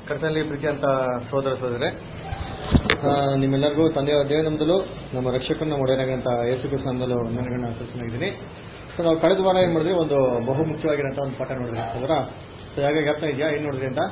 ಕರ್ತನಲ್ಲಿ ಪ್ರೀತಿ ಅಂತ ಸೋದರ ಸೋದರೇ ಆ, ನಿಮ್ಮೆಲ್ಲರಿಗೂ ತಂದೆಯ ದೇವನಂದಲೂ ನಮ್ಮ ರಕ್ಷಕನ ಒಡೆಯನಾಗಂತ ಯೇಸು ಕ್ರಿಸ್ತನದಲ್ಲೂ ನನಗಳನ್ನ ಆಶಿಸ್ತಾಗಿದ್ದೀನಿ ಸೊ ನಾವು ಕಳೆದ ವಾರ ಏನು ಮಾಡಿದ್ವಿ ಒಂದು ಬಹು ಮುಖ್ಯವಾಗಿರೋಂಥ ಒಂದು ಪಾಠ ನೋಡಿದ್ವಿ ಅದರ ಸೊ ಯಾಕೆ ಜ್ಞಾಪನ ಇದೆಯಾ ಏನು ನೋಡಿದ್ರಿ ಅಂತ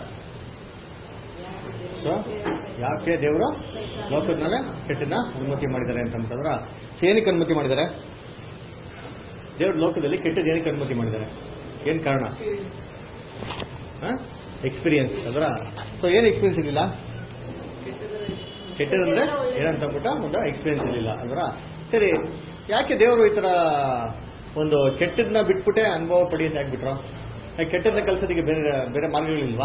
ಸೊ ಯಾಕೆ ದೇವರು ಲೋಕದ ಮೇಲೆ ಕೆಟ್ಟನ್ನ ಅನುಮತಿ ಮಾಡಿದ್ದಾರೆ ಅಂತ ಅಂತಂದ್ರ ಸೊ ಏನಕ್ಕೆ ಅನುಮತಿ ಮಾಡಿದ್ದಾರೆ ದೇವ್ರ ಲೋಕದಲ್ಲಿ ಕೆಟ್ಟದ್ದು ಏನಕ್ಕೆ ಅನುಮತಿ ಮಾಡಿದ್ದಾರೆ ಏನು ಕಾರಣ ಎಕ್ಸ್ಪೀರಿಯನ್ಸ್ ಅದರ ಸೊ ಏನು ಎಕ್ಸ್ಪೀರಿಯನ್ಸ್ ಇರಲಿಲ್ಲ ಕೆಟ್ಟದಂದ್ರೆ ಏನಂತ ಅಂದ್ಬಿಟ್ಟು ಒಂದು ಎಕ್ಸ್ಪೀರಿಯನ್ಸ್ ಇರಲಿಲ್ಲ ಅಂದ್ರ ಸರಿ ಯಾಕೆ ದೇವರು ಈ ತರ ಒಂದು ಕೆಟ್ಟದನ್ನ ಬಿಟ್ಬಿಟ್ಟೆ ಅನುಭವ ಪಡೆಯೋದು ಯಾಕೆ ಬಿಟ್ರು ಯಾಕೆ ಕೆಟ್ಟದನ್ನ ಕಲ್ಸೋದಕ್ಕೆ ಬೇರೆ ಬೇರೆ ಮಾರ್ಗಗಳಿಲ್ವಾ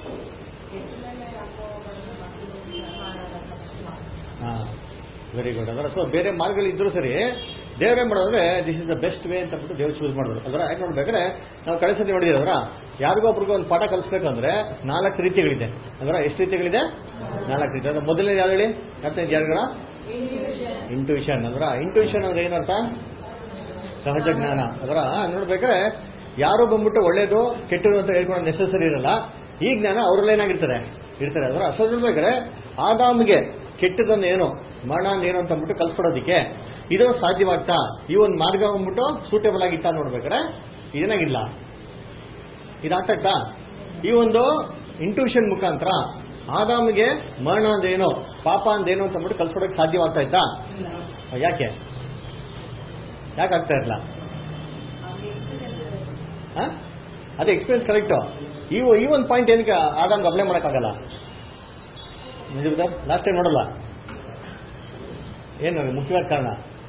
ಹಾ ವೆರಿ ಗುಡ್ ಅದರ ಸೊ ಬೇರೆ ಮಾರ್ಗಗಳಿದ್ರು ಸರಿ ದೇವರೇ ಮಾಡೋದ್ರೆ this is the best way ಅಂತ ಬಿಟ್ಟು ದೇವ್ರು ಚೂಸ್ ಮಾಡಿದ್ರು ಅದರ ಯಾಕೆ ನೋಡ್ಬೇಕಾದ್ರೆ ನಾವು ಕಡೆ ಸತಿ ನೋಡಿದ್ವಿ ಅದರ ಯಾರಿಗೋ ಒಬ್ರಿಗೂ ಒಂದು ಪಾಠ ಕಲಿಸ್ಬೇಕಂದ್ರೆ ನಾಲ್ಕು ರೀತಿಗಳಿದೆ ಅದರ ಎಷ್ಟು ರೀತಿಗಳಿದೆ ನಾಲ್ಕು ರೀತಿ ಅದ್ರ ಮೊದಲನೇ ಯಾವ್ದು ಹೇಳಿ ಮತ್ತೆ ಯಾರಿಗಾರ ಇಂಟ್ಯೂಷನ್ ಅದರ ಇಂಟ್ಯೂಷನ್ ಅಂದ್ರೆ ಏನರ್ಥ ಸಹಜ ಜ್ಞಾನ ಅದರ ನೋಡ್ಬೇಕಾದ್ರೆ ಯಾರು ಬಂದ್ಬಿಟ್ಟು ಒಳ್ಳೇದು ಕೆಟ್ಟದು ಅಂತ ಹೇಳ್ಕೊಂಡು ನೆಸೆಸರಿ ಇರಲ್ಲ ಈ ಜ್ಞಾನ ಅವರಲ್ಲಿ ಏನಾಗಿರ್ತಾರೆ ಇರ್ತಾರೆ ಅದರ ಸೊ ನೋಡ್ಬೇಕಾದ್ರೆ ಆದಾಮ್ಗೆ ಕೆಟ್ಟದನ್ನು ಏನು ಮರಣ ಅಂದ್ರೆ ಏನು ಅಂತ ಅಂದ್ಬಿಟ್ಟು ಕಲ್ಸ್ಕೊಡೋದಿಕ್ಕೆ ಇದು ಸಾಧ್ಯವಾಗ್ತಾ ಈ ಒಂದು ಮಾರ್ಗ ಬಂದ್ಬಿಟ್ಟು ಸೂಟೇಬಲ್ ಆಗಿತ್ತಾ ನೋಡ್ಬೇಕಾದ್ರೆ ಇದೇನಾಗಿಲ್ಲ ಇದಾಗ್ತಾ ಈ ಒಂದು ಇಂಟ್ಯೂಷನ್ ಮುಖಾಂತರ ಆದಾಮಿಗೆ ಮರಣ ಅಂದೇನು ಪಾಪ ಅಂದೇನು ಅಂತ ಅಂದ್ಬಿಟ್ಟು ಕಲ್ಸ್ಕೊಡೋಕೆ ಸಾಧ್ಯವಾಗ್ತಾ ಇತ್ತಾ ಯಾಕೆ ಯಾಕೆ ಆಗ್ತಾ ಇರಲ್ಲ ಅದೇ ಎಕ್ಸ್ಪೀರಿಯನ್ಸ್ ಕರೆಕ್ಟು ಈ ಈ ಒಂದು ಪಾಯಿಂಟ್ ಏನಕ್ಕೆ ಆದಾಮ್ಗೆ ಅಪ್ಲೈ ಮಾಡೋಕ್ಕಾಗಲ್ಲ ಲಾಸ್ಟ್ ಟೈಮ್ ನೋಡಲ್ಲ ಏನು ಮುಖ್ಯವಾದ ಕಾರಣ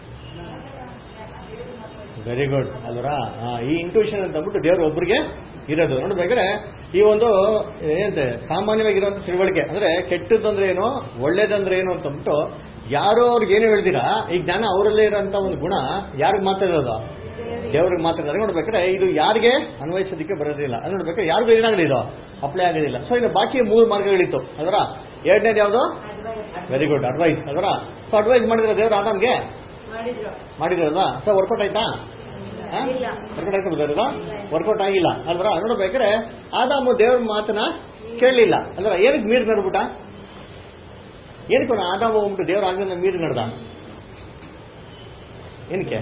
ವೆರಿ ಗುಡ್ ಅಲ್ವರಾ ಈ ಇಂಟ್ಯೂಷನ್ ಅಂತ ಅಂದ್ಬಿಟ್ಟು ದೇವರು ಒಬ್ರಿಗೆ ಇರೋದು ನೋಡ್ಬೇಕಾದ್ರೆ ಈ ಒಂದು ಏನಂತೆ ಸಾಮಾನ್ಯವಾಗಿರುವಂತ ತಿಳುವಳಿಕೆ ಅಂದ್ರೆ ಕೆಟ್ಟದಂದ್ರೆ ಏನು ಒಳ್ಳೇದಂದ್ರೆ ಏನು ಅಂತ ಅಂದ್ಬಿಟ್ಟು ಯಾರೋ ಅವ್ರಿಗೆ ಏನು ಹೇಳ್ದಿರಾ ಈ ಜ್ಞಾನ ಅವರಲ್ಲೇ ಇರೋಂಥ ಒಂದು ಗುಣ ಯಾರಿಗೆ ಮಾತ್ರ ಇರೋದು ದೇವ್ರಿಗೆ ಮಾತ್ರ ಇರೋದು ನೋಡ್ಬೇಕಾದ್ರೆ ಇದು ಯಾರಿಗೆ ಅನ್ವಯಿಸೋದಕ್ಕೆ ಬರೋದಿಲ್ಲ ಅದು ನೋಡ್ಬೇಕಾದ್ರೆ ಯಾರಿಗೂ ಏನಾಗಲಿ ಇದು ಅಪ್ಲೈ ಆಗೋದಿಲ್ಲ ಸೊ ಇನ್ನು ಬಾಕಿ ಮೂರು ಮಾರ್ಗಗಳಿತ್ತು ಅದರ ಎರಡನೇದು ಯಾವುದು ವೆರಿ ಗುಡ್ ಅಡ್ವೈಸ್ ಅದರ ಸೊ ಅಡ್ವೈಸ್ ಮಾಡಿದ್ರೆ ದೇವ್ರು ಆದಾಮ್ಗೆ ಮಾಡಿದ್ರಲ್ವಾ ಸೊ ವರ್ಕೌಟ್ ಆಯ್ತಾ ವರ್ಕೌಟ್ ಆಯ್ತಾ ಬರೋದ ವರ್ಕೌಟ್ ಆಗಿಲ್ಲ ಅಲ್ವರ ನೋಡ್ಬೇಕಾದ್ರೆ ಆದಾಮು ದೇವ್ರ ಮಾತನ್ನ ಕೇಳಲಿಲ್ಲ ಅಲ್ವರ ಏನಕ್ಕೆ ಮೀರ್ ನಡ್ಬಿಟ್ಟ ಏನಕ್ಕೆ ಅವ್ನು ಆದಾಮ ಹೋಗ್ಬಿಟ್ಟು ದೇವ್ರ ಆಜ್ಞೆನ ಮೀರಿ ನಡ್ದ ಏನಕ್ಕೆ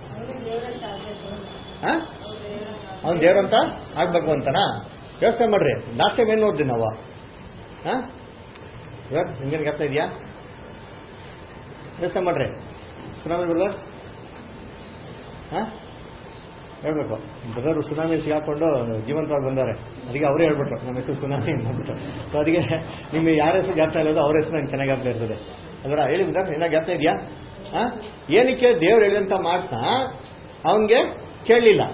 ಅವ್ನು ದೇವ್ರಂತ ಆಗ್ಬೇಕು ಅಂತನಾ ಯೋಚನೆ ಮಾಡ್ರಿ ಲಾಸ್ಟ್ ಟೈಮ್ ಏನು ಓದ್ವಿ ನಾವು ಹಾ ಇವಾಗ ನಿಮ್ಗೇನು ಜ್ಞಾಪಕ ಇದೆಯಾ ಯೋಚನೆ ಮಾಡ್ರಿ ಸುನಾಮಿ ಬ್ರದರ್ ಹಾ ಹೇಳ್ಬೇಕು ಬ್ರದರ್ ಸುನಾಮಿ ಸಿಗಾಕೊಂಡು ಜೀವಂತವಾಗಿ ಬಂದವ್ರೆ ಅದಕ್ಕೆ ಅವರೇ ಹೇಳ್ಬಿಟ್ರು ನಮ್ಮ ಹೆಸರು ಸುನಾಮಿ ಅಂದ್ಬಿಟ್ಟು ಸೊ ಅದಕ್ಕೆ ನಿಮಗೆ ಯಾರ ಹೆಸರು ಜ್ಞಾಪಕ ಇರೋದು ಅವ್ರ ಹೆಸರು ನಂಗೆ ಚೆನ್ನಾಗಿ ಆಗ್ತಾ ಇರ್ತದೆ ಅದರ ಹೇಳಿ ಬ್ರದರ್ ಏನಾಗ ಜ್ಞಾಪಕ ಇದೆಯಾ ಹಾ ಏನಕ್ಕೆ ದೇವ್ರು ಹೇಳಿದಂತ ಮಾತನ್ನ ಅವನಿಗೆ ಕೇಳಲಿಲ್ಲ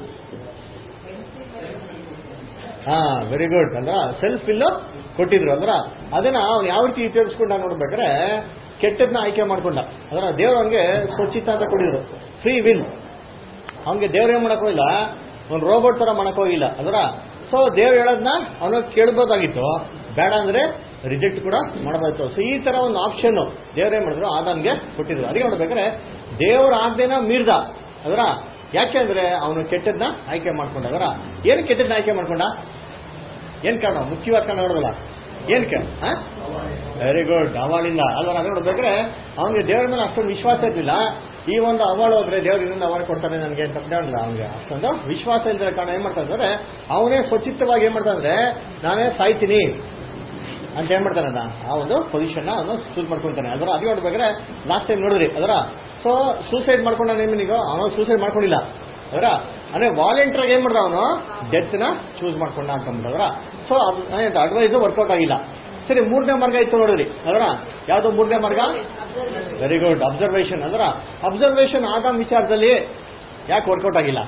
ಹಾ ವೆರಿ ಗುಡ್ ಅಂದ್ರ ಸೆಲ್ಫ್ ಇಲ್ಲು ಕೊಟ್ಟಿದ್ರು ಅಂದ್ರ ಅದನ್ನ ಅವ್ನು ಯಾವ ರೀತಿ ಉಪಯೋಗಿಸ್ಕೊಂಡ ನೋಡ್ಬೇಕಾದ್ರೆ ಕೆಟ್ಟದನ್ನ ಆಯ್ಕೆ ಮಾಡ್ಕೊಂಡ ಅದರ ದೇವ್ರು ಅವನಿಗೆ ಸ್ವಚ್ಛಿತ ಅಂತ ಕೊಟ್ಟಿದ್ರು ಫ್ರೀ ವಿಲ್ ಅವನಿಗೆ ದೇವ್ರು ಏನ್ ಮಾಡಕ್ ಹೋಗಿಲ್ಲ ಒಂದು ರೋಬೋಟ್ ತರ ಮಾಡಕ್ ಹೋಗಿಲ್ಲ ಅದರ ಸೊ ದೇವ್ರು ಹೇಳೋದನ್ನ ಅವನು ಕೇಳ್ಬೋದಾಗಿತ್ತು ಬೇಡ ಅಂದ್ರೆ ರಿಜೆಕ್ಟ್ ಕೂಡ ಮಾಡಬಾಯ್ತು ಸೊ ಈ ತರ ಒಂದು ಆಪ್ಷನ್ ದೇವ್ರೇನ್ ಮಾಡಿದ್ರು ಆದಾಮ್ಗೆ ಕೊಟ್ಟಿದ್ರು ಅದಕ್ಕೆ ನೋಡ್ಬೇಕಾದ್ರೆ ದೇವ್ರ ಆಜ್ಞೆನ ಮೀರ್ದ ಅದರ ಯಾಕೆಂದ್ರೆ ಅವನು ಕೆಟ್ಟದ್ನ ಆಯ್ಕೆ ಮಾಡ್ಕೊಂಡ ಅದರ ಏನು ಕೆಟ್ಟದ್ನ ಆಯ್ಕೆ ಮಾಡ್ಕೊಂಡ ಏನ್ ಕಾರಣ ಮುಖ್ಯವಾದ ಕಾರಣ ನೋಡೋದಲ್ಲ ಏನಕ್ಕೆ ವೆರಿ ಗುಡ್ ಅವಾಳಿಂದ ಅಲ್ವಾ ಅದು ನೋಡ್ಬೇಕಾದ್ರೆ ಅವನಿಗೆ ದೇವರ ಮೇಲೆ ಅಷ್ಟೊಂದು ವಿಶ್ವಾಸ ಇರಲಿಲ್ಲ ಈ ಒಂದು ಅವಾಳು ಹೋದ್ರೆ ದೇವ್ರು ಇನ್ನೊಂದು ಅವಾರ್ಡ್ ಕೊಡ್ತಾನೆ ನನಗೆ ಅಂತ ಹೇಳಿಲ್ಲ ಅವನಿಗೆ ಅಷ್ಟೊಂದು ವಿಶ್ವಾಸ ಇಲ್ದಿರೋ ಕಾರಣ ಏನ್ ಮಾಡ್ತಾ ಅಂದ್ರೆ ಅವನೇ ಸ್ವಚ್ಛಿತವಾಗಿ ಏನ್ ಮಾಡ್ತಾ ಅಂದ್ರೆ ನಾನೇ ಸಾಯ್ತೀನಿ ಅಂತ ಏನ್ ಮಾಡ್ತಾನೆ ಆ ಒಂದು ಪೊಸಿಷನ್ ಅವನು ಚೂಸ್ ಮಾಡ್ಕೊಂತಾನೆ ಅದರ ಅದು ನೋಡ್ಬೇಕಾದ್ರೆ ಲಾಸ್ಟ್ ಟೈಮ್ ನೋಡಿದ್ರಿ ಅದರ ಸೊ ಸೂಸೈಡ್ ಮಾಡ್ಕೊಂಡ ನೇಮಿನಿಗೋ ಅವನು ಸೂಸೈಡ್ ಮಾಡ್ಕೊಂಡಿಲ್ಲ ಅದರ ಅಂದ್ರೆ ವಾಲಂಟಿಯರ್ ಏನ್ ಮಾಡ್ದ ಅವನು ಡೆತ್ ನ ಚೂಸ್ ಮಾಡ್ಕೊಂಡ ಅಂತಂದ್ಬಿಟ್ಟದ್ರ ಸೊ ಅಡ್ವೈಸ್ ವರ್ಕೌಟ್ ಆಗಿಲ್ಲ ಸರಿ ಮೂರನೇ ಮಾರ್ಗ ಇತ್ತು ನೋಡಿದ್ರಿ ಅದರ ಯಾವ್ದು ಮೂರನೇ ಮಾರ್ಗ ವೆರಿ ಗುಡ್ ಅಬ್ಸರ್ವೇಷನ್ ಅದರ ಅಬ್ಸರ್ವೇಷನ್ ಆದ ವಿಚಾರದಲ್ಲಿ ಯಾಕೆ ವರ್ಕೌಟ್ ಆಗಿಲ್ಲ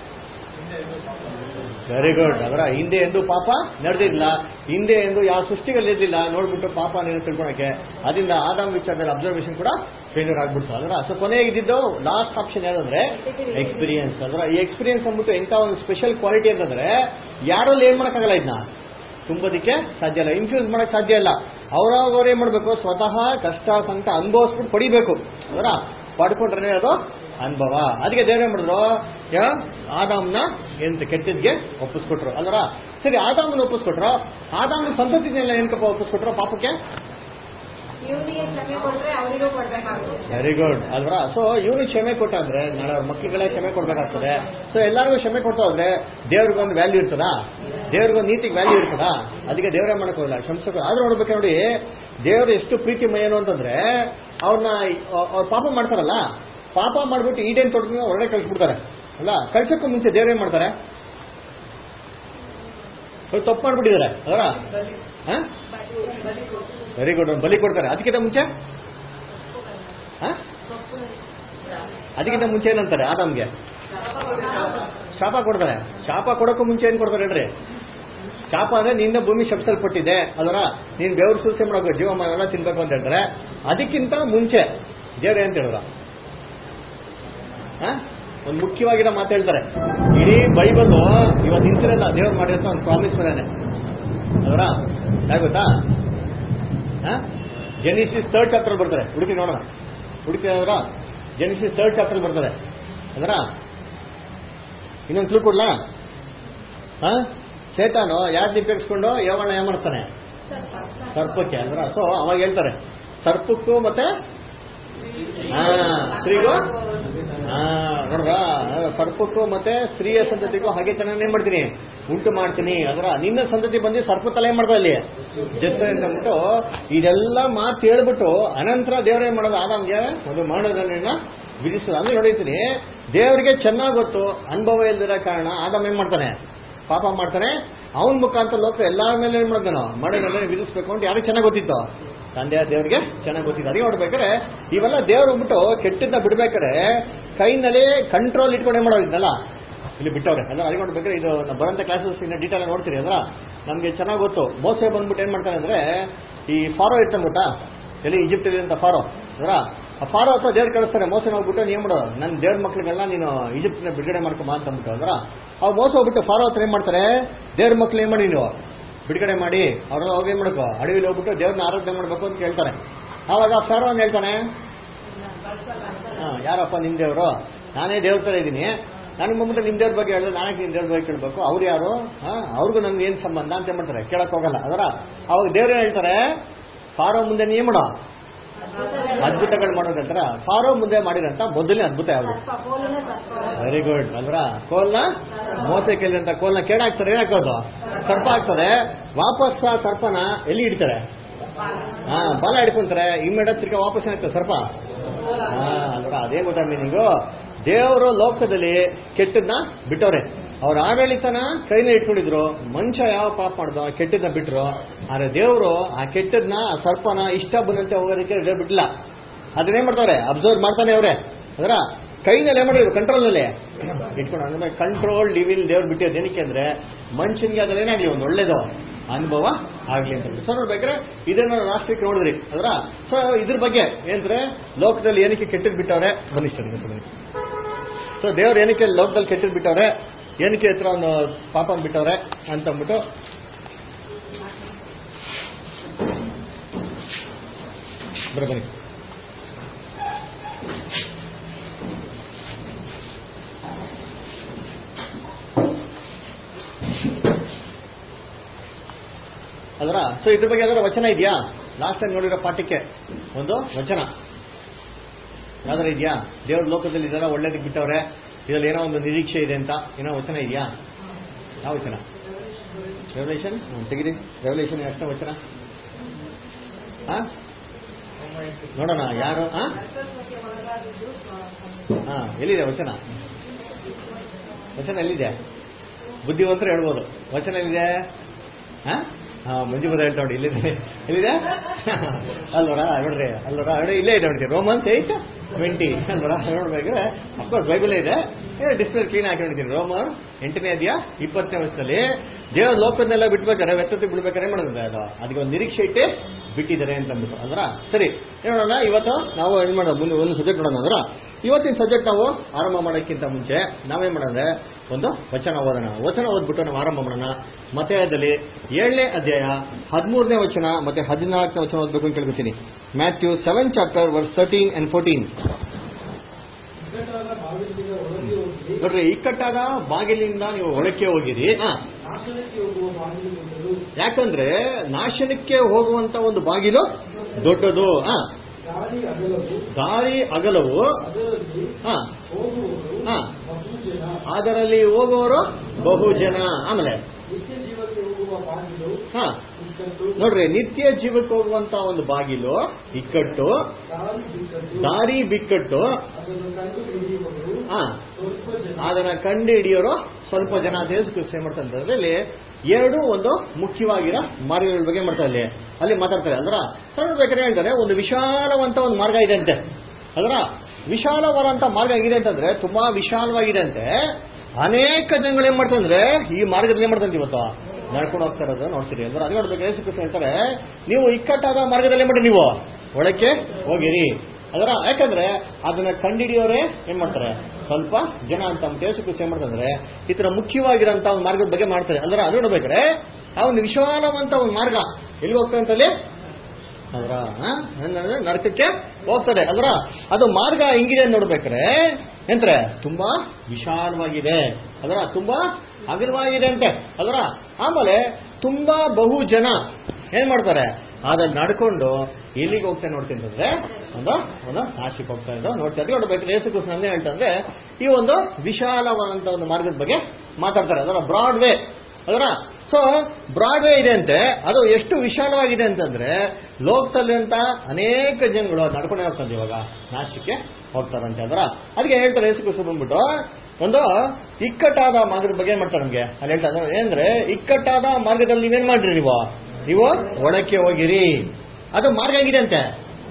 ವೆರಿ ಗುಡ್ ಅದರ ಹಿಂದೆ ಎಂದು ಪಾಪ ನಡೆದಿಲ್ಲ ಹಿಂದೆ ಎಂದು ಯಾವ ಸೃಷ್ಟಿಗಳಿರ್ಲಿಲ್ಲ ನೋಡ್ಬಿಟ್ಟು ಪಾಪ ನೀನು ತಿಳ್ಕೊಳಕ್ಕೆ ಅದರಿಂದ ಆದಾಮ್ ವಿಚಾರದಲ್ಲಿ ಅಬ್ಸರ್ವೇಷನ್ ಕೂಡ ಫೇಲ್ಯೂರ್ ಆಗ್ಬಿಡ್ತು ಅದರ ಸೊ ಕೊನೆಗಿದ್ದು ಲಾಸ್ಟ್ ಆಪ್ಷನ್ ಯಾವ್ದಂದ್ರೆ ಎಕ್ಸ್ಪೀರಿಯನ್ಸ್ ಅದರ ಈ ಎಕ್ಸ್ಪೀರಿಯನ್ಸ್ ಅಂದ್ಬಿಟ್ಟು ಎಂತ ಒಂದು ಸ್ಪೆಷಲ್ ಕ್ವಾಲಿಟಿ ಅಂತಂದ್ರೆ ಯಾರಲ್ಲಿ ಏನ್ ಮಾಡಕ್ಕಾಗಲ್ಲ ಇದನ್ನ ತುಂಬೋದಿಕ್ಕೆ ಸಾಧ್ಯ ಇಲ್ಲ ಇನ್ಫ್ಯೂಸ್ ಮಾಡಕ್ ಸಾಧ್ಯ ಇಲ್ಲ ಅವ್ರವ್ರು ಏನ್ ಮಾಡ್ಬೇಕು ಸ್ವತಃ ಕಷ್ಟ ಸಂಕಟ ಅನುಭವಿಸ್ಬಿಟ್ಟು ಪಡಿಬೇಕು ಅದರ ಪಡ್ಕೊಂಡ್ರೆ ಅದು ಅನುಭವ ಅದಕ್ಕೆ ದೇವ್ರ ಏನ್ ಮಾಡಿದ್ರು ಯಾ ಆದಾಮ್ನ ಎಂತ ಕೆಟ್ಟದ್ಗೆ ಒಪ್ಪಿಸ್ಕೊಟ್ರು ಅಲ್ವರ ಸರಿ ಆದಾಮನ ಒಪ್ಪಿಸ್ಕೊಟ್ರು ಆದಾಮನ ಸಂತತಿನೆಲ್ಲ ಏನಕ್ಕಪ್ಪ ಒಪ್ಪಿಸ್ಕೊಟ್ರು ಪಾಪಕ್ಕೆ ಇವನಿಗೆ ಕ್ಷಮೆ ಕೊಟ್ರೆ ಅವರಿಗೂ ಕೊಡ್ಬೇಕಾಗುತ್ತೆ ವೆರಿ ಗುಡ್ ಅಲ್ವರ ಸೊ ಇವ್ರಿಗೆ ಕ್ಷಮೆ ಕೊಟ್ಟಾದ್ರೆ ನಾಳೆ ಅವ್ರ ಮಕ್ಕಳಿಗೆಲ್ಲ ಕ್ಷಮೆ ಕೊಡ್ಬೇಕಾಗ್ತದೆ ಸೊ ಎಲ್ಲರಿಗೂ ಕ್ಷಮೆ ಕೊಡ್ತಾ ಹೋದ್ರೆ ದೇವ್ರಿಗೊಂದು ವ್ಯಾಲ್ಯೂ ಇರ್ತದಾ ದೇವ್ರಿಗೊಂದು ನೀತಿಗೆ ವ್ಯಾಲ್ಯೂ ಇರ್ತದಾ ಅದಕ್ಕೆ ದೇವರೇ ಮಾಡಕ್ ಹೋಗಿಲ್ಲ ಕ್ಷಮಿಸಕ ಆದ್ರೂ ನೋಡ್ಬೇಕು ನೋಡಿ ದೇವ್ರು ಎಷ್ಟು ಪ್ರೀತಿ ಮಯನು ಅಂತಂದ್ರೆ ಅವ್ರನ್ನ ಅವ್ರ ಪಾಪ ಮಾಡ್ತಾರಲ್ಲ ಪಾಪ ಮಾಡ್ಬಿಟ್ಟು ಈಡೇನ್ ತೊಡ್ಕೊಂಡು ಹೊರಗಡೆ ಕಳ್ಸ್ಬಿಡ್ತಾರೆ ಅಲ್ಲ ಕಳ್ಸಕ್ಕೂ ಮುಂಚೆ ದೇವ್ರು ಏನ್ ಮಾಡ್ತಾರೆ ಅವ್ರು ತಪ್ಪು ಮಾಡ್ಬಿಟ್ಟಿದ್ದಾರೆ ಅದರ ವೆರಿ ಗುಡ್ ಬಲಿ ಕೊಡ್ತಾರೆ ಅದಕ್ಕಿಂತ ಮುಂಚೆ ಹಾ ಅದಕ್ಕಿಂತ ಮುಂಚೆ ಏನಂತಾರೆ ಆದಾಮ್ಗೆ ಶಾಪ ಕೊಡ್ತಾರೆ ಶಾಪ ಕೊಡೋಕ್ಕೂ ಮುಂಚೆ ಏನ್ ಕೊಡ್ತಾರೆ ಹೇಳ್ರಿ ಶಾಪ ಅಂದ್ರೆ ನಿನ್ನ ಭೂಮಿ ಶಪಿಸಲ್ಪಟ್ಟಿದೆ ಅದರ ನೀನ್ ಬೆವರು ಸೂಸೆ ಮಾಡಬೇಕು ಜೀವಮಾನ ಎಲ್ಲ ತಿನ್ಬೇಕು ಅಂತ ಹೇಳ್ತಾರೆ ಅದಕ್ಕಿಂತ ಮುಂಚೆ ದೇವ್ರೆ ಅಂತ ಹೇಳಿದ್ರ ಒಂದು ಮುಖ್ಯವಾಗಿರೋ ಮಾತು ಹೇಳ್ತಾರೆ ಇಡೀ ಬೈಬಲ್ ಇವತ್ತು ನಿಂತಿರಲ್ಲ ದೇವ್ರು ಮಾಡಿರಂತ ಒಂದು ಪ್ರಾಮಿಸ್ ಮೇಲೇನೆ ಅದರ ಗೊತ್ತಾ ಜೆನಿಸಿಸ್ ಥರ್ಡ್ ಚಾಪ್ಟರ್ ಬರ್ತಾರೆ ಹುಡುಕಿ ನೋಡೋಣ ಹುಡುಕಿ ಅದರ ಜೆನಿಸಿಸ್ ಥರ್ಡ್ ಚಾಪ್ಟರ್ ಬರ್ತದೆ ಅದರ ಇನ್ನೊಂದು ಕ್ಲೂ ಕೊಡ್ಲಾ ಹಾ ಸೇತಾನು ಯಾರು ನಿಪ್ಪೆಕ್ಸ್ಕೊಂಡು ಯಾವಣ್ಣ ಏನ್ ಮಾಡ್ತಾನೆ ಸರ್ಪಕ್ಕೆ ಅಂದ್ರ ಸೊ ಅವಾಗ ಹೇಳ್ತಾರೆ ಸರ್ಪಕ್ಕೂ ಮತ್ತೆ ಹಾ ಸ್ತ್ರೀಗೂ ಹಾ ನೋಡ್ರ ಸರ್ಪಕ್ಕೂ ಮತ್ತೆ ಸ್ತ್ರೀಯ ಸಂತತಿಗೂ ಹಾಗೆ ಚೆನ್ನಾಗಿ ಏನ್ ಮಾಡ್ತೀನಿ ಉಂಟು ಮಾಡ್ತೀನಿ ಅದರ ನಿನ್ನ ಸಂತತಿ ಬಂದು ಸರ್ಪ ತಲೆ ಏನ್ ಮಾಡ್ತಾ ಇಲ್ಲಿ ಜಸ್ಟ್ ಅಂತ ಅಂದ್ಬಿಟ್ಟು ಇದೆಲ್ಲ ಮಾತು ಹೇಳ್ಬಿಟ್ಟು ಅನಂತರ ದೇವ್ರ ಏನ್ ಮಾಡೋದು ಆದಾಮ್ಗೆ ಒಂದು ಮರಣದಂಡನೆಯನ್ನ ವಿಧಿಸೋದು ಅಂದ್ರೆ ನೋಡಿರ್ತೀನಿ ದೇವರಿಗೆ ಚೆನ್ನಾಗಿ ಗೊತ್ತು ಅನುಭವ ಇಲ್ದಿರೋ ಕಾರಣ ಆದಾಮ್ ಏನ್ ಮಾಡ್ತಾನೆ ಪಾಪ ಮಾಡ್ತಾನೆ ಅವನ ಮುಖಾಂತರ ಲೋಕ ಎಲ್ಲಾರ ಮೇಲೆ ಏನ್ ಮಾಡ್ತಾನೋ ಮರಣದಂಡನೆ ವಿಧಿಸ್ಬೇಕು ಅಂತ ಯಾರಿಗೆ ಚೆನ್ನಾಗಿ ಗೊತ್ತಿತ್ತು ತಂದೆಯ ದೇವರಿಗೆ ಚೆನ್ನಾಗಿ ಗೊತ್ತಿತ್ತು ಅದಕ್ಕೆ ನೋಡ್ಬೇಕಾರೆ ಇವೆಲ್ಲ ದೇವ್ರು ಹೋಗ್ಬಿಟ್ಟು ಕೆಟ್ಟದ್ದ ಬಿಡ್ಬೇಕಾರೆ ಕೈನಲ್ಲಿ ಕಂಟ್ರೋಲ್ ಇಟ್ಕೊಂಡು ಏನ್ ಮಾಡೋದಿದ್ದಲ್ಲ ಇಲ್ಲಿ ಬಿಟ್ಟವ್ರೆ ಅಲ್ಲ ಅದಕ್ಕೆ ನೋಡ್ಬೇಕಾದ್ರೆ ಇದು ನಾವು ಬರೋಂಥ ಕ್ಲಾಸಸ್ ಇನ್ನ ಡೀಟೇಲ್ ನೋಡ್ತೀರಿ ಅಲ್ಲ ನಮ್ಗೆ ಚೆನ್ನಾಗಿ ಗೊತ್ತು ಮೋಸೆ ಬಂದ್ಬಿಟ್ಟು ಏನ್ ಮಾಡ್ತಾನೆ ಅಂದ್ರೆ ಈ ಫಾರೋ ಇರ್ತಾನೆ ಗೊತ್ತಾ ಎಲ್ಲಿ ಈಜಿಪ್ಟ್ ಅಂತ ಫಾರೋ ಅದರ ಆ ಫಾರೋ ಹತ್ರ ದೇವ್ರು ಕಳಿಸ್ತಾರೆ ಮೋಸ ಹೋಗ್ಬಿಟ್ಟು ನೀನ್ ಮಾಡು ನನ್ನ ದೇವ್ರ ಮಕ್ಳಿಗೆಲ್ಲ ನೀನು ಈಜಿಪ್ಟ್ನ ಬಿಡುಗಡೆ ಮಾಡ್ಕೊಂಬ ಅಂತ ಅಂದ್ಬಿಟ್ಟು ಅಂದ್ರ ಅವ್ ಮೋಸ ಹೋಗ್ಬಿಟ್ಟು ಫಾರೋ ಹತ್ರ ಏನ್ ಮಾಡ್ತಾರೆ ದೇವ್ರ ಮಕ್ಳು ಏನ್ ಮಾಡಿ ನೀವು ಬಿಡುಗಡೆ ಮಾಡಿ ಅವ್ರೆಲ್ಲ ಹೋಗಿ ಏನ್ ಮಾಡ್ಕೋ ಅಡವಿಲಿ ಹೋಗ್ಬಿಟ್ಟು ದೇವ್ರನ್ನ ಆರಾಧನೆ ಮಾಡ್ಬೇಕು ಅಂತ ಕೇಳ್ತಾರೆ ಆವಾಗ ಫಾರೋ ಅಂತ ಹೇಳ್ತಾನೆ ಹಾ ಯಾರಪ್ಪ ನಿಮ್ ದೇವ್ರು ನಾನೇ ದೇವ್ರ ತರ ಇದ್ದೀನಿ ನನಗೆ ಮುಂದೆ ನಿಮ್ ದೇವ್ರ ಬಗ್ಗೆ ಹೇಳಿದ್ರೆ ನಾನೇ ನಿಮ್ ದೇವ್ರ ಬಗ್ಗೆ ಕೇಳ್ಬೇಕು ಅವ್ರು ಯಾರು ಹಾ ಅವ್ರಿಗೂ ನನ್ಗೆ ಏನ್ ಸಂಬಂಧ ಅಂತ ಮಾಡ್ತಾರೆ ಕೇಳಕ್ ಹೋಗಲ್ಲ ಅದರ ಅವಾಗ ದೇವ್ರು ಹೇಳ್ತಾರೆ ಫಾರೋ ಮುಂದೆ ನೀ ಮಾಡೋ ಅದ್ಭುತಗಳು ಮಾಡೋದು ಹೇಳ್ತಾರ ಫಾರೋ ಮುಂದೆ ಮಾಡಿರಂತ ಮೊದಲನೇ ಅದ್ಭುತ ಯಾವುದು ಸರ್ಪ ಕೋಲನೇ ಸರ್ಪ ವೆರಿ ಗುಡ್ ಅಲ್ರ ಕೋಲ್ನ ಮೋಸ ಕೇಳಿದಂತ ಕೋಲ್ನ ಕೇಳಾಕ್ತಾರೆ ಏನಾಕೋದು ಸರ್ಪ ಆಗ್ತದೆ ವಾಪಸ್ ಆ ಸರ್ಪನ ಎಲ್ಲಿ ಹಿಡಿತಾರೆ ಹಾ ಬಾಲ ಹಿಡ್ಕೊಂತಾರೆ ಇಮ್ಮಿಡಿಯೇಟ್ ತಿರ್ಗ ವಾಪಸ್ ಏನಾಗ್ತದೆ ಸರ್ಪ ಹಾ ಅಲ್ರ ಅದೇ ಗೊತ್ತಾ ಮೀನಿಂಗು ದೇವರು ಲೋಕದಲ್ಲಿ ಕೆಟ್ಟದ್ನ ಬಿಟ್ಟವ್ರೆ ಅವ್ರ ಆಡಳಿತನ ಕೈನ ಇಟ್ಕೊಂಡಿದ್ರು ಮನುಷ್ಯ ಯಾವ ಪಾಪ ಮಾಡ್ದೋ ಕೆಟ್ಟದ್ನ ಬಿಟ್ರು ಆದ್ರೆ ದೇವರು ಆ ಕೆಟ್ಟದ್ನ ಆ ಸರ್ಪನ ಇಷ್ಟ ಬಂದಂತೆ ಹೋಗೋದಕ್ಕೆ ರೆಡಿ ಬಿಟ್ಟಿಲ್ಲ ಅದನ್ನೇ ಮಾಡ್ತಾರೆ ಅಬ್ಸರ್ವ್ ಮಾಡ್ತಾನೆ ಅವ್ರೆ ಅದರ ಕೈನಲ್ಲಿ ಏನ್ ಮಾಡಿದ್ರು ಕಂಟ್ರೋಲ್ ನಲ್ಲಿ ಇಟ್ಕೊಂಡು ಅಂದ್ರೆ ಕಂಟ್ರೋಲ್ ಡಿವಿಲ್ ದೇವ್ರು ಬಿಟ್ಟಿರೋದು ಏನಕ್ಕೆ ಅಂದ್ರೆ ಮನುಷ್ಯನಿಗೆ ಅದ್ರಲ್ಲಿ ಏನಾಗ್ಲಿ ಒಂದು ಒಳ್ಳೇದು ಅನುಭವ ಆಗ್ಲಿ ಅಂತ ಸೊ ನೋಡ್ಬೇಕಾದ್ರೆ ಇದನ್ನ ರಾಷ್ಟ್ರಕ್ಕೆ ನೋಡಿದ್ರಿ ಅದರ ಸೊ ಇದ್ರ ಬಗ್ಗೆ ಏನಂದ್ರೆ ಲೋಕದಲ್ಲಿ ಏನಕ್ಕೆ ಕೆಟ್ಟದ್ ಬಿಟ್ಟವ್ರೆ ಬನ್ನಿ ಬನ್ನಿ ಸೊ ದೇವ್ರು ಏನಕ್ಕೆ ಲೋಕದಲ್ಲಿ ಕೆಟ್ಟದ್ ಬಿಟ್ಟವ್ರೆ ಏನಕ್ಕೆ ಹತ್ರ ಒಂದು ಪಾಪ ಬಿಟ್ಟವ್ರೆ ಅಂತ ಅಂದ್ಬಿಟ್ಟು ಬರ ಬನ್ನಿ ಅದರ ಸೊ ಇದ್ರ ಬಗ್ಗೆ ಯಾವ್ದಾರ ವಚನ ಇದೆಯಾ ಲಾಸ್ಟ್ ಟೈಮ್ ನೋಡಿರೋ ಪಾಠಕ್ಕೆ ಒಂದು ವಚನ ಯಾವ್ದಾರ ಇದೆಯಾ ದೇವ್ರ ಲೋಕದಲ್ಲಿ ಇದೆಲ್ಲ ಒಳ್ಳೇದಕ್ಕೆ ಬಿಟ್ಟವ್ರೆ ಇದ್ರಲ್ಲಿ ಏನೋ ಒಂದು ನಿರೀಕ್ಷೆ ಇದೆ ಅಂತ ಏನೋ ವಚನ ಇದೆಯಾ ಯಾವ ವಚನ ರೆವಲ್ಯೂಷನ್ ತೆಗಿರಿ ರೆವಲ್ಯೂಷನ್ ಎಷ್ಟೋ ವಚನ ಹಾ ನೋಡೋಣ ಯಾರು ಹಾ ಹಾ ಎಲ್ಲಿದೆ ವಚನ ವಚನ ಎಲ್ಲಿದೆ ಬುದ್ಧಿವಂತರು ಹೇಳ್ಬೋದು ವಚನ ಎಲ್ಲಿದೆ ಹಾ ಹಾ ಮಂಜು ಬದ ಹೇಳ್ತಾ ನೋಡಿ ಇಲ್ಲಿದೆ ಎಲ್ಲಿದೆ ಅಲ್ವರ ನೋಡ್ರಿ ಅಲ್ವರ ನೋಡಿ ಇಲ್ಲೇ ಇದೆ ನೋಡಿ ರೋಮನ್ಸ್ ಏಟ್ ಟ್ವೆಂಟಿ ಅಲ್ವರ ನೋಡ್ಬೇಕಾದ್ರೆ ಅಫ್ಕೋರ್ಸ್ ಬೈಬಲ್ ಇದೆ ಡಿಸ್ಪ್ಲೇ ಕ್ಲೀನ್ ಹಾಕಿ ನೋಡ್ತೀನಿ ರೋಮರ್ ಎಂಟನೇ ಅಧ್ಯಾಯ ಇಪ್ಪತ್ತನೇ ವರ್ಷದಲ್ಲಿ ದೇವ್ರ ಲೋಕದನ್ನೆಲ್ಲ ಬಿಡ್ಬೇಕಾರೆ ವ್ಯರ್ಥತೆ ಬಿಡ್ಬೇಕಾರೆ ಏನ್ ಮಾಡೋದು ಅದು ಅದಕ್ಕೆ ಒಂದು ನಿರೀಕ್ಷೆ ಇಟ್ಟೆ ಬಿಟ್ಟಿದ್ದಾರೆ ಅಂತ ಅಂದ್ಬಿಟ್ಟು ಅಂದ್ರ ಸರಿ ನೋಡೋಣ ಇವತ್ತು ನಾವು ಏನ್ ಮಾಡೋದು ಮುಂದೆ ಒಂದು ಸಬ್ಜೆಕ್ಟ್ ನೋಡೋಣ ಅಂದ್ರ ಇವತ್ತಿನ ಸಬ್ಜೆಕ್ಟ್ ನಾವು ಆರಂಭ ಮಾಡೋಕ್ಕಿಂತ ಮುಂಚೆ ನಾವೇನ್ ಮಾಡೋದ್ರೆ ಒಂದು ವಚನ ಓದೋಣ ವಚನ ಓದ್ಬಿಟ್ಟು ನಾವು ಆರಂಭ ಮಾಡೋಣ ಮತಯದಲ್ಲಿ ಏಳನೇ ಅಧ್ಯಾಯ ಹದಿಮೂರನೇ ವಚನ ಮತ್ತೆ ಹದಿನಾಲ್ಕನೇ ವಚನ ಓದ್ಬೇಕು ಅಂತ ಕೇಳ್ಕೊತೀನಿ Matthew seven chapter verse thirteen and fourteen ಇವೆಲ್ಲ ನೋಡ್ರಿ ಇಕ್ಕಟ್ಟಾದ ಬಾಗಿಲಿಂದ ನೀವು ಒಳಕ್ಕೆ ಹೋಗಿರಿ ಹಾ ನಾಶನಕ್ಕೆ ಹೋಗುವ ಬಾಗಿಲು ದೊಡ್ಡದು ಯಾಕಂದ್ರೆ ನಾಶನಕ್ಕೆ ಹೋಗುವಂತ ಒಂದು ಬಾಗಿಲು ದೊಡ್ಡದು ಹಾ ದಾರಿ ಅಗಲವು ದಾರಿ ಅಗಲವು ಅದರಲ್ಲಿ ಹಾ ಹೋಗುವವರು ಹಾ. ಬಹು ಜನ ಅದರಲ್ಲಿ ಹೋಗುವವರು ಬಹು ಜನ ಆಮೇಲೆ ನಿತ್ಯ ಜೀವಕ್ಕೆ ಹೋಗುವ ಬಾಗಿಲು ಹಾ ಇಕ್ಕಟ್ಟು ನೋಡ್ರಿ ನಿತ್ಯ ಜೀವಕ್ಕೆ ಹೋಗುವಂತ ಒಂದು ಬಾಗಿಲು ಇಕ್ಕಟ್ಟು ದಾರಿ ಬಿಕ್ಕಟ್ಟು ದಾರಿ ಬಿಕ್ಕಟ್ಟು ಅದನ್ನು ಕಂಡು ಹಿಡಿಯುವವರು ಹಾ ಸ್ವಲ್ಪ ಜನ ಅದನ್ನ ಕಂಡು ಹಿಡಿಯೋರು ಸ್ವಲ್ಪ ಜನ ಅಂತ ಯೇಸು ಕ್ರಿಸ್ತ ಏನ್ ಮಾಡ್ತಾರೆ ಅಂದ್ರೆ ಅದರಲ್ಲಿ ಎರಡು ಒಂದು ಮುಖ್ಯವಾಗಿರೋ ಮಾರ್ಗಗಳ ಬಗ್ಗೆ ಮಾಡ್ತಾರೆ ಅಲ್ಲಿ ಅಲ್ಲಿ ಮಾತಾಡ್ತಾರೆ ಅಂದ್ರ ಬೇಕಾದ್ರೆ ಹೇಳ್ತಾರೆ ಒಂದು ವಿಶಾಲವಂತ ಒಂದು ಮಾರ್ಗ ಇದೆ ಅಂತೆ ಅದರ ವಿಶಾಲವಾದಂತ ಮಾರ್ಗ ಹೇಗಿದೆ ಅಂತಂದ್ರೆ ತುಂಬಾ ವಿಶಾಲವಾಗಿದೆ ಅಂತೆ ಅನೇಕ ಜನಗಳು ಏನ್ ಮಾಡ್ತಾರೆ ಅಂದ್ರೆ ಈ ಮಾರ್ಗದಲ್ಲಿ ಏನ್ ಮಾಡ್ತಾರೆ ಇವತ್ತು ನಡ್ಕೊಂಡು ಹೋಗ್ತಾ ಇರೋದು ನೋಡ್ತೀರಿ ಅಂದ್ರೆ ಅದೇ ನೋಡ್ಬೇಕು ಯೇಸು ಕ್ರಿಸ್ತ ಹೇಳ್ತಾರೆ ನೀವು ಇಕ್ಕಟ್ಟಾದ ಮಾರ್ಗದಲ್ಲಿ ಏನ್ ಮಾಡಿ ನೀವು ಒಳಕ್ಕೆ ಹೋಗಿರಿ ಅದರ ಯಾಕಂದ್ರೆ ಅದನ್ನ ಕಂಡಿಡಿಯೋರೇ ಏನ್ ಮಾಡ್ತಾರೆ ಸ್ವಲ್ಪ ಜನ ಅಂತ ಯೇಸು ಕ್ರಿಸ್ತ ಏನ್ ಮಾಡ್ತಾರೆ ಅಂದ್ರೆ ಈ ತರ ಮುಖ್ಯವಾಗಿರೋಂತ ಒಂದು ಮಾರ್ಗದ ಬಗ್ಗೆ ಮಾಡ್ತಾರೆ ಅಂದ್ರೆ ಅದು ನೋಡ್ಬೇಕಾದ್ರೆ ಆ ಒಂದು ವಿಶಾಲವಂತ ಒಂದು ಮಾರ್ಗ ಎಲ್ಲಿ ಹೋಗ್ತಾರೆ ಅಂತಲ್ಲಿ ಅದರ ಏನಂದ್ರೆ ನರಕಕ್ಕೆ ಹೋಗ್ತದೆ ಅಲ್ರ ಅದು ಮಾರ್ಗ ಹೆಂಗಿದೆ ಅಂತ ನೋಡ್ಬೇಕಾರೆ ಎಂದ್ರೆ ತುಂಬಾ ವಿಶಾಲವಾಗಿದೆ ಅದರ ತುಂಬಾ ಅಗಲವಾಗಿದೆ ಅಂತೆ ಅದರ ಆಮೇಲೆ ತುಂಬಾ ಬಹು ಜನ ಏನ್ ಮಾಡ್ತಾರೆ ಅದ್ರಲ್ಲಿ ನಡ್ಕೊಂಡು ಎಲ್ಲಿಗೆ ಹೋಗ್ತಾರೆ ನೋಡ್ತೀನಿ ಅಂದ್ರೆ ಒಂದು ಒಂದು ನಾಶಕ್ಕೆ ಹೋಗ್ತಾ ಇದ್ದು ನೋಡ್ತಾ ಇದ್ದೀವಿ ನೋಡ್ಬೇಕು ಯೇಸು ಕ್ರಿಸ್ತ ನನ್ನೇ ಹೇಳ್ತಂದ್ರೆ ಈ ಒಂದು ವಿಶಾಲವಾದಂತ ಒಂದು ಮಾರ್ಗದ ಬಗ್ಗೆ ಮಾತಾಡ್ತಾರೆ ಅದರ ಬ್ರಾಡ್ ವೇ ಅದರ ಸೊ ಬ್ರಾಡ್ ವೇ ಇದೆ ಅಂತೆ ಅದು ಎಷ್ಟು ವಿಶಾಲವಾಗಿದೆ ಅಂತಂದ್ರೆ ಲೋಕದಲ್ಲಿ ಅಂತ ಅನೇಕ ಜನಗಳು ನಡ್ಕೊಂಡೇ ಹೋಗ್ತಾರೆ ಇವಾಗ ನಾಶಕ್ಕೆ ಹೋಗ್ತಾರಂತೆ ಅದರ ಅದಕ್ಕೆ ಹೇಳ್ತಾರೆ ಯೇಸು ಕ್ರಿಸ್ತ ಬಂದ್ಬಿಟ್ಟು ಒಂದು ಇಕ್ಕಟ್ಟಾದ ಮಾರ್ಗದ ಬಗ್ಗೆ ಏನ್ ಮಾಡ್ತಾರೆ ನಮ್ಗೆ ಅಲ್ಲಿ ಹೇಳ್ತಾ ಇದ್ದಾರೆ ಏನಂದ್ರೆ ಇಕ್ಕಟ್ಟಾದ ಮಾರ್ಗದಲ್ಲಿ ನೀವೇನ್ ಮಾಡ್ರಿ ನೀವು ನೀವು ಒಳಕ್ಕೆ ಹೋಗಿರಿ ಅದು ಮಾರ್ಗ ಆಗಿದೆ ಅಂತೆ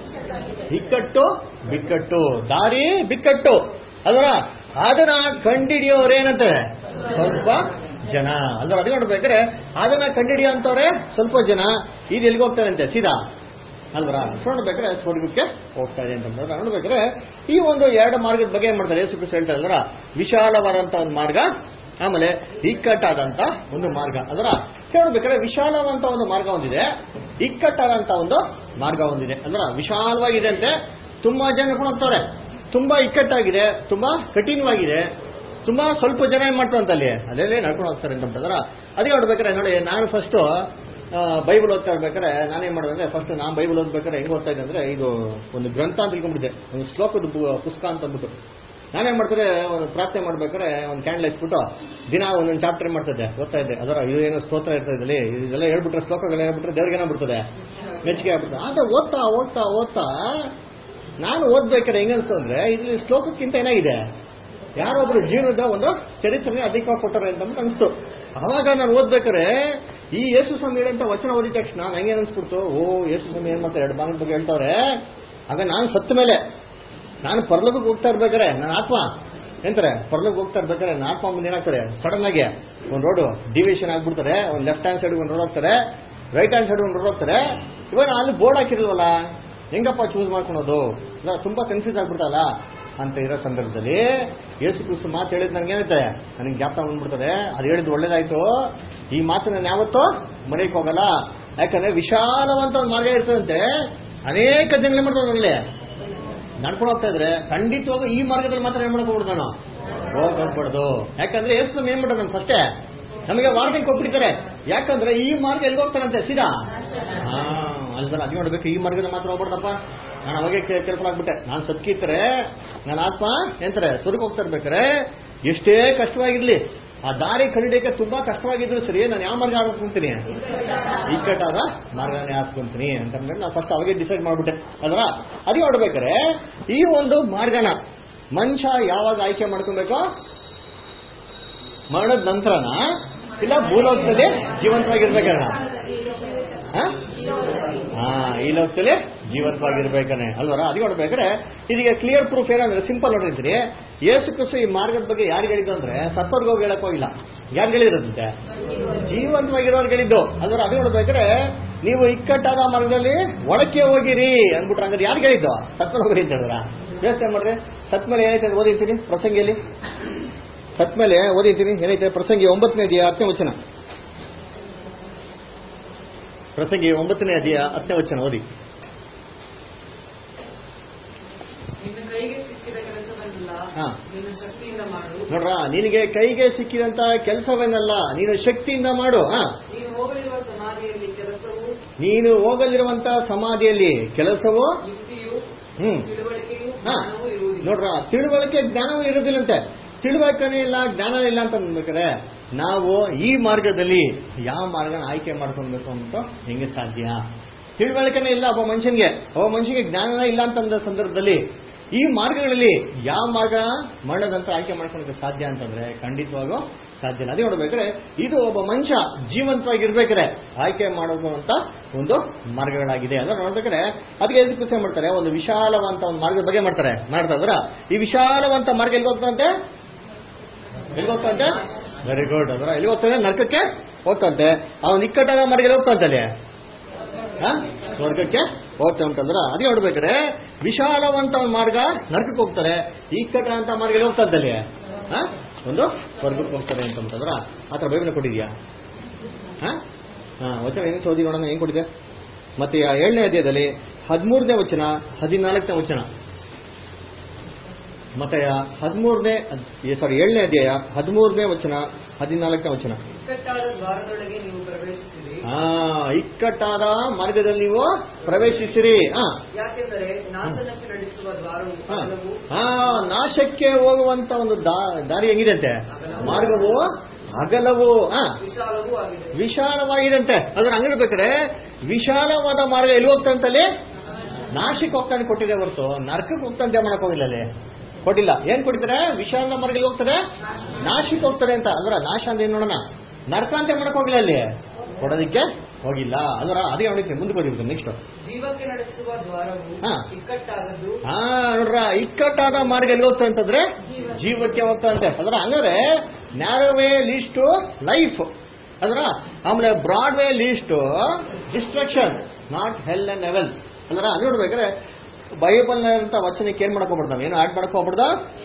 ಇಕ್ಕಟ್ಟು ಬಿಕ್ಕಟ್ಟು ದಾರಿ ಬಿಕ್ಕಟ್ಟು ಅಲ್ವರ ಅದನ್ನ ಕಂಡಿಡಿಯೋರೇನಂತೆ ಸ್ವಲ್ಪ ಜನ ಅಲ್ವರ ಅದು ನೋಡ್ಬೇಕಾದ್ರೆ ಅದನ್ನ ಕಂಡಿಡಿಯೋ ಅಂತವ್ರೆ ಸ್ವಲ್ಪ ಜನ ಇದು ಎಲ್ಲಿಗೆ ಹೋಗ್ತಾರಂತೆ ಸೀದಾ ಅಲ್ವರ ಸೊ ನೋಡ್ಬೇಕಾದ್ರೆ ಸ್ವರ್ಗಕ್ಕೆ ಹೋಗ್ತಾ ಇದೆ ಅಂತಂದ್ರೆ ನೋಡ್ಬೇಕಾದ್ರೆ ಈ ಒಂದು ಎರಡು ಮಾರ್ಗದ ಬಗ್ಗೆ ಏನ್ ಮಾಡ್ತಾರೆ ಯೇಸು ಕ್ರಿಸ್ತ ಹೇಳ್ತಾ ಇದ್ರ ವಿಶಾಲವಾದಂತ ಒಂದು ಮಾರ್ಗ ಆಮೇಲೆ ಇಕ್ಕಟ್ಟಾದಂತ ಒಂದು ಮಾರ್ಗ ಅದರ ನೋಡ್ಬೇಕಾದ್ರೆ ವಿಶಾಲವಂತ ಒಂದು ಮಾರ್ಗ ಒಂದಿದೆ ಇಕ್ಕಟ್ಟಾದಂತ ಒಂದು ಮಾರ್ಗ ಒಂದಿದೆ ಅಂದ್ರೆ ವಿಶಾಲವಾಗಿದೆ ಅಂತೆ ತುಂಬಾ ಜನ ನಡ್ಕೊಂಡು ಹೋಗ್ತಾರೆ ತುಂಬಾ ಇಕ್ಕಟ್ಟಾಗಿದೆ ತುಂಬಾ ಕಠಿಣವಾಗಿದೆ ತುಂಬಾ ಸ್ವಲ್ಪ ಜನ ಏನ್ ಮಾಡ್ತಾರೆ ಅಂತ ಅಲ್ಲಿ ಅಲ್ಲೇ ನಡ್ಕೊಂಡು ಹೋಗ್ತಾರೆ ಅಂತಂದ್ರೆ ಅದೇ ನೋಡ್ಬೇಕಾದ್ರೆ ನೋಡಿ ನಾನು ಫಸ್ಟ್ ಬೈಬಲ್ ಓದ್ತಾ ಇರ್ಬೇಕಾದ್ರೆ ನಾನೇನ್ ಮಾಡಿದೆ ಅಂದ್ರೆ ಫಸ್ಟ್ ನಾನು ಬೈಬಲ್ ಓದ್ಬೇಕಾದ್ರೆ ಹೆಂಗ್ ಓದ್ತಾ ಇದ್ದೆ ಅಂದ್ರೆ ಇದು ಒಂದು ಗ್ರಂಥ ಅಂತ ತಿಳ್ಕೊಂಡ್ಬಿಟ್ಟಿದೆ ಒಂದು ಶ್ಲೋಕದ ಪು- ಪುಸ್ತಕ ಅಂತ ಅಂದ್ಬಿಟ್ಟು ನಾನೇನ್ ಮಾಡ್ತಾರೆ ಒಂದು ಪ್ರಾರ್ಥನೆ ಮಾಡ್ಬೇಕಾದ್ರೆ ಒಂದು ಕ್ಯಾಂಡಲ್ ಹಚ್ಬಿಟ್ಟು ದಿನ ಒಂದೊಂದು ಚಾಪ್ಟರ್ ಮಾಡ್ತಿದ್ದೆ ಓದ್ತಾ ಇದ್ದೆ ಅದರ ಇದು ಏನೋ ಸ್ತೋತ್ರ ಇರ್ತದೆ ಇಲ್ಲಿ ಇದೆಲ್ಲ ಹೇಳ್ಬಿಟ್ರೆ ಶ್ಲೋಕಗಳು ಹೇಳ್ಬಿಟ್ರೆ ದೇವ್ರಿಗೆ ಏನಾಗ್ಬಿಡ್ತದೆ ಮೆಚ್ಚುಗೆ ಆಗ್ಬಿಡ್ತದೆ ಆದ್ರೆ ಓದ್ತಾ ಓದ್ತಾ ಓದ್ತಾ ನಾನು ಓದ್ಬೇಕಾದ್ರೆ ಹೆಂಗನ್ಸ್ತು ಅಂದ್ರೆ ಇಲ್ಲಿ ಶ್ಲೋಕಕ್ಕಿಂತ ಏನಾಗಿದೆ ಯಾರೊಬ್ರು ಜೀವನದ ಒಂದು ಚರಿತ್ರೆ ಅಧಿಕವಾಗಿ ಕೊಟ್ಟಾರೆ ಅಂತ ಅಂದ್ಬಿಟ್ಟು ಅನಿಸ್ತು ಅವಾಗ ನಾನು ಓದ್ಬೇಕಾದ್ರೆ ಈ ಯೇಸು ಸ್ವಾಮಿ ಹೇಳಂತ ವಚನ ಓದಿದ ತಕ್ಷಣ ನಂಗೆ ಅನ್ಸ್ಬಿಡ್ತು ಓ ಯೇಸು ಸ್ವಾಮಿ ಏನ್ ಮಾಡ್ತಾರೆ ಎರಡು ಬಾಂಗ್ ಬಗ್ಗೆ ಹೇಳ್ತಾವ್ರೆ ಆಗ ನಾನು ಸತ್ತ ಮೇಲೆ ನಾನು ಪರಲೋಕಕ್ಕೆ ಹೋಗ್ತಾ ಇರ್ಬೇಕಾರೆ ನನ್ನ ಆತ್ಮ ಎಂತಾರೆ ಪರಲೋಕ ಹೋಗ್ತಾ ಇರ್ಬೇಕಾರೆ ನನ್ನ ಆತ್ಮ ಮುಂದೆ ಏನಾಗ್ತಾರೆ ಸಡನ್ ಆಗಿ ಒಂದು ರೋಡು ಡಿವಿಷನ್ ಆಗ್ಬಿಡ್ತಾರೆ ಒಂದು ಲೆಫ್ಟ್ ಹ್ಯಾಂಡ್ ಸೈಡ್ ಒಂದು ರೋಡ್ ಹೋಗ್ತಾರೆ ರೈಟ್ ಹ್ಯಾಂಡ್ ಸೈಡ್ ಒಂದು ರೋಡ್ ಹೋಗ್ತಾರೆ ಇವಾಗ ಅಲ್ಲಿ ಬೋರ್ಡ್ ಹಾಕಿರಲ್ವಲ್ಲ ಹೆಂಗಪ್ಪ ಚೂಸ್ ಮಾಡ್ಕೊಳೋದು ಇಲ್ಲ ತುಂಬಾ ಕನ್ಫ್ಯೂಸ್ ಆಗ್ಬಿಡ್ತಲ್ಲ ಅಂತ ಇರೋ ಸಂದರ್ಭದಲ್ಲಿ ಯೇಸು ಕ್ರಿಸ್ತು ಮಾತು ಹೇಳಿದ್ ನನಗೆ ಏನಿದೆ ನನಗೆ ಜ್ಞಾಪಕ ಬಂದ್ಬಿಡ್ತದೆ ಅದು ಹೇಳಿದ್ದು ಒಳ್ಳೇದಾಯ್ತು ಈ ಮಾತು ನಾನು ಯಾವತ್ತೂ ಮನೆಗೆ ಹೋಗಲ್ಲ ಯಾಕಂದ್ರೆ ವಿಶಾಲವಂತ ಒಂದು ಮಾರ್ಗ ಇರ್ತದಂತೆ ಅನೇಕ ಜನಗಳು ಮಾಡ್ತಾರೆ ಅದರಲ್ಲಿ ನಡ್ಕೊಂಡು ಹೋಗ್ತಾ ಇದ್ರೆ ಖಂಡಿತವಾಗೂ ಈ ಮಾರ್ಗದಲ್ಲಿ ಮಾತ್ರ ಏನ್ ಮಾಡ್ಕೊಬಿಡ್ದು ನಾನು ಹೋಗ್ಬಾರ್ದು ಯಾಕಂದ್ರೆ ಯೇಸು ಸ್ವಾಮಿ ಏನ್ ಮಾಡೋದು ಫಸ್ಟೇ ನಮಗೆ ವಾರ್ನಿಂಗ್ ಕೊಟ್ಬಿಡ್ತಾರೆ ಯಾಕಂದ್ರೆ ಈ ಮಾರ್ಗ ಎಲ್ಲಿ ಹೋಗ್ತಾರಂತೆ ಸೀದಾ ಹಾ ಅಲ್ದರ ಅದು ನೋಡ್ಬೇಕು ಈ ಮಾರ್ಗದ ಮಾತ್ರ ಹೋಗ್ಬಾರ್ದಪ್ಪ ನಾನು ಅವಾಗೆ ಕೇರ್ಫುಲ್ ಆಗ್ಬಿಟ್ಟೆ ನಾನು ಸತ್ಕಿತ್ತರೆ ನನ್ನ ಆತ್ಮ ಎಂತಾರೆ ಸ್ವರ್ಗ ಹೋಗ್ತಾ ಇರ್ಬೇಕಾರೆ ಎಷ್ಟೇ ಕಷ್ಟವಾಗಿರ್ಲಿ ಆ ದಾರಿ ಕಂಡಿಡಿಯಕ್ಕೆ ತುಂಬಾ ಕಷ್ಟವಾಗಿದ್ರು ಸರಿ ನಾನು ಯಾವ ಮಾರ್ಗ ಹಾಕೊಂತೀನಿ ಇಕ್ಕಟ್ಟಾದ ಮಾರ್ಗನೇ ಹಾಸ್ಕೊಂತೀನಿ ಅಂತಂದ್ರೆ ನಾನು ಫಸ್ಟ್ ಅವಾಗೆ ಡಿಸೈಡ್ ಮಾಡ್ಬಿಟ್ಟೆ ಅದರ ಅದು ನೋಡ್ಬೇಕಾರೆ ಈ ಒಂದು ಮಾರ್ಗನ ಮನುಷ್ಯ ಯಾವಾಗ ಆಯ್ಕೆ ಮಾಡ್ಕೊಬೇಕು ಮರಣದ ನಂತರನ ಇಲ್ಲ ಭೂಲೋಕದಲ್ಲಿ ಜೀವಂತವಾಗಿರ್ಬೇಕಾನ ಹಾ ಹಾ ಈ ಲೋಕದಲ್ಲಿ ಜೀವಂತವಾಗಿರ್ಬೇಕಾನೆ ಅಲ್ವರ ಅದು ನೋಡ್ಬೇಕಾದ್ರೆ ಇದೀಗ ಕ್ಲಿಯರ್ ಪ್ರೂಫ್ ಏನಂದ್ರೆ ಸಿಂಪಲ್ ನೋಡಿದ್ರಿ ಯೇಸು ಕ್ರಿಸ್ತು ಈ ಮಾರ್ಗದ ಬಗ್ಗೆ ಯಾರು ಹೇಳಿದ್ದು ಅಂದ್ರೆ ಸತ್ತೋರ್ಗೆ ಹೋಗಿ ಹೇಳಕ್ ಹೋಗಿಲ್ಲ ಯಾರು ಹೇಳಿರೋದಂತೆ ಜೀವಂತವಾಗಿರೋರ್ಗೆ ಹೇಳಿದ್ದು ಅಲ್ವರ ಅದು ನೋಡ್ಬೇಕಾದ್ರೆ ನೀವು ಇಕ್ಕಟ್ಟಾದ ಮಾರ್ಗದಲ್ಲಿ ಒಳಕ್ಕೆ ಹೋಗಿರಿ ಅಂದ್ಬಿಟ್ರೆ ಹಂಗಾರೆ ಯಾರು ಹೇಳಿದ್ದು ಸತ್ಮೇಲೆ ಹೋಗಿರಿ ಅಂತ ಹೇಳಿದ್ರ ಯೋಚನೆ ಮಾಡ್ರಿ ಸತ್ಮೇಲೆ ಏನೈತೆ ಅಂತ ಓದಿರ್ತೀನಿ ಪ್ರಸಂಗಿಯಲ್ಲಿ ಸತ್ಮೇಲೆ ಓದಿರ್ತೀನಿ ಏನೈತೆ ಪ್ರಸಂಗಿ ಒಂಬತ್ತನೇ ಅಧ್ಯಾಯ ಹತ್ತನೇ ವಚನ ಪ್ರಸಂಗಿ ಒಂಬತ್ತನೇ ಅಧ್ಯಾಯ ಹತ್ತನೇ ವಚನ ಓದಿ ನಿನ್ನ ಕೈಗೆ ಸಿಕ್ಕಿದ ಕೆಲಸವನ್ನೆಲ್ಲ ಹಾ. ನೀನು ನಿನ್ನ ಶಕ್ತಿಯಿಂದ ಮಾಡು ನೋಡ್ರ ನಿನಗೆ ಕೈಗೆ ಸಿಕ್ಕಿದಂತ ಕೆಲಸವೇನಲ್ಲ ನೀನು ಶಕ್ತಿಯಿಂದ ಮಾಡು ಹಾ ನೀನು ಹೋಗಲಿರುವ ಸಮಾಧಿಯಲ್ಲಿ ಕೆಲಸವು ನೀನು ಹೋಗಲಿರುವಂತ ಸಮಾಧಿಯಲ್ಲಿ ಕೆಲಸವು ಯುಕ್ತಿಯು ಹ್ಮ್ ತಿಳುವಳಿಕೆಯು ಹಾ. ಜ್ಞಾನವೂ ಇರುವುದಿಲ್ಲ ನೋಡ್ರ ತಿಳುವಳಿಕೆ ಜ್ಞಾನವೂ ಇರೋದಿಲ್ಲಂತೆ ತಿಳುವಳಿಕೆನೇ ಇಲ್ಲ ಜ್ಞಾನ ಇಲ್ಲ ಅಂತ ಅನ್ಬೇಕಾರೆ ನಾವು ಈ ಮಾರ್ಗದಲ್ಲಿ ಯಾವ ಮಾರ್ಗನ ಆಯ್ಕೆ ಮಾಡ್ಕೊಳ್ಬೇಕು ಅಂತ ಹೆಂಗೆ ಸಾಧ್ಯ ತಿಳುವಳಿಕೆನೇ ಇಲ್ಲ ಒಬ್ಬ ಮನುಷ್ಯನ್ಗೆ ಒಬ್ಬ ಮನುಷ್ಯನಿಗೆ ಜ್ಞಾನ ಇಲ್ಲ ಅಂತಂದ ಸಂದರ್ಭದಲ್ಲಿ ಈ ಮಾರ್ಗಗಳಲ್ಲಿ ಯಾವ ಮಾರ್ಗ ಮರಣದಂತ ಆಯ್ಕೆ ಮಾಡ್ಕೊಳಕ್ಕೆ ಸಾಧ್ಯ ಅಂತಂದ್ರೆ ಖಂಡಿತವಾಗೂ ಸಾಧ್ಯ ಇಲ್ಲ ಅದೇ ನೋಡ್ಬೇಕಾದ್ರೆ ಇದು ಒಬ್ಬ ಮನುಷ್ಯ ಜೀವಂತವಾಗಿರ್ಬೇಕಾದ್ರೆ ಆಯ್ಕೆ ಮಾಡೋದು ಅಂತ ಒಂದು ಮಾರ್ಗಗಳಾಗಿದೆ ಅಂದ್ರೆ ನೋಡ್ಬೇಕಾದ್ರೆ ಅದಕ್ಕೆ ಎಲ್ಲಿ ಕೃಷಿ ಮಾಡ್ತಾರೆ ಒಂದು ವಿಶಾಲವಂತ ಒಂದು ಮಾರ್ಗದ ಬಗ್ಗೆ ಮಾಡ್ತಾರೆ ಮಾಡ್ತಾ ಇದ್ರ ಈ ವಿಶಾಲವಂತ ಮಾರ್ಗ ಎಲ್ಲಿ ಹೋಗ್ತಂತೆ ಎಲ್ಲಿ ಹೋಗ್ತಂತೆ ವೆರಿ ಗುಡ್ ಅದರ ಎಲ್ಲಿ ಹೋಗ್ತಾನೆ ನರ್ಕಕ್ಕೆ ಹೋಗ್ತಂತೆ ಅವನು ಇಕ್ಕಟ್ಟಾದ ಮಾರ್ಗ ಎಲ್ಲಿ ಹೋಗ್ತಂತೆ ಅಲ್ಲಿ ಹಾ? ಸ್ವರ್ಗಕ್ಕೆ ಹೋಗ್ತಾ ಉಂಟಂದ್ರ ಅದೇ ನೋಡ್ಬೇಕಾದ್ರೆ ವಿಶಾಲವಂತ ಒಂದು ಮಾರ್ಗ ನರಕಕ್ಕೆ ಹೋಗ್ತಾರೆ ಇಕ್ಕಟ್ಟ ಅಂತ ಮಾರ್ಗ ಎಲ್ಲಿ ಹೋಗ್ತಂತೆ ಅಲ್ಲಿ ಹಾ? ಒಂದು ಸ್ವರ್ಗಕ್ಕೆ ಹೋಗ್ತಾರೆ ಅಂತ ಅಂತಂದ್ರ ಆತರ ಬೈಬಲ್ ಕೊಟ್ಟಿದ್ಯಾ ಹಾ ಹಾ ವಚನ ಏನು ಓದಿ ನೋಡೋಣ ಏನ್ ಕೊಟ್ಟಿದೆ ಮತ್ತೆ ಆ ಏಳನೇ ಅಧ್ಯಾಯದಲ್ಲಿ ಹದಿಮೂರನೇ ವಚನ ಹದಿನಾಲ್ಕನೇ ವಚನ ಮತ್ತೆ ಹದಿಮೂರನೇ ಸಾರಿ ಏಳನೇ ಅಧ್ಯಾಯ ಹದಿಮೂರನೇ ವಚನ ಹದಿನಾಲ್ಕನೇ ವಚನ ಇಕ್ಕಟ್ಟಾದ ದ್ವಾರದೊಳಗೆ ನೀವು ಪ್ರವೇಶಿಸಿರಿ ಆ ಇಕ್ಕಟ್ಟಾದ ಮಾರ್ಗದಲ್ಲಿ ನೀವು ಪ್ರವೇಶಿಸಿರಿ ಹಾ ಯಾಕೆಂದರೆ ನಾಶನಕ್ಕೆ ನಡೆಸುವ ದ್ವಾರವು ಹಾ. ಅಗಲವು ಆ ನಾಶಕ್ಕೆ ಹೋಗುವಂತ ಒಂದು ದಾ- ದಾರಿ ಹೆಂಗಿದಂತೆ ಮಾರ್ಗವು ಅಗಲವು ಹಾ ವಿಶಾಲವೂ ಆಗಿದೆ ವಿಶಾಲವಾಗಿದಂತೆ ಅದ್ರ ಹಂಗಿರ್ಬೇಕಾದ್ರೆ ವಿಶಾಲವಾದ ಮಾರ್ಗ ಎಲ್ಲಿ ಹೋಗ್ತಂತಲ್ಲಿ ನಾಶಕ್ಕೆ ಹೋಗ್ತಾನೆ ಕೊಟ್ಟಿದೆ ಹೊರತು ನರ್ಕಕ್ಕೆ ಹೋಗ್ತಂತೆ ಮಾಡಕ್ ಹೋಗಿಲ್ಲ ಅಲ್ಲಿ ಕೊಟ್ಟಿಲ್ಲ ಏನ್ ಕೊಡ್ತಾರೆ ವಿಶಾಲ ಮಾರ್ಗ ಎಲ್ಲಿ ಹೋಗ್ತಾರೆ ನಾಶಕ್ಕೆ ಹೋಗ್ತಾರೆ ಅಂತ ಅದ್ರ ನಾಶ ಅಂತ ಏನ್ ನೋಡೋಣ ನರ್ಕ ಅಂತ ಮಾಡಕ್ ಹೋಗಿಲ್ಲ ಅಲ್ಲಿ ಕೊಡೋದಕ್ಕೆ ಹೋಗಿಲ್ಲ ಅದರ ಅದೇ ನೋಡಿಕ್ಕೆ ಮುಂದಕ್ಕೆ ಹೋಗಿರ್ಬೇಕು ನೆಕ್ಸ್ಟ್ ಜೀವಕ್ಕೆ ನಡೆಸುವ ದ್ವಾರವು ಹಾ. ಇಕ್ಕಟ್ಟಾದದ್ದು ಹಾ ನೋಡ್ರ ಇಕ್ಕಟ್ಟಾದ ಮಾರ್ಗ ಎಲ್ಲಿ ಹೋಗ್ತಾ ಅಂತಂದ್ರೆ ಜೀವಕ್ಕೆ ಹೋಗ್ತಾ ಅಂತೆ ಅದರ ಹಂಗಾದ್ರೆ narrow way leads to life ಅದರ ಆಮೇಲೆ broad way leads to destruction not hell and evil ಅದರ ಅದು ನೋಡ್ಬೇಕಾದ್ರೆ ಬೈಬಲ್ ಅಂತ ವಚನಕ್ಕೆ ಏನ್ ಮಾಡಕ್ ಹೋಗ್ಬಿಡ್ದು ನಾವು ಏನು ಆಡ್ ಮಾಡಕ್ ಹೋಗ್ಬಿಡ್ದು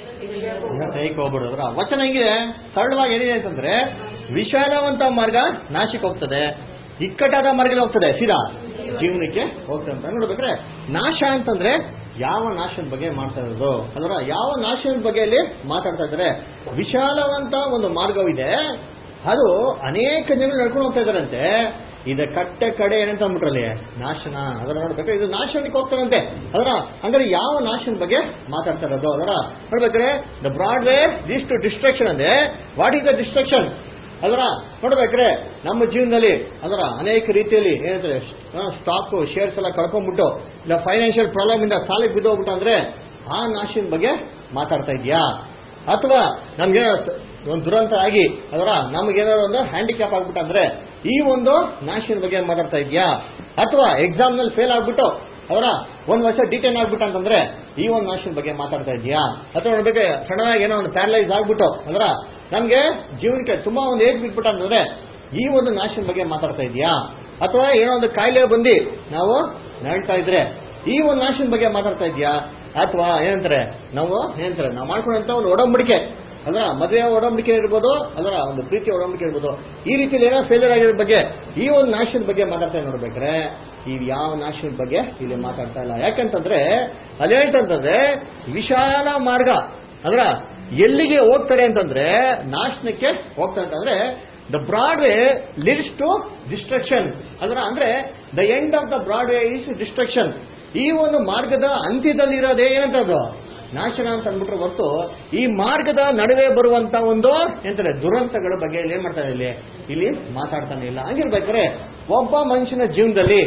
ಕೈಗೆ ಹೋಗ್ಬಿಡು ಅದರ ವಚನ ಹೆಂಗಿದೆ ಸರಳವಾಗಿ ಏನಿದೆ ಅಂತಂದ್ರೆ ವಿಶಾಲವಂತ ಮಾರ್ಗ ನಾಶಕ್ಕೆ ಹೋಗ್ತದೆ ಇಕ್ಕಟ್ಟಾದ ಮಾರ್ಗದಲ್ಲಿ ಹೋಗ್ತದೆ ಸೀದಾ ಜೀವನಕ್ಕೆ ಹೋಗ್ತದೆ ಅಂತ ನೋಡ್ಬೇಕಾದ್ರೆ ನಾಶ ಅಂತಂದ್ರೆ ಯಾವ ನಾಶದ ಬಗ್ಗೆ ಮಾಡ್ತಾ ಇರೋದು ಅದರ ಯಾವ ನಾಶದ ಬಗ್ಗೆ ಅಲ್ಲಿ ಮಾತಾಡ್ತಾ ಇದ್ದಾರೆ ವಿಶಾಲವಂತ ಒಂದು ಮಾರ್ಗವಿದೆ ಅದು ಅನೇಕ ಜನರು ನಡ್ಕೊಂಡು ಹೋಗ್ತಾ ಇದಾರಂತೆ ಇದು ಕಟ್ಟೆ ಕಡೆ ಏನಂತ ಅಂದ್ಬಿಟ್ರಲ್ಲಿ ನಾಶನ ಅದರ ನೋಡ್ಬೇಕು ಇದು ನಾಶನಕ್ಕೆ ಹೋಗ್ತಾರಂತೆ ಅದರ ಅಂದ್ರೆ ಯಾವ ನಾಶನ ಬಗ್ಗೆ ಮಾತಾಡ್ತಾ ಇರೋದು ಅದರ ನೋಡ್ಬೇಕಾದ್ರೆ the broad way this to destruction ಅಂದ್ರೆ ವಾಟ್ ಈಸ್ ದ ಡಿಸ್ಟ್ರಕ್ಷನ್ ಅದರ ನೋಡ್ಬೇಕ್ರೆ ನಮ್ಮ ಜೀವನದಲ್ಲಿ ಅದರ ಅನೇಕ ರೀತಿಯಲ್ಲಿ ಏನಂತಾರೆ ಸ್ಟಾಕ್ ಶೇರ್ಸ್ ಎಲ್ಲ ಕಳ್ಕೊಂಡ್ಬಿಟ್ಟು ಇಲ್ಲ ಫೈನಾನ್ಷಿಯಲ್ ಪ್ರಾಬ್ಲಮ್ ಇಂದ ಸಾಲಿಗೆ ಬಿದ್ದೋಗ್ಬಿಟ್ಟು ಅಂದ್ರೆ ಆ ನಾಶಿನ ಬಗ್ಗೆ ಮಾತಾಡ್ತಾ ಇದೆಯಾ ಅಥವಾ ನಮ್ಗೆ ಒಂದು ದುರಂತ ಆಗಿ ಅದರ ನಮಗೇನಾದ್ರು ಒಂದು ಹ್ಯಾಂಡಿಕ್ಯಾಪ್ ಆಗ್ಬಿಟ್ಟು ಅಂದ್ರೆ ಈ ಒಂದು ನಾಶಿನ ಬಗ್ಗೆ ಮಾತಾಡ್ತಾ ಇದೆಯಾ ಅಥವಾ ಎಕ್ಸಾಮ್ ನಲ್ಲಿ ಫೇಲ್ ಆಗ್ಬಿಟ್ಟು ಅವರ ಒಂದ್ ವರ್ಷ ಡಿಟೈನ್ ಆಗ್ಬಿಟ್ಟು ಅಂತಂದ್ರೆ ಈ ಒಂದು ನಾಶಿನ ಬಗ್ಗೆ ಮಾತಾಡ್ತಾ ಇದೆಯಾ ಅಥವಾ ನೋಡ್ಬೇಕು ಸಡನ್ ಆಗಿ ಏನೋ ಒಂದು ಪ್ಯಾರಲೈಸ್ ಆಗ್ಬಿಟ್ಟು ಅದರ ನಮ್ಗೆ ಜೀವನಕ್ಕೆ ತುಂಬಾ ಒಂದು ಏಟ್ ಬಿಟ್ಬಿಟ್ಟು ಅಂತಂದ್ರೆ ಈ ಒಂದು ನಾಶಿನ ಬಗ್ಗೆ ಮಾತಾಡ್ತಾ ಇದೆಯಾ ಅಥವಾ ಏನೋ ಒಂದು ಕಾಯಿಲೆ ಬಂದು ನಾವು ನಳ್ತಾ ಇದ್ರೆ ಈ ಒಂದು ನಾಶಿನ ಬಗ್ಗೆ ಮಾತಾಡ್ತಾ ಇದೆಯಾ ಅಥವಾ ಏನಂತಾರೆ ನಾವು ಏನಂತಾರೆ ನಾವು ಮಾಡ್ಕೊಂಡಂತ ಒಂದು ಒಡಂಬಡಿಕೆ ಅದರ ಮದುವೆ ಒಡಂಬಡಿಕೆ ಇರ್ಬೋದು ಅದರ ಒಂದು ಪ್ರೀತಿ ಒಡಂಬಡಿಕೆ ಇರ್ಬೋದು ಈ ರೀತಿಯಲ್ಲಿ ಏನೋ ಫೇಲ್ಯೂರ್ ಆಗಿರೋ ಬಗ್ಗೆ ಈ ಒಂದು ನಾಶದ ಬಗ್ಗೆ ಮಾತಾಡ್ತಾ ನೋಡ್ಬೇಕಾದ್ರೆ ಈ ಯಾವ ನಾಶದ ಬಗ್ಗೆ ಇಲ್ಲಿ ಮಾತಾಡ್ತಾ ಇಲ್ಲ ಯಾಕಂತಂದ್ರೆ ಅಲ್ಲಿ ಹೇಳ್ತಂತಂದ್ರೆ ವಿಶಾಲ ಮಾರ್ಗ ಅದರ ಎಲ್ಲಿಗೆ ಹೋಗ್ತಾರೆ ಅಂತಂದ್ರೆ ನಾಶನಕ್ಕೆ ಹೋಗ್ತಾರೆ ಅಂತಂದ್ರೆ the broad way leads to destruction ಅದರ ಅಂದ್ರೆ the end of the broad way is destruction ಈ ಒಂದು ಮಾರ್ಗದ ಅಂತ್ಯದಲ್ಲಿರೋದೇ ಏನಂತದ್ದು ನಾಶನ ಅಂತ ಅಂದ್ಬಿಟ್ರೆ ಹೊರತು ಈ ಮಾರ್ಗದ ನಡುವೆ ಬರುವಂತ ಒಂದು ಎಂತಾರೆ ದುರಂತಗಳ ಬಗ್ಗೆ ಇಲ್ಲಿ ಏನ್ ಮಾಡ್ತಾರೆ ಇಲ್ಲಿ ಇಲ್ಲಿ ಮಾತಾಡ್ತಾನೆ ಇಲ್ಲ ಹಂಗಿರ್ಬೇಕಾದ್ರೆ ಒಬ್ಬ ಮನುಷ್ಯನ ಜೀವನದಲ್ಲಿ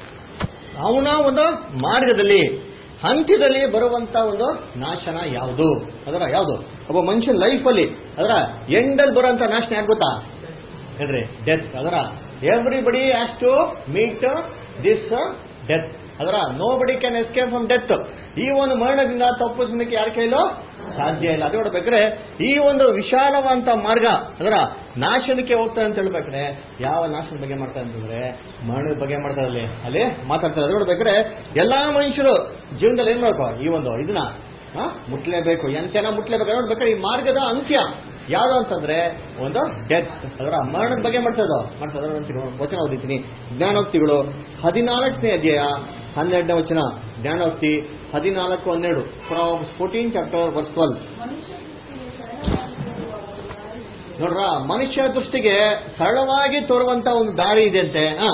ಅವನ ಒಂದು ಮಾರ್ಗದಲ್ಲಿ ಅಂತ್ಯದಲ್ಲಿ ಬರುವಂತ ಒಂದು ನಾಶನ ಯಾವುದು ಅದರ ಯಾವುದು ಒಬ್ಬ ಮನುಷ್ಯನ ಲೈಫಲ್ಲಿ ಅದರ ಎಂಡಲ್ಲಿ ಬರುವಂತ ನಾಶನ ಯಾರು ಗೊತ್ತಾ ಹೇಳ್ರಿ ಡೆತ್ ಅದರ everybody has to meet this death ಅದರ nobody can escape from death ಈ ಒಂದು ಮರಣದಿಂದ ತಪ್ಪಿಸಲಿಕ್ಕೆ ಯಾರ ಕೈಲೋ ಸಾಧ್ಯ ಇಲ್ಲ ಅದು ನೋಡ್ಬೇಕಾದ್ರೆ ಈ ಒಂದು ವಿಶಾಲವಂತ ಮಾರ್ಗ ಅದರ ನಾಶನಕ್ಕೆ ಹೋಗ್ತಾರೆ ಅಂತ ಹೇಳ್ಬೇಕಾದ್ರೆ ಯಾವ ನಾಶನ ಬಗ್ಗೆ ಮಾಡ್ತಾರೆ ಅಂತಂದ್ರೆ ಮರಣದ ಬಗ್ಗೆ ಮಾಡ್ತಾರೆ ಅಲ್ಲಿ ಅಲ್ಲಿ ಮಾತಾಡ್ತಾರೆ ಅದು ನೋಡ್ಬೇಕಾದ್ರೆ ಎಲ್ಲಾ ಮನುಷ್ಯರು ಜೀವನದಲ್ಲಿ ಏನ್ ಮಾಡ್ಕೋ ಈ ಒಂದು ಇದನ್ನ ಆ, ಮುಟ್ಲೇಬೇಕು ಎಂತೆನ ಮುಟ್ಲೇಬೇಕು ನೋಡ್ಬೇಕಾದ್ರೆ ಈ ಮಾರ್ಗದ ಅಂತ್ಯ ಯಾವುದು ಅಂತಂದ್ರೆ ಒಂದು ಡೆತ್ ಅದರ ಮರಣದ ಬಗ್ಗೆ ಮಾಡ್ತದೋ ಮಾಡ್ತದ ವಚನ ಓದಿದ್ದೀನಿ ಜ್ಞಾನೋಕ್ತಿಗಳು ಹದಿನಾಲ್ಕನೇ ಅಧ್ಯಾಯ ಹನ್ನೆರಡನೇ ವಚನ ಜ್ಞಾನೋಕ್ತಿ ಹದಿನಾಲ್ಕು ಹನ್ನೆರಡು ಫೋರ್ಟೀನ್ ಚಾಪ್ಟರ್ ವರ್ಸ್ ಟ್ವೆಲ್ ಮನುಷ್ಯ ನೋಡ್ರ ಮನುಷ್ಯ ದೃಷ್ಟಿಗೆ ಸರಳವಾಗಿ ತೋರುವಂತ ಒಂದು ದಾರಿ ಇದೆ ಅಂತೆ ಹಾ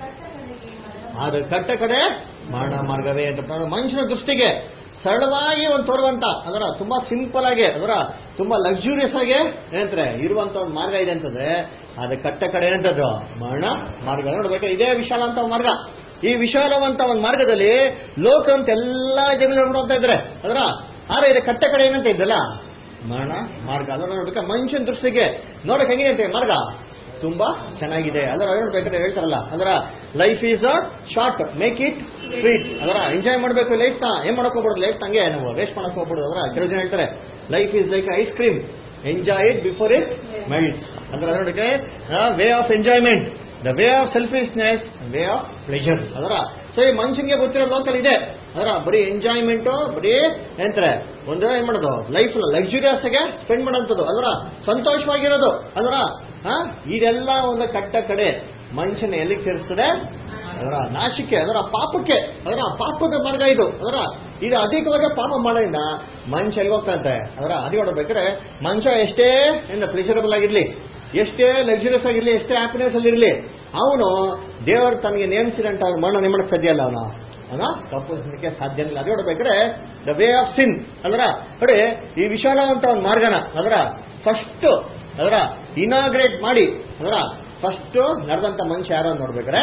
ಅದು ಕಟ್ಟ ಕಡೆ ಮರಣ ಮಾರ್ಗವೇ ಅಂತ ಪ್ರ- ಮನುಷ್ಯನ ದೃಷ್ಟಿಗೆ ಸರಳವಾಗಿ ಒಂದು ತೋರುವಂತ ಅದರ ತುಂಬಾ ಸಿಂಪಲ್ ಆಗಿ ಅದರ ತುಂಬಾ ಲಕ್ಸುರಿಯಸ್ ಆಗಿ ಏನಂತಾರೆ ಇರುವಂತ ಒಂದು ಮಾರ್ಗ ಇದೆ ಅಂತಂದ್ರೆ ಅದು ಕಟ್ಟ ಕಡೆ ಏನಂತದ್ದು ಮರಣ ಮಾರ್ಗ ನೋಡ್ಬೇಕು ಇದೇ ವಿಶಾಲ ಅಂತ ಒಂದು ಮಾರ್ಗ ಈ ವಿಶಾಲವಂತ ಒಂದು ಮಾರ್ಗದಲ್ಲಿ ಲೋಕ ಅಂತ ಎಲ್ಲಾ ಜನಗಳು ನೋಡ್ತಾ ಇದ್ರೆ ಅದರ ಆದ್ರೆ ಇದು ಕಟ್ಟ ಕಡೆ ಏನಂತ ಇದ್ದಲ್ಲ ಮರಣ ಮಾರ್ಗ ಅದರ ನೋಡ್ಬೇಕು ಮನುಷ್ಯನ ದೃಷ್ಟಿಗೆ ನೋಡಕ್ ಹೆಂಗಿದೆ ಅಂತೆ ಮಾರ್ಗ ತುಂಬಾ ಚೆನ್ನಾಗಿದೆ ಅದರ ನೋಡ್ಬೇಕಾದ್ರೆ ಹೇಳ್ತಾರಲ್ಲ ಅದರ life is short make it sweet ಅದರ ಎಂಜಾಯ್ ಮಾಡಬೇಕು ಲೈಫ್ ನ ಏನ್ ಮಾಡಕ್ ಹೋಗ್ಬಿಡೋದು ಲೈಫ್ ಹಂಗೆ ನಾವು ವೇಸ್ಟ್ ಮಾಡಕ್ ಹೋಗ್ಬಿಡೋದು ಅದರ ಕೆಲವು ಜನ ಹೇಳ್ತಾರೆ life is like ice cream enjoy it before it melts ಅಂದ್ರೆ ನೋಡಕ್ಕೆ way of enjoyment the way of selfishness way of pleasure ಅದರ ಸೊ ಈ ಮನುಷ್ಯನಿಗೆ ಗೊತ್ತಿರೋ ಲೋಕಲ್ ಇದೆ ಅದರ ಬರೀ ಎಂಜಾಯ್ಮೆಂಟ್ ಬರೀ ಏನಂತಾರೆ ಒಂದು ಏನ್ ಮಾಡೋದು ಲೈಫ್ ಲಕ್ಸುರಿಯಸ್ ಆಗಿ ಸ್ಪೆಂಡ್ ಮಾಡೋಂಥದ್ದು ಅದರ ಸಂತೋಷವಾಗಿರೋದು ಅದರ ಆ, ಇದೆಲ್ಲ ಒಂದು ಕಟ್ಟ ಕಡೆ ಮನುಷ್ಯನ ಎಲ್ಲಿಗೆ ಸೇರಿಸ್ತದೆ ಅದರ ನಾಶಕ್ಕೆ ಅದರ ಪಾಪಕ್ಕೆ ಅದರ ಪಾಪದ ಮಾರ್ಗ ಇದು ಅದರ ಇದು ಅಧಿಕವಾಗಿ ಪಾಪ ಮಾಡೋದ್ರಿಂದ ಮನುಷ್ಯ ಎಲ್ಲಿ ಹೋಗ್ತಾನಂತೆ ಅದರ ಅದಿ ನೋಡ್ಬೇಕಾದ್ರೆ ಮನುಷ್ಯ ಎಷ್ಟೇ ಏನು ಪ್ಲೆಷರಬಲ್ ಆಗಿರ್ಲಿ ಎಷ್ಟೇ ಲಕ್ಸುರಿಯಸ್ ಆಗಿರ್ಲಿ ಎಷ್ಟೇ ಹ್ಯಾಪಿನೆಸ್ ಅಲ್ಲಿ ಇರ್ಲಿ ಅವನು ದೇವರು ತನಗೆ ನೇಮಿಸಿದಂತ ಅವ್ನು ಮರಣ ನೇಮಕ್ಕೆ ಸಾಧ್ಯ ಅಲ್ಲ ಅವನು ಅವನ ತಪ್ಪಿಸಲಿಕ್ಕೆ ಸಾಧ್ಯ ಇಲ್ಲ ಅದು ನೋಡ್ಬೇಕಾದ್ರೆ ದ ವೇ ಆಫ್ ಸಿನ್ ಅದರ ನೋಡಿ ಈ ವಿಶಾಲವಂತ ಒಂದು ಮಾರ್ಗನ ಅದರ ಫಸ್ಟ್ ಅದರ ಇನಾಗ್ರೇಟ್ ಮಾಡಿ ಅದರ ಫಸ್ಟ್ ನಡೆದಂತ ಮನುಷ್ಯ ಯಾರು ಅಂತ ನೋಡ್ಬೇಕಾರೆ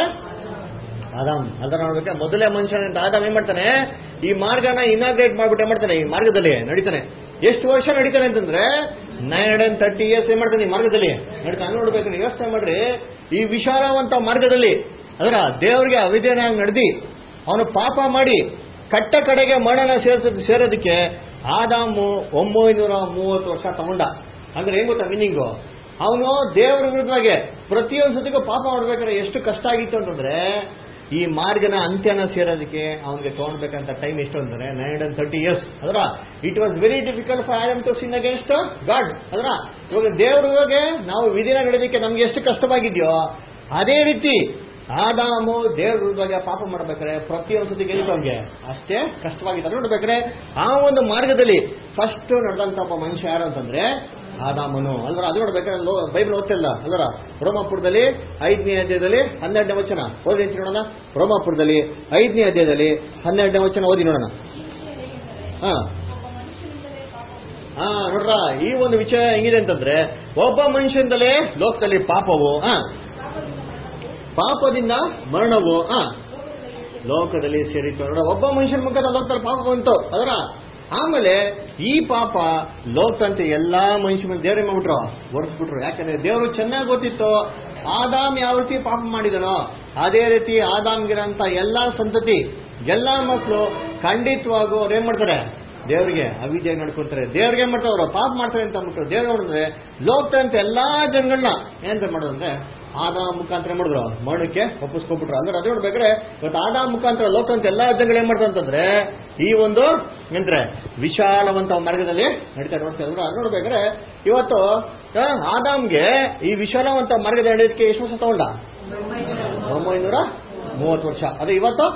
ಆದಾಮ್ ಅದರ ನೋಡ್ಬೇಕಾ ಮೊದಲೇ ಮನುಷ್ಯ ಅಂತ ಆದಾಮ್ ಏನ್ ಮಾಡ್ತಾನೆ ಈ ಮಾರ್ಗನ ಇನಾಗ್ರೇಟ್ ಮಾಡ್ಬಿಟ್ಟು ಏನ್ ಮಾಡ್ತಾನೆ ಈ ಮಾರ್ಗದಲ್ಲಿ ನಡೀತಾನೆ ಎಷ್ಟು ವರ್ಷ ನಡೀತಾನೆ ಅಂತಂದ್ರೆ nine hundred and thirty years ಏನ್ ಮಾಡ್ತಾನೆ ಈ ಮಾರ್ಗದಲ್ಲಿ ನಡೀತಾನೆ ನೋಡ್ಬೇಕು ನೀವು ಯೋಚನೆ ಮಾಡ್ರಿ ಈ ವಿಶಾಲವಂತ ಮಾರ್ಗದಲ್ಲಿ ಅದರ ದೇವರಿಗೆ ಅವಿಧೇನಾಗಿ ನಡೆದಿ ಅವನು ಪಾಪ ಮಾಡಿ ಕಟ್ಟ ಕಡೆಗೆ ಮರಣನ ಸೇರಿಸ ಸೇರೋದಕ್ಕೆ ಆದಾಮು ಒಂಬೈನೂರ ಮೂವತ್ತು ವರ್ಷ ತಗೊಂಡ ಅಂದ್ರೆ ಏನ್ ಗೊತ್ತಾ ಮೀನಿಂಗು ಅವನು ದೇವರ ವಿರುದ್ಧವಾಗಿ ಪ್ರತಿಯೊಂದು ಸತಿಗೂ ಪಾಪ ಮಾಡ್ಬೇಕಾದ್ರೆ ಎಷ್ಟು ಕಷ್ಟ ಆಗಿತ್ತು ಅಂತಂದ್ರೆ ಈ ಮಾರ್ಗನ ಅಂತ್ಯನ ಸೇರೋದಕ್ಕೆ ಅವನಿಗೆ ತಗೊಳ್ಬೇಕಂತ ಟೈಮ್ ಎಷ್ಟು ಅಂದ್ರೆ ನೈನ್ ಹಂಡ್ರೆಡ್ ತರ್ಟಿ ಇಯರ್ಸ್ ಅದರ it was very difficult for Adam to sin against God ಅದರ ಇವಾಗ ದೇವರಿಗೆ ನಾವು ವಿಧಿನ ನಡೆದಕ್ಕೆ ನಮ್ಗೆ ಎಷ್ಟು ಕಷ್ಟವಾಗಿದೆಯೋ ಅದೇ ರೀತಿ ಆದಾಮು ದೇವ್ರ ವಿರುದ್ಧವಾಗಿ ಪಾಪ ಮಾಡ್ಬೇಕಾದ್ರೆ ಪ್ರತಿಯೊಂದು ಸತಿ ಗೆಲ್ಲಿತು ಅವ್ನಿಗೆ ಅಷ್ಟೇ ಕಷ್ಟವಾಗಿತ್ತು ಅದು ನೋಡ್ಬೇಕಾದ್ರೆ ಆ ಒಂದು ಮಾರ್ಗದಲ್ಲಿ ಫಸ್ಟ್ ನಡೆದಂತ ಒಬ್ಬ ಮನುಷ್ಯ ಯಾರು ಅಂತಂದ್ರೆ ಆದಾಮನು ಅಲ್ವರ ಅದು ನೋಡ್ಬೇಕಾದ್ರೆ ಲೋ ಬೈಬಲ್ ಓದ್ತಿಲ್ಲ ಅಲ್ವರ ರೋಮಾಪುರದಲ್ಲಿ ಐದನೇ ಅಧ್ಯಾಯದಲ್ಲಿ ಹನ್ನೆರಡನೇ ವಚನ ಓದಿ ಅಂತ ನೋಡೋಣ ರೋಮಾಪುರದಲ್ಲಿ ಐದನೇ ಅಧ್ಯಾಯದಲ್ಲಿ ಹನ್ನೆರಡನೇ ವಚನ ಓದಿ ನೋಡೋಣ ಹಾ ಹಾ ನೋಡ್ರ ಈ ಒಂದು ವಿಷಯ ಹೆಂಗಿದೆ ಅಂತಂದ್ರೆ ಒಬ್ಬ ಮನುಷ್ಯನಿಂದಲೇ ಲೋಕದಲ್ಲಿ ಪಾಪವು ಹಾ ಪಾಪದಿಂದ ಮರಣವು ಆ ಲೋಕದಲ್ಲಿ ಸೇರಿತ್ತು ನೋಡ ಒಬ್ಬ ಮನುಷ್ಯನ ಮುಖದ ಲೋಕದಲ್ಲಿ ಪಾಪ ಬಂತು ಅದರ ಆಮೇಲೆ ಈ ಪಾಪ ಲೋಕದಂತೆ ಎಲ್ಲಾ ಮನುಷ್ಯ ಮೇಲೆ ದೇವ್ರೆ ಮಾಡ್ಬಿಟ್ರು ಒರೆಸ್ಬಿಟ್ರು ಯಾಕಂದ್ರೆ ದೇವರು ಚೆನ್ನಾಗಿ ಗೊತ್ತಿತ್ತು ಆದಾಮ್ ಯಾವ ರೀತಿ ಪಾಪ ಮಾಡಿದನೋ ಅದೇ ರೀತಿ ಆದಾಮ್ಗಿರಂತ ಎಲ್ಲಾ ಸಂತತಿ ಎಲ್ಲಾ ಮಕ್ಕಳು ಖಂಡಿತವಾಗೂ ಅವ್ರು ಏನ್ ಮಾಡ್ತಾರೆ ದೇವರಿಗೆ ಅವಿದ್ಯೆ ನಡ್ಕೊಂತಾರೆ ದೇವ್ರಿಗೆ ಏನ್ ಮಾಡ್ತಾರೆ ಅವರು ಪಾಪ ಮಾಡ್ತಾರೆ ಅಂತ ಅಂದ್ಬಿಟ್ಟು ದೇವ್ರು ನೋಡಿದ್ರೆ ಲೋಕದಂತೆ ಎಲ್ಲಾ ಜನಗಳನ್ನ ಏನಂತ ಮಾಡೋದು ಅಂದ್ರೆ ಆದಾಮ ಮುಖಾಂತರ ಏನ್ ಮಾಡಿದ್ರು ಮರಣಕ್ಕೆ ಒಪ್ಪಿಸ್ಕೊಬಿಟ್ರು ಅಂದ್ರೆ ಅದು ನೋಡ್ಬೇಕಾದ್ರೆ ಇವತ್ತು ಆದಾಮ ಮುಖಾಂತರ ಲೋಕ ಅಂತ ಎಲ್ಲಾ ಜನಗಳು ಏನ್ ಮಾಡ್ತಾರೆ ಅಂತಂದ್ರೆ ಈ ಒಂದು ಎಂದ್ರೆ ವಿಶಾಲವಂತ ಮಾರ್ಗದಲ್ಲಿ ನಡೀತಾ ನೋಡ್ತಾ ಇದ್ರು ಅದು ನೋಡ್ಬೇಕಾದ್ರೆ ಇವತ್ತು ಆ, ಆದಾಮ್ಗೆ ಈ ವಿಶಾಲವಂತ ಮಾರ್ಗದಲ್ಲಿ ನಡೆಯೋದಕ್ಕೆ ಎಷ್ಟು ವರ್ಷ ತಗೊಂಡ ಒಂಬೈನೂರ ಮೂವತ್ತು ವರ್ಷ ಅದು ಇವತ್ತು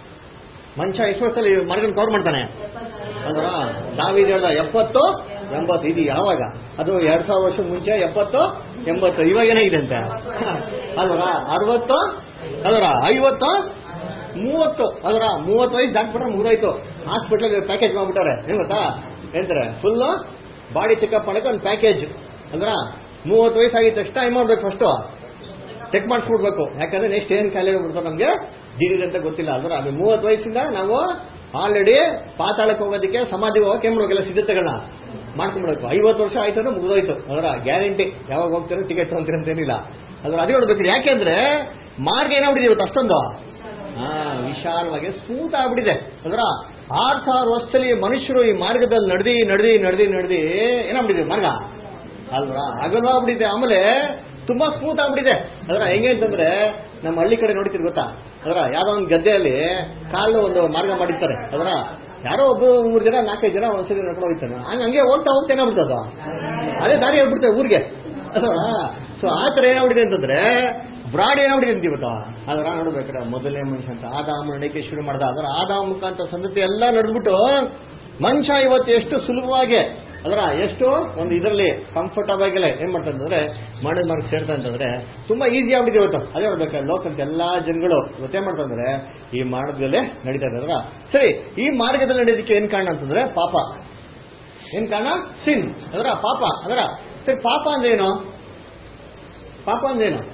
ಮನುಷ್ಯ ಎಷ್ಟು ವರ್ಷದಲ್ಲಿ ಈ ಮಾರ್ಗನ ಕವರ್ ಮಾಡ್ತಾನೆ ಅಲ್ವಾ ನಾವೀಗ ಹೇಳ್ದ ಎಪ್ಪತ್ತು ಎಂಬತ್ತು ಇದು ಯಾವಾಗ ಅದು ಎರಡ್ ಸಾವಿರ ವರ್ಷ ಮುಂಚೆ ಎಪ್ಪತ್ತು ಎಂಬತ್ತು ಇವಾಗ ಏನಾಗಿದೆ ಅಂತ ಅಲ್ವಾ ಅರವತ್ತು ಅದರ ಐವತ್ತು ಮೂವತ್ತು ಅದರ ಮೂವತ್ತು ವಯಸ್ಸು ದಾಟ್ಬಿಟ್ರೆ ಮುಗಿದೋಯ್ತು ಹಾಸ್ಪಿಟಲ್ ಪ್ಯಾಕೇಜ್ ಮಾಡ್ಬಿಟ್ಟಾರೆ ಏನ್ ಗೊತ್ತಾ ಹೇಳ್ತಾರೆ ಫುಲ್ ಬಾಡಿ ಚೆಕಪ್ ಮಾಡಕ್ಕೆ ಒಂದು ಪ್ಯಾಕೇಜ್ ಅಂದ್ರ ಮೂವತ್ತು ವಯಸ್ಸು ಆಗಿದ ತಕ್ಷಣ ಏನ್ ಮಾಡ್ಬೇಕು ಫಸ್ಟು ಚೆಕ್ ಮಾಡಿಸ್ಬಿಡ್ಬೇಕು ಯಾಕಂದ್ರೆ ನೆಕ್ಸ್ಟ್ ಏನ್ ಕಾಯಿಲೆ ಬಿಡ್ತಾರೆ ನಮ್ಗೆ ದಿಢೀರ್ ಅಂತ ಗೊತ್ತಿಲ್ಲ ಅಲ್ವಾ ಅದು ಮೂವತ್ತು ವಯಸ್ಸಿಂದ ನಾವು ಆಲ್ರೆಡಿ ಪಾತಾಳಕ್ಕೆ ಹೋಗೋದಕ್ಕೆ ಸಮಾಧಿಗೆ ಹೋಗಕ್ಕೆ ಏನ್ ಮಾಡ್ಬೇಕೆಲ್ಲ ಸಿದ್ಧತೆಗಳನ್ನ ಮಾಡ್ಕೊಂಡ್ಬಿಡ್ಬೇಕು ಐವತ್ತು ವರ್ಷ ಆಯ್ತು ಅಂದ್ರೆ ಮುಗಿದೋಯ್ತು ಅದರ ಗ್ಯಾರಂಟಿ ಯಾವಾಗ ಹೋಗ್ತೀರೋ ಟಿಕೆಟ್ ತಗೊಂತೀರ ಅಂತ ಏನಿಲ್ಲ ಅದ್ರ ಅದೇ ನೋಡ್ಬೇಕು ಯಾಕೆಂದ್ರೆ ಮಾರ್ಗ ಏನಾಗ್ಬಿಟ್ಟಿದೆ ಇವತ್ತು ಅಷ್ಟೊಂದು ಹಾ ವಿಶಾಲವಾಗಿ ಸ್ಮೂತ್ ಆಗ್ಬಿಟ್ಟಿದೆ ಅದರ ಆರ್ ಸಾವಿರ ವರ್ಷದಲ್ಲಿ ಮನುಷ್ಯರು ಈ ಮಾರ್ಗದಲ್ಲಿ ನಡೆದಿ ನಡೆದಿ ನಡೆದಿ ನಡೆದಿ ಏನಾಗ್ಬಿಟ್ಟಿದೆ ಮಾರ್ಗ ಅಲ್ವಾ ಅಗಲವಾಗ್ಬಿಟ್ಟಿದೆ ಆಮೇಲೆ ತುಂಬಾ ಸ್ಮೂತ್ ಆಗ್ಬಿಟ್ಟಿದೆ ಅದರ ಹೆಂಗೆ ಅಂತಂದ್ರೆ ನಮ್ಮ ಹಳ್ಳಿ ಕಡೆ ನೋಡ್ತೀರಿ ಗೊತ್ತಾ ಅದರ ಯಾವ್ದೋ ಒಂದು ಗದ್ದೆಯಲ್ಲಿ ಕಾಲು ಒಂದು ಮಾರ್ಗ ಮಾಡಿರ್ತಾರೆ ಅದರ ಯಾರೋ ಒಬ್ಬ ಮೂರು ಜನ ನಾಲ್ಕೈದು ಜನ ಒಂದ್ಸರಿ ನಡ್ಕೊಂಡು ಹೋಗ್ತಾನೆ ಹಂಗ ಹಂಗೆ ಹೋಗ್ತಾ ಹೋಗ್ತಾ ಏನಾಗ್ಬಿಡ್ತದ ಅದೇ ದಾರಿ ಹೇಳ್ಬಿಡ್ತೇವೆ ಊರಿಗೆ ಅಲ್ವಾ ಸೊ ಆ ತರ ಏನಾಗ್ಬಿಟ್ಟಿದೆ ಅಂತಂದ್ರೆ ಬ್ರಾಡ್ ಏನಾಗ್ಬಿಟ್ಟಿದೆ ಅಂತ ಇವತ್ತು ಅದರ ನೋಡ್ಬೇಕಾರೆ ಮೊದಲನೇ ಮನುಷ್ಯ ಅಂತ ಆದಾಮ ನಡೆಯಕ್ಕೆ ಶುರು ಮಾಡ್ದ ಅದರ ಆದಾಮ ಮುಖಾಂತರ ಸಂತತಿ ಎಲ್ಲ ನಡೆದ್ಬಿಟ್ಟು ಮನುಷ್ಯ ಇವತ್ತು ಎಷ್ಟು ಸುಲಭವಾಗಿ ಅದರ ಎಷ್ಟು ಒಂದು ಇದರಲ್ಲಿ ಕಂಫರ್ಟಬಲ್ ಆಗಿಲ್ಲ ಏನ್ ಮಾಡ್ತಾ ಅಂತಂದ್ರೆ ಮಾಡಿದ ಮಾರ್ಕ್ ಸೇರ್ತಾ ಅಂತಂದ್ರೆ ತುಂಬಾ ಈಸಿ ಆಗ್ಬಿಟ್ಟಿದೆ ಇವತ್ತು ಅದೇ ನೋಡ್ಬೇಕು ಲೋಕದ ಎಲ್ಲಾ ಜನಗಳು ಇವತ್ತೇನ್ ಮಾಡ್ತಾ ಅಂದ್ರೆ ಈ ಮಾರ್ಗದಲ್ಲೇ ನಡೀತಾ ಇದ್ದಾರೆ ಸರಿ ಈ ಮಾರ್ಗದಲ್ಲಿ ನಡೆಯೋದಕ್ಕೆ ಏನ್ ಕಾರಣ ಅಂತಂದ್ರೆ ಪಾಪ ಏನ್ ಕಾರಣ ಸಿನ್ ಅದರ ಪಾಪ ಅದರ ಸರಿ ಪಾಪ ಅಂದ್ರೆ ಏನು ಪಾಪ ಅಂದ್ರೆ ಏನು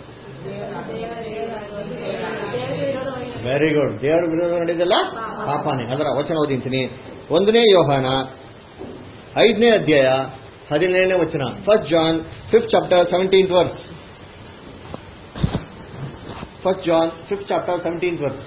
ವೆರಿ ಗುಡ್ ದೇವರ ವಿರೋಧ ನಡೆದಿಲ್ಲ ಪಾಪನೇ ಅದರ ವಚನ ಓದಿಂತೀನಿ ಒಂದನೇ ಯೋಹಾನ ಐದನೇ ಅಧ್ಯಾಯ ಹದಿನೇಳನೇ ವಚನ first John fifth chapter seventeenth verse first John fifth chapter seventeenth verse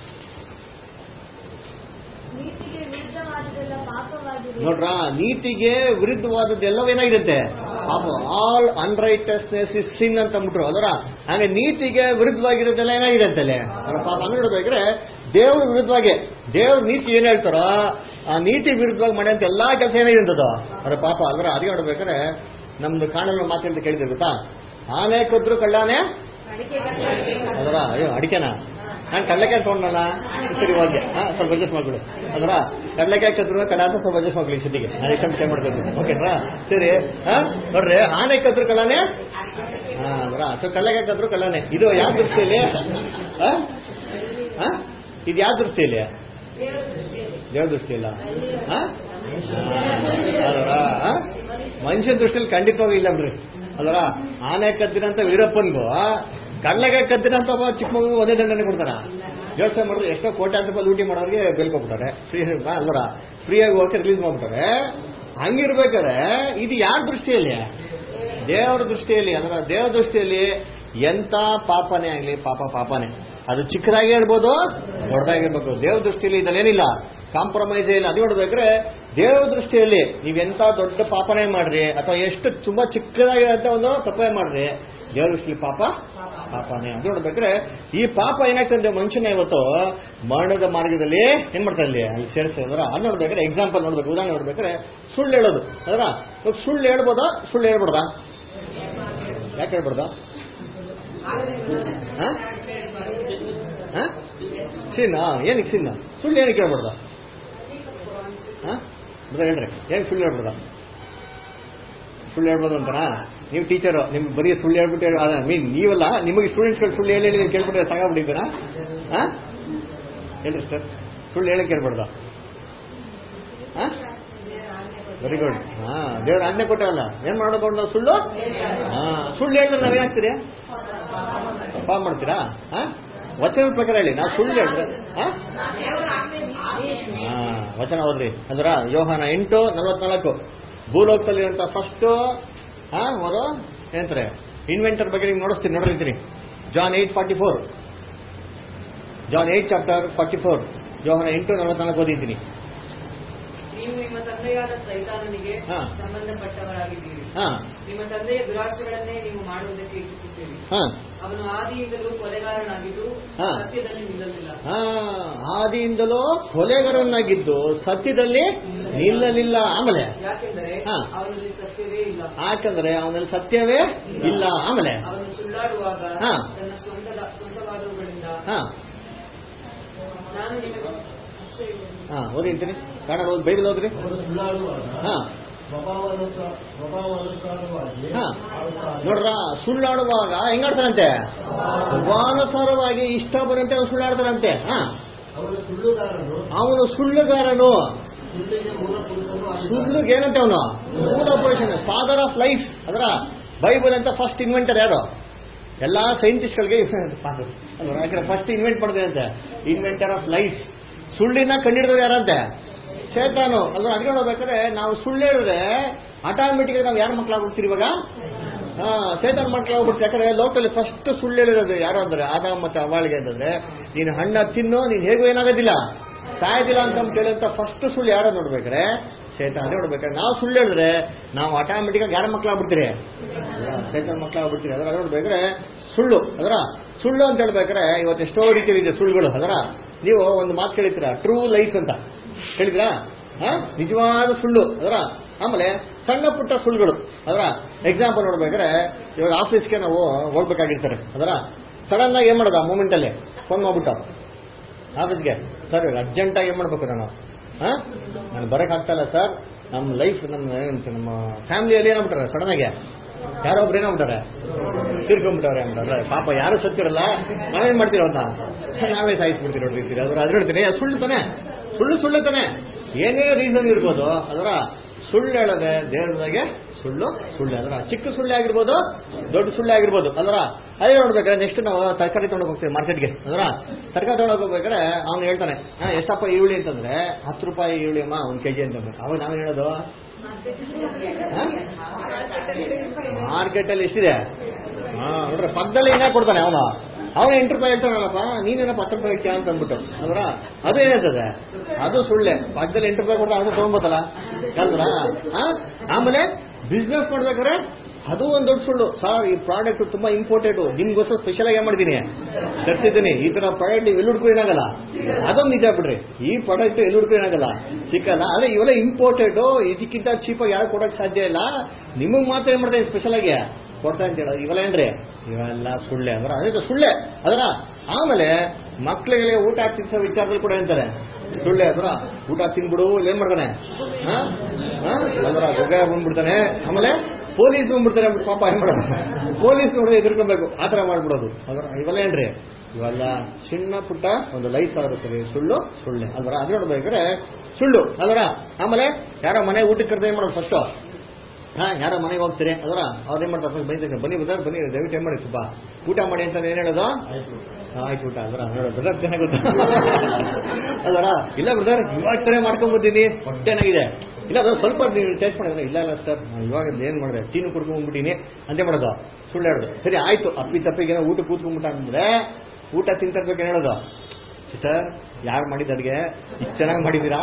ನೀತಿಗೆ ವಿರುದ್ಧವಾದದೆಲ್ಲ ಪಾಪವಾಗಿದೆ ನೋಡ್ರ ನೀತಿಗೆ ವಿರುದ್ಧವಾದದ್ದೆಲ್ಲವೇನಾಗಿರುತ್ತೆ ಪಾಪ ಆಲ್ ಅನ್ರೈಟಸ್ನೆಸ್ ಇಸ್ ಸಿನ್ ಅಂತ ಅಂದ್ಬಿಟ್ರು ಅದರ ಹಾಗೆ ನೀತಿಗೆ ವಿರುದ್ಧವಾಗಿರೋದೆಲ್ಲ ಏನಾಗಿದೆ ಅಂತಲೇ ಅದರ ಪಾಪ ಅಂದ್ರೆ ನೋಡ್ಬೇಕ್ರೆ ದೇವ್ರ ವಿರುದ್ಧವಾಗಿ ದೇವ್ರ ನೀತಿ ಏನ್ ಹೇಳ್ತಾರೋ ಆ ನೀತಿ ವಿರುದ್ಧವಾಗಿ ಮಾಡೋ ಎಲ್ಲಾ ಕೆಲಸ ಏನಾಗಿರ್ತದೋ ಅದರ ಪಾಪ ಅದರ ಅದೇ ನೋಡ್ಬೇಕಾದ್ರೆ ನಮ್ದು ಕಾಣಲು ಮಾತಿಂದ ಕೇಳಿದ್ರೆ ಗೊತ್ತಾ ಆನೆ ಕದ್ರು ಕಳ್ಳಾನೆ ಅದರ ಅಯ್ಯೋ ಅಡಿಕೆನಾ ನಾನು ಕಡಲೆಕಾಯಿ ತೊಗೊಂಡಲ್ಲ ಸರಿ ಓಕೆ ಹಾ ಸ್ವಲ್ಪ ಅಡ್ಜಸ್ಟ್ ಮಾಡ್ಬಿಡಿ ಅದರ ಕಡಲೆಕಾಯಿ ಕದ್ರು ಕಡ ಅಂತ ಸ್ವಲ್ಪ ಅಡ್ಜಸ್ಟ್ ಮಾಡ್ಬಿಡಿ ಸದ್ಯಕ್ಕೆ ನಾನು ಎಕ್ಸಾಮ್ ಮಾಡ್ತೀನಿ ಓಕೆನಾ ಸರಿ ಹಾ ನೋಡ್ರಿ ಆನೆ ಕದ್ರು ಕಳ್ಳಾನೆ ಹಾ ಅದರ ಸೊ ಕಡಲೆಕಾಯಿ ಕದ್ರು ಕಳ್ಳಾನೆ ಇದು ಯಾವ ದೃಷ್ಟಿಯಲ್ಲಿ ಹಾ ಹಾ ಇದು ಯಾವ ದೃಷ್ಟಿಯಲ್ಲಿ ದೇವ್ರ ದೃಷ್ಟಿಯಲ್ಲ ಹಾ ಅದರ ಮನುಷ್ಯನ ದೃಷ್ಟಿಯಲ್ಲಿ ಖಂಡಿತವಾಗೂ ಇಲ್ಲ ಬಿಡ್ರಿ ಅದರ ಆನೆ ಕದ್ದಿರಂತ ವೀರಪ್ಪನ್ಗೂ ಕಡ್ಲೆಕಾಯಿ ಕದ್ದಿರಂತ ಒಬ್ಬ ಚಿಕ್ಕ ಮಗು ಒಂದೇ ದಂಡನೆ ಕೊಡ್ತಾರ ಯೋಚನೆ ಮಾಡಿದ್ರೆ ಎಷ್ಟೋ ಕೋಟ್ಯಾಂತರ ರೂಪಾಯಿ ಲೂಟಿ ಮಾಡೋರಿಗೆ ಬೆಳ್ಕೊಬಿಟ್ಟಾರೆ ಫ್ರೀ ಅಲ್ವರ ಫ್ರೀಯಾಗಿ ಹೋಗಿ ರಿಲೀಸ್ ಮಾಡ್ಬಿಟ್ಟಾರೆ ಹಂಗಿರ್ಬೇಕಾದ್ರೆ ಇದು ಯಾರ ದೃಷ್ಟಿಯಲ್ಲಿ ದೇವರ ದೃಷ್ಟಿಯಲ್ಲಿ ಅಂದ್ರೆ ದೇವರ ದೃಷ್ಟಿಯಲ್ಲಿ ಎಂತ ಪಾಪನೇ ಆಗ್ಲಿ ಪಾಪ ಪಾಪನೇ ಅದು ಚಿಕ್ಕದಾಗೇ ಇರ್ಬೋದು ದೊಡ್ಡದಾಗಿರ್ಬೇಕು ದೇವ್ರ ದೃಷ್ಟಿಯಲ್ಲಿ ಇದಲ್ಲೇನಿಲ್ಲ ಕಾಂಪ್ರಮೈಸ್ ಇಲ್ಲ ಅದು ನೋಡ್ಬೇಕ್ರೆ ದೇವ್ರ ದೃಷ್ಟಿಯಲ್ಲಿ ನೀವೆಂತ ದೊಡ್ಡ ಪಾಪನೇ ಮಾಡ್ರಿ ಅಥವಾ ಎಷ್ಟು ತುಂಬಾ ಚಿಕ್ಕದಾಗಿರೋಂಥ ಒಂದು ತಪ್ಪೇ ಮಾಡ್ರಿ ದೇವ್ರ ದೃಷ್ಟಿಯಲ್ಲಿ ಪಾಪ ಪಾಪನೇ ಅದು ನೋಡ್ಬೇಕ್ರೆ ಈ ಪಾಪ ಏನಾಗ್ತದೆ ಮನುಷ್ಯನ ಇವತ್ತು ಮರಣದ ಮಾರ್ಗದಲ್ಲಿ ಏನ್ ಮಾಡ್ತಾ ಇಲ್ಲಿ ಅಲ್ಲಿ ಸೇರಿಸ್ತಾ ಇದ್ರ ಅದು ನೋಡ್ಬೇಕಾದ್ರೆ ಎಕ್ಸಾಂಪಲ್ ನೋಡ್ಬೇಕು ಉದಾಹರಣೆ ನೋಡ್ಬೇಕಾದ್ರೆ ಸುಳ್ಳು ಹೇಳೋದು ಅದರ ಇವಾಗ ಸುಳ್ಳು ಹೇಳ್ಬೋದಾ ಸುಳ್ಳು ಹೇಳ್ಬೋದಾ ಯಾಕೆ ಹೇಳ್ಬಾರ್ದು ಹಾ? ಹಾ? ಸಿನ್ನ ಏನಕ್ಕೆ ಸಿನ್ನ ಸುಳ್ಳು ಏನಕ್ಕೆ ಹೇಳ್ಬಾರ್ದು ಹಾ ಬರ ಹೇಳ್ರಿ ಏನಕ್ಕೆ ಸುಳ್ಳು ಹೇಳ್ಬಾರ್ದು ಸುಳ್ಳು ಹೇಳ್ಬೋದು ಅಂತನಾ ನೀವು ಟೀಚರು ನಿಮ್ಗೆ ಬರೀ ಸುಳ್ಳು ಹೇಳ್ಬಿಟ್ಟು ಮೀನ್ ನೀವಲ್ಲ ನಿಮಗೆ ಸ್ಟೂಡೆಂಟ್ಸ್ಗಳು ಸುಳ್ಳು ಹೇಳಿ ಹೇಳಿ ಕೇಳ್ಬಿಟ್ಟು ತಗೊಂಡ್ಬಿಟ್ಟಿದ್ದೀರಾ ಹಾ ಹೇಳ್ರಿ ಸರ್ ಸುಳ್ಳು ಹೇಳಕ್ಕೆ ಕೇಳ್ಬಾರ್ದು ಹಾ ವೆರಿ ಗುಡ್ ಹಾ ದೇವ್ರ ಆಜ್ಞೆ ಕೊಟ್ಟವಲ್ಲ ಏನ್ ಮಾಡಬಹುದು ನಾವು ಸುಳ್ಳು ಹಾ ಸುಳ್ಳು ಹೇಳಿದ್ರೆ ನಾವೇನಾಗ್ತೀರಿ ಪಾಪ ಮಾಡ್ತೀರಾ ಹಾ ವಚನದ ಪ್ರಕಾರ ಹೇಳಿ ನಾವು ಸುಳ್ಳು ಹೇಳಿದ್ರೆ ಹಾ ಹಾ ವಚನ ಓದ್ರಿ ಅಂದ್ರ ಯೋಹಾನ ಎಂಟು ನಲವತ್ನಾಲ್ಕು ಭೂಲೋಕದಲ್ಲಿರುವಂತ ಫಸ್ಟ್ ಹಾ ಅವರು ಏನಂತಾರೆ ಇನ್ವೆಂಟರ್ ಬಗ್ಗೆ ನಿಮ್ಗೆ ನೋಡಿಸ್ತೀನಿ ನೋಡಿರ್ತೀನಿ John eight forty four John eight chapter forty four Yohana ಎಂಟು ನಲವತ್ನಾಲ್ಕು ಓದಿದ್ದೀನಿ ನೀವು ನಿಮ್ಮ ತಂದೆಯಾದ ಸೈತಾನನಿಗೆ ಹಾ. ಸಂಬಂಧಪಟ್ಟವರಾಗಿದ್ದೀರಿ ಹಾ ನಿಮ್ಮ ತಂದೆಯ ದುರಾಶೆಗಳನ್ನೇ ನೀವು ಮಾಡುವುದಕ್ಕೆ ಇಚ್ಛಿಸುತ್ತೀರಿ ಹಾ ಅವನು ಆದಿಯಿಂದಲೂ ಕೊಲೆಗಾರನಾಗಿದ್ದು ಹಾ. ಸತ್ಯದಲ್ಲಿ ನಿಲ್ಲಲಿಲ್ಲ ಹಾ ಆದಿಯಿಂದಲೂ ಕೊಲೆಗಾರನಾಗಿದ್ದು ಸತ್ಯದಲ್ಲಿ ನಿಲ್ಲಲಿಲ್ಲ ಆಮೇಲೆ ಯಾಕೆಂದರೆ ಹಾ. ಅವನಲ್ಲಿ ಸತ್ಯವೇ ಇಲ್ಲ ಯಾಕಂದ್ರೆ ಅವನಲ್ಲಿ ಸತ್ಯವೇ ಇಲ್ಲ ಆಮೇಲೆ ಅವನು ಸುಳ್ಳಾಡುವಾಗ ಹಾ. ತನ್ನ ಸ್ವಂತದ ಸ್ವಂತವಾದವುಗಳಿಂದ ಹಾ ನಾನು ನಿಮಗೆ ಅಷ್ಟೇ ಹಾ ಓದಿಂತೀನಿ ಕನ್ನಡ ಓದಿ ಬೈಬಲ್ ಓದ್ರಿ ಅವರು ಸುಳ್ಳಾಡುವಾಗ ಹಾ ಸ್ವಭಾವಾನುಸಾರ ಸ್ವಭಾವಾನುಸಾರವಾಗಿ ಹಾ ಆಡುತ್ತಾರೆ. ನೋಡ್ರ ಸುಳ್ಳಾಡುವಾಗ ಹೆಂಗಾಡ್ತಾರಂತೆ ಸ್ವಭಾನುಸಾರವಾಗಿ ಇಷ್ಟ ಬಂದಂತೆ ಅವ್ನು ಸುಳ್ಳಾಡ್ತಾರಂತೆ ಹಾ ಅವನು ಸುಳ್ಳುಗಾರನು ಅವನು ಸುಳ್ಳುಗಾರನು ಸುಳ್ಳಿಗೆ ಮೂಲ ಪುರುಷನು ಆಗಿದ್ದಾನೆ. ಸುಳ್ಳಿಗೆ ಏನಂತೆ ಅವನು ಮೂಲ ಪುರುಷನ ಫಾದರ್ ಆಫ್ ಲೈಫ್ ಅದರ ಬೈಬಲ್ ಅಂತ ಫಸ್ಟ್ ಇನ್ವೆಂಟರ್ ಯಾರು ಎಲ್ಲಾ ಸೈಂಟಿಸ್ಟ್ಗಳಿಗೆ ಯಾಕಂದ್ರೆ ಫಸ್ಟ್ ಇನ್ವೆಂಟ್ ಮಾಡಿದೆ ಅಂತೆ ಇನ್ವೆಂಟರ್ ಆಫ್ ಲೈಫ್ ಸುಳ್ಳಿನ ಕಂಡಿಡಿದ್ರು ಯಾರಂತೆ ಶೇತಾನು ಅದ್ರ ಅದ್ಗೆ ನೋಡ್ಬೇಕಾದ್ರೆ ನಾವು ಸುಳ್ಳು ಹೇಳಿದ್ರೆ ಆಟೋಮೆಟಿಕ್ ನಾವು ಯಾರ ಮಕ್ಕಳಾಗ್ಬಿಡ್ತೀರಿ ಇವಾಗ ಹಾ ಶೇತಾನ್ ಮಕ್ಕಳಾಗ್ಬಿಡ್ತೀವಿ ಯಾಕಂದ್ರೆ ಲೋಕಲ್ಲಿ ಫಸ್ಟ್ ಸುಳ್ಳು ಹೇಳಿರೋದು ಯಾರು ಅಂದ್ರೆ ಆದಾಮ್ ಮತ್ತೆ ಅವಳಿಗೆ ಅಂತಂದ್ರೆ ನೀನು ಹಣ್ಣ ತಿನ್ನು ನೀನು ಹೇಗೂ ಏನಾಗೋದಿಲ್ಲ ಸಾಯೋದಿಲ್ಲ ಅಂತ ಕೇಳಿದಂತ ಫಸ್ಟ್ ಸುಳ್ಳು ಯಾರೋ ನೋಡ್ಬೇಕಾರೆ ಶೇತಾನ್ ಅದೇ ನೋಡ್ಬೇಕಾದ್ರೆ ನಾವು ಸುಳ್ಳು ಹೇಳಿದ್ರೆ ನಾವು ಆಟೋಮೆಟಿಕ್ ಆಗಿ ಯಾರ ಮಕ್ಕಳಾಗ್ಬಿಡ್ತೀರಿ ಶೇತಾನ್ ಮಕ್ಕಳಾಗ್ಬಿಡ್ತೀರಿ ಅದರ ನೋಡ್ಬೇಕಾದ್ರೆ ಸುಳ್ಳು ಅದರ ಸುಳ್ಳು ಅಂತ ಹೇಳ್ಬೇಕಾದ್ರೆ ಇವತ್ತು ಎಷ್ಟೋ ರೀತಿಯಲ್ಲಿ ಇದೆ ಸುಳ್ಳುಗಳು ಅದರ ನೀವು ಒಂದು ಮಾತು ಕೇಳಿದ್ದೀರಾ ಟ್ರೂ ಲೈಫ್ ಅಂತ ಕೇಳಿದ್ರಾ ಹಾ ನಿಜವಾದ ಸುಳ್ಳು ಅದರ ಆಮೇಲೆ ಸಣ್ಣ ಪುಟ್ಟ ಸುಳ್ಳುಗಳು ಅದರ ಎಕ್ಸಾಂಪಲ್ ನೋಡ್ಬೇಕಾದ್ರೆ ಇವಾಗ ಆಫೀಸ್ಗೆ ನಾವು ಹೋಗ್ಬೇಕಾಗಿರ್ತಾರೆ ಅದರ ಸಡನ್ ಆಗಿ ಏನ್ ಮಾಡೋದು ಆ ಮೂಮೆಂಟ್ ಅಲ್ಲಿ ಫೋನ್ ಮಾಡ್ಬಿಟ್ಟು ಆಫೀಸ್ಗೆ ಸರ್ ಇವಾಗ ಅರ್ಜೆಂಟ್ ಆಗಿ ಏನ್ ಮಾಡ್ಬೇಕು ನಾನು ಹಾ ನಾನು ಬರಕ್ ಆಗ್ತಾ ಇಲ್ಲ ಸರ್ ನಮ್ಮ ಲೈಫ್ ನಮ್ಮ ಏನಂತ ನಮ್ಮ ಫ್ಯಾಮಿಲಿಯಲ್ಲಿ ಏನಾಗ್ಬಿಟ್ಟಾರೆ ಸಡನ್ ಆಗಿ ಯಾರೋ ಒಬ್ರು ಏನಾಗ್ಬಿಟ್ಟಾರೆ ತೀರ್ಕೊಂಡ್ಬಿಟ್ಟವ್ರೆ ಅಂತಾರೆ ಪಾಪ ಯಾರು ಸತ್ತಿರಲ್ಲ ನಾವೇನ್ ಮಾಡ್ತೀವಿ ಅವನ್ನ ನಾವೇ ಸಾಯಿಸ್ಬಿಡ್ತೀವಿ ನೋಡ್ರಿ ಅದ್ರ ಅದ್ರ ಹೇಳ್ತೀನಿ ಅದು ಸುಳ್ಳು ತಾನೆ ಸುಳ್ಳು ಸುಳ್ಳು ತಾನೆ ಏನೇ ರೀಸನ್ ಇರ್ಬೋದು ಅದರ ಸುಳ್ಳು ಹೇಳದೆ ದೇವರದಾಗೆ ಸುಳ್ಳು ಸುಳ್ಳು ಅದರ ಚಿಕ್ಕ ಸುಳ್ಳು ಆಗಿರ್ಬೋದು ದೊಡ್ಡ ಸುಳ್ಳು ಆಗಿರ್ಬೋದು ಅದರ ಅದೇ ನೋಡ್ಬೇಕಾದ್ರೆ ನೆಕ್ಸ್ಟ್ ನಾವು ತರಕಾರಿ ತೊಗೊಂಡೋಗಿ ಹೋಗ್ತೀವಿ ಮಾರ್ಕೆಟ್ಗೆ ಅದರ ತರಕಾರಿ ತೊಗೊಂಡೋಗಿ ಹೋಗ್ಬೇಕಾದ್ರೆ ಅವ್ನು ಹೇಳ್ತಾನೆ ಹಾ ಎಷ್ಟಪ್ಪ ಈರುಳ್ಳಿ ಅಂತಂದ್ರೆ ಹತ್ತು ರೂಪಾಯಿ ಈರುಳ್ಳಿ ಅಮ್ಮ ಒಂದು ಕೆಜಿ ಅಂತಂದ್ರೆ ಅವಾಗ ನಾವೇನು ಹೇಳೋದು ಮಾರ್ಕೆಟ್ ಅಲ್ಲಿ ಎಷ್ಟಿದೆ ಹಾ ನೋಡ್ರಿ ಪಕ್ಕದಲ್ಲಿ ಏನ ಕೊಡ್ತಾನೆ ಅವನು ಅವನು ಎಂಟು ರೂಪಾಯಿ ಹೇಳ್ತಾನಲ್ಲಪ್ಪ ನೀನೇನಪ್ಪ ಹತ್ತು ರೂಪಾಯಿ ಹೇಳ್ತೀಯ ಅಂತ ಅಂದ್ಬಿಟ್ಟು ಅಂದ್ರ ಅದು ಏನಂತದೆ ಅದು ಸುಳ್ಳೆ ಪಕ್ಕದಲ್ಲಿ ಎಂಟು ರೂಪಾಯಿ ಕೊಡ್ತಾ ಅದು ತಗೊಂಬೋತಲ್ಲ ಅಲ್ವಾ ಆಮೇಲೆ ಬಿಸ್ನೆಸ್ ಮಾಡ್ಬೇಕಾದ್ರೆ ಅದು ಒಂದು ದೊಡ್ಡ ಸುಳ್ಳು ಸರ್ ಈ ಪ್ರಾಡಕ್ಟ್ ತುಂಬಾ ಇಂಪಾರ್ಟೆಂಟ್ ನಿಮ್ಗೋಸ್ಕರ ಸ್ಪೆಷಲ್ ಆಗಿ ಏನ್ ಮಾಡಿದ್ದೀನಿ ತರ್ಸಿದ್ದೀನಿ ಈ ತರ ಪ್ರಾಡಕ್ಟ್ ಎಲ್ಲಿ ಹುಡುಕು ಏನಾಗಲ್ಲ ಅದೊಂದು ನಿಜ ಬಿಡ್ರಿ ಈ ಪ್ರಾಡಕ್ಟ್ ಎಲ್ಲಿ ಹುಡುಕು ಏನಾಗಲ್ಲ ಸಿಕ್ಕಲ್ಲ ಅದೇ ಇವೆಲ್ಲ ಇಂಪಾರ್ಟೆಂಟ್ ಇದಕ್ಕಿಂತ ಚೀಪಾಗಿ ಯಾರು ಕೊಡಕ್ ಸಾಧ್ಯ ಇಲ್ಲ ನಿಮಗ್ ಮಾತ್ರ ಏನ್ ಮಾಡ್ತಾರೆ ಸ್ಪೆಷಲ್ ಆಗಿ ಕೊಡ್ತಾ ಅಂತ ಹೇಳೋದು ಇವೆಲ್ಲ ಏನ್ರಿ ಇವೆಲ್ಲ ಸುಳ್ಳೆ ಅಂದ್ರ ಅದೇ ಸುಳ್ಳೆ ಅದರ ಆಮೇಲೆ ಮಕ್ಳಿಗೆ ಊಟ ತಿನ್ಸೋ ವಿಚಾರದಲ್ಲಿ ಕೂಡ ಅಂತಾರೆ ಸುಳ್ಳೆ ಅದರ ಊಟ ತಿನ್ಬಿಡು ಇಲ್ಲಿ ಏನ್ ಮಾಡ್ತಾನೆ ಹಾ? ಹಾ? ಅದರ ಗೊಗ್ಗ ಬಂದ್ಬಿಡ್ತಾನೆ ಆಮೇಲೆ ಪೊಲೀಸ್ ಬಂದ್ಬಿಡ್ತಾರೆ ಅಂದ್ಬಿಟ್ಟು ಪಾಪ ಏನ್ ಮಾಡೋದು ಪೊಲೀಸ್ ನೋಡಿದ್ರೆ ಎದುರ್ಕೊಬೇಕು ಆತರ ಮಾಡ್ಬಿಡೋದು ಅದರ ಇವೆಲ್ಲ ಏನ್ರಿ ಇವೆಲ್ಲ ಸಣ್ಣ ಪುಟ್ಟ ಒಂದು ಲೈಫ್ ಆಗುತ್ತೆ ಸುಳ್ಳು ಸುಳ್ಳೆ ಅಲ್ವರ ಅದು ನೋಡ್ಬೇಕಾದ್ರೆ ಸುಳ್ಳು ಅಲ್ವರ ಆಮೇಲೆ ಯಾರೋ ಮನೆ ಊಟಕ್ಕೆ ಕರೆದ ಏನ್ ಮಾಡೋದು ಫಸ್ಟ್ ಹಾ ಯಾರೋ ಮನೆಗೆ ಹೋಗ್ತೀರಿ ಅದರ ಅವ್ರೇನ್ ಮಾಡ್ತಾರೆ first ಬೈತಾರೆ ಬನ್ನಿ ಬದರ್ ಬನ್ನಿ ದಯವಿಟ್ಟು ಏನ್ ಮಾಡಿ ಸ್ವಲ್ಪ ಊಟ ಮಾಡಿ ಅಂತ ಏನ್ ಹೇಳೋದು ಹಾ, ಆಯ್ತು ಊಟ ಅದರ ಬ್ರದರ್ ಚೆನ್ನಾಗಿ ಗೊತ್ತಾ ಅದರ ಇಲ್ಲ ಬ್ರದರ್ ಇವಾಗ ತಾನೇ ಮಾಡ್ಕೊಂಡ್ ಬಂದಿನಿ ಹೊಟ್ಟೆನಾಗಿದೆ ಇಲ್ಲ ಬ್ರದರ್ ಸ್ವಲ್ಪ ನೀವು ಟೇಸ್ಟ್ ಮಾಡಿದ್ರೆ ಇಲ್ಲ ಇಲ್ಲ ಸರ್ ಇವಾಗ ಏನ್ ಮಾಡಿದೆ ಟೀನು ಕುಡ್ಕೊಂಡ್ ಬಂದ್ಬಿಟ್ಟಿನಿ ಅಂತ ಮಾಡೋದು ಸುಳ್ಳು ಹೇಳೋದು ಸರಿ ಆಯ್ತು ಅಪ್ಪಿ ತಪ್ಪಿಗೆ ಊಟ ಕೂತ್ಕೊಂಡ್ಬಿಟ್ಟ ಅಂದ್ರೆ ಊಟ ತಿಂತಿರ್ಬೇಕೇನು ಹೇಳೋದು ಸಿಸ್ಟರ್ ಯಾರು ಮಾಡಿದ ಅಡಿಗೆ ಇಷ್ಟು ಚೆನ್ನಾಗಿ ಮಾಡಿದ್ದೀರಾ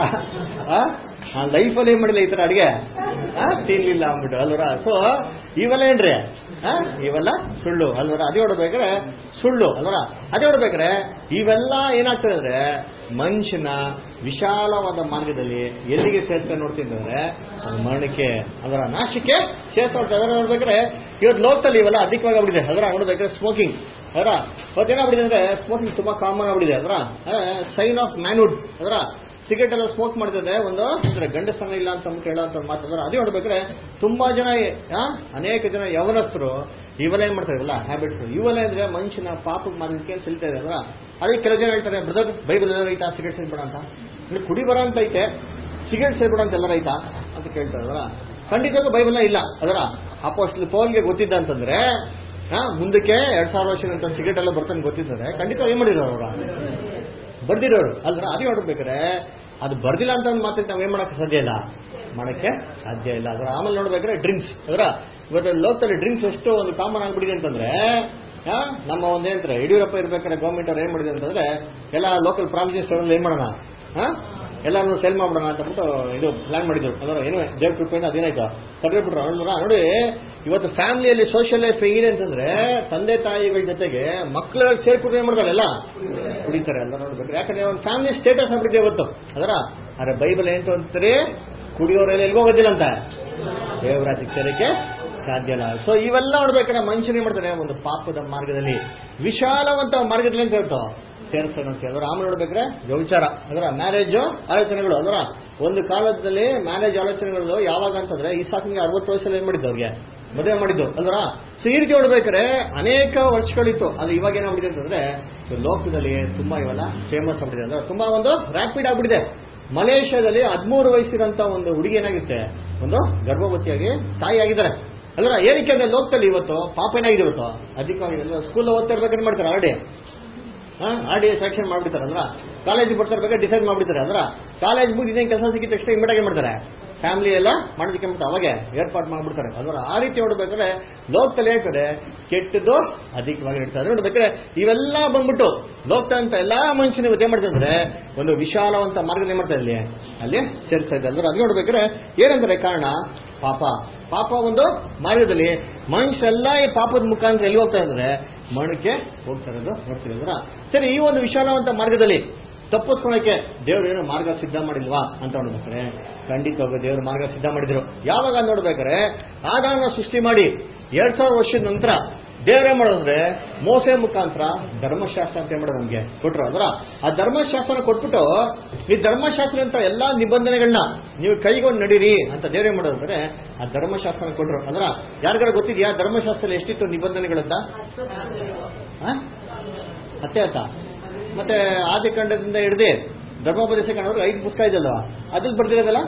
ಆ ಲೈಫಲ್ಲಿ ಏನ್ ಮಾಡಿಲ್ಲ ಈ ತರ ಅಡಿಗೆ ಆ, ತಿನ್ಲಿಲ್ಲ ಅಂದ್ಬಿಟ್ಟು ಅಲ್ವರ ಸೊ ಇವೆಲ್ಲ ಏನ್ರಿ ಆ, ಇವೆಲ್ಲ ಸುಳ್ಳು ಅಲ್ವರ ಅದೇ ಹೊಡ್ಬೇಕಾದ್ರೆ ಸುಳ್ಳು ಅಲ್ವರ ಅದೇ ಹೊಡ್ಬೇಕಾದ್ರೆ ಇವೆಲ್ಲ ಏನಾಗ್ತದೆ ಅಂದ್ರೆ ಮನುಷ್ಯನ ವಿಶಾಲವಾದ ಮಾರ್ಗದಲ್ಲಿ ಎಲ್ಲಿಗೆ ಸೇರ್ತಾರೆ ನೋಡ್ತೀನಿ ಅಂದ್ರೆ ಅದು ಮರಣಕ್ಕೆ ಅದರ ನಾಶಕ್ಕೆ ಸೇರ್ತಾ ಅದರ ನೋಡ್ಬೇಕಾದ್ರೆ ಇವತ್ತು ಲೋಕದಲ್ಲಿ ಇವೆಲ್ಲ ಅಧಿಕವಾಗಿ ಆಗ್ಬಿಟ್ಟಿದೆ ಅದರ ನೋಡ್ಬೇಕಾದ್ರೆ ಸ್ಮೋಕಿಂಗ್ ಅದರ ಇವತ್ತೇನಾಗ್ಬಿಟ್ಟಿದೆ ಅಂದ್ರೆ ಸ್ಮೋಕಿಂಗ್ ತುಂಬಾ ಕಾಮನ್ ಆಗ್ಬಿಟ್ಟಿದೆ ಅದರ ಸೈನ್ ಆಫ್ ಮ್ಯಾನ್ಹುಡ್ ಅದರ ಸಿಗರೇಟ್ ಎಲ್ಲ ಸ್ಮೋಕ್ ಮಾಡ್ತಿದ್ರೆ ಒಂದು ಅಂದ್ರೆ ಗಂಡಸ್ತನ ಇಲ್ಲ ಅಂತ ಅಂದ್ಬಿಟ್ಟು ಹೇಳೋ ಅಂತ ಮಾತಾಡ್ತಾರೆ ಅದೇ ನೋಡ್ಬೇಕಾದ್ರೆ ತುಂಬಾ ಜನ ಆ, ಅನೇಕ ಜನ ಯವನಸ್ಥರು ಇವೆಲ್ಲ ಏನ್ ಮಾಡ್ತಾರೆ ಇವೆಲ್ಲ ಹ್ಯಾಬಿಟ್ಸ್ ಇವೆಲ್ಲ ಅಂದ್ರೆ ಮನುಷ್ಯನ ಪಾಪದ ಮಾರ್ಗಕ್ಕೆ ಸೆಲ್ತಾ ಇದೆ ಅಲ್ವಾ ಅದಕ್ಕೆ ಕೆಲವು ಜನ ಹೇಳ್ತಾರೆ ಬ್ರದರ್ ಬೈಬಲ್ ರೈತ ಸಿಗರೇಟ್ ಸೇರ್ಬೇಡ ಅಂತ ಅಂದ್ರೆ ಕುಡಿ ಬರ ಅಂತ ಐತೆ ಸಿಗರೇಟ್ ಸೇರ್ಬೇಡ ಅಂತ ಎಲ್ಲ ರೈತ ಅಂತ ಕೇಳ್ತಾರಲ್ಲ ಖಂಡಿತವಾಗೂ ಬೈಬಲ್ನ ಇಲ್ಲ ಅದರ ಅಪೋಸ್ಟಲ್ ಪೌಲ್ಗೆ ಗೊತ್ತಿದ್ದ ಅಂತಂದ್ರೆ ಹಾ ಮುಂದಕ್ಕೆ ಎರಡ್ ಸಾವಿರ ವರ್ಷ ನಂತರ ಸಿಗರೇಟ್ ಎಲ್ಲ ಬರ್ತಾನೆ ಗೊತ್ತಿದ್ದಾರೆ ಖಂಡಿತ ಏನ್ ಮಾಡಿದ್ರು ಅವ್ರ ಬರ್ದಿರೋರು ಅಲ್ರ ಅದೇ ನೋಡ್ಬೇಕಾದ್ರೆ ಅದು ಬರ್ದಿಲ್ಲ ಅಂತ ಒಂದು ಮಾತ್ರ ನಾವ್ ಏನ್ ಮಾಡಕ್ಕೆ ಸಾಧ್ಯ ಇಲ್ಲ ಮಾಡಕ್ಕೆ ಸಾಧ್ಯ ಇಲ್ಲ ಅದರ ಆಮೇಲೆ ನೋಡ್ಬೇಕಾದ್ರೆ ಡ್ರಿಂಕ್ಸ್ ಅದರ ಇವತ್ತು ಲೋಕದಲ್ಲಿ ಡ್ರಿಂಕ್ಸ್ ಎಷ್ಟು ಒಂದು ಕಾಮನ್ ಆಗ್ಬಿಟ್ಟಿದೆ ಅಂತಂದ್ರೆ ಆ, ನಮ್ಮ ಒಂದೇಂದ್ರೆ ಯಡಿಯೂರಪ್ಪ ಇರ್ಬೇಕಾದ್ರೆ ಗೌರ್ಮೆಂಟ್ ಅವ್ರು ಏನ್ ಮಾಡಿದೆ ಅಂತಂದ್ರೆ ಎಲ್ಲ ಲೋಕಲ್ ಪ್ರಾವಿಷನ್ ಸ್ಟೋರ್ ಏನ್ ಮಾಡೋಣ ಹಾ ಎಲ್ಲಾರು ಸೇಲ್ ಮಾಡ್ಬಿಡೋಣ ಅಂತ ಬಿಟ್ಟು ಇದು ಪ್ಲಾನ್ ಮಾಡಿದ್ರು ಅದರ ಏನು ದೇವ್ ಕೃಪೆಯಿಂದ ಅದೇನಾಯ್ತು ತಡೆಬಿಟ್ರು ಅಲ್ವರ ನೋಡಿ ಇವತ್ತು ಫ್ಯಾಮಿಲಿಯಲ್ಲಿ ಸೋಷಿಯಲ್ ಲೈಫ್ ಹೇಗಿದೆ ಅಂತಂದ್ರೆ ತಂದೆ ತಾಯಿಗಳ ಜೊತೆಗೆ ಮಕ್ಕಳ ಸೇರ್ಕೊಂಡು ಏನ್ ಮಾಡ್ತಾರೆ ಎಲ್ಲ ಕುಡಿತಾರೆ ಎಲ್ಲ ನೋಡ್ಬೇಕು ಯಾಕಂದ್ರೆ ಒಂದು ಫ್ಯಾಮಿಲಿ ಸ್ಟೇಟಸ್ ಆಗ್ಬಿಟ್ಟಿದೆ ಇವತ್ತು ಅದರ ಅರೆ ಬೈಬಲ್ ಏನು ಅಂತಾರೆ ಕುಡಿಯೋರೆಲ್ಲ ಎಲ್ಲಿಗೆ ಹೋಗೋದಿಲ್ಲ ಅಂತ ದೇವರಾಜ್ಯಕ್ಕೆ ಸೇರಕ್ಕೆ ಸಾಧ್ಯ ಇಲ್ಲ ಸೊ ಇವೆಲ್ಲ ನೋಡ್ಬೇಕಾದ್ರೆ ಮನುಷ್ಯನ ಏನ್ ಮಾಡ್ತಾರೆ ಒಂದು ಪಾಪದ ಮಾರ್ಗದಲ್ಲಿ ವಿಶಾಲವಂತ ಮಾರ್ಗದಲ್ಲಿ ಅಂತ ಹೇಳ್ತಾವ ಸೇರಿಸ್ತಾನೆ ಅಂತ ಹೇಳಿದ್ರೆ ಆಮೇಲೆ ನೋಡ್ಬೇಕಾದ್ರೆ ವ್ಯವಿಚಾರ ಅದರ ಮ್ಯಾರೇಜ್ ಆಲೋಚನೆಗಳು ಅದರ ಒಂದು ಕಾಲದಲ್ಲಿ ಮ್ಯಾರೇಜ್ ಆಲೋಚನೆಗಳು ಯಾವಾಗ ಅಂತಂದ್ರೆ ಈ ಸಾಕಿಗೆ ಅರವತ್ತು ವರ್ಷದಲ್ಲಿ ಏನ್ ಮಾಡಿದ್ದು ಅವ್ರಿಗೆ ಮದುವೆ ಮಾಡಿದ್ದು ಅಲ್ವರ ಸೊ ಈ ರೀತಿ ನೋಡ್ಬೇಕಾದ್ರೆ ಅನೇಕ ವರ್ಷಗಳಿತ್ತು ಅದು ಇವಾಗ ಏನಾಗ್ಬಿಟ್ಟಿದೆ ಅಂತಂದ್ರೆ ಈ ಲೋಕದಲ್ಲಿ ತುಂಬಾ ಇವೆಲ್ಲ ಫೇಮಸ್ ಆಗ್ಬಿಟ್ಟಿದೆ ಅಂದ್ರೆ ತುಂಬಾ ಒಂದು ರ್ಯಾಪಿಡ್ ಆಗ್ಬಿಟ್ಟಿದೆ ಮಲೇಷ್ಯಾದಲ್ಲಿ ಹದಿಮೂರು ವಯಸ್ಸಿರಂತ ಒಂದು ಹುಡುಗಿ ಏನಾಗುತ್ತೆ ಒಂದು ಗರ್ಭವತಿಯಾಗಿ ತಾಯಿ ಆಗಿದ್ದಾರೆ ಅಲ್ರ ಏನಕ್ಕೆ ಅಂದ್ರೆ ಲೋಕದಲ್ಲಿ ಇವತ್ತು ಪಾಪ ಏನಾಗಿದೆ ಇವತ್ತು ಅಧಿಕವಾಗಿ ಸ್ಕೂಲ್ ಓದ್ತಾ ಇರ್ಬೇಕಾದ್ರೆ ಮಾಡ್ತಾರೆ ಆಲ್ರೆಡಿ ಆರ್ ಡಿ ಸೆಲೆಕ್ಷನ್ ಮಾಡ್ಬಿಡ್ತಾರೆ ಅಂದ್ರ ಕಾಲೇಜಿಗೆ ಬರ್ತಾ ಇರ್ಬೇಕಾದ್ರೆ ಡಿಸೈಡ್ ಮಾಡ್ಬಿಡ್ತಾರೆ ಅಂದ್ರ ಕಾಲೇಜ್ ಮುಗಿದ ಕೆಲಸ ಸಿಕ್ಕಿದ ತಕ್ಷಣ ಇಮಿಡಿಯೇಟ್ ಆಗಿ ಮಾಡ್ತಾರೆ ಫ್ಯಾಮಿಲಿ ಎಲ್ಲ ಮಾಡೋದಕ್ಕೆ ಮತ್ತೆ ಅವಾಗೆ ಏರ್ಪಾಟ್ ಮಾಡ್ಬಿಡ್ತಾರೆ ಅದರ ಆ ರೀತಿ ನೋಡ್ಬೇಕಾದ್ರೆ ಲೋಕದಲ್ಲಿ ಹೇಳ್ತಾರೆ ಕೆಟ್ಟದ್ದು ಅಧಿಕವಾಗಿ ಇಡ್ತಾರೆ ನೋಡ್ಬೇಕಾದ್ರೆ ಇವೆಲ್ಲ ಬಂದ್ಬಿಟ್ಟು ಲೋಕ ಅಂತ ಎಲ್ಲಾ ಮನುಷ್ಯನ ಇವತ್ತು ಏನ್ ಮಾಡ್ತಾರೆ ಅಂದ್ರೆ ಒಂದು ವಿಶಾಲವಂತ ಮಾರ್ಗದಲ್ಲಿ ಏನ್ ಮಾಡ್ತಾರೆ ಅಲ್ಲಿ ಅಲ್ಲಿ ಸೇರ್ತಾ ಇದ್ದಾರೆ ಅಂದ್ರೆ ಅದು ನೋಡ್ಬೇಕಾದ್ರೆ ಏನಂದ್ರೆ ಕಾರಣ ಪಾಪ ಪಾಪ ಒಂದು ಮಾರ್ಗದಲ್ಲಿ ಮನುಷ್ಯರೆಲ್ಲ ಈ ಪಾಪದ ಮುಖಾಂತರ ಎಲ್ಲಿ ಹೋಗ್ತಾ ಇದ್ದಾರೆ ಮರಣಕ್ಕೆ ಹೋಗ್ತಾ ಇರೋದು ನೋಡ್ತೀವಿ ಅಂದ್ರ ಸರಿ ಈ ಒಂದು ವಿಶಾಲವಂತ ಮಾರ್ಗದಲ್ಲಿ ತಪ್ಪಿಸ್ಕೊಳಕ್ಕೆ ದೇವ್ರು ಏನೋ ಮಾರ್ಗ ಸಿದ್ಧ ಮಾಡಿಲ್ವಾ ಅಂತ ನೋಡ್ಬೇಕಾರೆ ಖಂಡಿತವಾಗ ದೇವ್ರು ಮಾರ್ಗ ಸಿದ್ಧ ಮಾಡಿದ್ರು ಯಾವಾಗ ನೋಡ್ಬೇಕಾರೆ ಆದಾನ ಸೃಷ್ಟಿ ಮಾಡಿ ಎರಡ್ ಸಾವಿರ ವರ್ಷದ ನಂತರ ದೇವರೇ ಮಾಡೋದಂದ್ರೆ ಮೋಸೆ ಮುಖಾಂತರ ಧರ್ಮಶಾಸ್ತ್ರ ಅಂತ ಏನ್ ಮಾಡೋದು ನಮ್ಗೆ ಕೊಟ್ರು ಅದರ ಆ ಧರ್ಮಶಾಸ್ತ್ರ ಕೊಟ್ಬಿಟ್ಟು ಈ ಧರ್ಮಶಾಸ್ತ್ರ ಅಂತ ಎಲ್ಲಾ ನಿಬಂಧನೆಗಳನ್ನ ನೀವು ಕೈಗೊಂಡು ನಡೀರಿ ಅಂತ ದೇವರೇ ಮಾಡೋದಂದ್ರೆ ಆ ಧರ್ಮಶಾಸ್ತ್ರ ಕೊಟ್ರು ಅದರ ಯಾರಿಗಾರ ಗೊತ್ತಿದ್ಯಾ ಧರ್ಮಶಾಸ್ತ್ರ ಎಷ್ಟಿತ್ತು ನಿಬಂಧನೆಗಳಂತ ಆ? ಅತ್ತೆ ಆತ ಮತ್ತೆ ಆದಿಕಾಂಡದಿಂದ ಹಿಡ್ದು ಧರ್ಮೋಪದೇಶ ಕಾಣೋರು ಐದು ಪುಸ್ತಕ ಇದಲ್ವಾ ಅದ್ರಲ್ಲಿ ಬರ್ದಿರೋದಲ್ಲ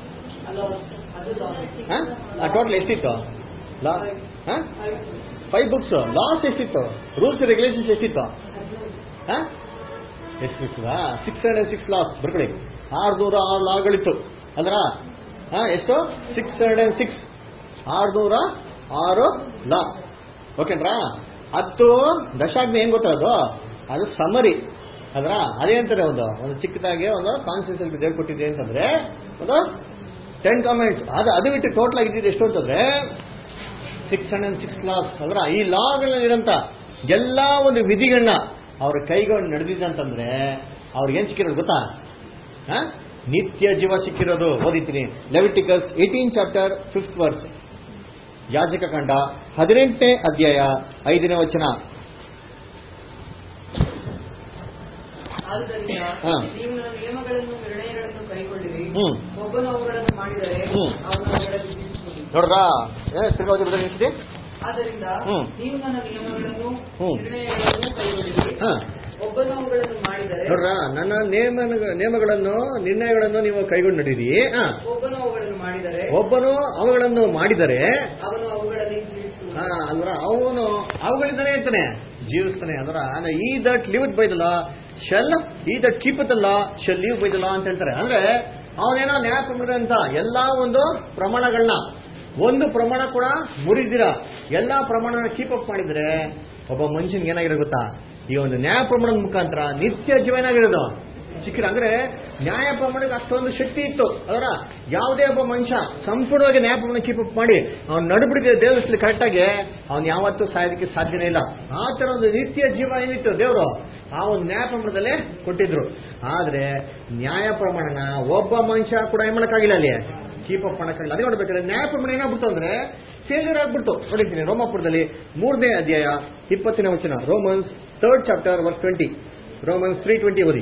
ಟೋಟಲ್ ಎಷ್ಟಿತ್ತು ಲಾ ಫೈವ್ ಬುಕ್ಸ್ ಲಾಸ್ ಎಷ್ಟಿತ್ತು ರೂಲ್ಸ್ ರೆಗ್ಯುಲೇಷನ್ಸ್ ಎಷ್ಟಿತ್ತು ಹಾ? ಎಷ್ಟಿತ್ತು ಸಿಕ್ಸ್ ಹಂಡ್ರೆಡ್ ಸಿಕ್ಸ್ ಲಾಸ್ ಬರ್ಕೊಳ್ಳಿ ಆರ್ನೂರ ಆರು ಲಾಗಳಿತ್ತು ಅಲ್ರ ಹಾ ಎಷ್ಟು ಸಿಕ್ಸ್ ಹಂಡ್ರೆಡ್ ಅಂಡ್ ಸಿಕ್ಸ್ ಆರ್ನೂರ ಆರು ಲಾ ಓಕೆನ್ರಾ ಹತ್ತು ದಶಾಗ್ನಿ ಹೆಂಗ್ ಗೊತ್ತದು ಅದು ಸಮರಿ ಅದ್ರ ಅದೇ ಅಂತಾರೆ ಒಂದು ಒಂದು ಚಿಕ್ಕದಾಗಿ ಒಂದು ಕಾನ್ಸ್ಟಿಟ್ಯೂಷನ್ ದೇವ್ರು ಕೊಟ್ಟಿದೆ ಅಂತಂದ್ರೆ ಒಂದು ಟೆನ್ ಕಾಮೆಂಟ್ಸ್ ಅದು ಅದು ಬಿಟ್ಟು ಟೋಟಲ್ ಆಗಿದ್ದು ಎಷ್ಟು ಅಂತಂದ್ರೆ ಸಿಕ್ಸ್ ಹಂಡ್ರೆಡ್ ಸಿಕ್ಸ್ ಲಾಸ್ ಅದ್ರ ಈ ಲಾಗಳಲ್ಲಿರಂತ ಎಲ್ಲಾ ಒಂದು ವಿಧಿಗಳನ್ನ ಅವ್ರ ಕೈಗೊಂಡು ನಡೆದಿದ್ದಂತಂದ್ರೆ ಅವ್ರಿಗೆ ಏನ್ ಸಿಕ್ಕಿರೋದು ಗೊತ್ತಾ ಹ? ನಿತ್ಯ ಜೀವ ಸಿಕ್ಕಿರೋದು ಓದಿತೀನಿ Leviticus eighteen chapter fifth verse ಯಾಜಕ ಕಂಡ ಹದಿನೆಂಟನೇ ಅಧ್ಯಾಯ ಐದನೇ ವಚನ ಆದುದರಿಂದ ಹಾ. ನೀವು ನನ್ನ ನಿಯಮಗಳನ್ನು ನಿರ್ಣಯಗಳನ್ನು ಕೈಗೊಳ್ಳಿರಿ ಹ್ಮ್. ಒಬ್ಬನು ಅವುಗಳನ್ನು ಮಾಡಿದರೆ ಹ್ಮ್. ಅವನು ಅವುಗಳಲ್ಲಿ ಜೀವಿಸುವುದು ನೋಡ್ರಾ ಏ ತಿರ್ಗಾ ಓದಿ ಬಿಡ್ರಿ ನಿಲ್ಸಿದಿ? ಆದ್ದರಿಂದ ಹ್ಮ್. ನೀವು ನನ್ನ ನಿಯಮಗಳನ್ನು ಹ್ಮ್. ನಿರ್ಣಯಗಳನ್ನು ಕೈಗೊಳ್ಳಿರಿ ಹಾ ಒಬ್ಬನು ಅವುಗಳನ್ನು ಮಾಡಿದರೆ ನೋಡ್ರಾ ನನ್ನ ನೇಮ ನಿಯಮಗಳನ್ನು ನಿರ್ಣಯಗಳನ್ನು ನೀವು ಕೈಗೊಂಡು ನಡೀರಿ ಹಾ. ಒಬ್ಬನು ಅವುಗಳನ್ನು ಮಾಡಿದರೆ ಒಬ್ಬನು ಅವುಗಳನ್ನು ಮಾಡಿದರೆ ಅವನು ಅವುಗಳಲ್ಲಿ ಜೀವಿಸುವುದು ಹಾ, ಅಲ್ರ ಅವನು ಅವುಗಳಿಂದನೇ ಇರ್ತಾನೆ ಜೀವಿಸ್ತಾನೆ ಅಂದ್ರ he that live by the law shall he that keep the law shall live by the law ಅಂತ ಹೇಳ್ತಾರೆ ಅಂದ್ರೆ ಅವನೇನೋ ನ್ಯಾಯ ಪ್ರಮಾಣದಂತ ಎಲ್ಲಾ ಒಂದು ಪ್ರಮಾಣಗಳನ್ನ ಒಂದು ಪ್ರಮಾಣ ಕೂಡ ಮುರಿದಿರ ಎಲ್ಲಾ ಪ್ರಮಾಣನ ಕೀಪ್ ಅಪ್ ಮಾಡಿದ್ರೆ ಒಬ್ಬ ಮನುಷ್ಯನ್ಗೆ ಏನಾಗಿರೋ ಗೊತ್ತಾ ಈ ಒಂದು ನ್ಯಾಯ ಪ್ರಮಾಣದ ಮುಖಾಂತರ ನಿತ್ಯ ಜೀವ ಏನಾಗಿರೋದು ಸಿಕ್ಕಿರ ಅಂದ್ರೆ ನ್ಯಾಯ ಪ್ರಮಾಣಕ್ಕೆ ಅಷ್ಟೊಂದು ಶಕ್ತಿ ಇತ್ತು ಅದರ ಯಾವುದೇ ಒಬ್ಬ ಮನುಷ್ಯ ಸಂಪೂರ್ಣವಾಗಿ ನ್ಯಾಯ ಪ್ರಮಾಣ ಕೀಪ್ ಅಪ್ ಮಾಡಿ ಅವ್ನು ನಡುಬಿಡಿಗೆ ದೇವಸ್ಥಾನ ಕರೆಕ್ಟಾಗಿ ಅವ್ನು ಯಾವತ್ತೂ ಸಾಯೋದಕ್ಕೆ ಸಾಧ್ಯನೇ ಇಲ್ಲ ಆ ತರ ಒಂದು ನಿತ್ಯ ಜೀವ ಏನಿತ್ತು ದೇವರು ಆ ಒಂದು ನ್ಯಾಯ ಪ್ರಮಾಣದಲ್ಲೇ ಕೊಟ್ಟಿದ್ರು ಆದ್ರೆ ನ್ಯಾಯ ಪ್ರಮಾಣನ ಒಬ್ಬ ಮನುಷ್ಯ ಕೂಡ ಏನ್ ಮಾಡಕ್ಕಾಗಿಲ್ಲ ಅಲ್ಲಿ ಕೀಪ್ ಅಪ್ ಮಾಡಕ್ಕಾಗಿಲ್ಲ ಅದೇ ನೋಡ್ಬೇಕಾದ್ರೆ ನ್ಯಾಯ ಪ್ರಮಾಣ ಏನಾಗ್ಬಿಡ್ತು ಅಂದ್ರೆ ಫೇಲ್ಯೂರ್ ಆಗ್ಬಿಡ್ತು ನೋಡಿದ್ದೀನಿ ರೋಮಾಪುರದಲ್ಲಿ ಮೂರನೇ ಅಧ್ಯಾಯ ಇಪ್ಪತ್ತನೇ ವಚನ Romans third chapter verse twenty Romans three twenty ಓದಿ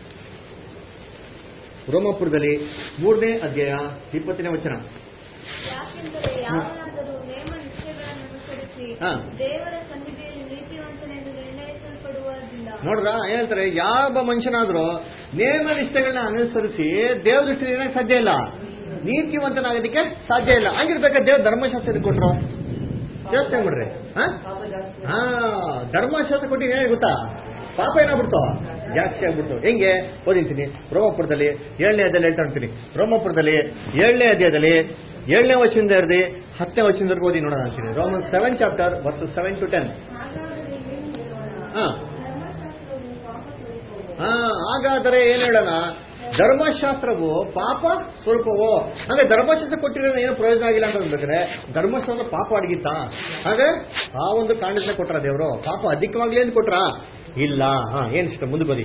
ರೋಮಾಪುರದಲ್ಲಿ ಮೂರನೇ ಅಧ್ಯಾಯ ಇಪ್ಪತ್ತನೇ ವಚನ ಯಾಕೆಂದರೆ ಯಾವನಾದರೂ ನೇಮ ನಿಶ್ಚಯಗಳನ್ನು ಅನುಸರಿಸಿ ಹಾ. ದೇವರ ಸನ್ನಿಧಿಯಲ್ಲಿ ನೀತಿವಂತನೆಂದು ನಿರ್ಣಯಿಸಲ್ಪಡುವುದಿಲ್ಲ ನೋಡ್ರ ಏನ್ ಹೇಳ್ತಾರೆ ಯಾವ ಮನುಷ್ಯನಾದ್ರೂ ನೇಮ ನಿಷ್ಠೆಗಳನ್ನ ಅನುಸರಿಸಿ ದೇವ್ರ ದೃಷ್ಟಿಯಲ್ಲಿ ಏನಕ್ಕೆ ಸಾಧ್ಯ ಇಲ್ಲ ನೀತಿವಂತನಾಗೋದಕ್ಕೆ ಸಾಧ್ಯ ಇಲ್ಲ ಹಂಗಿರ್ಬೇಕಾದ್ರೆ ದೇವ್ರ ಧರ್ಮಶಾಸ್ತ್ರ ಎದಕ್ ಕೊಟ್ರು ಯೋಚನೆ ಮಾಡ್ರಿ ಹಾ ಪಾಪ ಜಾಸ್ತಿ ಹಾ ಧರ್ಮಶಾಸ್ತ್ರ ಕೊಟ್ಟಿದ್ರೆ ಏನ್ ಗೊತ್ತಾ ಪಾಪ ಏನಾಗ್ಬಿಡ್ತು ಜಾಸ್ತಿ ಆಗ್ಬಿಡ್ತು ಹೆಂಗೆ ಓದಿಂತೀನಿ ರೋಮಪುರದಲ್ಲಿ ಏಳನೇ ಅಧ್ಯಾಯದಲ್ಲಿ ಹೇಳ್ತಾ ಇರ್ತೀನಿ ರೋಮಪುರದಲ್ಲಿ ಏಳನೇ ಅಧ್ಯಾಯದಲ್ಲಿ ಏಳನೇ ವರ್ಷದಿಂದ ಹಿಡಿದು ಹತ್ತನೇ ವರ್ಷದಿಂದವರೆಗೂ ಓದಿ ನೋಡೋಣ ಅಂತೀನಿ Roman seven chapter verse seven to ten ಹಾಗಾದರೆ ಏನು ಹೇಳೋಣ ಹಾ ಧರ್ಮಶಾಸ್ತ್ರವು ಪಾಪ ಸ್ವರೂಪವು ಹಾ ಹಾಗಾದರೆ ಏನ್ ಹೇಳೋಣ ಧರ್ಮಶಾಸ್ತ್ರವು ಪಾಪ ಸ್ವಲ್ಪವೋ ಅಂದ್ರೆ ಧರ್ಮಶಾಸ್ತ್ರ ಕೊಟ್ಟಿರೋದು ಏನು ಪ್ರಯೋಜನ ಆಗಿಲ್ಲ ಅಂತ ಅಂದ್ಬೇಕಾದ್ರೆ ಧರ್ಮಶಾಸ್ತ್ರ ಪಾಪ ಅಡಗಿತ್ತಾ ಹಾಗೆ ಆ ಒಂದು ಕಾರಣದಿಂದ ಕೊಟ್ರ ದೇವರು ಪಾಪ ಅಧಿಕವಾಗ್ಲಿ ಅಂತ ಕೊಟ್ರ ಇಲ್ಲ ಹಾ ಏನ್ ಇಷ್ಟ ಮುಂದಕ್ಕೆ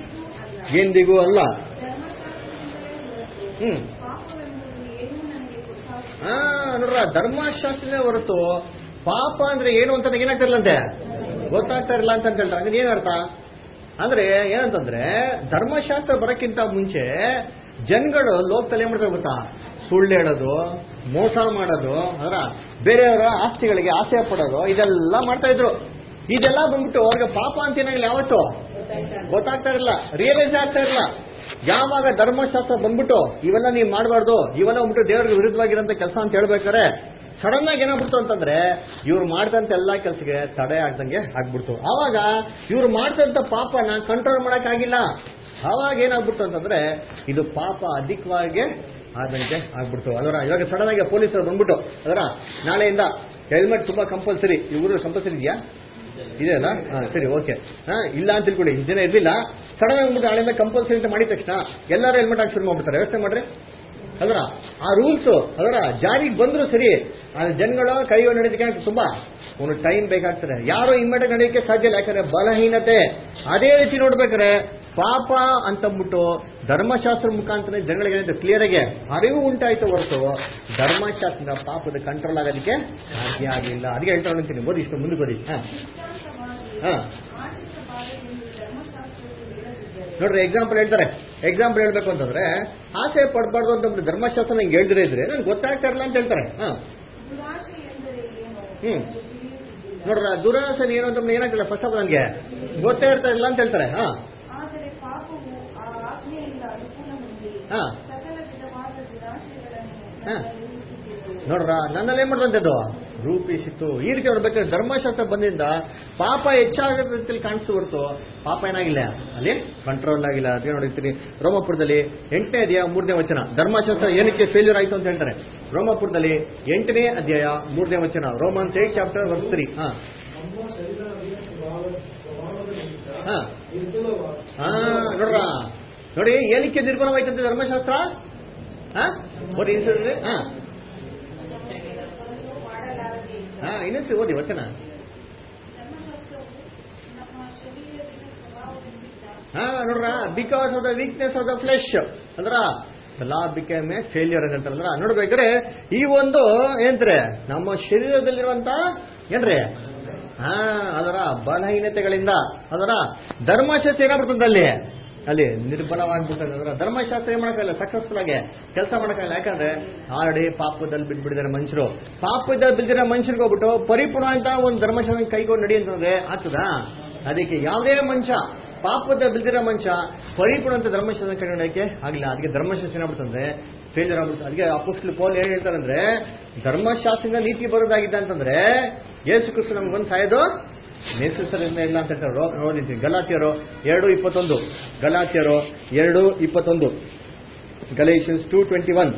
ಎಂದಿಗೂ ಅಲ್ಲ ಧರ್ಮಶಾಸ್ತ್ರದಿಂದಲೇ ಹೊರತು ಹ್ಮ್ ಪಾಪವೆಂಬುದು ಏನೂ ನನಗೆ ಗೊತ್ತಾಗುತ್ತಿಲ್ಲ ಹಾ ನೋಡ್ರ ಧರ್ಮಶಾಸ್ತ್ರನೇ ಹೊರತು ಪಾಪ ಅಂದ್ರೆ ಏನು ಅಂತ ನನಗೆ ಏನಾಗ್ತಿರ್ಲಂತೆ ಗೊತ್ತಾಗ್ತಾ ಇರಲ್ಲ ಅಂತ ಹೇಳ್ತಾರೆ ಹಂಗಂದ್ರೆ ಏನರ್ಥ ಅಂದ್ರೆ ಏನಂತಂದ್ರೆ ಧರ್ಮಶಾಸ್ತ್ರ ಬರಕ್ಕಿಂತ ಮುಂಚೆ ಜನಗಳು ಲೋಕದಲ್ಲಿ ಏನ್ ಮಾಡ್ತಾರೆ ಗೊತ್ತಾ ಸುಳ್ಳು ಹೇಳೋದು ಮೋಸ ಮಾಡೋದು ಅದರ ಬೇರೆಯವರ ಆಸ್ತಿಗಳಿಗೆ ಆಸೆ ಪಡೋದು ಇದೆಲ್ಲ ಮಾಡ್ತಾ ಇದ್ರು ಇದೆಲ್ಲ ಬಂದ್ಬಿಟ್ಟು ಅವ್ರಿಗೆ ಪಾಪ ಅಂತ ಏನಾಗಿಲ್ಲ ಯಾವತ್ತು ಗೊತ್ತಾಗ್ತಾ ಇರಲಿಲ್ಲ ರಿಯಲೈಸ್ ಆಗ್ತಾ ಇರಲಿಲ್ಲ ಯಾವಾಗ ಧರ್ಮಶಾಸ್ತ್ರ ಬಂದ್ಬಿಟ್ಟು ಇವೆಲ್ಲ ನೀವು ಮಾಡಬಾರ್ದು ಇವೆಲ್ಲ ಬಂದ್ಬಿಟ್ಟು ದೇವರಿಗೆ ವಿರುದ್ಧವಾಗಿರೋಂಥ ಕೆಲಸ ಅಂತ ಹೇಳ್ಬೇಕಾರೆ ಸಡನ್ ಆಗಿ ಏನಾಗ್ಬಿಡ್ತು ಅಂತಂದ್ರೆ ಇವ್ರು ಮಾಡ್ದಂತ ಎಲ್ಲಾ ಕೆಲಸಕ್ಕೆ ತಡೆ ಆಗ್ದಂಗೆ ಆಗ್ಬಿಡ್ತು ಆವಾಗ ಇವ್ರು ಮಾಡ್ದಂತ ಪಾಪನ ಕಂಟ್ರೋಲ್ ಮಾಡಕ್ಕಾಗಿಲ್ಲ ಆವಾಗ ಏನಾಗ್ಬಿಡ್ತು ಅಂತಂದ್ರೆ ಇದು ಪಾಪ ಅಧಿಕವಾಗಿ ಆದಂತೆ ಆಗ್ಬಿಡ್ತು ಅದರ ಇವಾಗ ಸಡನ್ ಆಗಿ ಪೊಲೀಸರು ಬಂದ್ಬಿಟ್ಟು ಅದರ ನಾಳೆಯಿಂದ ಹೆಲ್ಮೆಟ್ ತುಂಬಾ ಕಂಪಲ್ಸರಿ ಇವರು ಕಂಪಲ್ಸರಿ ಇದೆಯಾ ಇದೆ ಅಲ್ಲ ಹಾ ಸರಿ ಓಕೆ ಹಾ ಇಲ್ಲ ಅಂತ ತಿಳ್ಕೊಳ್ಳಿ ಇಷ್ಟು ದಿನ ಇರ್ಲಿಲ್ಲ ಸಡನ್ ಆಗಿ ನಾಳೆಯಿಂದ ಕಂಪಲ್ಸರಿ ಅಂತ ಮಾಡಿದ ತಕ್ಷಣ ಎಲ್ಲರೂ ಹೆಲ್ಮೆಟ್ ಹಾಕಿ ಶುರು ಮಾಡ್ಬಿಡ್ತಾರೆ ವ್ಯವಸ್ಥೆ ಮಾಡ್ರಿ ಅದರ ಆ ರೂಲ್ಸ್ ಅದರ ಜಾರಿಗೆ ಬಂದ್ರು ಸರಿ ಆ ಜನಗಳ ಕೈಗೆ ನಡೆದಕ್ಕೆ ತುಂಬಾ ಒಂದು ಟೈಮ್ ಬೇಕಾಗ್ತದೆ ಯಾರು ಇಮ್ಮಿಡಿಯೇಟ್ ನಡೆಯೋಕ್ಕೆ ಸಾಧ್ಯ ಇಲ್ಲ ಯಾಕಂದ್ರೆ ಬಲಹೀನತೆ ಅದೇ ರೀತಿ ನೋಡ್ಬೇಕಾದ್ರೆ ಪಾಪ ಅಂತಂದ್ಬಿಟ್ಟು ಧರ್ಮಶಾಸ್ತ್ರ ಮುಖಾಂತರ ಜನಗಳಿಗೆ ಕ್ಲಿಯರ್ ಆಗಿ ಅರಿವು ಉಂಟಾಯ್ತು ಹೊರತು ಧರ್ಮಶಾಸ್ತ್ರ ಪಾಪದ ಕಂಟ್ರೋಲ್ ಆಗೋದಕ್ಕೆ ಸಾಧ್ಯ ಆಗಲಿಲ್ಲ ಅದಕ್ಕೆ ಹೇಳ್ತಾ ಅಂತೀನಿ ಓದಿ ಇಷ್ಟು ಮುಂದೆ ಓದಿ ಹಾ ಸಿದ್ಧಾಂತವಾಗಿ ಹಾ ಆಶಿಸಬಾರದೆಂದು ಧರ್ಮಶಾಸ್ತ್ರವು ಹೇಳದಿದ್ದರೆ ನೋಡ್ರಿ ಎಕ್ಸಾಂಪಲ್ ಹೇಳ್ತಾರೆ ಎಕ್ಸಾಂಪಲ್ ಹೇಳ್ಬೇಕು ಅಂತಂದ್ರೆ ಆಸೆ ಪಡಬಾರ್ದು ಅಂತ ಧರ್ಮಶಾಸ್ತ್ರ ನಂಗೆ ಹೇಳ್ದಿರ ಇದ್ರೆ ನನ್ಗೆ ಗೊತ್ತಾಗ್ತಾ ಇರಲ್ಲ ಅಂತ ಹೇಳ್ತಾರೆ ಹಾ ದುರಾಶೆ ಎಂದರೆ ಏನು ಹ್ಮ್. ಎಂದು ತಿಳಿಯುತ್ತಿದ್ದಿಲ್ಲ ನೋಡ್ರ ದುರಾಸನೆ ಏನು ಅಂತ ಏನಾಗ್ತಿಲ್ಲ ಫಸ್ಟ್ ಆಫ್ ನನಗೆ ಗೊತ್ತೇ ಇರ್ತಾ ಇಲ್ಲ ಅಂತ ಹೇಳ್ತಾರೆ ಹಾ ಆದರೆ ಪಾಪವು ಆ ಆಜ್ಞೆಯಿಂದ ಅನುಕೂಲ ಹೊಂದಿ ಹಾ. ಸಕಲ ವಿಧವಾದ ದುರಾಶೆಗಳನ್ನು ಹಾ. ನನ್ನಲ್ಲಿ ರೂಪಿಸಿತು. ನೋಡ್ರ ನನ್ನಲ್ಲಿ ಏನ್ ಮಾಡುವಂತದ್ದು ರೂಪಿಸಿತ್ತು ಈ ರೀತಿ ನೋಡ್ಬೇಕಾದ್ರೆ ಧರ್ಮಶಾಸ್ತ್ರ ಬಂದಿಂದ ಪಾಪ ಹೆಚ್ಚಾಗದ ರೀತಿಯಲ್ಲಿ ಕಾಣಿಸ್ತು ಹೊರತು ಪಾಪ ಏನಾಗಿಲ್ಲ ಅಲ್ಲಿ ಕಂಟ್ರೋಲ್ ಆಗಿಲ್ಲ ಅದೇ ನೋಡಿರ್ತೀನಿ ರೋಮಪುರದಲ್ಲಿ ಎಂಟನೇ ಅಧ್ಯಾಯ ಮೂರನೇ ವಚನ ಧರ್ಮಶಾಸ್ತ್ರ ಏನಕ್ಕೆ ಫೇಲ್ಯೂರ್ ಆಯ್ತು ಅಂತ ಹೇಳ್ತಾರೆ ರೋಮಪುರದಲ್ಲಿ ಎಂಟನೇ ಅಧ್ಯಾಯ ಮೂರನೇ ವಚನ Romans eight chapter verse three ಹಾ ನಮ್ಮ ಶರೀರವಿನ ಸ್ವಭಾವ ಸ್ವಭಾವದ ನಿಮಿತ್ತ ಹಾ ನಿರ್ಮಲವಾದ ಹಾ ನೋಡ್ರ ನೋಡಿ ಏನಕ್ಕೆ ನಿರ್ಮಲವಾಯ್ತಂತೆ ಧರ್ಮಶಾಸ್ತ್ರ ಹಾ ಓದಿ ಇನ್ಸಲ್ರಿ? ಹಾ ಅದನ್ನು ಮಾಡಲಾರದೆ ಹಾ ಇನ್ನೊಂದ್ಸಿ ಓದಿ ವಚನ ಧರ್ಮಶಾಸ್ತ್ರವು ನಮ್ಮ ಶರೀರವಿನ ಸ್ವಭಾವದಿಂದ ಹಾ ನೋಡ್ರ because of the weakness of the flesh ಅಂದ್ರ ಲಾ ಬಿಕಮ್ ಎ ಫೇಲ್ಯೂರ್ ಅಂತ ಹೇಳ್ತಾರಲ್ಲ ನೋಡ್ಬೇಕಾದ್ರೆ ಈ ಒಂದು ಏನ್ರಿ ನಮ್ಮ ಶರೀರದಲ್ಲಿರುವಂತ ಏನ್ರಿ ಹಾ ಅದರ ಬಲಹೀನತೆಗಳಿಂದ ಅದರ ಧರ್ಮಶಾಸ್ತ್ರ ಏನಾಗ್ಬಿಡ್ತದೆ ಅಲ್ಲಿ ಅಲ್ಲಿ ನಿರ್ಬಲವಾಗ್ಬಿಡ್ತದೆ ಅದರ ಧರ್ಮಶಾಸ್ತ್ರ ಏನ್ ಮಾಡಕ್ಕಾಗಲ್ಲ ಸಕ್ಸಸ್ಫುಲ್ ಆಗಿ ಕೆಲಸ ಮಾಡಕ್ಕಾಗಲ್ಲ ಯಾಕಂದ್ರೆ ಆಲ್ರೆಡಿ ಪಾಪದಲ್ಲಿ ಬಿದ್ಬಿಟ್ಟಿದ್ದಾರೆ ಮನುಷ್ಯರು ಪಾಪದಲ್ಲಿ ಬಿದ್ದಿರೋ ಮನುಷ್ಯರಿಗೆ ಹೋಗ್ಬಿಟ್ಟು ಪರಿಪೂರ್ಣ ಅಂತ ಒಂದು ಧರ್ಮಶಾಸ್ತ್ರ ಕೈಗೊಂಡು ನಡಿ ಅಂತಂದ್ರೆ ಆಗ್ತದಾ ಅದಕ್ಕೆ ಯಾವುದೇ ಮನುಷ್ಯ ಪಾಪದ ಬಿದ್ದಿರೋ ಮನುಷ್ಯ ಪರಿಪೂರ್ಣ ಅಂತ ಧರ್ಮಶಾಸ್ತ್ರ ಕೈಗೊಂಡಕ್ಕೆ ಆಗಿಲ್ಲ ಅದಕ್ಕೆ ಧರ್ಮಶಾಸ್ತ್ರ ಏನಾಗ್ಬಿಡ್ತಂದ್ರೆ ಫೇಲ್ಯೂರ್ ಆಗ್ಬಿಡುತ್ತೆ ಅದಕ್ಕೆ ಅಪೋಸ್ಟಲ್ ಪೌಲ್ ಏನ್ ಹೇಳ್ತಾರೆ ಅಂದ್ರೆ ಧರ್ಮಶಾಸ್ತ್ರದಿಂದ ನೀತಿ ಬರೋದಾಗಿದ್ದ ಅಂತಂದ್ರೆ ಯೇಸು ಕ್ರಿಸ್ತು ನಮ್ಗೆ ಬಂದು ಸಾಯೋದು ನೇಸರಿಂದ ಇಲ್ಲ ಅಂತ ಹೇಳ್ತಾರೆ ರೋ- ನೋಡಿದ್ದೀನಿ ಗಲಾತಿಯರು ಎರಡು ಇಪ್ಪತ್ತೊಂದು ಗಲಾತಿಯರು ಎರಡು ಇಪ್ಪತ್ತೊಂದು ಗಲೇಷನ್ಸ್ ಟೂ ಟ್ವೆಂಟಿ ಒನ್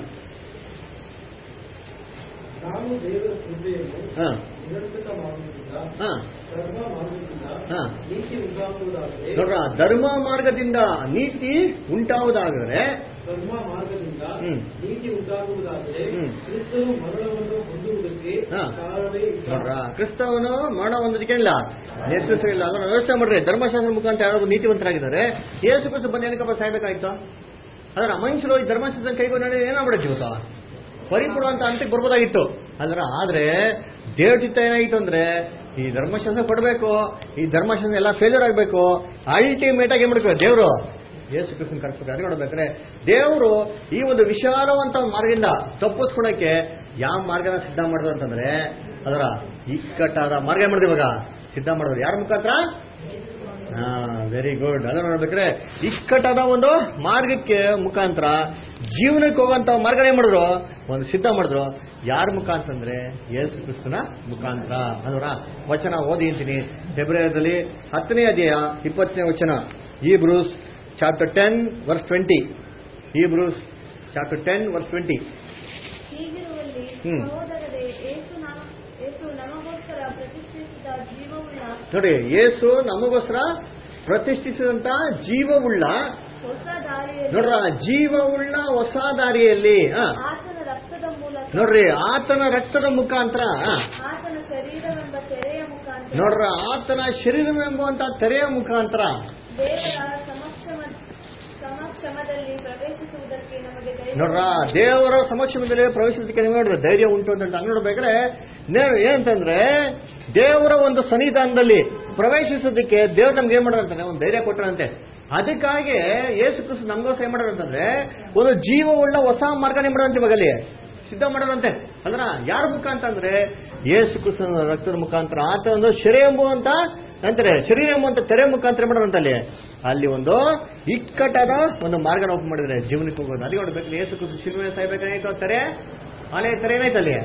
ನಾವು ದೇವರ ಕೃಪೆಯನ್ನು ಹಾ ನಿರರ್ಥಕ ಮಾಡುವುದಿಲ್ಲ ಹಾ ಧರ್ಮ ಮಾಡುವುದಿಲ್ಲ ಹಾ ನೀತಿ ಉಂಟಾಗುವುದಾದರೆ ನೋಡ್ರ ಧರ್ಮ ಮಾರ್ಗದಿಂದ ನೀತಿ ಉಂಟಾವುದಾದರೆ ಧರ್ಮ ಮಾರ್ಗದಿಂದ ಹ್ಮ್. ನೀತಿ ಉಂಟಾಗುವುದಾದರೆ ಹ್ಮ್. ಕ್ರಿಸ್ತನು ಮರಣವನ್ನು ಹೊಂದುವುದಕ್ಕೆ ಹಾ. ಕಾರಣವೇ ಇಲ್ಲ ನೋಡ್ರ ಕ್ರಿಸ್ತವನು ಮರಣ ಒಂದಕ್ಕೆ ಇಲ್ಲ ನೇತೃತ್ವ ಇಲ್ಲ ಅದನ್ನ ವ್ಯವಸ್ಥೆ ಮಾಡ್ರಿ ಧರ್ಮಶಾಸ್ತ್ರ ಮುಖಾಂತರ ಯಾರು ನೀತಿವಂತರಾಗಿದ್ದಾರೆ ಯೇಸು ಕ್ರಿಸ್ತು ಬಂದು ಏನಕ್ಕಪ್ಪ ಸಾಯ್ಬೇಕಾಯ್ತು ಅದರ ಮನುಷ್ಯರು ಈ ಧರ್ಮಶಾಸ್ತ್ರ ಕೈಗೊಂಡು ನಡೆದು ಏನಾಗ್ಬಿಡುತ್ತೆ ಇವತ್ತು ಪರಿಪೂರ್ಣ ಅಂತ ಅಂತಕ್ಕೆ ಬರ್ಬೋದಾಗಿತ್ತು ಅದ್ರ ಆದ್ರೆ ದೇವ್ರ ಚಿತ್ತ ಏನಾಗಿತ್ತು ಅಂದ್ರೆ ಈ ಧರ್ಮಶಾಸ್ತ್ರ ಕೊಡಬೇಕು ಈ ಧರ್ಮಶಾಸ್ತ್ರ ಎಲ್ಲ ಫೇಲ್ಯೂರ್ ಆಗಬೇಕು ಅಲ್ಟಿಮೇಟ್ ಆಗಿ ಏನ್ ಮಾಡ್ಬೇಕು ದೇವರು ಯೇಸು ಕೃಷ್ಣನ್ ಕರ್ಸ್ಬೇಕು ಅದೇ ನೋಡ್ಬೇಕಾದ್ರೆ ದೇವರು ಈ ಒಂದು ವಿಶಾಲವಂತ ಒಂದು ಮಾರ್ಗದಿಂದ ತಪ್ಪಿಸ್ಕೊಳಕ್ಕೆ ಯಾವ ಮಾರ್ಗನ ಸಿದ್ಧ ಮಾಡಿದ್ರು ಅಂತಂದ್ರೆ ಅದರ ಇಕ್ಕಟ್ಟಾದ ಮಾರ್ಗ ಏನ್ ಮಾಡಿದ್ರು ಇವಾಗ ಸಿದ್ಧ ಮಾಡಿದ್ರು ಯಾರ ಮುಖಾಂತರ ಹಾ ವೆರಿ ಗುಡ್ ಅದನ್ನ ನೋಡ್ಬೇಕಾದ್ರೆ ಇಕ್ಕಟ್ಟಾದ ಒಂದು ಮಾರ್ಗಕ್ಕೆ ಮುಖಾಂತರ ಜೀವನಕ್ಕೆ ಹೋಗುವಂತ ಮಾರ್ಗ ಏನ್ ಮಾಡಿದ್ರು ಒಂದು ಸಿದ್ಧ ಮಾಡಿದ್ರು ಯಾರ ಮುಖಾಂತರ ಅಂದ್ರೆ ಯೇಸು ಕ್ರಿಸ್ತನ ಮುಖಾಂತರ ಅದರ ವಚನ ಓದಿ ಅಂತೀನಿ ಫೆಬ್ರವರಿಯಲ್ಲಿ ಹತ್ತನೇ ಅಧ್ಯಾಯ ಇಪ್ಪತ್ತನೇ ವಚನ Hebrews chapter ten verse twenty Hebrews chapter ten verse twenty ಹೀಗಿರುವಲ್ಲಿ ಹ್ಮ್. ಸಹೋದರರೇ ಏಸು ನಾಮ ಏಸು ನಮಗೋಸ್ಕರ ಪ್ರತಿಷ್ಠಿಸಿದ ಜೀವವುಳ್ಳ ನೋಡಿ ಯೇಸು ನಮಗೋಸ್ಕರ ಪ್ರತಿಷ್ಠಿಸಿದಂತ ಜೀವವುಳ್ಳ ಹೊಸ ದಾರಿಯಲ್ಲಿ ನೋಡ್ರ ಜೀವವುಳ್ಳ ಹೊಸ ದಾರಿಯಲ್ಲಿ ಹಾ ಆತನ ರಕ್ತದ ಮೂಲಕ ನೋಡ್ರಿ ಆತನ ರಕ್ತದ ಮುಖಾಂತರ ಆ, ಆತನ ಶರೀರವೆಂಬ ತೆರೆಯ ಮುಖಾಂತರ ನೋಡ್ರ ಆತನ ಶರೀರವೆಂಬುವಂತ ತೆರೆಯ ಮುಖಾಂತರ ದೇವರ ಸಮಕ್ಷಮ ಸಮಕ್ಷಮದಲ್ಲಿ ಪ್ರವೇಶಿಸುವುದಕ್ಕೆ ನಮಗೆ ಧೈರ್ಯ ನೋಡ್ರ ದೇವರ ಸಮಕ್ಷಮದಲ್ಲಿ ಪ್ರವೇಶಿಸಲಿಕ್ಕೆ ನಿಮಗೆ ನೋಡಿದ್ರೆ ಧೈರ್ಯ ಉಂಟು ಅಂತ ಹಂಗ್ ನೋಡ್ಬೇಕಾದ್ರೆ ನೇ- ಏನಂತಂದ್ರೆ ದೇವರ ಒಂದು ಸನ್ನಿಧಾನದಲ್ಲಿ ಪ್ರವೇಶಿಸೋದಕ್ಕೆ ದೇವ್ರು ನಮ್ಗೆ ಏನ್ ಮಾಡೋದಂತಾನೆ ಒಂದು ಧೈರ್ಯ ಕೊಟ್ಟರಂತೆ ಅದಕ್ಕಾಗಿ ಯೇಸು ಕ್ರಿಸ್ತು ನಮಗೋಸ್ಕರ ಏನ್ ಮಾಡೋರು ಅಂತಂದ್ರೆ ಒಂದು ಜೀವವುಳ್ಳ ಹೊಸ ಮಾರ್ಗ ಏನ್ ಮಾಡೋದಂತೆ ಇವಾಗ ಅಲ್ಲಿ ಸಿದ್ಧ ಮಾಡೋದಂತೆ ಅಂದ್ರ ಯಾರ ಮುಖಾಂತರ ಅಂದ್ರೆ ಯೇಸು ಕ್ರಿಸ್ತನ ರಕ್ತದ ಮುಖಾಂತರ ಆತ ಒಂದು ಶರೀರ ಎಂಬುವಂತ ಅಂತಾರೆ ಶರೀರ ಎಂಬುವಂತ ತೆರೆ ಮುಖಾಂತರ ಏನ್ ಮಾಡೋದಂತೆ ಅಲ್ಲಿ ಅಲ್ಲಿ ಒಂದು ಇಕ್ಕಟ್ಟಾದ ಒಂದು ಮಾರ್ಗನ ಓಪನ್ ಮಾಡಿದ್ರೆ ಜೀವನಕ್ಕೆ ಹೋಗೋದು ಅಲ್ಲಿ ನೋಡ್ಬೇಕು ಯೇಸು ಕ್ರಿಸ್ತು ಶಿಲ್ವೆ ಸಾಯ್ಬೇಕಾಯ್ತು ತೆರೆ ಆಲೆ ತೆರೆ ಏನಾಯ್ತು ಅಲ್ಲಿ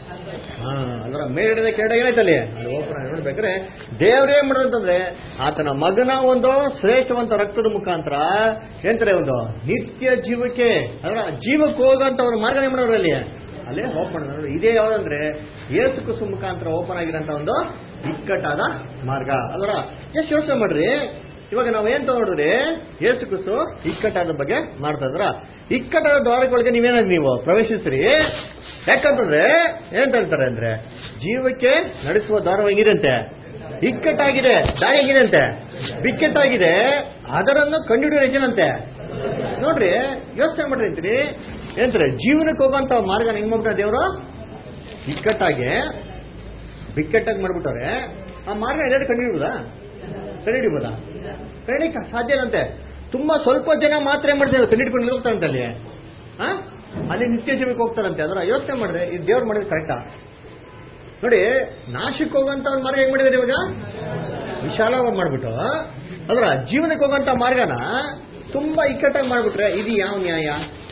ಹಾ ಅದರ ಮೇಲ್ಗಡೆ ಕೆರಡೆ ಏನಾಯ್ತು ಅಲ್ಲಿ ಅದು ಓಪನ್ ಆಗಿ ನೋಡ್ಬೇಕಾದ್ರೆ ದೇವ್ರು ಏನ್ ಮಾಡೋದಂತಂದ್ರೆ ಆತನ ಮಗನ ಒಂದು ಶ್ರೇಷ್ಠವಂತ ರಕ್ತದ ಮುಖಾಂತರ ಎಂತಾರೆ ಒಂದು ನಿತ್ಯ ಜೀವಕ್ಕೆ ಅದರ ಜೀವಕ್ಕೆ ಹೋಗಂತ ಒಂದು ಮಾರ್ಗ ಏನ್ ಮಾಡೋರು ಅಲ್ಲಿ ಅಲ್ಲೇ ಓಪನ್ ನೋಡಿ ಇದೇ ಯಾವ್ದಂದ್ರೆ ಯೇಸು ಕುಸು ಮುಖಾಂತರ ಓಪನ್ ಆಗಿರೋಂಥ ಒಂದು ಇಕ್ಕಟ್ಟಾದ ಮಾರ್ಗ ಅದರ ಎಷ್ಟು ಯೋಚನೆ ಮಾಡ್ರಿ ಇವಾಗ ನಾವು ಏನ್ ತಗೊಂಡ್ರಿ ಯೇಸು ಕುಸು ಇಕ್ಕಟ್ಟಾದ ಬಗ್ಗೆ ಮಾಡ್ತಾ ಇದ್ರ ಇಕ್ಕಟ್ಟಾದ ದ್ವಾರಗಳಿಗೆ ನೀವೇನಾಗ ನೀವು ಪ್ರವೇಶಿಸ್ರಿ ಯಾಕಂತಂದ್ರೆ ಏನ್ ಹೇಳ್ತಾರೆ ಅಂದ್ರೆ ಜೀವಕ್ಕೆ ನಡೆಸುವ ದ್ವಾರ ಹೆಂಗಿರಂತೆ ಇಕ್ಕಟ್ಟಾಗಿದೆ ದಾರಿ ಆಗಿದೆ ಅಂತೆ ಬಿಕ್ಕಟ್ಟಾಗಿದೆ ಅದರನ್ನು ಕಂಡುಹಿಡಿಯೋ ರಚನಂತೆ ನೋಡ್ರಿ ಯೋಚನೆ ಮಾಡ್ರಿ ಅಂತೀರಿ ಏನಂತಾರೆ ಜೀವನಕ್ಕೆ ಹೋಗೋಂತ ಮಾರ್ಗ ಹೆಂಗ್ ಮಾಡ್ಬಿಟ್ಟ ದೇವರು ಇಕ್ಕಟ್ಟಾಗಿ ಬಿಕ್ಕಟ್ಟಾಗಿ ಮಾಡ್ಬಿಟ್ಟವ್ರೆ ಆ ಮಾರ್ಗ ಎಲ್ಲರೂ ಕಂಡುಹಿಡಿಬೋದಾ ಕಂಡುಹಿಡಿಬೋದಾ ಕಂಡಿಕ ಸಾಧ್ಯ ಇಲ್ಲಂತೆ ತುಂಬಾ ಸ್ವಲ್ಪ ಜನ ಮಾತ್ರ ಏನ್ ಮಾಡ್ತಾರೆ ಕಂಡುಹಿಡ್ಕೊಂಡು ಹೋಗ್ತಾರಂತೆ ಅಲ್ಲಿ ಆ? ಅಲ್ಲಿ ನಿತ್ಯ ಜೀವಕ್ಕೆ ಹೋಗ್ತಾರಂತೆ ಅದರ ಯೋಚನೆ ಮಾಡಿದ್ರೆ ಇದು ದೇವ್ರು ಮಾಡಿದ್ರೆ ಕರೆಕ್ಟಾ ನೋಡಿ ನಾಶಕ್ಕೆ ಹೋಗೋಂತ ಒಂದು ಮಾರ್ಗ ಹೆಂಗ್ ಮಾಡಿದ್ರೆ ಇವಾಗ ವಿಶಾಲವಾಗಿ ಮಾಡ್ಬಿಟ್ಟು ಅದ್ರ ಜೀವನಕ್ಕೆ ಹೋಗೋಂತ ಮಾರ್ಗನ ತುಂಬಾ ಇಕ್ಕಟ್ಟಾಗಿ ಮಾಡ್ಬಿಟ್ರೆ ಇದು ಯಾವ ನ್ಯಾಯ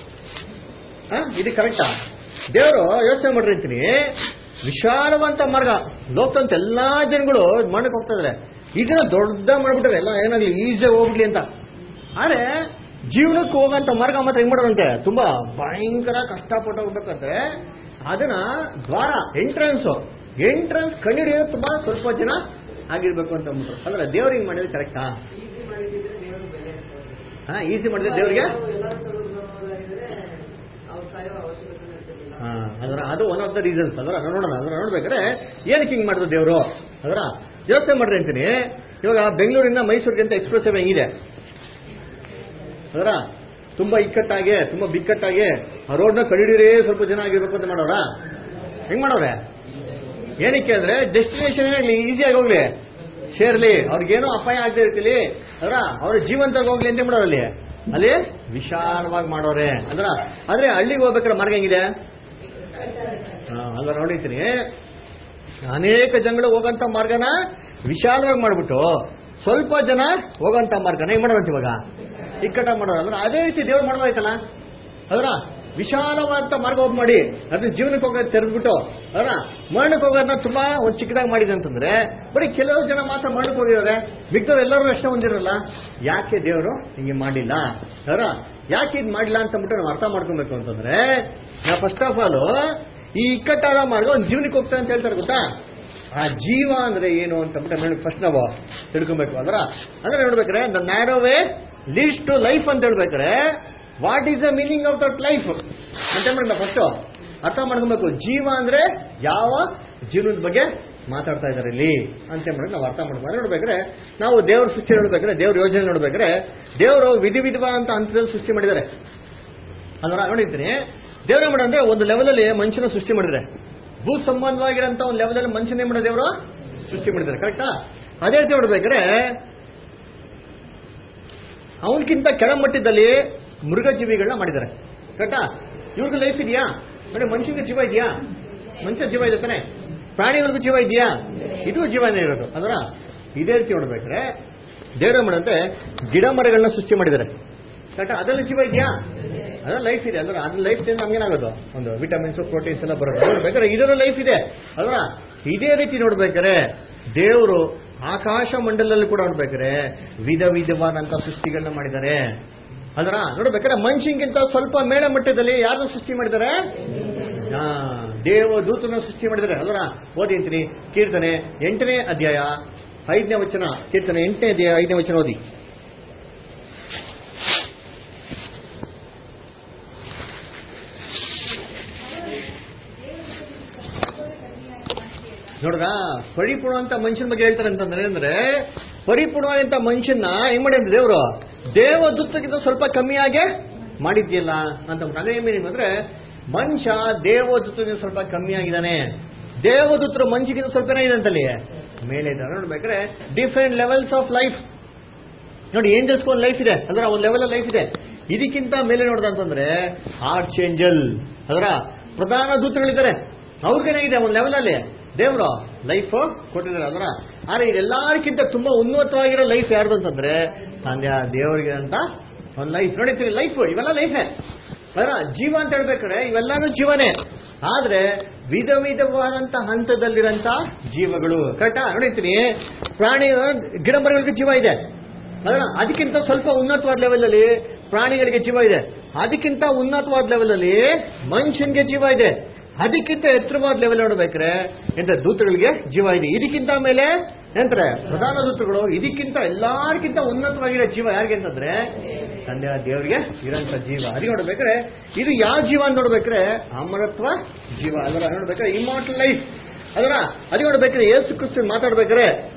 ಆ? ಇದು ಕರೆಕ್ಟಾ ದೇವರು ಯೋಚನೆ ಮಾಡ್ರಿ ಅಂತೀನಿ ವಿಶಾಲವಂತ ಮಾರ್ಗ ಲೋಕದಂತ ಎಲ್ಲಾ ಜನಗಳು ಮಾಡಕ್ ಹೋಗ್ತಾ ಇದಾರೆ ಇದನ್ನ ದೊಡ್ಡ ಮಾಡ್ಬಿಟ್ರೆ ಎಲ್ಲ ಏನಾಗ್ಲಿ ಈಸಿಯಾಗಿ ಹೋಗ್ಲಿ ಅಂತ ಆದ್ರೆ ಜೀವನಕ್ಕೆ ಹೋಗಂತ ಮಾರ್ಗ ಮಾತ್ರ ಹೆಂಗ್ ಮಾಡೋರಂತೆ ತುಂಬಾ ಭಯಂಕರ ಕಷ್ಟಪಟ್ಟು ಹೋಗ್ಬೇಕಂದ್ರೆ ಅದನ್ನ ದ್ವಾರ ಎಂಟ್ರೆನ್ಸ್ ಎಂಟ್ರೆನ್ಸ್ ಕಂಡುಹಿಡಿಯೋದು ತುಂಬಾ ಸ್ವಲ್ಪ ಜನ ಆಗಿರ್ಬೇಕು ಅಂತ ಅಂದ್ಬಿಟ್ರು ಅಂದ್ರೆ ದೇವ್ರು ಹಿಂಗ್ ಮಾಡಿದ್ರೆ ಕರೆಕ್ಟಾ ಈಸಿ ಮಾಡಿದ್ರೆ ದೇವರು ಬೆಲೆ ಹಾ ಈಸಿ ಮಾಡಿದ್ರೆ ದೇವ್ರಿಗೆ ಎಲ್ಲರೂ ಸರ್ವಧರ್ಮದವರಾಗಿದ್ರೆ ಅವ್ರು ಸಾಯೋ ಅವಶ್ಯಕತೆ ಇರ್ತಿರ್ಲಿಲ್ಲ ಹಾ, ಅದರ ಅದು ಒನ್ ಆಫ್ ದ ರೀಸನ್ಸ್ ಅದರ ನೋಡೋಣ ಅದರ ನೋಡ್ಬೇಕಾದ್ರೆ ಏನಕ್ಕೆ ಹಿಂಗ್ ಮಾಡಿದ್ರು ದೇವರು ಅದರ ಯೋಚನೆ ಮಾಡ್ರಿ ಅಂತೀನಿ ಇವಾಗ ಬೆಂಗಳೂರಿಂದ ಮೈಸೂರಿಗೆ ಅಂತ ಎಕ್ಸ್ಪ್ರೆಸ್ ವೇ ಹೆಂಗಿದೆ ಅದರ ತುಂಬಾ ಇಕ್ಕಟ್ಟಾಗಿ ತುಂಬಾ ಬಿಕ್ಕಟ್ಟಾಗಿ ಆ ರೋಡ್ನ ಕಡಿಡಿರೇ ಸ್ವಲ್ಪ ಜನ ಆಗಿರ್ಬೇಕು ಅಂತ ಮಾಡೋರ ಹೆಂಗ್ ಮಾಡೋರೆ ಏನಕ್ಕೆ ಅಂದ್ರೆ ಡೆಸ್ಟಿನೇಷನ್ ಈಸಿಯಾಗಿ ಹೋಗ್ಲಿ ಸೇರ್ಲಿ ಅವ್ರಿಗೇನೋ ಅಪಾಯ ಆಗದೆ ಇರ್ತಿಲಿ ಅದರ ಅವ್ರ ಜೀವಂತವಾಗಿ ಹೋಗ್ಲಿ ಅಂತ ಮಾಡೋರು ಅಲ್ಲಿ ಅಲ್ಲಿ ವಿಶಾಲವಾಗಿ ಮಾಡೋರೆ ಅಂದ್ರ ಆದ್ರೆ ಹಳ್ಳಿಗೆ ಹೋಗ್ಬೇಕಾದ್ರೆ ಮಾರ್ಗ ಹೆಂಗಿದೆ ಹಾ, ಅಲ್ವಾ ನೋಡಿರ್ತೀನಿ ಅನೇಕ ಜನಗಳು ಹೋಗಂತ ಮಾರ್ಗನ ವಿಶಾಲವಾಗಿ ಮಾಡ್ಬಿಟ್ಟು ಸ್ವಲ್ಪ ಜನ ಹೋಗಂತ ಮಾರ್ಗನ ಹೆಂಗ್ ಮಾಡೋದಂತ ಇವಾಗ ಇಕ್ಕಟ್ಟ ಮಾಡೋದು ಅಂದ್ರೆ ಅದೇ ರೀತಿ ದೇವ್ರು ಮಾಡೋದಾಯ್ತಲ್ಲ ಅದರ ವಿಶಾಲವಾದಂತ ಮಾರ್ಗ ಹೋಗಿ ಮಾಡಿ ಅದನ್ನ ಜೀವನಕ್ಕೆ ಹೋಗೋದು ತೆರೆದ್ಬಿಟ್ಟು ಅದರ ಮರಣಕ್ಕೆ ಹೋಗೋದನ್ನ ತುಂಬಾ ಒಂದು ಚಿಕ್ಕದಾಗಿ ಮಾಡಿದೆ ಅಂತಂದ್ರೆ ಬರೀ ಕೆಲವು ಜನ ಮಾತ್ರ ಮರಣಕ್ಕೆ ಹೋಗಿದ್ದಾರೆ ಮಿಕ್ಕದವ್ರು ಎಲ್ಲರೂ ಅಷ್ಟೇ ಹೊಂದಿರಲ್ಲ ಯಾಕೆ ದೇವರು ಹಿಂಗೆ ಮಾಡಿಲ್ಲ ಅದರ ಯಾಕೆ ಇದು ಮಾಡಿಲ್ಲ ಅಂತ ಅಂದ್ಬಿಟ್ಟು ನಾವು ಅರ್ಥ ಮಾಡ್ಕೊಬೇಕು ಅಂತಂದ್ರೆ ನಾವು ಫಸ್ಟ್ ಆಫ್ ಆಲ್ ಈ ಇಕ್ಕಟ್ಟಾದ ಮಾರ್ಗ ಒಂದು ಜೀವನಕ್ಕೆ ಹೋಗ್ತಾ ಅಂತ ಹೇಳ್ತಾರೆ ಗೊತ್ತಾ ಆ ಜೀವ ಅಂದ್ರೆ ಏನು ಅಂತ ಅಂದ್ಬಿಟ್ಟು ಫಸ್ಟ್ ನಾವು ತಿಳ್ಕೊಬೇಕು ಅದ್ರ ಅಂದ್ರೆ ನೋಡ್ಬೇಕಾರೆ the narrow way leads to life ಅಂತ ಹೇಳ್ಬೇಕಾರೆ what is the meaning of that life ಅಂತ ಹೇಳ್ಬಿಟ್ಟು ನಾವು ಫಸ್ಟ್ ಅರ್ಥ ಮಾಡ್ಕೊಬೇಕು ಜೀವ ಅಂದ್ರೆ ಯಾವ ಜೀವನದ ಬಗ್ಗೆ ಮಾತಾಡ್ತಾ ಇದ್ದಾರೆ ಇಲ್ಲಿ ಅಂತ ಹೇಳ್ಬಿಟ್ಟು ನಾವು ಅರ್ಥ ಮಾಡ್ಕೊಂಡು ನೋಡ್ಬೇಕಾದ್ರೆ ನಾವು ದೇವ್ರ ಸೃಷ್ಟಿ ನೋಡ್ಬೇಕಾದ್ರೆ ದೇವ್ರ ಯೋಜನೆ ನೋಡ್ಬೇಕಾದ್ರೆ ದೇವರು ವಿಧಿ ವಿಧವಾದಂತ ಹಂತದಲ್ಲಿ ಸೃಷ್ಟಿ ಮಾಡಿದ್ದಾರೆ ಅಲ್ವರ ನೋಡಿರ್ತೀನಿ ದೇವ್ರ ಮಾಡ ಅಂದ್ರೆ ಒಂದು ಲೆವೆಲ್ ಅಲ್ಲಿ ಮನುಷ್ಯನ ಸೃಷ್ಟಿ ಮಾಡಿದ್ರೆ ಭೂ ಸಂಬಂಧವಾಗಿರೋಂಥ ಒಂದು ಲೆವೆಲ್ ಅಲ್ಲಿ ಮನುಷ್ಯನ ಏನ್ ಮಾಡಿದ್ರೆ ದೇವರು ಸೃಷ್ಟಿ ಮಾಡಿದ್ದಾರೆ ಕರೆಕ್ಟಾ ಅದೇ ರೀತಿ ನೋಡ್ಬೇಕಾದ್ರೆ ಅವನಕ್ಕಿಂತ ಕೆಳಮಟ್ಟದಲ್ಲಿ ಮೃಗಜೀವಿಗಳನ್ನ ಮಾಡಿದ್ದಾರೆ ಕರೆಕ್ಟಾ ಇವ್ರಿಗೆ ಲೈಫ್ ಇದೆಯಾ ಅಂದ್ರೆ ಮನುಷ್ಯನಿಗೆ ಜೀವ ಇದೆಯಾ ಮನುಷ್ಯ ಜೀವ ಇದೆ ತಾನೆ ಪ್ರಾಣಿಗಳಿಗೂ ಜೀವ ಇದೆಯಾ ಇದು ಜೀವನೇ ಇರೋದು ಅದರ ಇದೇ ರೀತಿ ನೋಡ್ಬೇಕಾದ್ರೆ ದೇವ್ರ ಮಾಡಂತೆ ಗಿಡ ಮರಗಳನ್ನ ಸೃಷ್ಟಿ ಮಾಡಿದ್ದಾರೆ ಕರೆಕ್ಟಾ ಅದರಲ್ಲಿ ಜೀವ ಇದೆಯಾ ಅದ್ರ ಲೈಫ್ ಇದೆ ಅಂದ್ರೆ ಅದ್ರ ಲೈಫ್ ನಮ್ಗೇನಾಗೋದು ಒಂದು ವಿಟಮಿನ್ಸ್ ಪ್ರೋಟೀನ್ಸ್ ಎಲ್ಲ ಬರೋದು ನೋಡ್ಬೇಕಾದ್ರೆ ಇದರ ಲೈಫ್ ಇದೆ ಅಲ್ವಾ ಇದೇ ರೀತಿ ನೋಡ್ಬೇಕಾದ್ರೆ ದೇವರು ಆಕಾಶ ಮಂಡಲದಲ್ಲಿ ಕೂಡ ನೋಡ್ಬೇಕಾದ್ರೆ ವಿಧ ವಿಧವಾದಂತ ಸೃಷ್ಟಿಗಳನ್ನ ಮಾಡಿದ್ದಾರೆ ಅದರ ನೋಡ್ಬೇಕಾದ್ರೆ ಮನುಷ್ಯನ್ಗಿಂತ ಸ್ವಲ್ಪ ಮೇಳ ಮಟ್ಟದಲ್ಲಿ ಯಾರನ್ನ ಸೃಷ್ಟಿ ಮಾಡಿದ್ದಾರೆ ಆ, ದೇವದೂತನ ಸೃಷ್ಟಿ ಮಾಡಿದ್ದಾರೆ ಅಲ್ವರ ಓದಿ ಅಂತೀನಿ ಕೀರ್ತನೆ ಎಂಟನೇ ಅಧ್ಯಾಯ ಐದನೇ ವಚನ ಕೀರ್ತನೆ ಎಂಟನೇ ಅಧ್ಯಾಯ ಐದನೇ ವಚನ ಓದಿ ನೋಡ್ರ ಪರಿಪೂರ್ಣ ಅಂತ ಮನುಷ್ಯನ ಬಗ್ಗೆ ಹೇಳ್ತಾರೆ ಅಂತಂದ್ರೆ ಅಂದ್ರೆ ಪರಿಪೂರ್ಣವಾದಂತ ಮನುಷ್ಯನ ಹೆಂಗ್ ಮಾಡಿ ಅಂತ ದೇವರು ದೇವದೂತಕ್ಕಿಂತ ಸ್ವಲ್ಪ ಕಮ್ಮಿಯಾಗೆ ಮಾಡಿದ್ಯಲ್ಲ ಅಂತ ಅಂದ್ಬಿಟ್ಟು. ಅದೇ ಮೀನಿಂಗ್ ಅಂದ್ರೆ ಮನುಷ್ಯ ದೇವದೂತನಿಂದ ಸ್ವಲ್ಪ ಕಮ್ಮಿ ಆಗಿದ್ದಾನೆ ದೇವದೂತರು ಮನುಷ್ಯಗಿಂತ ಸ್ವಲ್ಪ ಏನಾಗಿದೆ ಅಂತಲ್ಲಿ ಮೇಲೆ ಇದ್ದಾರೆ ನೋಡ್ಬೇಕಾದ್ರೆ ಡಿಫ್ರೆಂಟ್ ಲೆವೆಲ್ಸ್ ಆಫ್ ಲೈಫ್ ನೋಡಿ ಏಂಜಲ್ಸ್ಗೆ ಒಂದು ಲೈಫ್ ಇದೆ ಅದರ ಒಂದು ಲೆವೆಲ್ ಲೈಫ್ ಇದೆ ಇದಕ್ಕಿಂತ ಮೇಲೆ ನೋಡ್ದಂತಂದ್ರೆ ಆರ್ಚ್ ಏಂಜಲ್ ಅದರ ಪ್ರಧಾನ ದೂತಗಳಿದ್ದಾರೆ ಅವ್ರಿಗೇನಾಗಿದೆ ಒಂದು ಲೆವೆಲ್ ಅಲ್ಲಿ ದೇವರು ಲೈಫ್ ಕೊಟ್ಟಿದ್ದಾರೆ ಅದರ ಆದ್ರೆ ಇದೆಲ್ಲರಿಗಿಂತ ತುಂಬಾ ಉನ್ನತವಾಗಿರೋ ಲೈಫ್ ಯಾರ್ದು ಅಂತಂದ್ರೆ ತಂದೆ ದೇವರಿಗೆ ಅಂತ ಒಂದು ಲೈಫ್ ನೋಡಿರ್ತೀವಿ ಲೈಫ್ ಇವೆಲ್ಲ ಲೈಫೇ ಅದರ ಜೀವ ಅಂತ ಹೇಳ್ಬೇಕಾದ್ರೆ ಇವೆಲ್ಲಾನು ಜೀವನೇ ಆದ್ರೆ ವಿಧ ವಿಧವಾದಂತ ಹಂತದಲ್ಲಿರಂತ ಜೀವಗಳು ಕರೆಕ್ಟಾ ನೋಡಿರ್ತೀನಿ ಪ್ರಾಣಿ ಗಿಡ ಮರಗಳಿಗೆ ಜೀವ ಇದೆ ಅದರ ಅದಕ್ಕಿಂತ ಸ್ವಲ್ಪ ಉನ್ನತವಾದ ಲೆವೆಲ್ ಅಲ್ಲಿ ಪ್ರಾಣಿಗಳಿಗೆ ಜೀವ ಇದೆ ಅದಕ್ಕಿಂತ ಉನ್ನತವಾದ ಲೆವೆಲ್ ಅಲ್ಲಿ ಮನುಷ್ಯನ್ಗೆ ಜೀವ ಇದೆ ಅದಕ್ಕಿಂತ ಎತ್ತರವಾದ ಲೆವೆಲ್ ನೋಡ್ಬೇಕ್ರೆ ಎಂತ ದೂತಗಳಿಗೆ ಜೀವ ಇದೆ ಇದಕ್ಕಿಂತ ಮೇಲೆ ಎಂತಾರೆ ಪ್ರಧಾನ ದೂತಗಳು ಇದಕ್ಕಿಂತ ಎಲ್ಲಾರ್ಗಿಂತ ಉನ್ನತವಾಗಿರೋ ಜೀವ ಯಾರಿಗೆ ಅಂತಂದ್ರೆ ತಂದೆ ದೇವರಿಗೆ ಇರೋಂಥ ಜೀವ ಅದಕ್ಕೆ ನೋಡ್ಬೇಕ್ರೆ ಇದು ಯಾವ ಜೀವ ಅಂತ ನೋಡ್ಬೇಕ್ರೆ ಅಮರತ್ವ ಜೀವ ಅದರ ನೋಡ್ಬೇಕಾದ್ರೆ ಇಮಾರ್ಟಲ್ ಲೈಫ್ ಅದರ ಅದಕ್ಕೆ ನೋಡ್ಬೇಕ್ರೆ ಏಸು ಕ್ರಿಸ್ತು ಮಾತಾಡ್ಬೇಕಾದ್ರೆ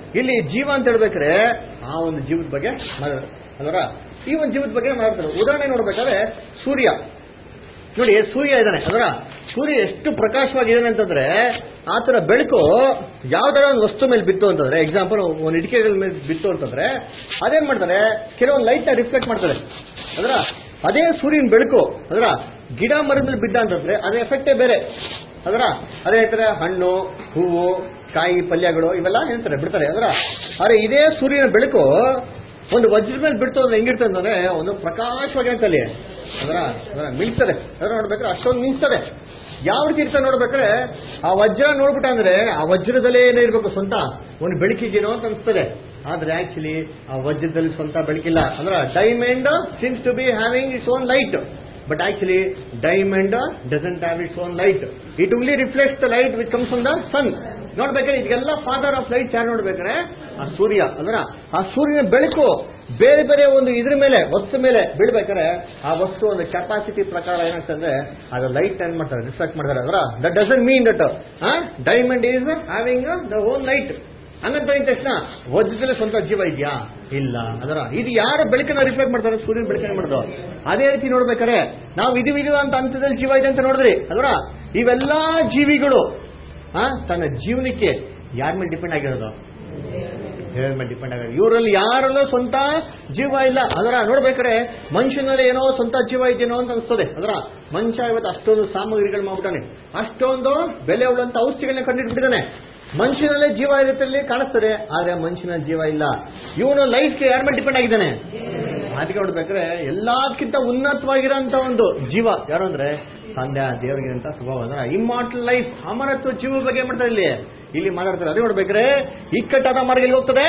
ಇಲ್ಲಿ ಜೀವ ಅಂತ ಹೇಳ್ಬೇಕಾದ್ರೆ ಆ ಒಂದು ಜೀವದ ಬಗ್ಗೆ ಮಾತಾಡ ಅದರ ಈ ಒಂದು ಜೀವದ ಬಗ್ಗೆ ಮಾತಾಡ್ತಾರೆ ಉದಾಹರಣೆ ನೋಡ್ಬೇಕಾದ್ರೆ ಸೂರ್ಯ ನೋಡಿ ಸೂರ್ಯ ಇದ್ದಾನೆ ಅದರ ಸೂರ್ಯ ಎಷ್ಟು ಪ್ರಕಾಶವಾಗಿದ್ದಾನೆ ಅಂತಂದ್ರೆ ಆ ಥರ ಬೆಳಕು ಯಾವ್ದಾರ ಒಂದು ವಸ್ತು ಮೇಲೆ ಬಿತ್ತು ಅಂತಂದ್ರೆ ಎಕ್ಸಾಂಪಲ್ ಒಂದು ಇಟಿಕೆಗಳ ಮೇಲೆ ಬಿತ್ತು ಅಂತಂದ್ರೆ ಅದೇನ್ ಮಾಡ್ತಾರೆ ಕೆಲವೊಂದು ಲೈಟ್ ರಿಫ್ಲೆಕ್ಟ್ ಮಾಡ್ತಾರೆ ಅದರ ಅದೇ ಸೂರ್ಯನ ಬೆಳಕು ಅದರ ಗಿಡ ಮರದ ಮೇಲೆ ಬಿದ್ದ ಅಂತಂದ್ರೆ ಅದ್ರ ಎಫೆಕ್ಟೇ ಬೇರೆ ಅದರ ಅದೇ ಹೇಳ್ತಾರೆ ಹಣ್ಣು ಹೂವು ಕಾಯಿ ಪಲ್ಯಗಳು ಇವೆಲ್ಲ ಹೇಳ್ತಾರೆ ಬಿಡ್ತಾರೆ ಅದರ ಆದ್ರೆ ಇದೇ ಸೂರ್ಯನ ಬೆಳಕು ಒಂದು ವಜ್ರದ ಮೇಲೆ ಬಿಡ್ತು ಅಂದ್ರೆ ಹೆಂಗಿರ್ತದೆ ಅಂದ್ರೆ ಒಂದು ಪ್ರಕಾಶವಾಗಿ ಅಂತಲ್ಲಿ ಅದರ ಅದರ ಮಿಂಚ್ತದೆ ಅದರ ನೋಡ್ಬೇಕಾದ್ರೆ ಅಷ್ಟೊಂದು ಮಿಂಚ್ತದೆ ಯಾವ ರೀತಿ ಇರ್ತದೆ ನೋಡ್ಬೇಕಾದ್ರೆ ಆ ವಜ್ರ ನೋಡ್ಬಿಟ್ಟ ಅಂದ್ರೆ ಆ ವಜ್ರದಲ್ಲೇ ಏನೋ ಇರ್ಬೇಕು ಸ್ವಂತ ಒಂದು ಬೆಳಕಿಗೇನೋ ಅಂತ ಅನಿಸ್ತದೆ ಆದ್ರೆ ಆಕ್ಚುಲಿ ಆ ವಜ್ರದಲ್ಲಿ ಸ್ವಂತ ಬೆಳಕಿಲ್ಲ ಅಂದ್ರೆ diamond seems to be having its own light but actually diamond doesn't have its own light it only reflects the light which comes from the sun ನೋಡ್ಬೇಕಾದ್ರೆ ಇದೆಲ್ಲ ಫಾದರ್ ಆಫ್ ಲೈಟ್ ಯಾರು ನೋಡ್ಬೇಕಾದ್ರೆ ಆ ಸೂರ್ಯ ಅಂದ್ರ ಆ ಸೂರ್ಯನ ಬೆಳಕು ಬೇರೆ ಬೇರೆ ಒಂದು ಇದ್ರ ಮೇಲೆ ವಸ್ತು ಮೇಲೆ ಬೀಳ್ಬೇಕಾದ್ರೆ ಆ ವಸ್ತು ಒಂದು ಕೆಪಾಸಿಟಿ ಪ್ರಕಾರ ಏನಾಗ್ತದೆ ಅದು ಲೈಟ್ ಏನ್ ಮಾಡ್ತಾರೆ ರಿಫ್ಲೆಕ್ಟ್ ಮಾಡ್ತಾರೆ ಅದರ that doesn't mean that diamond is having the own light ಹಂಗಂತ ಇದ್ದ ತಕ್ಷಣ ವಜ್ರದಲ್ಲಿ ಸ್ವಂತ ಜೀವ ಇದೆಯಾ ಇಲ್ಲ ಅದರ ಇದು ಯಾರು ಬೆಳಕನ್ನ ರಿಫ್ಲೆಕ್ಟ್ ಮಾಡ್ತಾರೆ ಸೂರ್ಯನ ಬೆಳಕನ್ನ ಮಾಡೋದು ಅದೇ ರೀತಿ ನೋಡ್ಬೇಕಾದ್ರೆ ನಾವು ಇದು ಇದು ಅಂತ ಹಂತದಲ್ಲಿ ಜೀವ ಇದೆ ಅಂತ ನೋಡಿದ್ರಿ ಅದರ ಇವೆಲ್ಲಾ ಜೀವಿಗಳು ಆ, ತನ್ನ ಜೀವನಕ್ಕೆ ಯಾರ ಮೇಲೆ ಡಿಪೆಂಡ್ ಆಗಿರೋದು ದೇವರ ಮೇಲೆ ಡಿಪೆಂಡ್ ಆಗಿರೋದು ಇವರಲ್ಲಿ ಯಾರಲ್ಲೂ ಸ್ವಂತ ಜೀವ ಇಲ್ಲ ಅದರ ನೋಡ್ಬೇಕಾದ್ರೆ ಮನುಷ್ಯನಲ್ಲಿ ಏನೋ ಸ್ವಂತ ಜೀವ ಇದೆಯೋ ಅಂತ ಅನಿಸ್ತದೆ ಅದರ ಮನುಷ್ಯ ಇವತ್ತು ಅಷ್ಟೊಂದು ಸಾಮಗ್ರಿಗಳು ಮಾಡ್ಬಿಟ್ಟಾನೆ ಅಷ್ಟೊಂದು ಬೆಲೆ ಉಳ್ಳಂತ ಔಷಧಿಗಳನ್ನ ಕಂಡಿಟ್ಬಿಟ್ಟಿದ್ದಾನೆ ಮನುಷ್ಯನಲ್ಲೇ ಜೀವ ಇರುತ್ತಲ್ಲಿ ಕಾಣಿಸ್ತದೆ ಆದ್ರೆ ಮನುಷ್ಯನ ಜೀವ ಇಲ್ಲ ಇವನು ಲೈಫ್ಗೆ ಯಾರ ಮೇಲೆ ಡಿಪೆಂಡ್ ಆಗಿದ್ದಾನೆ ಅದಕ್ಕೆ ನೋಡ್ಬೇಕಾದ್ರೆ ಎಲ್ಲದಕ್ಕಿಂತ ಉನ್ನತವಾಗಿರೋಂಥ ಒಂದು ಜೀವ ಯಾರು ಅಂದ್ರೆ ತಂದೆ ದೇವರಿಗೆ ಅಂತ ಸ್ವಭಾವ ಅಂದ್ರೆ ಇಮ್ಮಾರ್ಟಲ್ ಲೈಫ್ ಅಮರತ್ವ ಜೀವ ಬಗ್ಗೆ ಏನ್ ಮಾಡ್ತಾರೆ ಇಲ್ಲಿ ಇಲ್ಲಿ ಮಾತಾಡ್ತಾರೆ ಅದೇ ನೋಡ್ಬೇಕಾದ್ರೆ ಇಕ್ಕಟ್ಟಾದ ಮಾರ್ಗ ಎಲ್ಲಿ ಹೋಗ್ತದೆ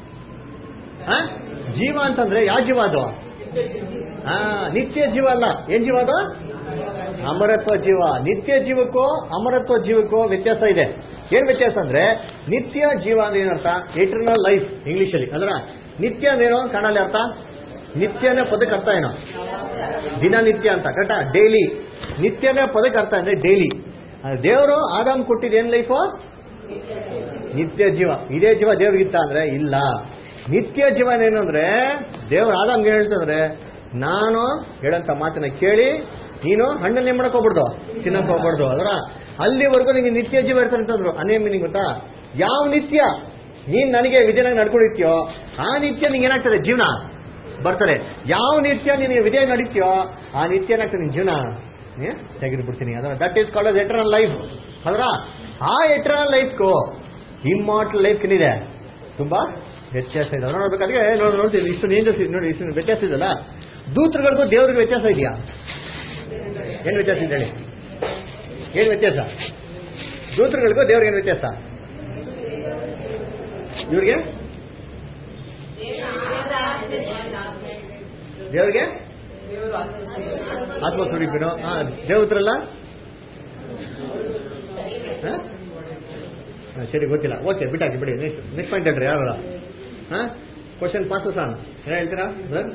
ಆ? ಜೀವ ಅಂತಂದ್ರೆ ಯಾವ ಜೀವ ಅದು ಆ ನಿತ್ಯ ಜೀವ ಅಲ್ಲ ಏನ್ ಜೀವ ಅದು ಅಮರತ್ವ ಜೀವ ನಿತ್ಯ ಜೀವಕ್ಕೂ ಅಮರತ್ವ ಜೀವಕ್ಕೂ ವ್ಯತ್ಯಾಸ ಇದೆ ಏನ್ ವ್ಯತ್ಯಾಸ ಅಂದ್ರೆ ನಿತ್ಯ ಜೀವ ಅಂದ್ರೆ ಏನರ್ಥ ಎಟರ್ನಲ್ ಲೈಫ್ ಇಂಗ್ಲಿಷ್ ಅಲ್ಲಿ ಅಂದ್ರ ನಿತ್ಯ ಅಂದ್ರೇನು ಕನ್ನಡಲ್ಲಿ ಅರ್ಥ ನಿತ್ಯನೇ ಪದಕ್ಕೆ ಅರ್ಥ ಏನೋ ದಿನನಿತ್ಯ ಅಂತ ಕರೆಕ್ಟಾ ಡೈಲಿ ನಿತ್ಯನೇ ಪದಕ್ಕೆ ಅರ್ಥ ಅಂದ್ರೆ ಡೈಲಿ ದೇವರು ಆದಾಮ್ ಕೊಟ್ಟಿದ್ದು ಏನ್ ಲೈಫು ನಿತ್ಯ ಜೀವ ಇದೇ ಜೀವ ದೇವ್ರಿಗಿತ್ತ ಅಂದ್ರೆ ಇಲ್ಲ ನಿತ್ಯ ಜೀವ ಏನು ಅಂದ್ರೆ ದೇವ್ರ ಆದಾಮ್ಗೆ ಹೇಳ್ತಂದ್ರೆ ನಾನು ಹೇಳಂತ ಮಾತನ್ನ ಕೇಳಿ ನೀನು ಹಣ್ಣನ್ನ ಏನ್ ಮಾಡಕ್ ಹೋಗ್ಬಿಡ್ದು ತಿನ್ನಕ್ ಹೋಗ್ಬಾರ್ದು ಅದರ ಅಲ್ಲಿವರೆಗೂ ನಿಂಗೆ ನಿತ್ಯ ಜೀವ ಇರ್ತಾನೆ ಅಂತಂದ್ರು ಅನೇ ಮೀನಿಂಗ್ ಗೊತ್ತಾ ಯಾವ ನಿತ್ಯ ನೀನ್ ನನಗೆ ವಿಧಿನಾಗ ನಡ್ಕೊಂಡಿರ್ತೀಯೋ ಆ ನಿತ್ಯ ನಿಂಗೆ ಏನಾಗ್ತದೆ ಜೀವನ ಬರ್ತಾರೆ ಯಾವ ನಿತ್ಯ ನೀನು ವಿಧೇಯ ನಡೀತೀಯೋ ಆ ನಿತ್ಯ ಏನಾಗ್ತದೆ ನಿನ್ ಜೀವನ ತೆಗೆದುಬಿಡ್ತೀನಿ ಅದರ that is called eternal life ಅದರ ಆ ಎಟರ್ನಲ್ ಲೈಫ್ಗೂ ಇಮ್ಮಾರ್ಟಲ್ ಲೈಫ್ ಏನಿದೆ ತುಂಬಾ ವ್ಯತ್ಯಾಸ ಇದೆ ಅದನ್ನ ನೋಡ್ಬೇಕಾದ್ರೆ ನೋಡಿ ನೋಡ್ತೀವಿ ಇಷ್ಟು ಏಂಜಲ್ಸ್ ನೋಡಿ ಇಷ್ಟು ವ್ಯತ್ಯಾಸ ಇದೆಯಲ್ಲ ದೂತರುಗಳಿಗೂ ದೇವ್ರಿಗೂ ವ್ಯತ್ಯಾಸ ಇದೆಯಾ ಏನು ವ್ಯತ್ಯಾಸ ಇದೆ ಹೇಳಿ ಏನು ವ್ಯತ್ಯಾಸ ದೂತರುಗಳಿಗೂ ದೇವ್ರಿಗೆ ಏನು ವ್ಯತ್ಯಾಸ ಇವ್ರಿಗೆ ದೇವ್ರಿಗೆ ಆತ್ಮ ಸ್ವರೂಪಿನೋ ಹಾ ದೇವತ್ರಲ್ಲ ಹಾ? ಹಾ, ಸರಿ ಗೊತ್ತಿಲ್ಲ ಓಕೆ ಬಿಟ್ಟಾಕಿ ಬಿಡಿ ನೆಕ್ಸ್ಟ್ ನೆಕ್ಸ್ಟ್ ಪಾಯಿಂಟ್ ಹೇಳ್ರಿ ಯಾರು ಹಾ ಕ್ವಶನ್ ಪಾಸ್ ಸಾನ್ ಏನ್ ಹೇಳ್ತೀರಾ ಸರ್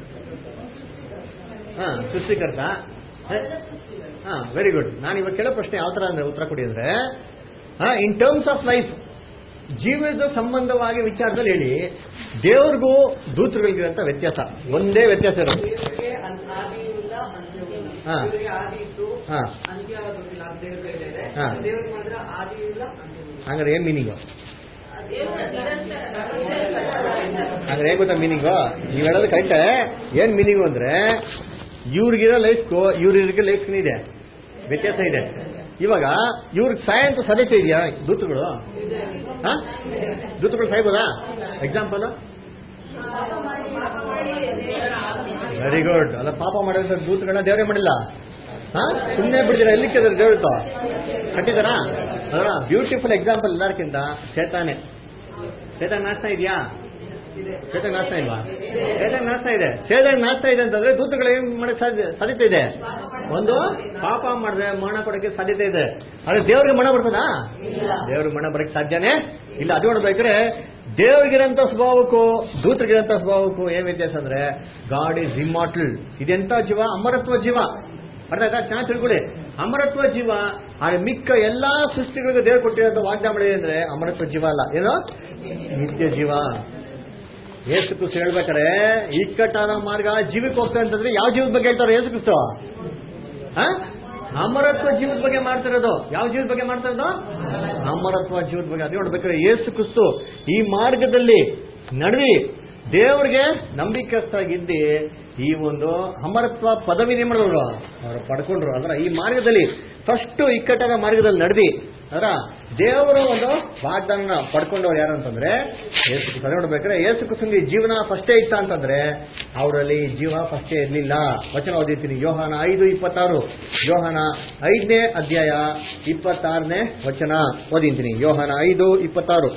ಹಾ ಸೃಷ್ಟಿಕರ್ತ ಹಾ ವೆರಿ ಗುಡ್ ನಾನು ಇವಾಗ ಕೇಳೋ ಪ್ರಶ್ನೆ ಯಾವ ತರ ಅಂದ್ರೆ ಉತ್ತರ ಕೊಡಿ ಅಂದ್ರೆ ಹಾ ಇನ್ ಟರ್ಮ್ಸ್ ಆಫ್ ಲೈಫ್ ಜೀವದ ಸಂಬಂಧವಾಗಿ ವಿಚಾರದಲ್ಲಿ ಹೇಳಿ ದೇವ್ರಿಗೂ ದೂತರುಗಳಿಗಿರಂತ ವ್ಯತ್ಯಾಸ ಒಂದೇ ವ್ಯತ್ಯಾಸ ಇರೋದು ದೇವರಿಗೆ ಅನ್- ಆದಿಯೂ ಇಲ್ಲ ಅಂತ್ಯವೂ ಇಲ್ಲ ಹಾ. ದೇವರಿಗೆ ಆದಿ ಇತ್ತು ಹಾ. ಅಂತ್ಯ ಗೊತ್ತಿಲ್ಲ ಅದು ದೇವ್ರ ಕೈಲಿದೆ ಹಾ. ದೇವ್ರಿಗೆ ಮಾತ್ರ ಆದಿಯೂ ಇಲ್ಲ ಅಂತ್ಯವೂ ಇಲ್ಲ ಹಂಗಾರೆ ಏನ್ ಮೀನಿಂಗು ದೇವರ ನಿರಂತರ ಅಂದ್ರೆ ಹೇಗ್ ಗೊತ್ತಾ ಮೀನಿಂಗು ನೀವು ಹೇಳೋದು ಕರೆಕ್ಟೇ ಏನ್ ಮೀನಿಂಗು ಅಂದ್ರೆ ಇವ್ರಿಗಿರೋ ಲೈಫ್ಗೂ ಇವ್ರಿಗೆ ಲೈಫ್ ಇದೆ ವ್ಯತ್ಯಾಸ ಇದೆ ಇವಾಗ ಇವ್ರಿಗೆ ಸಾಯ ಅಂತ ಸಾಧ್ಯತೆ ಇದೆಯಾ ದೂತಗಳು ಹಾ ದೂತಗಳು ಸಾಯ್ಬೋದಾ ಎಕ್ಸಾಂಪಲ್ ವೆರಿ ಗುಡ್ ಅಲ್ಲ ಪಾಪ ಮಾಡಿರೋ ದೂತಗಳನ್ನ ದೇವರೇ ಮಾಡಿಲ್ಲ ಹಾ ಸುಮ್ಮನೆ ಬಿಡ್ತೀರಾ ಎಲ್ಲಿ ಕೇಳಿದ್ರೆ ದೇವ್ರಿತ್ತು ಕಟ್ಟಿದಾರಾ ಅದರ ಬ್ಯೂಟಿಫುಲ್ ಎಕ್ಸಾಂಪಲ್ ಎಲ್ಲರಿಗಿಂತ ಸೇತಾನೆ ಸೇತಾನ್ ನಾಚ್ತಾ ಇದೆಯಾ ಸೇತಾನ್ ನಾಚ್ತಾ ಇಲ್ವಾ ಸೇತಾನ್ ನಾಚ್ತಾ ಇದೆ ಸೇತಾನ್ ನಾಚ್ತಾ ಇದೆ ಅಂತಂದ್ರೆ ದೂತಗಳು ಏನ್ ಮಾಡಕ್ ಸಾಧ್ಯ ಸಾಧ್ಯತೆ ಇದೆ ಒಂದು ಪಾಪ ಮಾಡಿದ್ರೆ ಮರಣ ಕೊಡಕ್ಕೆ ಸಾಧ್ಯತೆ ಇದೆ ಆದ್ರೆ ದೇವ್ರಿಗೆ ಮರಣ ಬರ್ತದಾ ದೇವ್ರಿಗೆ ಮರಣ ಬರಕ್ಕೆ ಸಾಧ್ಯನೇ ಇಲ್ಲ ಅದು ನೋಡ್ಬೇಕಾದ್ರೆ ದೇವ್ರಿಗಿರಂತ ಸ್ವಭಾವಕ್ಕೂ ದೂತರಿಗಿರಂತ ಸ್ವಭಾವಕ್ಕೂ ಏನ್ ವ್ಯತ್ಯಾಸ ಅಂದ್ರೆ ಗಾಡ್ ಇಸ್ ಇಮ್ಮಾರ್ಟಲ್ ಇದೆಂತ ಜೀವ ಅಮರತ್ವ ಜೀವ ಅರ್ಥ ಆಯ್ತಾ ಚೆನ್ನಾಗಿ ತಿಳ್ಕೊಳ್ಳಿ ಅಮರತ್ವ ಜೀವ ಆದ್ರೆ ಮಿಕ್ಕ ಎಲ್ಲಾ ಸೃಷ್ಟಿಗಳಿಗೂ ದೇವ್ರು ಕೊಟ್ಟಿರೋಂಥ ವಾಗ್ದಾನ ಮಾಡಿದೆ ಅಂದ್ರೆ ಅಮರತ್ವ ಜೀವ ಅಲ್ಲ ಏನು ನಿತ್ಯ ಜೀವ ಯೇಸು ಕ್ರಿಸ್ತು ಹೇಳ್ಬೇಕಾರೆ ಇಕ್ಕಟ್ಟಾದ ಮಾರ್ಗ ಜೀವಕ್ಕೆ ಹೋಗ್ತಾ ಅಂತಂದ್ರೆ ಯಾವ ಜೀವದ ಬಗ್ಗೆ ಹೇಳ್ತಾರೆ ಯೇಸು ಕ್ರಿಸ್ತು ಹ? ಅಮರತ್ವ ಜೀವದ ಬಗ್ಗೆ ಮಾಡ್ತಿರೋದು ಯಾವ ಜೀವದ ಬಗ್ಗೆ ಮಾಡ್ತಿರೋದು ಅಮರತ್ವ ಜೀವದ ಬಗ್ಗೆ ಅದೇ ನೋಡ್ಬೇಕಾದ್ರೆ ಯೇಸು ಕ್ರಿಸ್ತು ಈ ಮಾರ್ಗದಲ್ಲಿ ನಡ್ವಿ ದೇವ್ರಿಗೆ ನಂಬಿಕಸ್ಥರಾಗಿದ್ದಿ ಈ ಒಂದು ಅಮರತ್ವ ಪದವಿನೇ ಮಾಡಿದ್ರು ಅವರು ಪಡ್ಕೊಂಡ್ರು ಅಂದ್ರೆ ಈ ಮಾರ್ಗದಲ್ಲಿ ಫಸ್ಟ್ ಇಕ್ಕಟ್ಟಾದ ಮಾರ್ಗದಲ್ಲಿ ನಡೆದಿ ಅದರ ದೇವರು ಒಂದು ವಾಗ್ದಾನ ಪಡ್ಕೊಂಡವ್ರು ಯಾರು ಅಂತಂದ್ರೆ ಯೇಸು ಕ್ರಿಸ್ತು ಅದೇ ನೋಡ್ಬೇಕಾದ್ರೆ ಯೇಸು ಕ್ರಿಸ್ತನಿಗೆ ಜೀವನ ಫಸ್ಟೇ ಇತ್ತ ಅಂತಂದ್ರೆ ಅವರಲ್ಲಿ ಜೀವ ಫಸ್ಟೇ ಇರಲಿಲ್ಲ ವಚನ ಓದಿರ್ತೀನಿ ಯೋಹಾನ ಐದು ಇಪ್ಪತ್ತಾರು ಯೋಹಾನ ಐದನೇ ಅಧ್ಯಾಯ ಇಪ್ಪತ್ತಾರನೇ ವಚನ ಓದಿಂತೀನಿ ಯೋಹಾನ ಐದು ಇಪ್ಪತ್ತಾರು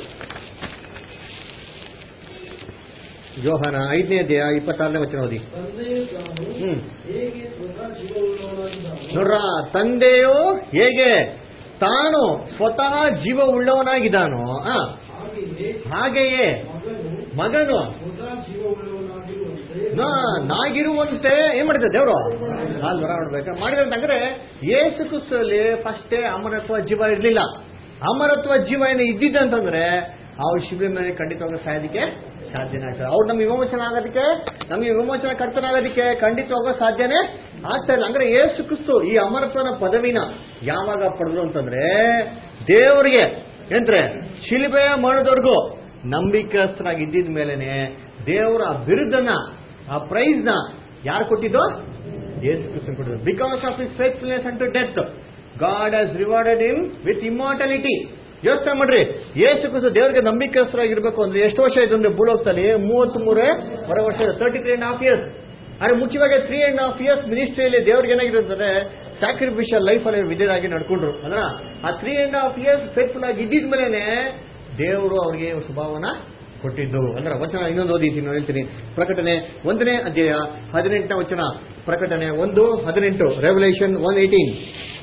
ಯೋಹಾನ ಐದನೇ ಅಧ್ಯಾಯ ಇಪ್ಪತ್ತಾರನೇ ವಚನ ಓದಿ ತಂದೆಯು ತಾನು ಹ್ಮ್ ಹೇಗೆ ಸ್ವತಃ ಜೀವವುಳ್ಳವನಾಗಿದ್ದಾನೋ ನೋಡ್ರ ತಂದೆಯು ಹೇಗೆ ತಾನು ಸ್ವತಃ ಜೀವ ಉಳ್ಳವನಾಗಿದ್ದಾನೋ ಆ, ಹಾಗೆಯೇ ಹಾಗೆಯೇ ಮಗನು ಮಗನು ಸ್ವತಃ ಜೀವವುಳ್ಳವನಾಗಿರುವಂತೆ ನಾ- ನಾಗಿರುವಂತೆ ಏನ್ ಮಾಡಿದೆ ದೇವರು ನಾಲ್ವರ ನೋಡ್ಬೇಕು ಮಾಡಿದ್ರೆ ಏಸು ಕ್ರಿಸ್ತಲ್ಲಿ ಫಸ್ಟೇ ಅಮರತ್ವ ಜೀವ ಇರಲಿಲ್ಲ ಅಮರತ್ವ ಜೀವ ಏನು ಇದ್ದಿದ್ದಂತಂದ್ರೆ ಅವ್ರ ಶಿಬಿರ ಮೇಲೆ ಖಂಡಿತವಾಗ ಸಾಯೋದಕ್ಕೆ ಸಾಧ್ಯನೇ ಆಗ್ತದೆ ಅವ್ರು ನಮ್ಗೆ ವಿಮೋಚನೆ ಆಗೋದಕ್ಕೆ ನಮಗೆ ವಿಮೋಚನೆ ಕರ್ತನಾಗೋದಕ್ಕೆ ಖಂಡಿತವಾಗ ಸಾಧ್ಯನೇ ಆಗ್ತಾ ಇಲ್ಲ ಅಂದ್ರೆ ಏಸು ಕ್ರಿಸ್ತು ಈ ಅಮರತ್ವನ ಪದವಿನ ಯಾವಾಗ ಪಡೆದ್ರು ಅಂತಂದ್ರೆ ದೇವರಿಗೆ ಏನ್ರೆ ಶಿಲ್ಬೆಯ ಮರಣದವರೆಗೂ ನಂಬಿಕಸ್ಥರಾಗಿ ಇದ್ದಿದ ಮೇಲೆನೆ ದೇವರ ಬಿರುದನ್ನ ಆ ಪ್ರೈಸ್ ನ ಯಾರು ಕೊಟ್ಟಿದ್ದು ಯೇಸು ಕ್ರಿಸ್ತನ್ ಕೊಟ್ಟಿದ್ದು because of his faithfulness unto death God has rewarded him with immortality ಯೋಚನೆ ಮಾಡ್ರಿ ಯೇಸು ಕ್ರಿಸ್ತು ದೇವರಿಗೆ ನಂಬಿಕಸ್ಥರಾಗಿರ್ಬೇಕು ಅಂದ್ರೆ ಎಷ್ಟು ವರ್ಷ ಇದೆ ಅಂದ್ರೆ ಭೂಲೋಕದಲ್ಲಿ ಮೂವತ್ತ್ ಮೂರೇ ಹೊರ ವರ್ಷ thirty three and half years ಆದ್ರೆ ಮುಖ್ಯವಾಗಿ ತ್ರೀ ಅಂಡ್ ಹಾಫ್ ಇಯರ್ಸ್ ಮಿನಿಸ್ಟ್ರಿಯಲ್ಲಿ ದೇವ್ರಿಗೆ ಏನಾಗಿರುತ್ತೆ ಸ್ಯಾಕ್ರಿಫಿಷಿಯಲ್ ಲೈಫ್ ಅಲ್ಲಿ ವಿದ್ಯರಾಗಿ ನಡ್ಕೊಂಡ್ರು ಅಂದ್ರ ಆ three and half years faithful ಆಗಿ ಇದ್ದಿದ ಮೇಲೆನೆ ದೇವರು ಅವರಿಗೆ ಸ್ವಭಾವನ ಕೊಟ್ಟಿದ್ದು ಅಂದ್ರೆ ವಚನ ಇನ್ನೊಂದು ಓದಿದ್ದೀನಿ ನಾನು ಹೇಳ್ತೀನಿ ಪ್ರಕಟಣೆ ಒಂದನೇ ಅಧ್ಯಾಯ ಹದಿನೆಂಟನೇ ವಚನ ಪ್ರಕಟಣೆ ಒಂದು ಹದಿನೆಂಟು ರೆವಲ್ಯೂಷನ್ ಒನ್ ಏಯ್ಟೀನ್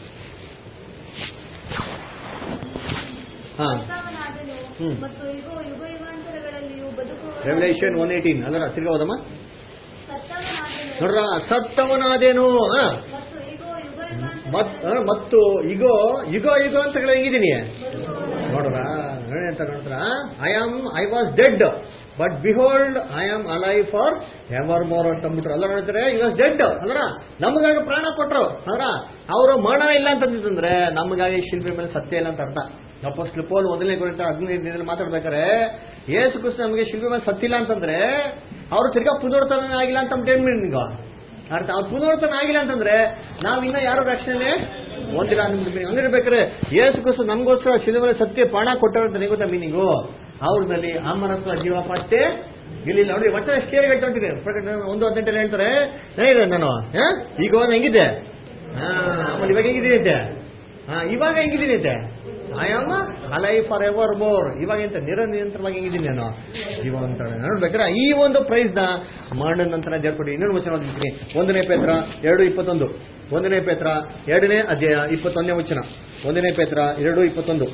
ಹಾ ಕರ್ತವನಾದನು ಹ್ಮ್. ಮತ್ತು ಇಗೋ ಯುಗ ಯುಗಾಂತರಗಳಲ್ಲಿಯೂ ಬದುಕುವ ರೆವಲ್ಯೂಷನ್ ಒನ್ ಏಯ್ಟೀನ್ ಅಲ್ಲರ ತಿರ್ಗಾ ಹೋದಮ್ಮ ಕರ್ತವನಾದನು ನೋಡ್ರ ಸತ್ತವನಾದೇನು ಹಾ ಮತ್ತು ಇಗೋ ಯುಗ ಮತ್ ಆ, ಮತ್ತು ಇಗೋ ಯುಗ ಯುಗ ಅಂತ ಹೆಂಗಿದ್ದೀನಿ ನೋಡ್ರ ನೋಡಿ ಅಂತ ನೋಡ್ರ I am I was dead but behold I am alive for ever more ಅಂತ ಅಂದ್ಬಿಟ್ರು ಅಲ್ಲ ನೋಡ್ತಾರೆ ಈ ವಾಸ್ ಡೆಡ್ ಅಲ್ರ ನಮಗಾಗಿ ಪ್ರಾಣ ಕೊಟ್ರು ಅಲ್ರ ಅವರು ಮರಣ ಇಲ್ಲ ಅಂತಂದ್ರೆ ನಮಗಾಗಿ ಶಿಲ್ಪಿ ಮೇಲೆ ಸತ್ಯ ಇಲ್ಲ ಅಂತ ಅರ್ಥ ಅಪೋಸ್ಟ್ಲ್ ಪೋಲ್ ಮೊದಲನೇ ಕುರಿತ ಹದಿನೈದು ಮಾತಾಡ್ಬೇಕಾರೆ ಏಸು ಕೃಷ್ಣ ನಮಗೆ ಶಿಲ್ಪಿ ಮೇಲೆ ಸತ್ತಿಲ್ಲ ಅಂತಂದ್ರೆ ಅವರು ತಿರ್ಗಾ ಪುನರ್ತನ ಆಗಿಲ್ಲ ಅಂತ ಅಂದ್ಬಿಟ್ಟು ಏನ್ ನಿಮ್ಗೆ ಅರ್ಥ ಅವ್ರು ಪುನರ್ತನ ಆಗಿಲ್ಲ ಅಂತಂದ್ರೆ ನಾವ್ ಇನ್ನ ಯಾರು ರಕ್ಷಣೆ ಹೊಂದಿಲ್ಲ ಅಂದ್ಬಿಟ್ಟು ಹಂಗಿರ್ಬೇಕಾರೆ ಏಸು ಕ್ರಿಸ್ತು ನಮಗೋಸ್ಕರ ಶಿಲುವೆ ಸತ್ಯ ಪ್ರಾಣ ಕೊಟ್ಟರು ಅಂತ ಗೊತ್ತಾ ಮೀನಿಂಗು ಅವ್ರದಲ್ಲಿ ಅಮರತ್ವ ಜೀವ ಪತ್ತೆ ಇಲ್ಲಿಲ್ಲ ನೋಡಿ ವಚನ ಎಷ್ಟು ಕ್ಲಿಯರ್ ಹೇಳ್ಕೊಂಡಿದೆ ಪ್ರಕಟಣೆ ಒಂದು ಹದಿನೆಂಟಲ್ಲಿ ಹೇಳ್ತಾರೆ ಏನಿದೆ ನಾನು ಆ? ಈಗ ಒಂದು ಹೆಂಗಿದೆ ಹಾ ಆಮೇಲೆ ಇವಾಗ ಹೆಂಗಿದ್ದೀನಿ ಅಂತೆ ಹಾ ಇವಾಗ ಹೆಂಗಿದ್ದೀನಿ ಅಂತೆ I am alive for ever more ಇವಾಗ ಎಂತ ನಿರಂತರವಾಗಿ ಹೆಂಗಿದ್ದೀನಿ ನಾನು ಜೀವಂತ ನೋಡ್ಬೇಕಾದ್ರೆ ಈ ಒಂದು ಪ್ರೈಸ್ ನ ಮರಣ ನಂತರ ದೇರ್ಕೊಡಿ ಇನ್ನೊಂದು ವಚನ ಓದಿದ್ದೀನಿ ಒಂದನೇ ಪೇತ್ರ ಎರಡು ಇಪ್ಪತ್ತೊಂದು ಒಂದನೇ ಪೇತ್ರ ಎರಡನೇ ಅಧ್ಯಾಯ ಇಪ್ಪತ್ತೊಂದನೇ ವಚನ ಒಂದನೇ ಪೇತ್ರ ಎರಡು ಇಪ್ಪತ್ತೊಂದು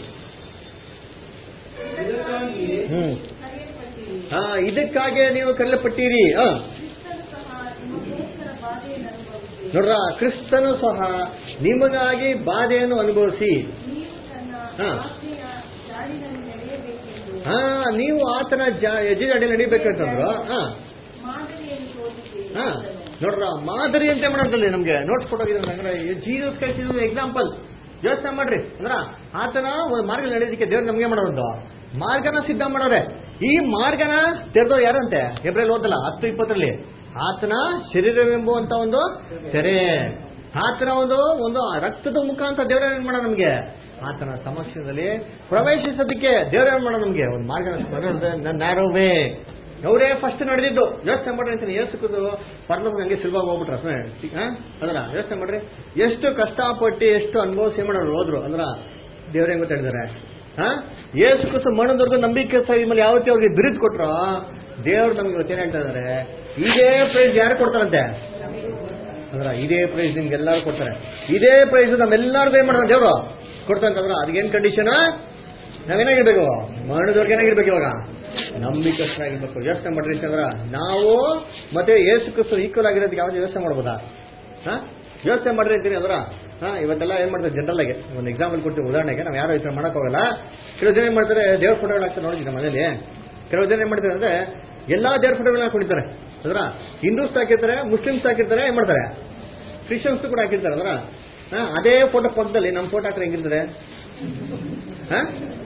ಇದಕ್ಕಾಗಿಯೇ ಹ್ಮ್ ಕರೆಯಲ್ಪಟ್ಟಿರಿ ಹಾ ಇದಕ್ಕಾಗೆ ನೀವು ಕರೆಯಲ್ಪಟ್ಟಿರಿ ಹಾ ಕ್ರಿಸ್ತನು ಸಹ ನಿಮಗೋಸ್ಕರ ಬಾಧೆಯನ್ನು ಅನುಭವಿಸಿ ನೋಡ್ರ ಕ್ರಿಸ್ತನು ಸಹ ನಿಮಗಾಗಿ ಬಾಧೆಯನ್ನು ಅನುಭವಿಸಿ ನೀವು ತನ್ನ ಹಾ. ಆಜ್ಞೆಯ ಜಾಡಿನಲ್ಲಿ ನಡೆಯಬೇಕೆಂದು ಹಾ ನೀವು ಆತನ ಜಾ- ಹೆಜ್ಜೆ ಅಡಿ ನಡಿಬೇಕಂತಂದ್ರು ಹಾ ಮಾದರಿಯನ್ನು ತೋರಿಸಿ ಹಾ ನೋಡ್ರ ಮಾದರಿ ಅಂತ ಮಾಡೋದ್ರಲ್ಲಿ ನಮ್ಗೆ ನೋಟ್ಸ್ ಕೊಡೋಗಿದ್ರೆ ಅಂದ್ರೆ ಜೀಸಸ್ ಕಳಿಸಿದ ಎಕ್ಸಾಂಪಲ್ ಯೋಚನೆ ಮಾಡ್ರಿ ಅಂದ್ರ ಆತನ ಒಂದು ಮಾರ್ಗ ನಡೆಯೋದಕ್ಕೆ ದೇವ್ರು ನಮ್ಗೆ ಮಾಡೋದು ಮಾರ್ಗನ ಸಿದ್ಧ ಮಾಡೋರೆ ಈ ಮಾರ್ಗನ ತೆರೆದೋ ಯಾರಂತೆ ಎಬ್ರಲ್ಲಿ ಓದಲ್ಲ ಹತ್ತು ಇಪ್ಪತ್ತರಲ್ಲಿ ಆತನ ಶರೀರವೆಂಬುವಂತ ಒಂದು ತೆರೆ ಆತನ ಒಂದು ಒಂದು ರಕ್ತದ ಮುಖಾಂತರ ದೇವರ ಏನ್ ಮಾಡೋ ನಮ್ಗೆ ಆತನ ಸಮಕ್ಷದಲ್ಲಿ ಪ್ರವೇಶಿಸೋದಕ್ಕೆ ದೇವರ ಏನ್ ಮಾಡೋ ನಮ್ಗೆ ಒಂದು ಮಾರ್ಗನ ನ್ಯಾರೋವೇ ಅವರೇ ಫಸ್ಟ್ ನಡೆದಿದ್ದು ಯೋಚನೆ ಮಾಡ್ರಿ ಅಂತೀನಿ ಏಸುಕುದು ಪರ್ಲೋಕ ಹಂಗೆ ಸುಲಭವಾಗಿ ಹೋಗ್ಬಿಟ್ರ ಅಂದ್ರ ಯೋಚನೆ ಮಾಡ್ರಿ ಎಷ್ಟು ಕಷ್ಟಪಟ್ಟು ಎಷ್ಟು ಅನುಭವಿಸಿ ಏನ್ ಮಾಡೋರು ಹೋದ್ರು ಅಂದ್ರ ದೇವ್ರ ಹೆಂಗ್ ಹೇಳಿದಾರೆ ಹಾ ಏಸು ಕುಸು ಮಣ್ಣದವರೆಗೂ ನಂಬಿಕೆ ಸಹಿ ಮೇಲೆ ಯಾವತ್ತೇ ಅವ್ರಿಗೆ ಬಿರುದು ಕೊಟ್ರು ದೇವ್ರು ನಮ್ಗೆ ಇವತ್ತೇನ್ ಹೇಳ್ತಾ ಇದಾರೆ ಇದೇ ಪ್ರೈಸ್ ಯಾರು ಕೊಡ್ತಾರಂತೆ ಅಂದ್ರ ಇದೇ ಪ್ರೈಸ್ ನಿಮ್ಗೆ ಎಲ್ಲಾರು ಕೊಡ್ತಾರೆ ಇದೇ ಪ್ರೈಸ್ ನಮ್ಮೆಲ್ಲರಿಗೂ ಏನ್ ಮಾಡ್ತಾರೆ ದೇವ್ರು ಕೊಡ್ತಾರಂತಂದ್ರ ಅದಕ್ಕೇನ್ ಕಂಡೀಷನ್ ನಾವೇನಾಗಿರ್ಬೇಕು ಮರಣದವ್ರಿಗೆ ಏನಾಗಿರ್ಬೇಕು ಇವಾಗ ನಂಬಿಕಸ್ಥರಾಗಿರ್ಬೇಕು ಯೋಚನೆ ಮಾಡ್ರಿ ಅಂತಂದ್ರ ನಾವು ಮತ್ತೆ ಏಸು ಕ್ರಿಸ್ತು ಈಕ್ವಲ್ ಆಗಿರೋದಕ್ಕೆ ಯಾವ್ದು ಯೋಚನೆ ಮಾಡ್ಬೋದಾ ಹಾ ಯೋಚನೆ ಮಾಡ್ರಿ ಅಂತೀನಿ ಅದರ ಹಾ ಇವತ್ತೆಲ್ಲ ಏನ್ ಮಾಡ್ತಾರೆ ಜನರಲ್ ಆಗಿ ಒಂದು ಎಕ್ಸಾಂಪಲ್ ಕೊಡ್ತೀವಿ ಉದಾಹರಣೆಗೆ ನಾವು ಯಾರು ಈ ಥರ ಮಾಡಕ್ ಹೋಗಲ್ಲ ಕೆಲವು ಜನ ಏನ್ ಮಾಡ್ತಾರೆ ದೇವ್ರ ಫೋಟೋಗಳು ಹಾಕ್ತಾರೆ ನೋಡಿದ್ವಿ ನಮ್ಮ ಮನೇಲಿ ಕೆಲವು ಜನ ಏನ್ ಮಾಡ್ತಾರೆ ಅಂದ್ರೆ ಎಲ್ಲಾ ದೇವ್ರ ಫೋಟೋಗಳನ್ನ ಹಾಕೊಂಡಿರ್ತಾರೆ ಅದರ ಹಿಂದೂಸ್ ಹಾಕಿರ್ತಾರೆ ಮುಸ್ಲಿಮ್ಸ್ ಹಾಕಿರ್ತಾರೆ ಏನ್ ಮಾಡ್ತಾರೆ ಕ್ರಿಶ್ಚಿಯನ್ಸ್ ಕೂಡ ಹಾಕಿರ್ತಾರೆ ಅದರ ಹಾ, ಅದೇ ಫೋಟೋ ಪಕ್ಕದಲ್ಲಿ ನಮ್ಮ ಫೋಟೋ ಹಾಕ್ರೆ ಹೆಂಗಿರ್ತಾರೆ ಹಾ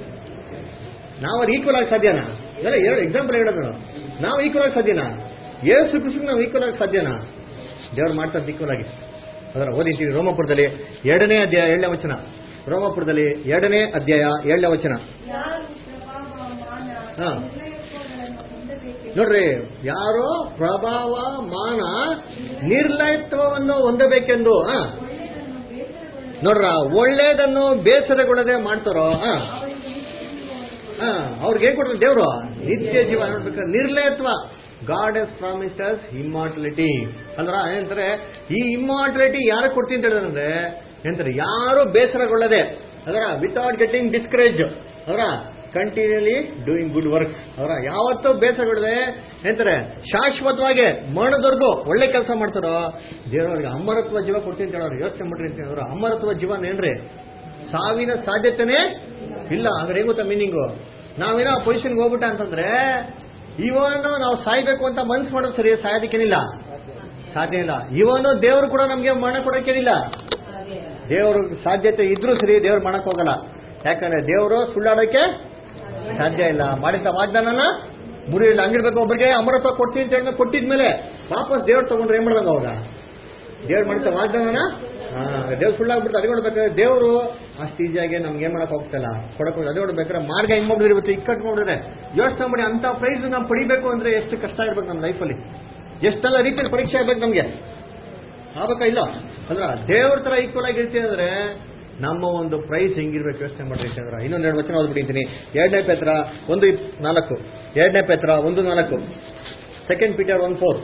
ನಾವು ಅದು ಈಕ್ವಲ್ ಆಗಿ ಸಾಧ್ಯನಾ ಇದೆಲ್ಲ ಎರಡು ಎಕ್ಸಾಂಪಲ್ ಹೇಳೋದು ನಾನು. ನಾವು ಈಕ್ವಲ್ ಆಗಿ ಸಾಧ್ಯನಾ ಏಸು ಕೃಷ್ಣ ನಾವು ಈಕ್ವಲ್ ಆಗಿ ಸಾಧ್ಯನಾ ದೇವ್ರು ಮಾಡ್ತಾರೆ ಈಕ್ವಲ್ ಆಗಿ ಅದರ ಓದಿದ್ದೀವಿ ರೋಮಪುರದಲ್ಲಿ ಎರಡನೇ ಅಧ್ಯಾಯ ಏಳನೇ ವಚನ ರೋಮಪುರದಲ್ಲಿ ಎರಡನೇ ಅಧ್ಯಾಯ ಏಳನೇ ವಚನ ಯಾರು ಪ್ರಭಾವ ಮಾನ ಹಾ. ನಿರ್ಣಯತ್ವಗಳನ್ನು ಹೊಂದಬೇಕೆಂದು ನೋಡ್ರಿ ಯಾರೋ ಪ್ರಭಾವ ಮಾನ ನಿರ್ಲಯತ್ವವನ್ನು ಹೊಂದಬೇಕೆಂದು ಹಾ ಒಳ್ಳೆಯದನ್ನು ಬೇಸರಗೊಳ್ಳದೆ ನೋಡ್ರ ಒಳ್ಳೇದನ್ನು ಬೇಸರಗೊಳ್ಳದೆ ಮಾಡ್ತಾರೋ ಹಾ ಅವರಿಗೆ ನಿತ್ಯ ಜೀವವನ್ನು ಹಾ ಅವ್ರಿಗೆ ಏನ್ ಕೊಡ್ತಾರೆ ದೇವರು ನಿತ್ಯ ಜೀವ ನೋಡ್ಬೇಕಾದ್ರೆ ನಿರ್ಲಯತ್ವ ಗಾಡ್ ಎಸ್ ಪ್ರಾಮಿಸ್ಟರ್ಸ್ ಇಮ್ಮಾರ್ಟಲಿಟಿ ಅಂದ್ರ ಏನಂತಾರೆ ಈ ಇಮ್ಮಾರ್ಟಲಿಟಿ ಯಾರು ಕೊಡ್ತೀನಿ ಅಂತ ಹೇಳಿದ್ರೆ ಏನಂತಾರೆ ಯಾರು ಬೇಸರಗೊಳ್ಳದೆ ಅದರ ವಿತೌಟ್ ಗೆಟಿಂಗ್ ಡಿಸ್ಕರೇಜ್ ಅವರ ಕಂಟಿನ್ಯೂಲಿ ಡೂಯಿಂಗ್ ಗುಡ್ ವರ್ಕ್ಸ್ ಅವರ ಯಾವತ್ತೂ ಬೇಸರಗೊಳ್ಳದೆ ಏನಂತಾರೆ ಶಾಶ್ವತವಾಗಿ ಮರಣದವರೆಗೂ ಒಳ್ಳೆ ಕೆಲಸ ಮಾಡ್ತಾರೋ ದೇವರವ್ರಿಗೆ ಅಮರತ್ವ ಜೀವ ಕೊಡ್ತೀನಿ ಅಂತ ಹೇಳೋರು ಯೋಚನೆ ಮಾಡ್ರಿ ಅಂತ ಹೇಳಿದ್ರು ಅಮರತ್ವ ಜೀವನ ಏನ್ರಿ ಸಾವಿನ ಸಾಧ್ಯತೆನೇ ಇಲ್ಲ ಅಂದ್ರೆ ಹೆಂಗ್ ಗೊತ್ತಾ ಮೀನಿಂಗು ನಾವೇನೋ ಪೊಸಿಷನ್ಗೆ ಹೋಗ್ಬಿಟ್ಟ ಅಂತಂದ್ರೆ ಇವನು ನಾವು ಸಾಯ್ಬೇಕು ಅಂತ ಮನ್ಸು ಮಾಡೋದು ಸರಿ ಸಾಯೋದಕ್ಕೇನಿಲ್ಲ ಸಾಧ್ಯ ಇಲ್ಲ ಇವನು ದೇವರು ಕೂಡ ನಮ್ಗೆ ಮರಣ ಕೊಡೋಕ್ಕೇನಿಲ್ಲ ದೇವರು ಸಾಧ್ಯತೆ ಇದ್ರೂ ಸರಿ ದೇವ್ರು ಮಾಡಕ್ ಹೋಗಲ್ಲ ಯಾಕಂದ್ರೆ ದೇವರು ಸುಳ್ಳಾಡೋಕೆ ಸಾಧ್ಯ ಇಲ್ಲ ಮಾಡಿದ ವಾಗ್ದಾನನ ಮುರಿಯಿಲ್ಲ ಹಂಗಿರ್ಬೇಕು ಒಬ್ಬರಿಗೆ ಅಮರತ್ವ ಕೊಡ್ತೀನಿ ಅಂತ ಹೇಳಿದ್ರೆ ಕೊಟ್ಟಿದ್ಮೇಲೆ ವಾಪಸ್ ದೇವ್ರು ತಗೊಂಡ್ರೆ ಏನ್ ಮಾಡ್ದಂಗ ಅವಾಗ ದೇವ್ರು ಮಾಡಿದ ವಾಗ್ದಾನನ ದೇವ್ರು ಸುಳ್ಳಾಗ್ಬಿಡ್ತು ಅದೇ ನೋಡ್ಬೇಕಾದ್ರೆ ದೇವರು ಅಷ್ಟು ಈಸಿಯಾಗಿ ನಮ್ಗೆ ಏನ್ ಮಾಡಕ್ ಹೋಗ್ತಲ್ಲ ಕೊಡಕ್ ಹೋಗಿ ಅದೇ ನೋಡ್ಬೇಕಾದ್ರೆ ಮಾರ್ಗ ಹೆಂಗ್ ಮಾಡಿದ್ರೆ ಇವತ್ತು ಇಕ್ಕಟ್ಟು ನೋಡಿದ್ರೆ ಯೋಚನೆ ಮಾಡಿ ಅಂತ ಪ್ರೈಸ್ ನಾವು ಪಡಿಬೇಕು ಅಂದ್ರೆ ಎಷ್ಟು ಕಷ್ಟ ಇರ್ಬೇಕು ನಮ್ಮ ಲೈಫಲ್ಲಿ ಎಷ್ಟೆಲ್ಲ ರೀತಿಯಲ್ಲಿ ಪರೀಕ್ಷೆ ಆಗ್ಬೇಕು ನಮ್ಗೆ ಆಗ್ಬೇಕಾ ಇಲ್ಲ ಅಂದ್ರ ದೇವ್ರ ತರ ಈಕ್ವಲ್ ಆಗಿ ಇರ್ತೀನಿ ಅಂದ್ರೆ ನಮ್ಮ ಒಂದು ಪ್ರೈಸ್ ಹೆಂಗಿರ್ಬೇಕು ಯೋಚನೆ ಮಾಡ್ರಿ ಅಂದ್ರೆ ಇನ್ನೊಂದು ಎರಡು ವಚನ ಓದ್ಬಿಟ್ಟಿದ್ದೀನಿ ಎರಡನೇ ಪೇತ್ರ ಒಂದು ಇಪ್- ನಾಲ್ಕು ಎರಡನೇ ಪೇತ್ರ ಒಂದು ನಾಲ್ಕು second Peter one four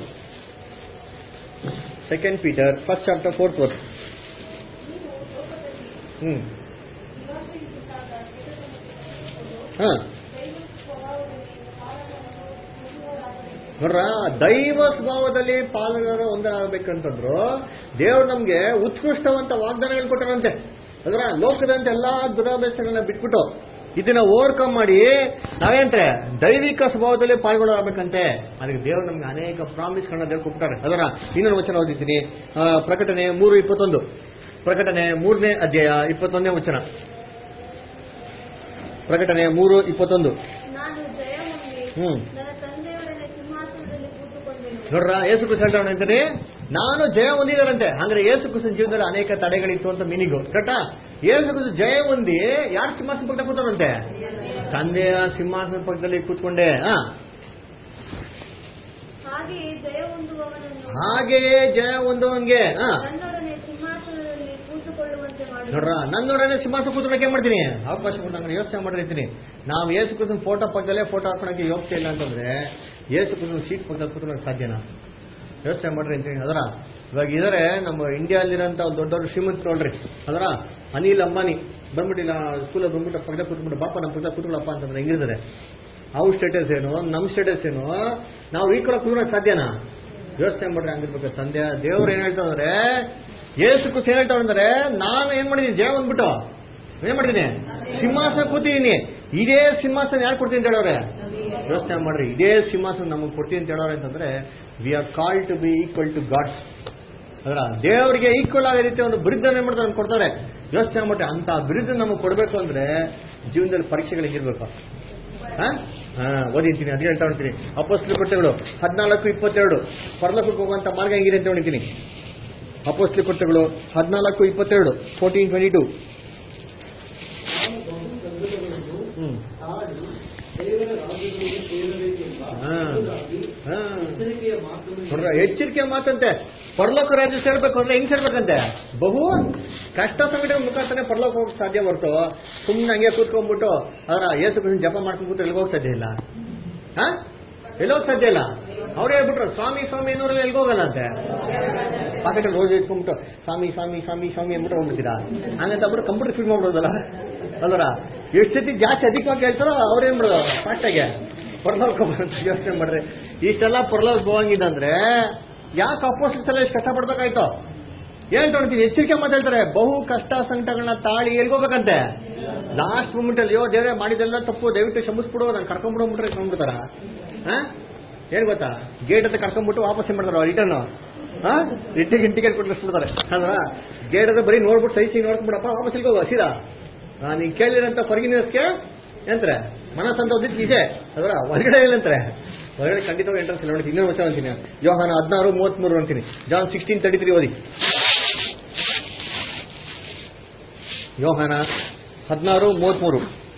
second Peter first chapter fourth verse hmm ನಿರಾಶೆಯಿಂದಾದ ಕೆಟ್ಟತನಕ್ಕೆ ಹಾ ದೈವ ಸ್ವಭಾವದಲ್ಲಿ ಪಾಲಕರನ್ನು ಹೊಂದುವವರಾಗಬೇಕು. ನೋಡ್ರ ದೈವ ಸ್ವಭಾವದಲ್ಲಿ ಪಾಲುಗಾರ ಒಂದಾಗಬೇಕಂತಂದ್ರು ದೇವ್ರು ನಮ್ಗೆ ಉತ್ಕೃಷ್ಟವಂತ ವಾಗ್ದಾನಗಳು ಕೊಟ್ಟರಂತೆ ಅದ್ರ ಲೋಕದಂತೆ ಎಲ್ಲಾ ದುರಾಭ್ಯಾಸಗಳನ್ನ ಬಿಟ್ಬಿಟ್ಟು ಇದನ್ನ ಓವರ್ಕಮ್ ಮಾಡಿ ನಾವೇಂದ್ರೆ ದೈವಿಕ ಸ್ವಭಾವದಲ್ಲಿ ಪಾಲ್ಗೊಳ್ಳಬೇಕಂತೆ ಅದಕ್ಕೆ ದೇವ್ರು ನಮ್ಗೆ ಅನೇಕ ಪ್ರಾಮಿಸ್ಗಳನ್ನ ದೇವ್ರು ಕೊಡ್ತಾರೆ ಅದರ ಇನ್ನೊಂದು ವಚನ ಓದಿದ್ದೀನಿ ಆ, ಪ್ರಕಟಣೆ ಮೂರು ಇಪ್ಪತ್ತೊಂದು ಪ್ರಕಟಣೆ ಮೂರನೇ ಅಧ್ಯಾಯ ಇಪ್ಪತ್ತೊಂದನೇ ವಚನ ಪ್ರಕಟಣೆ ಮೂರು ಇಪ್ಪತ್ತೊಂದು ನಾನು ಜಯ ಹೊಂದಿ ಹ್ಮ್ ನನ್ನ ತಂದೆಯೊಡನೆ ಸಿಂಹಾಸನದಲ್ಲಿ ಕೂತುಕೊಂಡೆನು ನೋಡ್ರ ಯೇಸು ಕೃಷ್ಣ ಹೇಳ್ತಾನೆ ಅಂತಾನೆ ನಾನು ಜಯ ಹೊಂದಿದಾರಂತೆ ಅಂದ್ರೆ ಯೇಸು ಕೃಷ್ಣನ ಜೀವನದಲ್ಲಿ ಅನೇಕ ತಡೆಗಳಿತ್ತು ಅಂತ ಮೀನಿಂಗು ಕರೆಕ್ಟಾ ಯೇಸು ಕೃಷ್ಣ ಜಯ ಹೊಂದಿ ಯಾರು ಸಿಂಹಾಸನ ಪಕ್ಕ ಕೂತಾರಂತೆ ತಂದೆಯ ಸಿಂಹಾಸನ ಪಕ್ಕದಲ್ಲಿ ಕೂತ್ಕೊಂಡೆ ಹಾ ಹಾಗೆಯೇ ಜಯ ಹೊಂದುವವನನ್ನು ಹಾಗೆಯೇ ಜಯ ಹೊಂದುವಂಗೆ ಹಾ ನನ್ನೊಡನೆ ಸಿಂಹಾಸನದಲ್ಲಿ ಕೂತುಕೊಳ್ಳುವಂತೆ ಮಾಡಿ ನೋಡ್ರ ನನ್ನೊಡನೆ ಸಿಂಹಾಸನ ಕೂತ್ಕೊಳಕ್ಕೆ ಏನ್ ಮಾಡ್ತೀನಿ ಅವಕಾಶ ಕೊಟ್ಟಂಗ ಯೋಚನೆ ಮಾಡಿರ್ತೀನಿ ನಾವು ಯೇಸು ಕೃಷ್ಣ ಫೋಟೋ ಪಕ್ಕದಲ್ಲೇ ಫೋಟೋ ಹಾಕೊಳಕ್ಕೆ ಯೋಗ್ಯ ಇಲ್ಲ ಅಂತಂದ್ರೆ ಯೇಸು ಕೃಷ್ಣ ಸೀಟ್ ಪಕ್ಕದಲ್ಲಿ ಕೂತ್ಕೊಳ್ಳೋಕೆ ಸಾಧ್ಯನಾ ಯೋಚನೆ ಮಾಡ್ರಿ ಅಂತೀನಿ ಅದರ ಇವಾಗ ಇದಾರೆ ನಮ್ಮ ಇಂಡಿಯಾದಲ್ಲಿರೋಂಥ ಒಂದು ದೊಡ್ಡ ದೊಡ್ಡ ಶ್ರೀಮಂತ ನೋಡ್ರಿ ಅದರ ಅನಿಲ್ ಅಂಬಾನಿ ಬಂದ್ಬಿಟ್ಟಿಲ್ಲ ಸ್ಕೂಲಲ್ಲಿ ಬಂದ್ಬಿಟ್ಟು ಪಕ್ಕದ ಕೂತ್ಬಿಟ್ಟು ಬಾಪ ನಮ್ಮ ಪಕ್ಕದ ಕೂತ್ಕೊಳ್ಳಪ್ಪ ಅಂತಂದ್ರೆ ಹೆಂಗಿರ್ತಾರೆ ಅವ್ರ ಸ್ಟೇಟಸ್ ಏನು ನಮ್ಮ ಸ್ಟೇಟಸ್ ಏನು ನಾವು ಈ ಕಡೆ ಕೂತ್ಕೊಳ್ಳೋಕೆ ಸಾಧ್ಯನಾ ಯೋಚನೆ ಮಾಡ್ರಿ ಹಂಗಿರ್ಬೇಕು ತಂದೆ ದೇವ್ರು ಏನ್ ಹೇಳ್ತಾ ಅಂದ್ರೆ ಏಸು ಕುಸ್ ಏನ್ ಹೇಳ್ತಾ ಅಂದ್ರೆ ನಾನು ಏನ್ ಮಾಡಿದೀನಿ ಜಯ ಬಂದ್ಬಿಟ್ಟು ಏನ್ ಮಾಡಿದೀನಿ ಸಿಂಹಾಸನ ಕೂತಿದೀನಿ ಇದೇ ಸಿಂಹಾಸನ ಯಾರು ಕೊಡ್ತೀನಿ ಅಂತ ಹೇಳೋರೆ ಯೋಚನೆ ಮಾಡ್ರಿ ಇದೇ ಸಿಂಹಾಸನ ನಮಗೆ ಕೊಡ್ತೀನಿ ಅಂತ ಹೇಳೋರೆ ಅಂತಂದ್ರೆ we are called to be equal to gods ಅದರ ದೇವರಿಗೆ ಈಕ್ವಲ್ ಆಗೋ ರೀತಿ ಒಂದು ಬಿರುದ್ದನ್ನು ಏನ್ ಮಾಡ್ತಾರೆ ನಮ್ಗೆ ಕೊಡ್ತಾರೆ ಯೋಚನೆ ಮಾಡ್ರಿ ಅಂತ ಬಿರುದ್ದು ನಮಗೆ ಕೊಡಬೇಕು ಅಂದ್ರೆ ಜೀವನದಲ್ಲಿ ಪರೀಕ್ಷೆಗಳು ಹೇಗಿರ್ಬೇಕು ಹಾ ಹಾ, ಓದಿದ್ದೀನಿ ಅದು ಹೇಳ್ತಾ ಹೊಡ್ತೀನಿ ಅಪೋಸ್ಟ್ಲಿ ಕೊಟ್ಟೆಗಳು ಹದಿನಾಲ್ಕು ಇಪ್ಪತ್ತೆರಡು ಪರಲೋಕಕ್ಕೆ ಹೋಗುವಂತ ಮಾರ್ಗ ಹೆಂಗಿದೆ ಅಂತ ಹೊಡಿತೀನಿ ಅಪೋಸ್ಟ್ಲಿ ಕೊಟ್ಟೆಗಳು ಹದಿನಾಲ್ಕು ಇಪ್ಪತ್ತೆರಡು ಫೋರ್ಟೀನ್ ಟ್ವೆಂಟಿ ಟೂ ನಾನು ಬಹು ಸಂಗತಿಗಳನ್ನು ಹ್ಮ್ ತಾಳಿ ದೇವರ ರಾಜ್ಯದಲ್ಲಿ ಸೇರಬೇಕೆಂಬ ಹಾ. ಎಂಬುದಾಗಿ ಹಾ. ಎಚ್ಚರಿಕೆಯ ಮಾತನ್ನು ನೋಡ್ರ ಎಚ್ಚರಿಕೆ ಮಾತಂತೆ ಪರಲೋಕ ರಾಜ್ಯ ಸೇರ್ಬೇಕು ಅಂದ್ರೆ ಹೆಂಗ್ ಸೇರ್ಬೇಕಂತೆ ಬಹು ಕಷ್ಟ ಸಂಘಟನೆ ಮುಖಾಂತರ ಪರಲೋಕ ಹೋಗಕ್ ಸಾಧ್ಯ ಹೊರತು ಸುಮ್ಮನೆ ಹಂಗೆ ಕೂತ್ಕೊಂಡ್ಬಿಟ್ಟು ಅದರ ಏಸು ಕೃಷ್ಣ ಜಪ ಮಾಡ್ಕೊಂಡು ಕೂತ್ರೆ ಎಲ್ಗೋಗ್ ಸಾಧ್ಯ ಇಲ್ಲ ಹಾ ಎಲ್ಲೋಗ್ ಸಾಧ್ಯ ಇಲ್ಲ ಅವ್ರು ಹೇಳ್ಬಿಟ್ರು ಸ್ವಾಮಿ ಸ್ವಾಮಿ ಅನ್ನೋರು ಎಲ್ಗೋಗಲ್ಲ ಅಂತೆ ಪಾಕೆಟಲ್ಲಿ ರೋಜ್ ಇಟ್ಕೊಂಡ್ಬಿಟ್ಟು ಸ್ವಾಮಿ ಸ್ವಾಮಿ ಸ್ವಾಮಿ ಸ್ವಾಮಿ ಅಂದ್ಬಿಟ್ಟು ಹೋಗ್ಬಿಡ್ತೀರಾ ಹಂಗಂತ ಬಿಟ್ಟು ಕಂಪ್ಯೂಟರ್ ಫಿಲ್ ಮಾಡ್ಬಿಡೋದಲ್ಲ ಅಲ್ವರ ಎಷ್ಟು ಸತಿ ಜಾಸ್ತಿ ಅಧಿಕವಾಗಿ ಹೇಳ್ತಾರೋ ಅವ್ರೇನ್ ಮಾಡೋದು ಫಾಸ್ಟಾಗೆ ಪರಲೋಕ ಬರುತ್ತೆ ಯೋಚನೆ ಮಾಡ್ರಿ ಇಷ್ಟೆಲ್ಲ ಪರಲೋಕ ಹೋಗಂಗಿದಂದ್ರೆ ಯಾಕೆ ಅಪೋಸಿಟ್ಸ್ ಎಲ್ಲ ಇಷ್ಟು ಕಷ್ಟಪಡ್ಬೇಕಾಯ್ತು ಏನ್ ತೊಗೊಳ್ತೀನಿ ಎಚ್ಚರಿಕೆ ಮಾತಾಡ್ತಾರೆ ಬಹು ಕಷ್ಟ ಸಂಕಟಗಳನ್ನ ತಾಳಿ ಎಲ್ಗೋಬೇಕಂತೆ ಲಾಸ್ಟ್ ಮೂಮೆಂಟ್ ಅಲ್ಲಿ ಯೋ ದೇವ್ರೆ ಮಾಡಿದೆಲ್ಲ ತಪ್ಪು ದಯವಿಟ್ಟು ಕ್ಷಮಿಸ್ಬಿಡು ನಾನು ಕರ್ಕೊಂಡ್ಬಿಡೋಗ್ಬಿಟ್ರೆ ಕರ್ಕೊಂಡ್ಬಿಡ್ತಾರ ಹಾ ಏನ್ ಗೊತ್ತಾ ಗೇಟ್ ಹತ್ರ ಕರ್ಕೊಂಡ್ಬಿಟ್ಟು ವಾಪಸ್ ಏನ್ ಮಾಡ್ತಾರ ರಿಟರ್ನ್ ಹಾ ರಿಟರ್ನ್ ಟಿಕೆಟ್ ಕೊಟ್ಟು ಕಳಿಸ್ಬಿಡ್ತಾರೆ ಅಲ್ವಾ ಗೇಟ್ ಹತ್ರ ಬರೀ ನೋಡ್ಬಿಟ್ಟು ಸೈಸಿ ನೋಡ್ಕೊಂಡ್ಬಿಡಪ್ಪ ವಾಪಸ್ ಇಲ್ಕೋಗ ಸೀದಾ ನೀನ್ ಕೇಳಿರಂತ ಫರ್ಗಿನಿಯಸ್ಗೆ ಎಂತಾರೆ ಮನಸ್ಸಂತ ಒಂದಿತ್ತು ನಿಜ ಅದರ ಹೊರಗಡೆ ಇಲ್ಲ ಅಂತಾರೆ ಹೊರಗಡೆ ಖಂಡಿತವಾಗಿ ಎಂಟ್ರೆನ್ಸ್ ಇಲ್ಲ ನೋಡಿ ಇನ್ನೊಂದು ವರ್ಷ ಅಂತೀನಿ ಯೋಹಾನ ಹದಿನಾರು ಮೂವತ್ಮೂರು ಅಂತೀನಿ ಜಾನ್ ಸಿಕ್ಸ್ಟೀನ್ ತರ್ಟಿ ತ್ರೀ ಓದಿ ಯೋಹಾನ ಹದಿನಾರು ಮೂವತ್ಮೂರು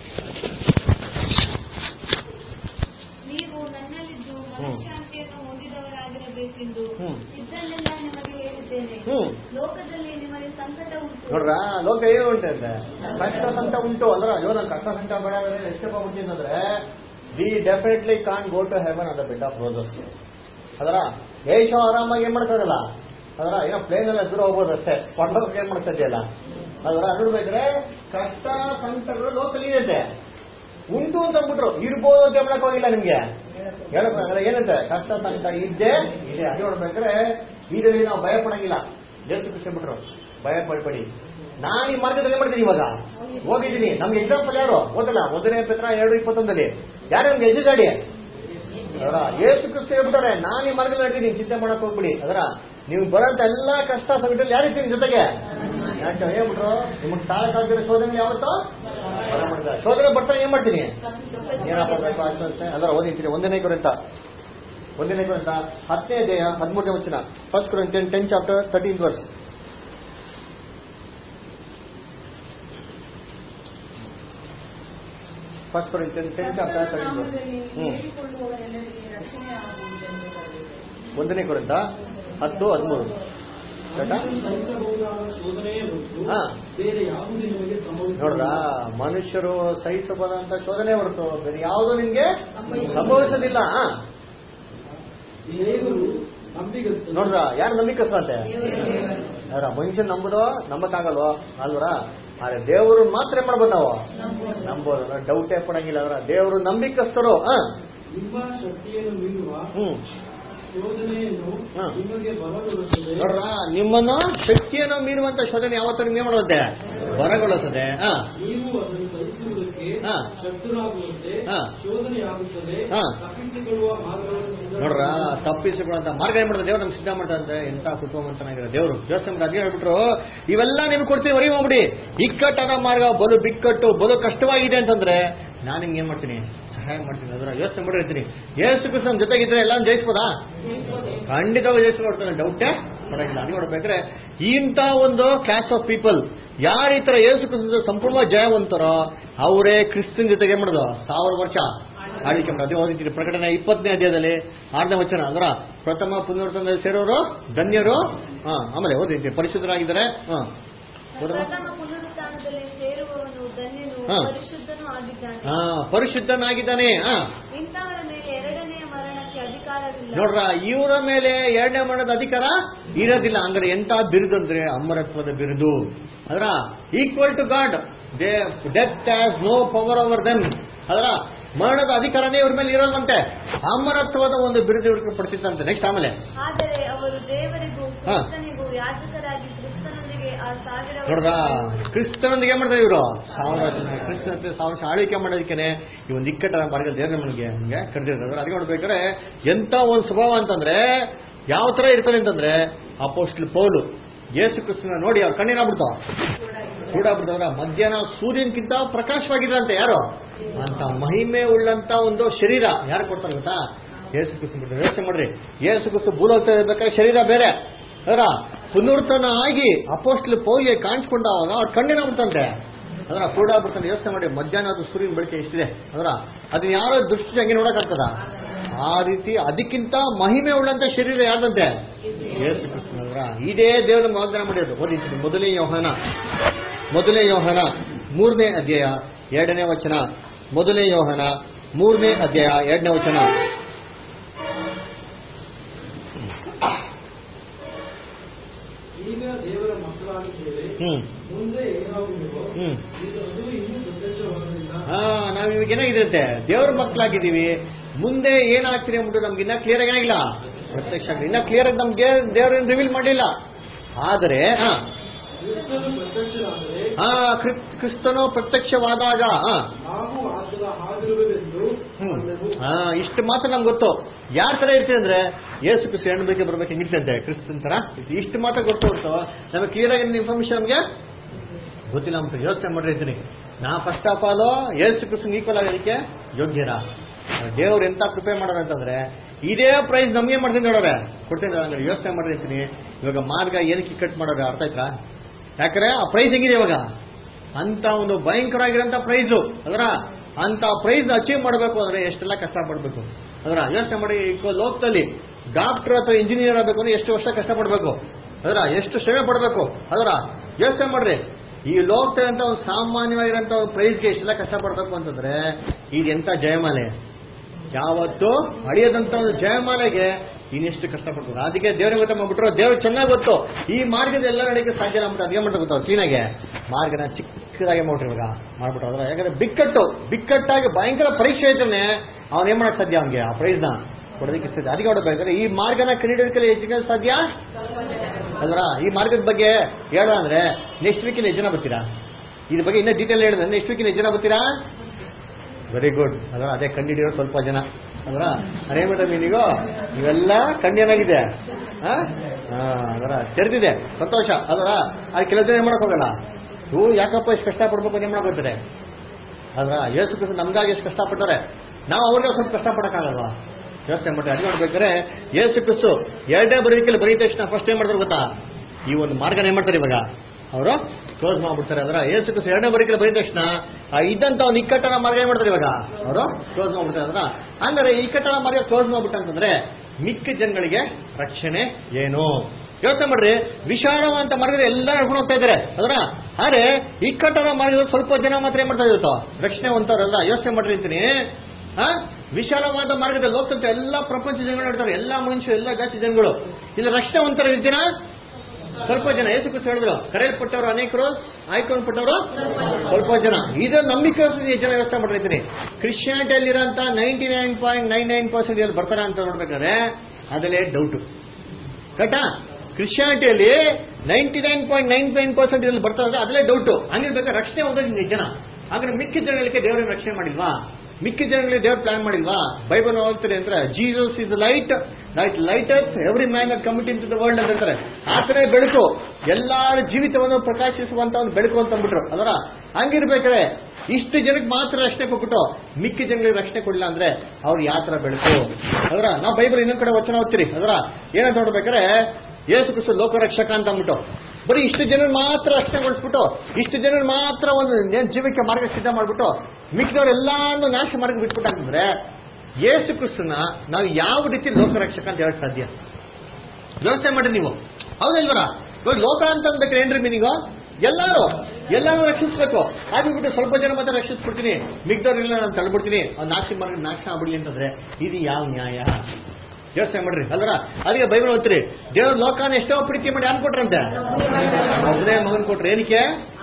ನೀವು ನನ್ನಲ್ಲಿದ್ದು ಮನಃಶಾಂತಿಯನ್ನು ಹೊಂದಿದವರಾಗಿರಬೇಕೆಂದು ಹ್ಮ್. ಇದನ್ನೆಲ್ಲ ನಿಮಗೆ ಹೇಳಿದ್ದೇನೆ ಹ್ಮ್. ಲೋಕದಲ್ಲಿ ನಿಮಗೆ ಸಂಕಟ ಉಂಟು ನೋಡ್ರ ಲೋಕ ಏನು ಉಂಟು ಅಂತೆ ಕಷ್ಟ ಸಂತ ಉಂಟು ಅಂದ್ರೆ ಅಯ್ಯೋ ನಾನು ಕಷ್ಟ ಸಂತ ಬೇಡ ಅಂದ್ರೆ ಎಸ್ಕೇಪ್ ಆಗ್ಬಿಡ್ತೀನಿ ಅಂದ್ರೆ we definitely can go to heaven ಅದ ಬೆಡ್ ಆಫ್ ರೋಸಸ್ ಅದರ ಏಷ ಆರಾಮಾಗಿ ಏನ್ ಮಾಡ್ತಾರಲ್ಲ ಅದರ ಏನೋ ಪ್ಲೇನ್ ಎಲ್ಲ ದೂರ ಹೋಗ್ಬೋದು ಅಷ್ಟೇ ಪರ್ಲೋಕ ಏನ್ ಮಾಡ್ತಾ ಇದೆಯಲ್ಲ ಅದರ ನೋಡ್ಬೇಕ್ರೆ ಕಷ್ಟ ಸಂಕಟಗಳು ಲೋಕಲ್ ಇದೆ ಉಂಟು ಅಂತ ಅಂದ್ಬಿಟ್ರು ಇರ್ಬೋದು ಅಂತ ಹೇಳಕ್ ಹೋಗಿಲ್ಲ ನಿಮ್ಗೆ ಹೇಳಕ್ ಅಂದ್ರೆ ಏನಂತೆ ಕಷ್ಟ ಸಂಕಟ ಇದ್ದೇ ಇದೆ ಅದು ನೋಡ್ಬೇಕ್ರೆ ಇದರಲ್ಲಿ ನಾವು ಭಯ ಪಡಂಗಿಲ್ಲ ದೇಶ ಖುಷಿ ಬಿಟ್ರು ಭಯ ಪಡ್ಬೇಡಿ ನಾನು ಈ ಮಾರ್ಗದಲ್ಲಿ ಏನ್ ಮಾಡ್ತೀನಿ ಇವಾಗ ಹೋಗಿದ್ದೀನಿ ನಮ್ಗೆ ಎಕ್ಸಾಂಪಲ್ ಯಾರು ಓದಲ್ಲ ಮೊದಲನೇ ಪತ್ರ ಎರಡು ಇಪ್ಪತ್ತೊಂದಲ್ಲಿ ಯಾರು ನಮ್ಗೆ ಎದುರುಗಾಡಿ ಅದರ ಏಸು ಕ್ರಿಸ್ತ ಹೇಳ್ಬಿಟ್ಟಾರೆ ನಾನು ಈ ಮಾರ್ಗದಲ್ಲಿ ನಡ್ತೀನಿ ನೀವು ಚಿಂತೆ ಮಾಡಕ್ ಹೋಗ್ಬಿಡಿ ಅದರ ನೀವು ಬರೋಂತ ಎಲ್ಲಾ ಕಷ್ಟ ಸಂಕಟದಲ್ಲಿ ಯಾರಿರ್ತೀನಿ ಜೊತೆಗೆ ಯಾಕೆ ಹೇಳ್ಬಿಟ್ರು ನಿಮಗೆ ತಾಳಕ್ಕಾಗಿರೋ ಶೋಧನೆ ಯಾವತ್ತೋ ಬರ ಮಾಡ್ತಾರೆ ಶೋಧನೆ ಬರ್ತಾರೆ ಏನ್ ಮಾಡ್ತೀನಿ ಏನಪ್ಪ ಬೇಕು ಅನ್ಸುತ್ತೆ ಅದರ ಓದಿರ್ತೀನಿ ಒಂದನೇ ಕುರಿತ ಒಂದನೇ ಕುರಿತ ಹತ್ತನೇ ದೇಹ ಹದಿಮೂರನೇ ವಚನ first Corinthians ten chapter thirteen verse first Corinthians ten chapter thirteen verse hmm ಹೇಳಿಕೊಳ್ಳುವವರೆಲ್ಲರಿಗೆ ರಕ್ಷಣೆ ಆಗುವುದೆಂದು ಬರೆದಿದೆ. ಒಂದನೇ ಕುರಿತ ಹತ್ತು ಹದಿಮೂರು ಆಯ್ತಾ ಸಹಿಸಬಹುದಾದ ಶೋಧನೆಯೇ ಹೊರತು ಹಾ. ಬೇರೆ ಯಾವುದೇ ನಿಮಗೆ ಸಂಭವಿಸಿಲ್ಲ. ನೋಡ್ರ ಮನುಷ್ಯರು ಸಹಿಸಬಹುದಂತ ಶೋಧನೆ ಹೊರತು ಬೇರೆ ಯಾವುದು ನಿಮ್ಗೆ ಸಂಭವಿಸೋದಿಲ್ಲ ಹಾ. ದೇವರು ನಂಬಿಗಸ್ತನು. ನೋಡ್ರ ಯಾರು ನಂಬಿಕಸ್ತಂತೆ ಅವರ ಮನುಷ್ಯನ್ ನಂಬುದೋ ನಂಬಕ್ಕಾಗಲ್ವೋ ಅಲ್ವರ ಆದ್ರೆ ದೇವರು ಮಾತ್ರ ಏನ್ ಮಾಡ್ಬೋದು ನಾವು ನಂಬೋದು ಡೌಟೇ ಪಡಂಗಿಲ್ಲ ಅವರ ದೇವರು ನಂಬಿಕಸ್ತರು ಹಾ ನಿಮ್ಮ ಶಕ್ತಿಯನ್ನು ಮೀರುವ ಹ್ಮ್ ಶೋಧನೆಯನ್ನು ಹಾ. ನಿಮಗೆ ಬರಗೊಳಿಸುತ್ತದೆ ನೋಡ್ರ ನಿಮ್ಮನ್ನು ಶಕ್ತಿಯನ್ನು ಮೀರುವಂತ ಶೋಧನೆ ಯಾವತ್ತೂ ನಿಮ್ಗೆ ಏನ್ ಮಾಡುತ್ತೆ ಬರಗೊಳಿಸುತ್ತೆ ಹಾ ನೀವು ಅದನ್ನು ಸಹಿಸುವುದಕ್ಕೆ ಹಾ. ಶಕ್ತರಾಗುವಂತೆ ಹಾ. ಶೋಧನೆಯಾಗುತ್ತದೆ ಹಾ. ತಪ್ಪಿಸಿಕೊಳ್ಳುವ ಮಾರ್ಗಗಳನ್ನು ಸಿದ್ಧ ನೋಡ್ರ ತಪ್ಪಿಸಿಕೊಳ್ಳುವಂತ ಮಾರ್ಗ ಏನ್ ಮಾಡ್ತಾರೆ ದೇವ್ರು ನಮ್ಗೆ ಸಿದ್ಧ ಮಾಡ್ತಾರೆ ಎಂತ ಕುಟುಂಬಂತನಾಗಿರೋ ದೇವರು ಯೋಚನೆ ಮಾಡಿ ಅದೇ ಹೇಳ್ಬಿಟ್ರು ಇವೆಲ್ಲ ನಿಮ್ಗೆ ಕೊಡ್ತೀನಿ ಹೊರಗೆ ಮಾಡ್ಬಿಡಿ ಇಕ್ಕಟ್ಟಾದ ಮಾರ್ಗ ಬಲು ಬಿಕ್ಕಟ್ಟು ಬಲು ಕಷ್ಟವಾಗಿದೆ ಅಂತಂದ್ರೆ ನಾನು ನಿಮ್ಗೆ ಏನ್ ಮಾಡ್ತೀನಿ ಸಹಾಯ ಮಾಡ್ತೀನಿ ಅದರ ಯೋಚನೆ ಮಾಡಿ ಹೇಳ್ತೀನಿ ಏಸು ಕ್ರಿಸ್ತ ನಮ್ ಜೊತೆಗಿದ್ರೆ ಎಲ್ಲ ಜಯಿಸ್ಬೋದಾ ಖಂಡಿತವಾಗಿ ಜಯಿಸ್ಕೊಡ್ತಾನೆ ಡೌಟೇ ಪಡಂಗಿಲ್ಲ ಅದು ನೋಡ್ಬೇಕ್ರೆ ಇಂಥ ಒಂದು ಕ್ಲಾಸ್ ಆಫ್ ಪೀಪಲ್ ಯಾರ ಈ ತರ ಏಸು ಕ್ರಿಸ್ತನ ಸಂಪೂರ್ಣವಾಗಿ ಜಯವಂತರೋ ಅವರೇ ಕ್ರಿಸ್ತನ್ ಜೊತೆಗೆ ಏನ್ ಮಾಡೋದು ಸಾವಿರ ವರ್ಷ ಆಳ್ವಿಕೆ ಮಾಡೋದು ಅದೇ ಓದಿದ್ದೀರಿ ಪ್ರಕಟಣೆ ಇಪ್ಪತ್ತನೇ ಅಧ್ಯಾಯದಲ್ಲಿ ಆರನೇ ವಚನ ಅದರ ಪ್ರಥಮ ಪುನರ್ತನದಲ್ಲಿ ಸೇರೋರು ಧನ್ಯರು ಹಾ ಆಮೇಲೆ ಓದಿದ್ದೀರಿ ಪರಿಶುದ್ಧರಾಗಿದ್ದಾರೆ ಹಾ ಓದಮ್ಮ. ಪ್ರಥಮ ಪುನರುತ್ಥಾನದಲ್ಲಿ ಸೇರುವವನು ಧನ್ಯನು ಹಾ. ಪರಿಶುದ್ಧನೂ ಆಗಿದ್ದಾನೆ ಹಾ ಪರಿಶುದ್ಧನಾಗಿದ್ದಾನೆ ಹಾ ಇಂಥವರ ಮೇಲೆ ಎರಡನೆಯ ಮರಣಕ್ಕೆ ಅಧಿಕಾರವಿಲ್ಲ ನೋಡ್ರ ಇವರ ಮೇಲೆ ಎರಡನೇ ಮರಣದ ಅಧಿಕಾರ ಇರೋದಿಲ್ಲ ಅಂದ್ರೆ ಎಂತ ಬಿರುದು ಅಂದ್ರೆ ಅಮರತ್ವದ ಬಿರುದು ಅದರ equal to God they death has no power over them ಅದರ ಮರಣದ ಅಧಿಕಾರನೇ ಇವ್ರ ಮೇಲೆ ಇರೋದಂತೆ ಅಮರತ್ವದ ಒಂದು ಬಿರುದು ಇವ್ರಿಗೆ ಪಡ್ತಿತ್ತಂತೆ ನೆಕ್ಸ್ಟ್ ಆಮೇಲೆ ಆದರೆ ಅವರು ದೇವರಿಗೂ ಹಾ. ಕ್ರಿಸ್ತನಿಗೂ ಯಾಜಕರಾಗಿ ಕ್ರಿಸ್ತನೊಂದಿಗೆ ಆ ಸಾವಿರ ನೋಡ್ರ ಕ್ರಿಸ್ತನೊಂದಿಗೆ ಏನ್ ಮಾಡ್ತಾರೆ ಇವರು ಸಾವಿರ ವರ್ಷ ಕ್ರಿಸ್ತನ ಹತ್ರ ಸಾವಿರ ವರ್ಷ ಆಳ್ವಿಕೆ ಮಾಡೋದಕ್ಕೆ ಈ ಒಂದು ಇಕ್ಕಟ್ಟಾದ ಮಾರ್ಗದಲ್ಲಿ ದೇವ್ರ ನಮಗೆ ನಮಗೆ ಕರೆದಿರ್ತಾರೆ ಅದಕ್ಕೆ ನೋಡ್ಬೇಕಾದ್ರೆ ಎಂತ ಒಂದು ಸ್ವಭಾವ ಅಂತಂದ್ರೆ ಯಾವ ತರ ಇರ್ತಾರೆ ಅಂತಂದ್ರೆ ಅಪೋಸ್ಟ್ಲ್ ಪೌಲು ಯೇಸು ಕ್ರಿಸ್ತನ ನೋಡಿ ಅವ್ರ ಕಣ್ಣೇನಾಗ್ಬಿಡ್ತಾವ ಕೂಡಾಗ್ಬಿಡ್ತವ್ರ ಮಧ್ಯಾಹ್ನ ಸೂರ್ಯನ್ಕಿಂತ ಪ್ರಕಾಶವಾಗಿದ್ರಂತೆ ಯಾರು ಅಂತ ಮಹಿಮೆ ಉಳ್ಳಂತ ಒಂದು ಶರೀರ ಯಾರು ಕೊಡ್ತಾರೆ ಗೊತ್ತಾ ಯೇಸು ಕ್ರಿಸ್ತ ಬಿಡ್ತಾರೆ ಯೋಚನೆ ಮಾಡ್ರಿ ಯೇಸು ಕ್ರಿಸ್ತ ಭೂಲೋಕ ಇರ್ಬೇಕಾದ್ರೆ ಶರೀರ ಬೇರೆ ಅದರ ಪುನರ್ತನ ಆಗಿ ಅಪೋಸ್ಟ್ಲ್ ಪೌಲಿಗೆ ಕಾಣಿಸ್ಕೊಂಡಾವಾಗ ಅವ್ರ ಕಣ್ಣೇನಾಗ್ಬಿಡ್ತಂತೆ ಅದರ ಕೂಡಾಗ್ಬಿಡ್ತಾನೆ ಯೋಚನೆ ಮಾಡಿ ಮಧ್ಯಾಹ್ನ ಅದು ಸೂರ್ಯನ ಬೆಳಕೆ ಎಷ್ಟಿದೆ ಅದರ ಅದನ್ನ ಯಾರೋ ದೃಷ್ಟಿ ಹಂಗೆ ನೋಡಕ್ಕಾಗ್ತದ ಆ ರೀತಿ ಅದಕ್ಕಿಂತ ಮಹಿಮೆ ಉಳ್ಳಂತ ಶರೀರ ಯಾರ್ದಂತೆ ಯೇಸು ಕ್ರಿಸ್ತನವರ ಇದೇ ದೇವರ ವಾಗ್ದಾನ ಮಾಡಿರೋದು ಓದಿದ್ದೀನಿ ಮೊದಲನೇ ಯೋಹಾನ ಮೊದಲನೇ ಯೋಹಾನ ಮೂರನೇ ಅಧ್ಯಾಯ ಎರಡನೇ ವಚನ ಮೊದಲನೇ ಯೋಹಾನ ಮೂರನೇ ಅಧ್ಯಾಯ ಎರಡನೇ ವಚನ ಈಗ ದೇವರ ಮಕ್ಕಳಾಗಿದ್ದೇವೆ ಹ್ಮ್ ಮುಂದೆ ಏನಾಗುವುದೋ ಹ್ಮ್ ಇದು ಅದು ಇನ್ನೂ ಪ್ರತ್ಯಕ್ಷವಾಗಲಿಲ್ಲ ಹಾ ನಾವ್ ಇವಾಗ ಏನಾಗಿರುತ್ತೆ ದೇವ್ರ ಮಕ್ಕಳಾಗಿದ್ದೀವಿ ಮುಂದೆ ಏನಾಗ್ತೀರಿ ಅಂದ್ಬಿಟ್ಟು ನಮ್ಗೆ ಇನ್ನ ಕ್ಲಿಯರ್ ಆಗಿ ಆಗಿಲ್ಲ ಪ್ರತ್ಯಕ್ಷ ಆಗಿಲ್ಲ ಇನ್ನ ಕ್ಲಿಯರ್ ಆಗಿ ನಮ್ಗೆ ದೇವ್ರೇನು ರಿವೀಲ್ ಮಾಡಲಿಲ್ಲ ಆದರೆ ಹಾ ಕ್ರಿಸ್ತನು ಪ್ರತ್ಯಕ್ಷನಾದರೆ ಆ, ಕ್ರಿ- ಕ್ರಿಸ್ತನು ಪ್ರತ್ಯಕ್ಷವಾದಾಗ ಆ, ನಾವು ಆತನ ಹಾದಿರುವುದೆಂದು ಹ್ಮ್ ಬಲ್ಲೆವು. ಆ, ಇಷ್ಟು ಮಾತ್ರ ನಮ್ಗೆ ಗೊತ್ತು ಯಾರ ತರ ಇರ್ತೀವಿ ಅಂದ್ರೆ ಯೇಸು ಕ್ರಿಸ್ತ ಹೆಣ್ಣು ಬಗ್ಗೆ ಬರ್ಬೇಕು ಹೆಂಗಿರ್ತಂತೆ ಕ್ರಿಸ್ತನ್ ತರ ಇಷ್ಟು ಮಾತ್ರ ಗೊತ್ತು ಹೊರತು ನಮಗೆ ಕ್ಲಿಯರ್ ಆಗಿ ಇನ್ಫಾರ್ಮೇಶನ್ ನಮಗೆ ಗೊತ್ತಿಲ್ಲ ಅಂತ ಯೋಚನೆ ಮಾಡಿರ್ತೀನಿ ನಾ ಫಸ್ಟ್ ಆಫ್ ಆಲ್ ಯೇಸು ಕ್ರಿಸ್ತನ್ ಈಕ್ವಲ್ ಆಗೋದಕ್ಕೆ ಯೋಗ್ಯರ ದೇವ್ರು ಎಂತ ಕೃಪೆ ಮಾಡೋರು ಅಂತಂದ್ರೆ ಇದೇ ಪ್ರೈಸ್ ನಮಗೆ ಮಾಡ್ತೀನಿ ನೋಡೋರೆ ಕೊಡ್ತೀನಿ ಅಂದ್ರೆ ಯೋಚನೆ ಮಾಡಿರ್ತೀನಿ ಇವಾಗ ಮಾರ್ಗ ಏನಕ್ಕೆ ಕಟ್ ಮಾಡೋರೆ ಅರ್ಥ ಆಯ್ತಾ ಯಾಕಂದ್ರೆ ಆ ಪ್ರೈಸ್ ಹೆಂಗಿದೆ ಇವಾಗ ಅಂತ ಒಂದು ಭಯಂಕರವಾಗಿರೋಂಥ ಪ್ರೈಸು ಅದರ ಅಂತ ಪ್ರೈಸ್ ಅಚೀವ್ ಮಾಡಬೇಕು ಅಂದ್ರೆ ಎಷ್ಟೆಲ್ಲ ಕಷ್ಟ ಪಡಬೇಕು ಅದರ ಯೋಚನೆ ಮಾಡಿ ಈಗ ಲೋಕದಲ್ಲಿ ಡಾಕ್ಟರ್ ಅಥವಾ ಇಂಜಿನಿಯರ್ ಆಗಬೇಕು ಅಂದ್ರೆ ಎಷ್ಟು ವರ್ಷ ಕಷ್ಟ ಪಡಬೇಕು ಅದರ ಎಷ್ಟು ಶ್ರಮೆ ಪಡಬೇಕು ಅದರ ಯೋಚನೆ ಮಾಡ್ರಿ ಈ ಲೋಕದಲ್ಲಿ ಅಂತ ಒಂದು ಸಾಮಾನ್ಯವಾಗಿರೋಂಥ ಒಂದು ಪ್ರೈಸ್ಗೆ ಎಷ್ಟೆಲ್ಲ ಕಷ್ಟ ಪಡಬೇಕು ಅಂತಂದ್ರೆ ಇದೆಂತ ಜಯಮಾಲೆ ಯಾವತ್ತು ಅಳಿಯದಂತ ಒಂದು ಜಯಮಾಲೆಗೆ ಇನ್ನೆಷ್ಟು ಕಷ್ಟಪಡ್ಬೋದು ಅದಕ್ಕೆ ದೇವ್ರಿಗೆ ಗೊತ್ತ ಮಾಡ್ಬಿಟ್ರು ದೇವ್ರಿಗೆ ಚೆನ್ನಾಗಿ ಗೊತ್ತು ಈ ಮಾರ್ಗದ ಎಲ್ಲ ನಡೆಯಕ್ಕೆ ಸಾಧ್ಯ ಇಲ್ಲ ಅಂದ್ಬಿಟ್ಟು ಅದೇ ಮಾಡ್ತಾ ಗೊತ್ತಾವ ಕ್ಲೀನಾಗೆ ಮಾರ್ಗನ ಚಿಕ್ಕದಾಗಿ ಮಾಡ್ಬಿಟ್ರು ಇವಾಗ ಮಾಡ್ಬಿಟ್ರು ಅದ್ರ ಯಾಕಂದ್ರೆ ಬಿಕ್ಕಟ್ಟು ಬಿಕ್ಕಟ್ಟಾಗಿ ಭಯಂಕರ ಪರೀಕ್ಷೆ ಐತಾನೆ ಅವ್ನು ಏನ್ ಮಾಡಕ್ ಸಾಧ್ಯ ಅವನಿಗೆ ಆ ಪ್ರೈಸ್ನ ಕೊಡೋದಕ್ಕೆ ಸಾಧ್ಯ ಅದಕ್ಕೆ ಹೊಡಬೇಕಾದ್ರೆ ಈ ಮಾರ್ಗನ ಕಂಡಿಡಿಯೋದಕ್ಕೆ ಹೆಚ್ಚಿಗೆ ಸಾಧ್ಯ ಅಲ್ರ ಈ ಮಾರ್ಗದ ಬಗ್ಗೆ ಹೇಳ ಅಂದ್ರೆ ನೆಕ್ಸ್ಟ್ ವೀಕಿನ ಎಷ್ಟು ಜನ ಬರ್ತೀರಾ ಇದ್ರ ಬಗ್ಗೆ ಇನ್ನೂ ಡೀಟೇಲ್ ಹೇಳಿದ್ರೆ ನೆಕ್ಸ್ಟ್ ವೀಕಿನ ಎಷ್ಟು ಜನ ಬರ್ತೀರಾ ವೆರಿ ಗುಡ್ ಅದರ ಅದೇ ಕಂಡಿಡಿರೋ ಸ್ವಲ್ಪ ಜನ ಅದರ ಅದೇ ಮೇಡಮ್ ನೀನಿಗೋ ಇವೆಲ್ಲ ಕಣ್ಣೇನಾಗಿದೆ ಆ? ಆ, ಅದರ ತೆರೆದಿದೆ ಸಂತೋಷ ಅದರ ಅದು ಕೆಲವು ಜನ ಏನ್ ಮಾಡಕ್ ಹೋಗಲ್ಲ ಇವು ಯಾಕಪ್ಪ ಇಷ್ಟು ಕಷ್ಟ ಪಡ್ಬೇಕು ಅಂತ ಏನ್ ಮಾಡಕ್ ಹೋಗ್ತಾರೆ ಅದ್ರ ಯೇಸು ಕ್ರಿಸ್ತ ನಮ್ಗಾಗಿ ಎಷ್ಟು ಕಷ್ಟಪಟ್ಟಾರೆ ನಾವು ಅವ್ರಿಗೆ ಸ್ವಲ್ಪ ಕಷ್ಟಪಡಕ್ಕಾಗಲ್ವಾ ಯೋಚನೆ ಮಾಡ್ರಿ ಅದು ನೋಡ್ಬೇಕಾದ್ರೆ ಯೇಸು ಕ್ರಿಸ್ತು ಎರಡನೇ ಬರೀಕೆಲ್ಲ ಬರೀ ತಕ್ಷಣ ಫಸ್ಟ್ ಏನ್ ಮಾಡ್ತಾರೆ ಗೊತ್ತಾ ಈ ಒಂದು ಮಾರ್ಗನ ಏನ್ ಮಾಡ್ತಾರೆ ಇವಾಗ ಅವರು ಕ್ಲೋಸ್ ಮಾಡ್ಬಿಡ್ತಾರೆ ಅದರ ಯೇಸು ಕ್ರಿಸ್ತು ಎರಡನೇ ಬರೀಕೆಲ್ಲ ಬರೀ ತಕ್ಷಣ ಆ ಇದ್ದಂತ ಒಂದು ಇಕ್ಕಟ್ಟನ ಮಾರ್ಗ ಏನ್ ಮಾಡ್ತಾರೆ ಇವಾಗ ಅವರು ಕ್ಲೋಸ್ ಮಾಡ್ಬಿಡ್ತಾರೆ ಅದರ ಅಂದ್ರೆ ಇಕ್ಕಟ್ಟನ ಮಾರ್ಗ ಕ್ಲೋಸ್ ಮಾಡ್ಬಿಟ್ಟಂತಂದ್ರೆ ಮಿಕ್ಕ ಜನಗಳಿಗೆ ರಕ್ಷಣೆ ಏನು ಯೋಚನೆ ಮಾಡ್ರಿ ವಿಶಾಲವಂತ ಮಾರ್ಗದ ಎಲ್ಲ ನಡ್ಕೊಂಡು ಹೋಗ್ತಾ ಇದ್ದಾರೆ ಅದರ ಆದ್ರೆ ಇಕ್ಕಟ್ಟದ ಮಾರ್ಗದ ಸ್ವಲ್ಪ ಜನ ಮಾತ್ರ ಏನ್ ಮಾಡ್ತಾ ಇರುತ್ತೋ ರಕ್ಷಣೆ ಹೊಂತಾರಲ್ಲ ಯೋಚನೆ ಮಾಡ್ರಿ ಅಂತೀನಿ ಆ ವಿಶಾಲವಾದ ಮಾರ್ಗದ ಲೋಕಂತ ಎಲ್ಲ ಪ್ರಪಂಚ ಜನಗಳು ಇರ್ತಾರೆ ಎಲ್ಲ ಮನುಷ್ಯರು ಎಲ್ಲ ಜಾತಿ ಜನಗಳು ಇಲ್ಲಿ ರಕ್ಷಣೆ ಹೊಂತಾರ ಇರ್ತೀರಾ ಸ್ವಲ್ಪ ಜನ ಏಸು ಕ್ರಿಸ್ತ ಹೇಳಿದ್ರು ಕರೆಯಲ್ಪಟ್ಟವರು ಅನೇಕರು ಆಯ್ಕೊಂಡ್ಪಟ್ಟವರು ಸ್ವಲ್ಪ ಜನ ಇದು ನಂಬಿಕೆ ಜನ ಯೋಚನೆ ಮಾಡಿರ್ತೀನಿ ಕ್ರಿಶ್ಚಿಯಾನಿಟಿಯಲ್ಲಿರೋಂಥ ninety nine point nine nine percent ಇಲ್ಲಿ ಬರ್ತಾರ ಅಂತ ನೋಡ್ಬೇಕಾದ್ರೆ ಅದಲ್ಲೇ ಡೌಟು ಕರೆಕ್ಟಾ ಕ್ರಿಶ್ಚಿಯಾನಿಟಿಯಲ್ಲಿ ninety nine point nine nine percent ಇಲ್ಲಿ ಬರ್ತಾರೆ ಅದಲ್ಲೇ ಡೌಟು ಹಂಗಿರ್ಬೇಕಾದ್ರೆ ರಕ್ಷಣೆ ಹೋಗೋದು ನಿಜ ಜನ ಹಾಗಾದ್ರೆ ಮಿಕ್ಕಿದ ಜನಗಳಿಗೆ ದೇವರನ್ನ ರಕ್ಷಣೆ ಮಾಡಿಲ್ವಾ ಮಿಕ್ಕಿದ ಜನಗಳಿಗೆ ದೇವ್ರ ಪ್ಲಾನ್ ಮಾಡಿಲ್ವಾ ಬೈಬಲ್ ಹೋಗ್ತಾರೆ ಅಂದ್ರೆ Jesus is light light light every man cometh in the world ಅಂತ ಹೇಳ್ತಾರೆ ಆತನೇ ಬೆಳಕು ಎಲ್ಲರ ಜೀವಿತವನ್ನು ಪ್ರಕಾಶಿಸುವಂತ ಒಂದು ಬೆಳಕು ಅಂತ ಅಂದ್ಬಿಟ್ರು ಅದರ ಹಂಗಿರ್ಬೇಕಾದ್ರೆ ಇಷ್ಟು ಜನಕ್ಕೆ ಮಾತ್ರ ರಕ್ಷಣೆ ಕೊಟ್ಬಿಟ್ಟು ಮಿಕ್ಕಿ ಜನಗಳಿಗೆ ರಕ್ಷಣೆ ಕೊಡಲಿಲ್ಲ ಅಂದ್ರೆ ಅವ್ರು ಯಾವ ತರ ಬೆಳಕು ಅದರ ನಾವು ಬೈಬಲ್ ಇನ್ನೊಂದ್ ಕಡೆ ವಚನ ಓದ್ತೀರಿ ಅದರ ಏನಂತ ನೋಡ್ಬೇಕಾದ್ರೆ ಯೇಸು ಕ್ರಿಸ್ತು ಲೋಕರಕ್ಷಕ ಅಂತ ಅಂದ್ಬಿಟ್ಟು ಬರೀ ಇಷ್ಟು ಜನ ಮಾತ್ರ ರಕ್ಷಣೆಗೊಳಿಸ್ಬಿಟ್ಟು ಇಷ್ಟು ಜನ ಮಾತ್ರ ಒಂದು ನೇ- ಜೀವಕ್ಕೆ ಮಾರ್ಗ ಸಿದ್ಧ ಮಾಡ್ಬಿಟ್ಟು ಮಿಕ್ಕಿದವರೆಲ್ಲಾನು ನಾಶ ಮಾರ್ಗ ಬಿಟ್ಬಿಟ್ಟಂತಂದ್ರೆ ಯೇಸು ಕ್ರಿಸ್ತನ ನಾವು ಯಾವ ರೀತಿ ಲೋಕರಕ್ಷಕ ಅಂತ ಹೇಳಕ್ ಸಾಧ್ಯ ಯೋಚನೆ ಮಾಡಿ ನೀವು ಹೌದಲ್ವರ ಇವಾಗ ಲೋಕ ಅಂತ ಅನ್ಬೇಕಾದ್ರೆ ಏನ್ರಿ ಮೀನಿಂಗು ಎಲ್ಲಾರು ಎಲ್ಲಾರು ರಕ್ಷಿಸ್ಬೇಕು ಆಗ್ಬಿಟ್ಟು ಸ್ವಲ್ಪ ಜನ ಮಾತ್ರ ರಕ್ಷಿಸ್ಬಿಡ್ತೀನಿ ಮಿಗ್ದವ್ರೆಲ್ಲ ನಾನು ತಳ್ಬಿಡ್ತೀನಿ ಅವ್ನು ನಾಶ ಮಾರ್ಗ ನಾಶ ಆಗ್ಬಿಡ್ಲಿ ಅಂತಂದ್ರೆ ಇದು ಯಾವ ನ್ಯಾಯ ಯೋಚನೆ ಮಾಡ್ರಿ ಅಲ್ರ ಅದಕ್ಕೆ ಬೈಬಲ್ ಓದ್ತೀರಿ ದೇವ್ರ ಲೋಕನ ಎಷ್ಟೋ ಪ್ರೀತಿ ಮಾಡಿ ಅನ್ಕೊಟ್ರಂತೆ ಮೊದಲೇ ಮಗನ್ ಕೊಟ್ರೆ ಏನಕ್ಕೆ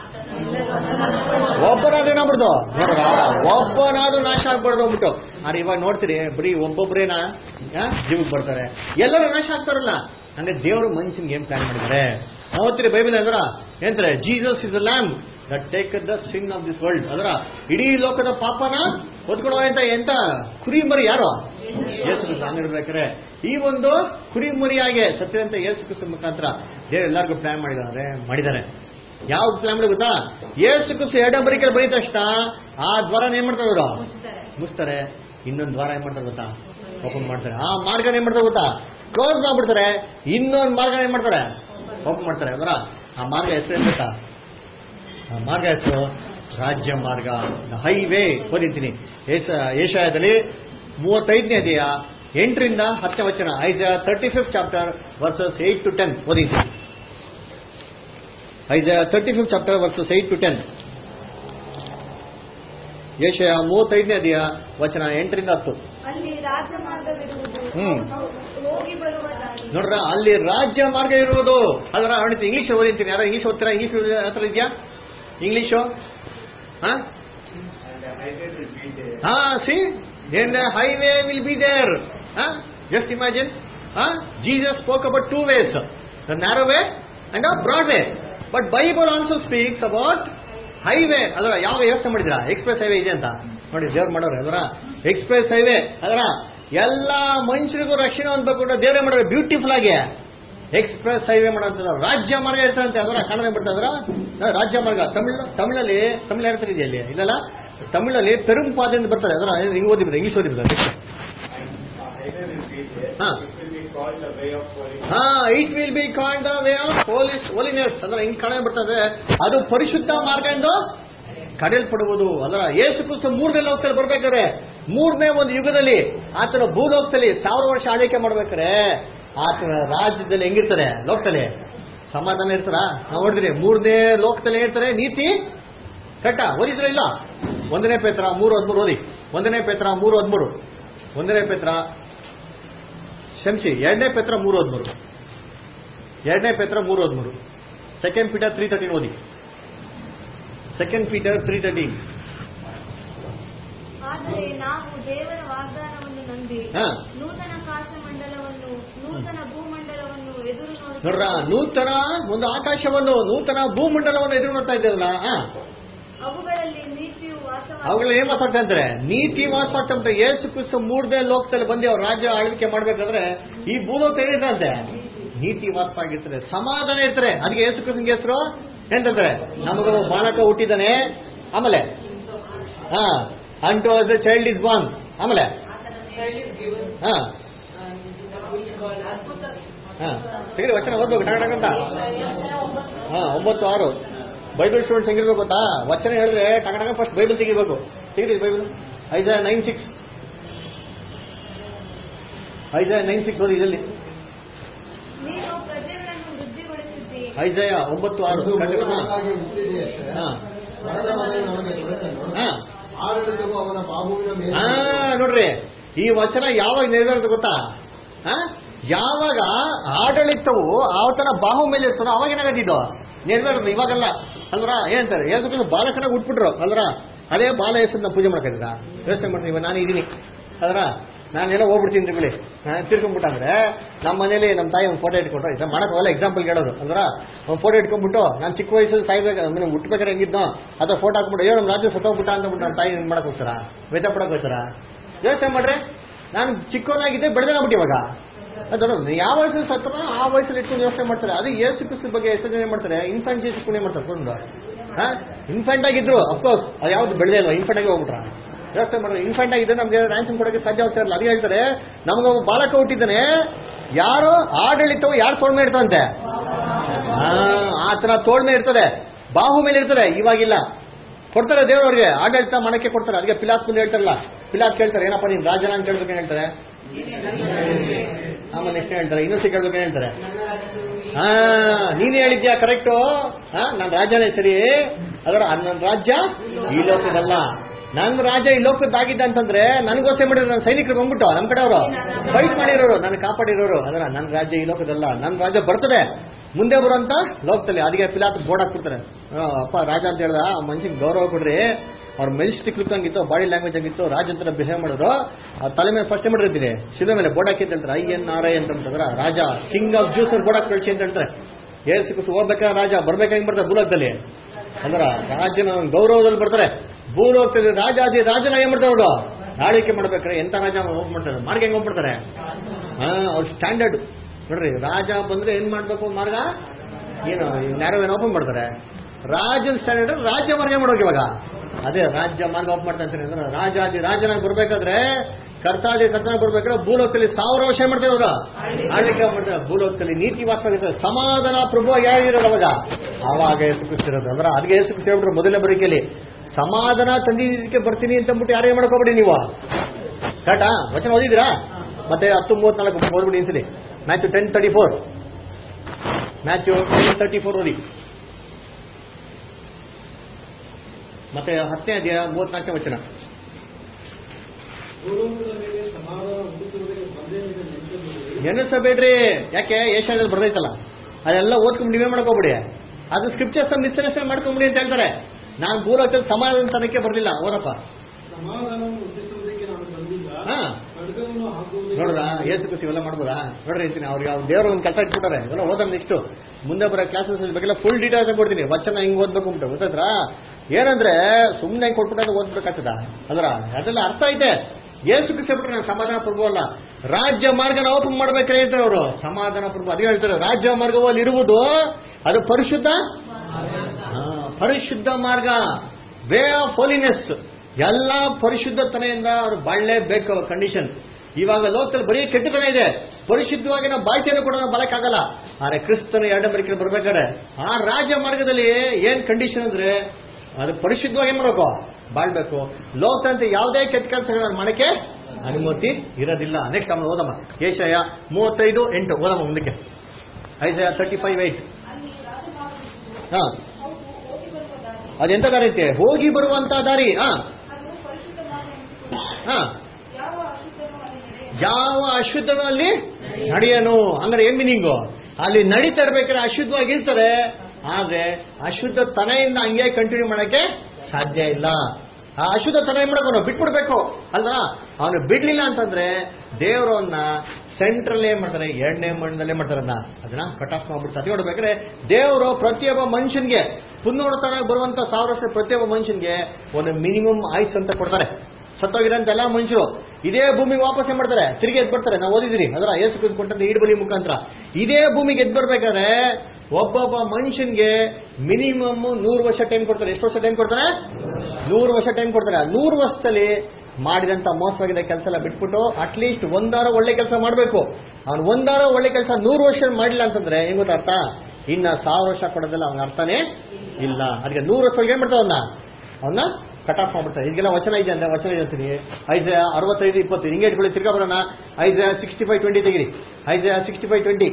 ಒಬ್ಬನಾದ್ರೂ ಏನಾಗ್ಬಿಡ್ದು ನೋಡ್ರ ಒಬ್ಬನಾದ್ರೂ ನಾಶ ಆಗ್ಬಾರ್ದು ಅಂದ್ಬಿಟ್ಟು ಆದ್ರೆ ಇವಾಗ ನೋಡ್ತೀರಿ ಬರೀ ಒಬ್ಬೊಬ್ಬರೇನ ಜೀವಕ್ಕೆ ಬರ್ತಾರೆ ಎಲ್ಲರೂ ನಾಶ ಆಗ್ತಾರಲ್ಲ ಅಂದ್ರೆ ದೇವರು ಮನುಷ್ಯನ್ಗೆ ಏನ್ ಪ್ಲಾನ್ ಮಾಡಿದ್ದಾರೆ ಓದ್ತೀರಿ ಬೈಬಲ್ ಅಂದ್ರ ಏನಂತಾರೆ Jesus is lamb that take the sin of this world ಅದರ ಇಡೀ ಲೋಕದ ಪಾಪನ ಹೊತ್ಕೊಳ್ಳೋ ಅಂತ ಎಂತ ಕುರಿ ಮರಿ ಯಾರು ಯೇಸು ಕ್ರಿಸ್ತ ಹಂಗಿರ್ಬೇಕಾರೆ ಈ ಒಂದು ಕುರಿ ಮರಿಯಾಗೆ ಸತ್ಯಂತ ಯೇಸು ಕ್ರಿಸ್ತ ಮುಖಾಂತರ ದೇವ್ರು ಎಲ್ಲರಿಗೂ ಪ್ಲಾನ್ ಮಾಡಿದ್ದಾರೆ ಮಾಡಿದ್ದಾರೆ ಯಾವ ಪ್ಲಾನ್ ಮಾಡಿ ಗೊತ್ತಾ ಯೇಸು ಕ್ರಿಸ್ತ ಎರಡನೇ ಬರಿಕೆಲ್ಲ ಬರೀ ತಕ್ಷಣ ಆ ದ್ವಾರನ ಏನ್ ಮಾಡ್ತಾರೆ ಅವರು ಮುಗಿಸ್ತಾರೆ ಇನ್ನೊಂದು ದ್ವಾರ ಏನ್ ಮಾಡ್ತಾರೆ ಗೊತ್ತಾ ಓಪನ್ ಮಾಡ್ತಾರೆ ಆ ಮಾರ್ಗನ ಏನ್ ಮಾಡ್ತಾರೆ ಗೊತ್ತಾ ಕ್ಲೋಸ್ ಮಾಡ್ಬಿಡ್ತಾರೆ ಇನ್ನೊಂದು ಮಾರ್ಗ ಏನ್ ಮಾಡ್ತಾರೆ ಓಪನ್ ಮಾಡ್ತಾರೆ ಅದರ ಆ ಮಾರ್ಗ ಹೆಸರು ಏನ್ ಗೊತ್ತಾ ಆ ಮಾರ್ಗ ಹೆಸರು ರಾಜ್ಯ ಮಾರ್ಗ ಹೈವೇ ಓದಿದ್ದೀನಿ ಏಷಾಯದಲ್ಲಿ ಮೂವತ್ತೈದನೇ ಅಧ್ಯಾಯ ಎಂಟರಿಂದ ಹತ್ತನೇ ವಚನ Isaiah thirty fifth chapter verses eight to ten ಓದಿದ್ದೀನಿ Isaiah thirty fifth chapter verses eight to ten Yeshaya ಮೂವತ್ತೈದನೇ ಅಧ್ಯಾಯ ವಚನ ಎಂಟರಿಂದ ಹತ್ತು ಅಲ್ಲಿ ರಾಜಮಾರ್ಗವಿರುವುದು ಹ್ಮ್. ಹೋಗಿ ಬರುವ ದಾರಿ ನೋಡ್ರ ಅಲ್ಲಿ ರಾಜ್ಯ ಮಾರ್ಗ ಇರುವುದು ಅದರ ಅವನಿಗೆ ಇಂಗ್ಲಿಷ್ ಓದಿಂತೀನಿ ಯಾರೋ ಇಂಗ್ಲಿಷ್ ಓದ್ತೀರಾ ಇಂಗ್ಲಿಷ್ ಹತ್ರ ಇದೆಯಾ ಇಂಗ್ಲಿಷು ಹಾ ಹಾ see then highway will be there just imagine Jesus spoke about two ways the narrow way and broad way but Bible also speaks about highway ಅದರ ಯಾವ ಯೋಚನೆ ಮಾಡಿದಿರಾ ಎಕ್ಸ್ಪ್ರೆಸ್ ಹೈವೇ ಇದೆ ಅಂತ ನೋಡಿ ದೇವ್ರು ಮಾಡೋರು ಅದರ ಎಕ್ಸ್ಪ್ರೆಸ್ ಹೈವೇ ಅದರ ಎಲ್ಲ ಮನುಷ್ಯರಿಗೂ ರಕ್ಷಣೆ ಅನ್ಬೇಕು ದೇವ್ರೆ ಮಾಡೋರು ಬ್ಯೂಟಿಫುಲ್ ಆಗಿ ಎಕ್ಸ್ಪ್ರೆಸ್ ಹೈವೇ ಮಾಡೋಂಥದ್ದು ರಾಜ್ಯ ಮಾರ್ಗ ಇರ್ತಂತೆ ಅದರ ಕನ್ನಡ ಬಿಡ್ತದ್ರ ರಾಜ್ಯ ಮಾರ್ಗ ತಮಿಳ್ ತಮಿಳಲ್ಲಿ ತಮಿಳ್ ಹೇಳ್ತಾರೆ ಇದೆಯಲ್ಲಿ ಇಲ್ಲಲ್ಲ ತಮಿಳಲ್ಲಿ ಪೆರುಂಪಾದಿಂದ ಬರ್ತಾರೆ ಅದರ ಹಿಂಗ್ ಓದಿಬಿಡ್ತಾರೆ ಇಂಗ್ಲಿಷ್ ಓದಿಬಿಡ್ತಾರೆ ಹಾ ಹಾ it will be called the way of holies holiness ಅಂದ್ರೆ ಹಿಂಗ್ ಕಾಣ ಬರ್ತದೆ ಅದು ಪರಿಶುದ್ಧ ಮಾರ್ಗ ಎಂದು ಕರೆಯಲ್ಪಡುವುದು ಅದರ ಯೇಸು ಕ್ರಿಸ್ತ ಮೂರನೇ ಲೋಕದಲ್ಲಿ ಬರ್ಬೇಕಾದ್ರೆ ಮೂರನೇ ಒಂದು ಯುಗದಲ್ಲಿ ಆತನ ಭೂಲೋಕದಲ್ಲಿ ಸಾವಿರ ವರ್ಷ ಆಳ್ವಿಕೆ ಮಾಡ್ಬೇಕಾರೆ ಆತನ ರಾಜ್ಯದಲ್ಲಿ ಹೆಂಗಿರ್ತಾರೆ ಲೋಕದಲ್ಲಿ ಸಮಾಧಾನ ಇರ್ತಾರ ನಾವು ನೋಡಿದ್ರಿ ಮೂರನೇ ಲೋಕದಲ್ಲಿ ಇರ್ತಾರೆ ನೀತಿ ಕಟ್ಟ ಓದಿದ್ರ ಇಲ್ಲ ಒಂದನೇ ಪೇತ್ರ ಮೂರು ಹದ್ಮೂರು ಓದಿ ಒಂದನೇ ಪೇತ್ರ ಮೂರು ಹದ್ಮೂರು ಒಂದನೇ ಪೇತ್ರ ಕ್ಷಮಿಸಿ ಎರಡನೇ ಪೇತ್ರ ಮೂರು ಹದ್ಮೂರು ಎರಡನೇ ಪೇತ್ರ ಮೂರು ಹದ್ಮೂರು ಸೆಕೆಂಡ್ ಪೀಟರ್ ತ್ರೀ ತರ್ಟೀನ್ ಓದಿ ಸೆಕೆಂಡ್ ಪೀಟರ್ ತ್ರೀ ತರ್ಟೀನ್ ಆದರೆ ನಾವು ದೇವರ ವಾಗ್ದಾನವನ್ನು ನಂಬಿ ಹಾ. ನೂತನ ಆಕಾಶ ಮಂಡಲವನ್ನು ನೂತನ ಭೂಮಂಡಲವನ್ನು ಎದುರು ನೋಡ್ರ ನೋಡುತ್ತಾ ನೂತನ ಒಂದು ಆಕಾಶವನ್ನು ನೂತನ ಭೂಮಂಡಲವನ್ನು ಎದುರು ನೋಡ್ತಾ ಇದ್ದೇವಲ್ಲ ಹಾ ಅವುಗಳಲ್ಲಿ ನೀತಿಯು ವಾಸವಾಗಿ ಅವುಗಳು ಏನ್ ಮಾತಾಡ್ತಾ ಅಂತಾರೆ ನೀತಿ ವಾಸವಾಗ್ತಾ ಉಂಟು ಯೇಸು ಕ್ರಿಸ್ತ ಮೂರನೇ ಲೋಕದಲ್ಲಿ ಬಂದು ಅವ್ರ ರಾಜ್ಯ ಆಳ್ವಿಕೆ ಮಾಡ್ಬೇಕಾದ್ರೆ ಈ ಭೂಲೋಕ ಏನಿದೆ ನೀತಿ ವಾಸವಾಗಿರ್ತಾರೆ ಸಮಾಧಾನ ಇರ್ತಾರೆ ಅದಕ್ಕೆ ಯೇಸು ಕ್ರಿಸ್ತನ್ಗೆ ಹೆಸರು ಎಂತಂದ್ರೆ ನಮಗ ಬಾಲಕ ಹುಟ್ಟಿದಾನೆ ಆಮೇಲೆ ಹಾ unto the child is born ಆಮೇಲೆ Child is given, ಹಾ and what we call ಅದ್ಭುತ ಹಾ ತೆಗೀರಿ ವಚನ ಓದ್ಬೇಕು ಟಕ ಟಕ ಅಂತ ಹಾ ಒಂಬತ್ತು ಆರು ಬೈಬಲ್ ಸ್ಟೂಡೆಂಟ್ಸ್ ಹೆಂಗಿರ್ಬೇಕು ಗೊತ್ತಾ ವಚನ ಹೇಳಿದ್ರೆ ಟಕ ಟಕ ಫಸ್ಟ್ ಬೈಬಲ್ ತೆಗಿಬೇಕು ತೆಗೀರಿ Bible Isaiah nine six Isaiah nine six ಓದಿ ಇದರಲ್ಲಿ ನೀನು ಪ್ರಜೆಗಳನ್ನು ವೃದ್ಧಿಗೊಳಿಸಿದ್ದಿ ಐಜಯ ಒಂಬತ್ತು ಆರು ಅದು ಕಂಡು- ಹಾ, ಮೂಲವಾಗಿ ಹುಟ್ಟಿದೆ ಹಾ, ಮರಣವನ್ನು ಅವನಿಗೆ ತೊರೆದನು. ಹಾ. ಆಡಳಿತವು ಅವನ ಬಾಹುವಿನ ಮೇಲೆ ಹಾ ನೋಡ್ರಿ ಈ ವಚನ ಯಾವಾಗ ನೆರವೇರುತ್ತೆ ಗೊತ್ತಾ ಹಾ? ಯಾವಾಗ ಆಡಳಿತವು ಆತನ ಬಾಹು ಮೇಲೆ ಇರ್ತದೋ ಅವಾಗ ಏನಾಗತ್ತಿದ್ದು ನೆರವೇರೋದು ಇವಾಗಲ್ಲ ಅಲ್ರ ಏನಂತಾರೆ ಯೇಸು ಬಾಲಕನಾಗ ಉಟ್ಬಿಟ್ರು ಅಲ್ರ ಅದೇ ಬಾಲ ಯೇಸನ್ನ ಪೂಜೆ ಮಾಡ್ಕೊಂಡಿದ್ರ ಯೋಚನೆ ಮಾಡ್ರಿ ಇವಾಗ ನಾನು ಇದೀನಿ ಅಲ್ರ ನಾನೆಲ್ಲ ಹೋಗ್ಬಿಡ್ತೀನಿ ತಿಂಗಳು ತಿರ್ಕೊಂಡ್ಬಿಟ್ಟಂದ್ರೆ ನಮ್ಮ ಮನೇಲಿ ನಮ್ಮ ತಾಯಿ ಒಂದು ಫೋಟೋ ಇಟ್ಕೊಂಡ್ರು ಇದು ಮಾಡಕ್ಕಾಗಲ್ಲ ಎಕ್ಸಾಂಪಲ್ ಹೇಳೋದು ಅಂದ್ರ ಒಂದು ಫೋಟೋ ಇಟ್ಕೊಂಡ್ಬಿಟ್ಟು ನಾನು ಚಿಕ್ಕ ವಯಸ್ಸಲ್ಲಿ ಸಾಯ್ಬೇಕು ಅಂದ್ರೆ ಹುಟ್ಟಬೇಕಾದ್ರೆ ಹೆಂಗಿದ್ನೋ ಅಥವಾ ಫೋಟೋ ಹಾಕ್ಬಿಟ್ಟು ಅಯ್ಯೋ ನಮ್ಮ ರಾಜ್ಯ ಸತ್ತೋಗ್ಬಿಟ್ಟ ಅಂದ್ಬಿಟ್ಟು ನಮ್ಮ ತಾಯಿ ಏನ್ ಮಾಡಕ್ ಹೋಗ್ತಾರ ವ್ಯಥ ಪಡಕ್ ಹೋಗ್ತಾರ ಯೋಚನೆ ಮಾಡ್ರಿ ನಾನು ಚಿಕ್ಕವನಾಗಿದ್ದೆ ಬೆಳೆದಾಗ್ಬಿಟ್ಟು ಇವಾಗ ಅದು ನೋಡಿ, ಯಾವ ವಯಸ್ಸಲ್ಲಿ ಸತ್ತನ ಆ ವಯಸ್ಸಲ್ಲಿ ಇಟ್ಕೊಂಡು ಯೋಚನೆ ಮಾಡ್ತಾರೆ ಅದು ಏಸು ಕ್ರಿಸ್ತ ಬಗ್ಗೆ ಎಷ್ಟು ಜನ ಮಾಡ್ತಾರೆ ಇನ್ಫ್ಯಾಂಟ್ ಜೀಸಸ್ ಪುಣ್ಯ ಮಾಡ್ತಾರೆ ಒಂದು ಇನ್ಫ್ಯಾಂಟ್ ಆಗಿದ್ರು ಅಫ್ಕೋರ್ಸ್ ಅದು ಯಾವ್ದು ಬೆಳೆದೇ ಇಲ್ವಾ ಇನ್ಫ್ಯಾಂಟ್ ಆಗಿ ಹೋಗ್ಬಿಟ್ರ ಯೋಚನೆ ಮಾಡ್ರಿ ಇನ್ಫ್ಯಾಂಟ್ ಆಗಿದ್ರೆ ನಮ್ಗೆ ರ್ಯಾನ್ಸಮ್ ಕೊಡೋಕೆ ಸಾಧ್ಯ ಆಗ್ತಾ ಇರಲ್ಲ ಅದು ಹೇಳ್ತಾರೆ ನಮ್ಗೆ ಒಬ್ಬ ಬಾಲಕ ಹುಟ್ಟಿದ್ದಾನೆ ಯಾರು ಆಡಳಿತವು ಯಾರು ತೋಳ್ಮೆ ಇರ್ತಂತೆ ಆ ತರ ತೋಳ್ಮೆ ಇರ್ತದೆ ಬಾಹು ಮೇಲೆ ಇರ್ತದೆ ಇವಾಗಿಲ್ಲ ಕೊಡ್ತಾರೆ ದೇವರವ್ರಿಗೆ ಆಡಳಿತ ಮಾಡಕ್ಕೆ ಕೊಡ್ತಾರೆ ಅದಕ್ಕೆ ಪಿಲಾತ್ ಮುಂದೆ ಹೇಳ್ತಾರಲ್ಲ ಪಿಲಾತ್ ಕೇಳ್ತಾರೆ ಏನಪ್ಪ ನೀನ್ ರಾಜನ ಅಂತ ಕೇಳ್ಬೇಕು ಹೇಳ್ತಾರೆ ಆಮೇಲೆ ನೆಕ್ಸ್ಟ್ ಹೇಳ್ತಾರೆ ಇನ್ನೊಂದ್ಸಿ ಕೇಳ್ಬೇಕು ಹೇಳ್ತಾರೆ ನನ್ನ ರಾಜ್ಯವು ಈ ಹಾ ನೀನ್ ಹೇಳಿದ್ಯಾ ಕರೆಕ್ಟು ಹಾ ನನ್ನ ರಾಜ್ಯನೇ ಸರಿ ಅದರ ನನ್ನ ರಾಜ್ಯ ಈ ಲೋಕದಲ್ಲ ನನ್ನ ರಾಜ್ಯ ಈ ಲೋಕದ್ದಾಗಿದ್ದ ಅಂತಂದ್ರೆ ನನಗೋಸ್ಕರ ಮಾಡಿರೋ ನನ್ನ ಸೈನಿಕರು ಬಂದ್ಬಿಟ್ಟು ನಮ್ಮ ಕಡೆ ಅವರು ಫೈಟ್ ಮಾಡಿರೋರು ನನ್ನ ಕಾಪಾಡಿರೋರು ಅದರ ನನ್ನ ರಾಜ್ಯ ಈ ಲೋಕದಲ್ಲ ನನ್ನ ರಾಜ್ಯ ಬರ್ತದೆ ಮುಂದೆ ಬರುವಂತ ಲೋಕದಲ್ಲಿ ಅದಕ್ಕೆ ಪಿಲಾತ್ ಬೋರ್ಡ್ ಹಾಕ್ಬಿಡ್ತಾರೆ ಆ, ಅಪ್ಪ ರಾಜ ಅಂತ ಹೇಳ್ದ ಆ ಮನುಷ್ಯನ್ ಗೌರವ ಕೊಡ್ರಿ ಅವ್ರ ಮೆಲ್ಸ್ಟಿಕ್ ಲುಕ್ ಹಂಗಿತ್ತು ಬಾಡಿ ಲ್ಯಾಂಗ್ವೇಜ್ ಹಂಗಿತ್ತು ರಾಜ ಅಂತ ಬಿಹೇವ್ ಮಾಡಿದ್ರು ಆ ತಲೆ ಮೇಲೆ ಫಸ್ಟ್ ಮಾಡಿರ್ತೀನಿ ಶಿಲೆ ಮೇಲೆ ಬೋರ್ಡ್ ಹಾಕಿ ಅಂತ ಹೇಳ್ತಾರೆ ಐ ಎನ್ ಆರ್ ಐ ಅಂತ ಅಂತಂದ್ರ ರಾಜ ಕಿಂಗ್ ಆಫ್ ಜ್ಯೂಸ್ ಬೋರ್ಡ್ ಹಾಕಿ ಕಳಿಸಿ ಅಂತ ಹೇಳ್ತಾರೆ ಏಸು ಕುಸು ಹೋಗ್ಬೇಕಾದ್ರೆ ರಾಜ ಬರ್ಬೇಕಾಗಿ ಹೆಂಗ್ ಬರ್ತಾರೆ ಭೂಲೋಕದಲ್ಲಿ ಅಂದ್ರ ರಾಜನ ಗೌರವದಲ್ಲಿ ಬರ್ತಾರೆ ಭೂಲೋಕದಲ್ಲಿ ರಾಜಾದಿ ರಾಜನ ಏನ್ ಮಾಡ್ತಾರೆ ಅವರು ಆಳ್ವಿಕೆ ಮಾಡ್ಬೇಕಾರೆ ಎಂತ ರಾಜ ಹೋಗ್ ಮಾಡ್ತಾರೆ ಮಾರ್ಗ ಹೆಂಗ್ ಹೋಗ್ಬಿಡ್ತಾರೆ ಹಾ ಅವ್ರ ಸ್ಟ್ಯಾಂಡರ್ಡ್ ನೋಡ್ರಿ ರಾಜ ಬಂದ್ರೆ ಏನ್ ಮಾಡ್ಬೇಕು ಮಾರ್ಗ ಏನು ನ್ಯಾರೋ ಏನು ಓಪನ್ ಮಾಡ್ತಾರೆ ರಾಜನ ಸ್ಟ್ಯಾಂಡರ್ಡ್ ರಾಜ್ಯ ಮಾರ್ಗ ಮಾಡೋಕೆ ಇವಾಗ ಅದೇ ರಾಜ್ಯ ಮಾರ್ಗ ಓಪನ್ ಮಾಡ್ತಾ ಅಂತಾರೆ ಅಂದ್ರೆ ರಾಜಾದಿ ರಾಜನಾಗಿ ಬರ್ಬೇಕಾದ್ರೆ ಕರ್ತಾದಿ ಕರ್ತನ ಬರ್ಬೇಕಾದ್ರೆ ಭೂಲೋಕದಲ್ಲಿ ಸಾವಿರ ವರ್ಷ ಏನ್ ಮಾಡ್ತಾರೆ ಅವರು ಆಳ್ವಿಕೆ ಮಾಡ್ತಾರೆ ಭೂಲೋಕದಲ್ಲಿ ನೀತಿ ವಾಸವಾಗಿರ್ತದೆ ಸಮಾಧಾನ ಪ್ರಭು ಯಾರಿರೋದು ಅವಾಗ ಆವಾಗ ಎಸುಕಿಸ್ತಿರೋದು ಅಂದ್ರೆ ಅದಕ್ಕೆ ಎಸುಕಿಸಿ ಹೇಳ್ಬಿಟ್ರು ಮೊದಲನೇ ಬರೀಕೆಯಲ್ಲಿ ಸಮಾಧಾನ ತಂದಿದ್ದಕ್ಕೆ ಬರ್ತೀನಿ ಅಂತ ಅಂದ್ಬಿಟ್ಟು ಯಾರೇ ಮಾಡ್ಕೋಬೇಡಿ ನೀವು ಕರೆಕ್ಟಾ ವಚನ ಓದಿದ್ದೀರಾ ಮತ್ತೆ ಹತ್ತು ಮೂವತ್ನಾಲ್ಕು ಓದ್ಬಿಡಿ ಇನ್ಸಿಡಿ Matthew ten thirty four Matthew ten thirty four ಓದಿ ಮತ್ತೆ ಹತ್ತನೇ ಅಧ್ಯಾಯ ಮೂವತ್ನಾಲ್ಕನೇ ವಚನ ಭೂಲೋಕದ ಮೇಲೆ ಸಮಾಧಾನ ಹುಟ್ಟಿಸುವುದಕ್ಕೆ ಬಂದೇನಿದೆ ನೆನಪಿನಲ್ಲಿ ನೆನೆಸಬೇಡ್ರಿ ಯಾಕೆ ಏಷ್ಯಾದಲ್ಲಿ ಬರ್ದೈತಲ್ಲ ಅದೆಲ್ಲ ಓದ್ಕೊಂಡು ನೀವೇ ಮಾಡ್ಕೋಬಿಡಿ ಅದು ಸ್ಕ್ರಿಪ್ಚರ್ಸ್ ಮಿಸ್ಅಂಡರ್ಸ್ಟ್ಯಾಂಡ್ ಮಾಡ್ಕೊಂಬಿಡಿ ಅಂತ ಹೇಳ್ತಾರೆ ನಾನು ಭೂಲೋಕದಲ್ಲಿ ಸಮಾಧಾನ ತನಕ್ಕೆ ಬರ್ಲಿಲ್ಲ ಓದಪ್ಪ ಸಮಾಧಾನವನ್ನು ಹುಟ್ಟಿಸುವುದಕ್ಕೆ ನಾನು ಬಂದಿಲ್ಲ ಹಾ. ಖಡ್ಗವನ್ನು ಹಾಕುವುದಕ್ಕೆ ನೋಡ್ರ ಏಸು ಕುಸಿ ಇವೆಲ್ಲ ಮಾಡ್ಬೋದಾ ನೋಡ್ರಿ ಅಂತೀನಿ ಅವ್ರಿಗೆ ಅವ್ರು ದೇವ್ರ ಒಂದು ಕೆಲಸ ಇಟ್ಬಿಟ್ಟಾರೆ ಇದೆಲ್ಲ ಓದೋಣ ನೆಕ್ಸ್ಟ್ ಮುಂದೆ ಬರೋ ಕ್ಲಾಸಸ್ ಬೇಕೆಲ್ಲ ಫುಲ್ ಡೀಟೇಲ್ಸ್ ಕೊಡ್ತೀನಿ ವಚನ ಹಿಂಗ್ ಓದ್ಬೇಕು ಅಂತ ಗೊತ್ತಾಯ್ತಾ ಏನಂದ್ರೆ ಸುಮ್ಮನೆ ಹಿಂಗ್ ಕೊಟ್ಬಿಟ್ಟು ಓದ್ಬೇಕಾಗ್ತದ ಅದ್ರ ಅದೆಲ್ಲ ಅರ್ಥ ಐತೆ ಏಸು ಕುಸಿ ಬಿಟ್ರೆ ನಾನು ಸಮಾಧಾನ ಪ್ರಭು ಅಲ್ಲ ರಾಜ್ಯ ಮಾರ್ಗನ ಓಪನ್ ಮಾಡ್ಬೇಕ್ರೆ ಹೇಳ್ತಾರೆ ಅವರು ಸಮಾಧಾನ ಪ್ರಭು ಅದೇ ಹೇಳ್ತಾರೆ ರಾಜ್ಯ ಮಾರ್ಗದಲ್ಲಿ ಇರುವುದು ಅದು ಪರಿಶುದ್ಧ ಹಾ, ಪರಿಶುದ್ಧ ಮಾರ್ಗ ವೇ ಆಫ್ ಹೋಲಿನೆಸ್ ಎಲ್ಲ ಪರಿಶುದ್ಧತನೆಯಿಂದ ಅವ್ರು ಬಾಳ್ಲೇಬೇಕು ಕಂಡೀಷನ್ ಇವಾಗ ಲೋಕದಲ್ಲಿ ಬರೀ ಕೆಟ್ಟತನ ಇದೆ ಪರಿಶುದ್ಧವಾಗಿ ನಾವು ಬಾಳ್ತಿಯನ್ನು ಕೂಡ ನಾವು ಬಾಳಕ್ಕಾಗಲ್ಲ ಆದ್ರೆ ಕ್ರಿಸ್ತನ ಎರಡನೇ ಬರಿಕೆ ಬರ್ಬೇಕಾದ್ರೆ ಆ ರಾಜ್ಯ ಮಾರ್ಗದಲ್ಲಿ ಏನ್ ಕಂಡೀಷನ್ ಅಂದ್ರೆ ಅದು ಪರಿಶುದ್ಧವಾಗಿ ಏನ್ ಮಾಡ್ಬೇಕು ಬಾಳ್ಬೇಕು ಲೋಕದಂತೆ ಯಾವುದೇ ಕೆಟ್ಟ ಕೆಲಸಗಳನ್ನ ಮಾಡಕ್ಕೆ ಅನುಮತಿ ಇರೋದಿಲ್ಲ ನೆಕ್ಸ್ಟ್ ಆಮೇಲೆ ಓದಮ್ಮ ಏಷಯ ಮೂವತ್ತೈದು ಎಂಟು ಓದಮ್ಮ ಮುಂದಕ್ಕೆ ಐಸಯ ತರ್ಟಿ ಫೈವ್ ಏಟ್ ಅಲ್ಲಿ ರಾಜಮಾರ್ಗವಿದ್ದು ಹಾ ಹೌದು ಹೋಗಿ ಬರುವ ದಾರಿ ಅದೆಂತ ದಾರಿ ಐತೆ ಹೋಗಿ ಬರುವಂತ ದಾರಿ ಹಾ ಅದು ಪರಿಶುದ್ಧ ಮಾರ್ಗ ಎನಿಸಿಕೊಂಡು ಹಾ ಯಾವ ಅಶುದ್ಧನೂ ಅಲ್ಲಿ ನಡೆಯದು ಯಾವ ಅಶುದ್ಧನೂ ಅಲ್ಲಿ ನಡೆಯನು ಅಂದ್ರೆ ಏನ್ ಮೀನಿಂಗು ಅಲ್ಲಿ ನಡೀತಾ ಇರ್ಬೇಕಾದ್ರೆ ಅಶುದ್ಧವಾಗಿ ಇರ್ತಾರೆ ಆದ್ರೆ ಅಶುದ್ಧ ತನೆಯಿಂದ ಹಂಗೆ ಕಂಟಿನ್ಯೂ ಮಾಡಕ್ಕೆ ಸಾಧ್ಯ ಇಲ್ಲ ಆ ಅಶುದ್ಧ ತನ ಏನ್ ಮಾಡಬೇಕು ಅವನು ಬಿಟ್ಬಿಡ್ಬೇಕು ಅಲ್ವಾ ಅವನು ಬಿಡ್ಲಿಲ್ಲ ಅಂತಂದ್ರೆ ದೇವರವನ್ನ ಸೆಂಟ್ರಲ್ ಏನ್ ಮಾಡ್ತಾರೆ ಎರಡನೇ ಮಣ್ಣದಲ್ಲೇ ಮಾಡ್ತಾರೆ ಅದನ್ನ ಅದನ್ನ ಕಟ್ ಆಫ್ ಮಾಡ್ಬಿಡ್ತಾರೆ ಅದು ನೋಡ್ಬೇಕಾದ್ರೆ ದೇವರು ಪ್ರತಿಯೊಬ್ಬ ಮನುಷ್ಯನ್ಗೆ ಪುನೋಡ್ತಾನೆ ಬರುವಂತ ಸಾವಿರ ವರ್ಷ ಪ್ರತಿಯೊಬ್ಬ ಮನುಷ್ಯನ್ಗೆ ಒಂದು ಮಿನಿಮಮ್ ಆಯ್ಸ್ ಅಂತ ಕೊಡ್ತಾರೆ ಸತ್ತೋಗಿರೋಂಥ ಎಲ್ಲ ಮನುಷ್ಯರು ಇದೇ ಭೂಮಿಗೆ ವಾಪಸ್ ಏನ್ ಮಾಡ್ತಾರೆ ತಿರುಗಿ ಎದ್ದು ಬರ್ತಾರೆ ನಾವು ಓದಿದಿರಿ ಅದರ ಏಸು ಕುರಿತು ಕೊಟ್ಟಂತ ಈಡುಬಲಿ ಮುಖಾಂತರ ಇದೇ ಭೂಮಿಗೆ ಎದ್ದು ಬರ್ಬೇಕಾದ್ರೆ ಒಬ್ಬೊಬ್ಬ ಮನುಷ್ಯನ್ಗೆ ಮಿನಿಮಮ್ ನೂರು ವರ್ಷ ಟೈಮ್ ಕೊಡ್ತಾರೆ ಎಷ್ಟು ವರ್ಷ ಟೈಮ್ ಕೊಡ್ತಾರೆ ನೂರು ವರ್ಷ ಟೈಮ್ ಕೊಡ್ತಾರೆ ಆ ನೂರು ವರ್ಷದಲ್ಲಿ ಮಾಡಿದಂತ ಮೋಸವಾಗಿದೆ ಕೆಲಸ ಎಲ್ಲ ಬಿಟ್ಬಿಟ್ಟು ಅಟ್ಲೀಸ್ಟ್ ಒಂದಾರ ಒಳ್ಳೆ ಕೆಲಸ ಮಾಡಬೇಕು ಅವ್ನು ಒಂದಾರ ಒಳ್ಳೆ ಕೆಲಸ ನೂರು ವರ್ಷ ಮಾಡಿಲ್ಲ ಅಂತಂದ್ರೆ ಏನ್ ಗೊತ್ತಾ ಅರ್ಥ ಇನ್ನ ಸಾವಿರ ವರ್ಷ ಕೊಡೋದಿಲ್ಲ ಅವನ ಅರ್ಥನೇ ಇಲ್ಲ ಅದಕ್ಕೆ ನೂರು ವರ್ಷ ಏನ್ ಮಾಡ್ತಾವ ಅವನ್ನ ಅವನ್ನ ಕಟ್ ಆಫ್ ಮಾಡ್ಬಿಡ್ತಾರೆ ಈಗೆಲ್ಲ ವಚನ ಇದೆ ಅಂದ್ರೆ ವಚನ ಇದೆ ಅಂತೀನಿ ಐಸ ಅರವತ್ತೈದು ಇಪ್ಪತ್ತು ಹಿಂಗೆ ಇಟ್ಕೊಳ್ಳಿ ತಿರ್ಗಾ ಬರೋಣ ಐಸ ಸಿಕ್ಸ್ಟಿ ಫೈವ್ ಟ್ವೆಂಟಿ ತೆಗಿರಿ Isaiah sixty five twenty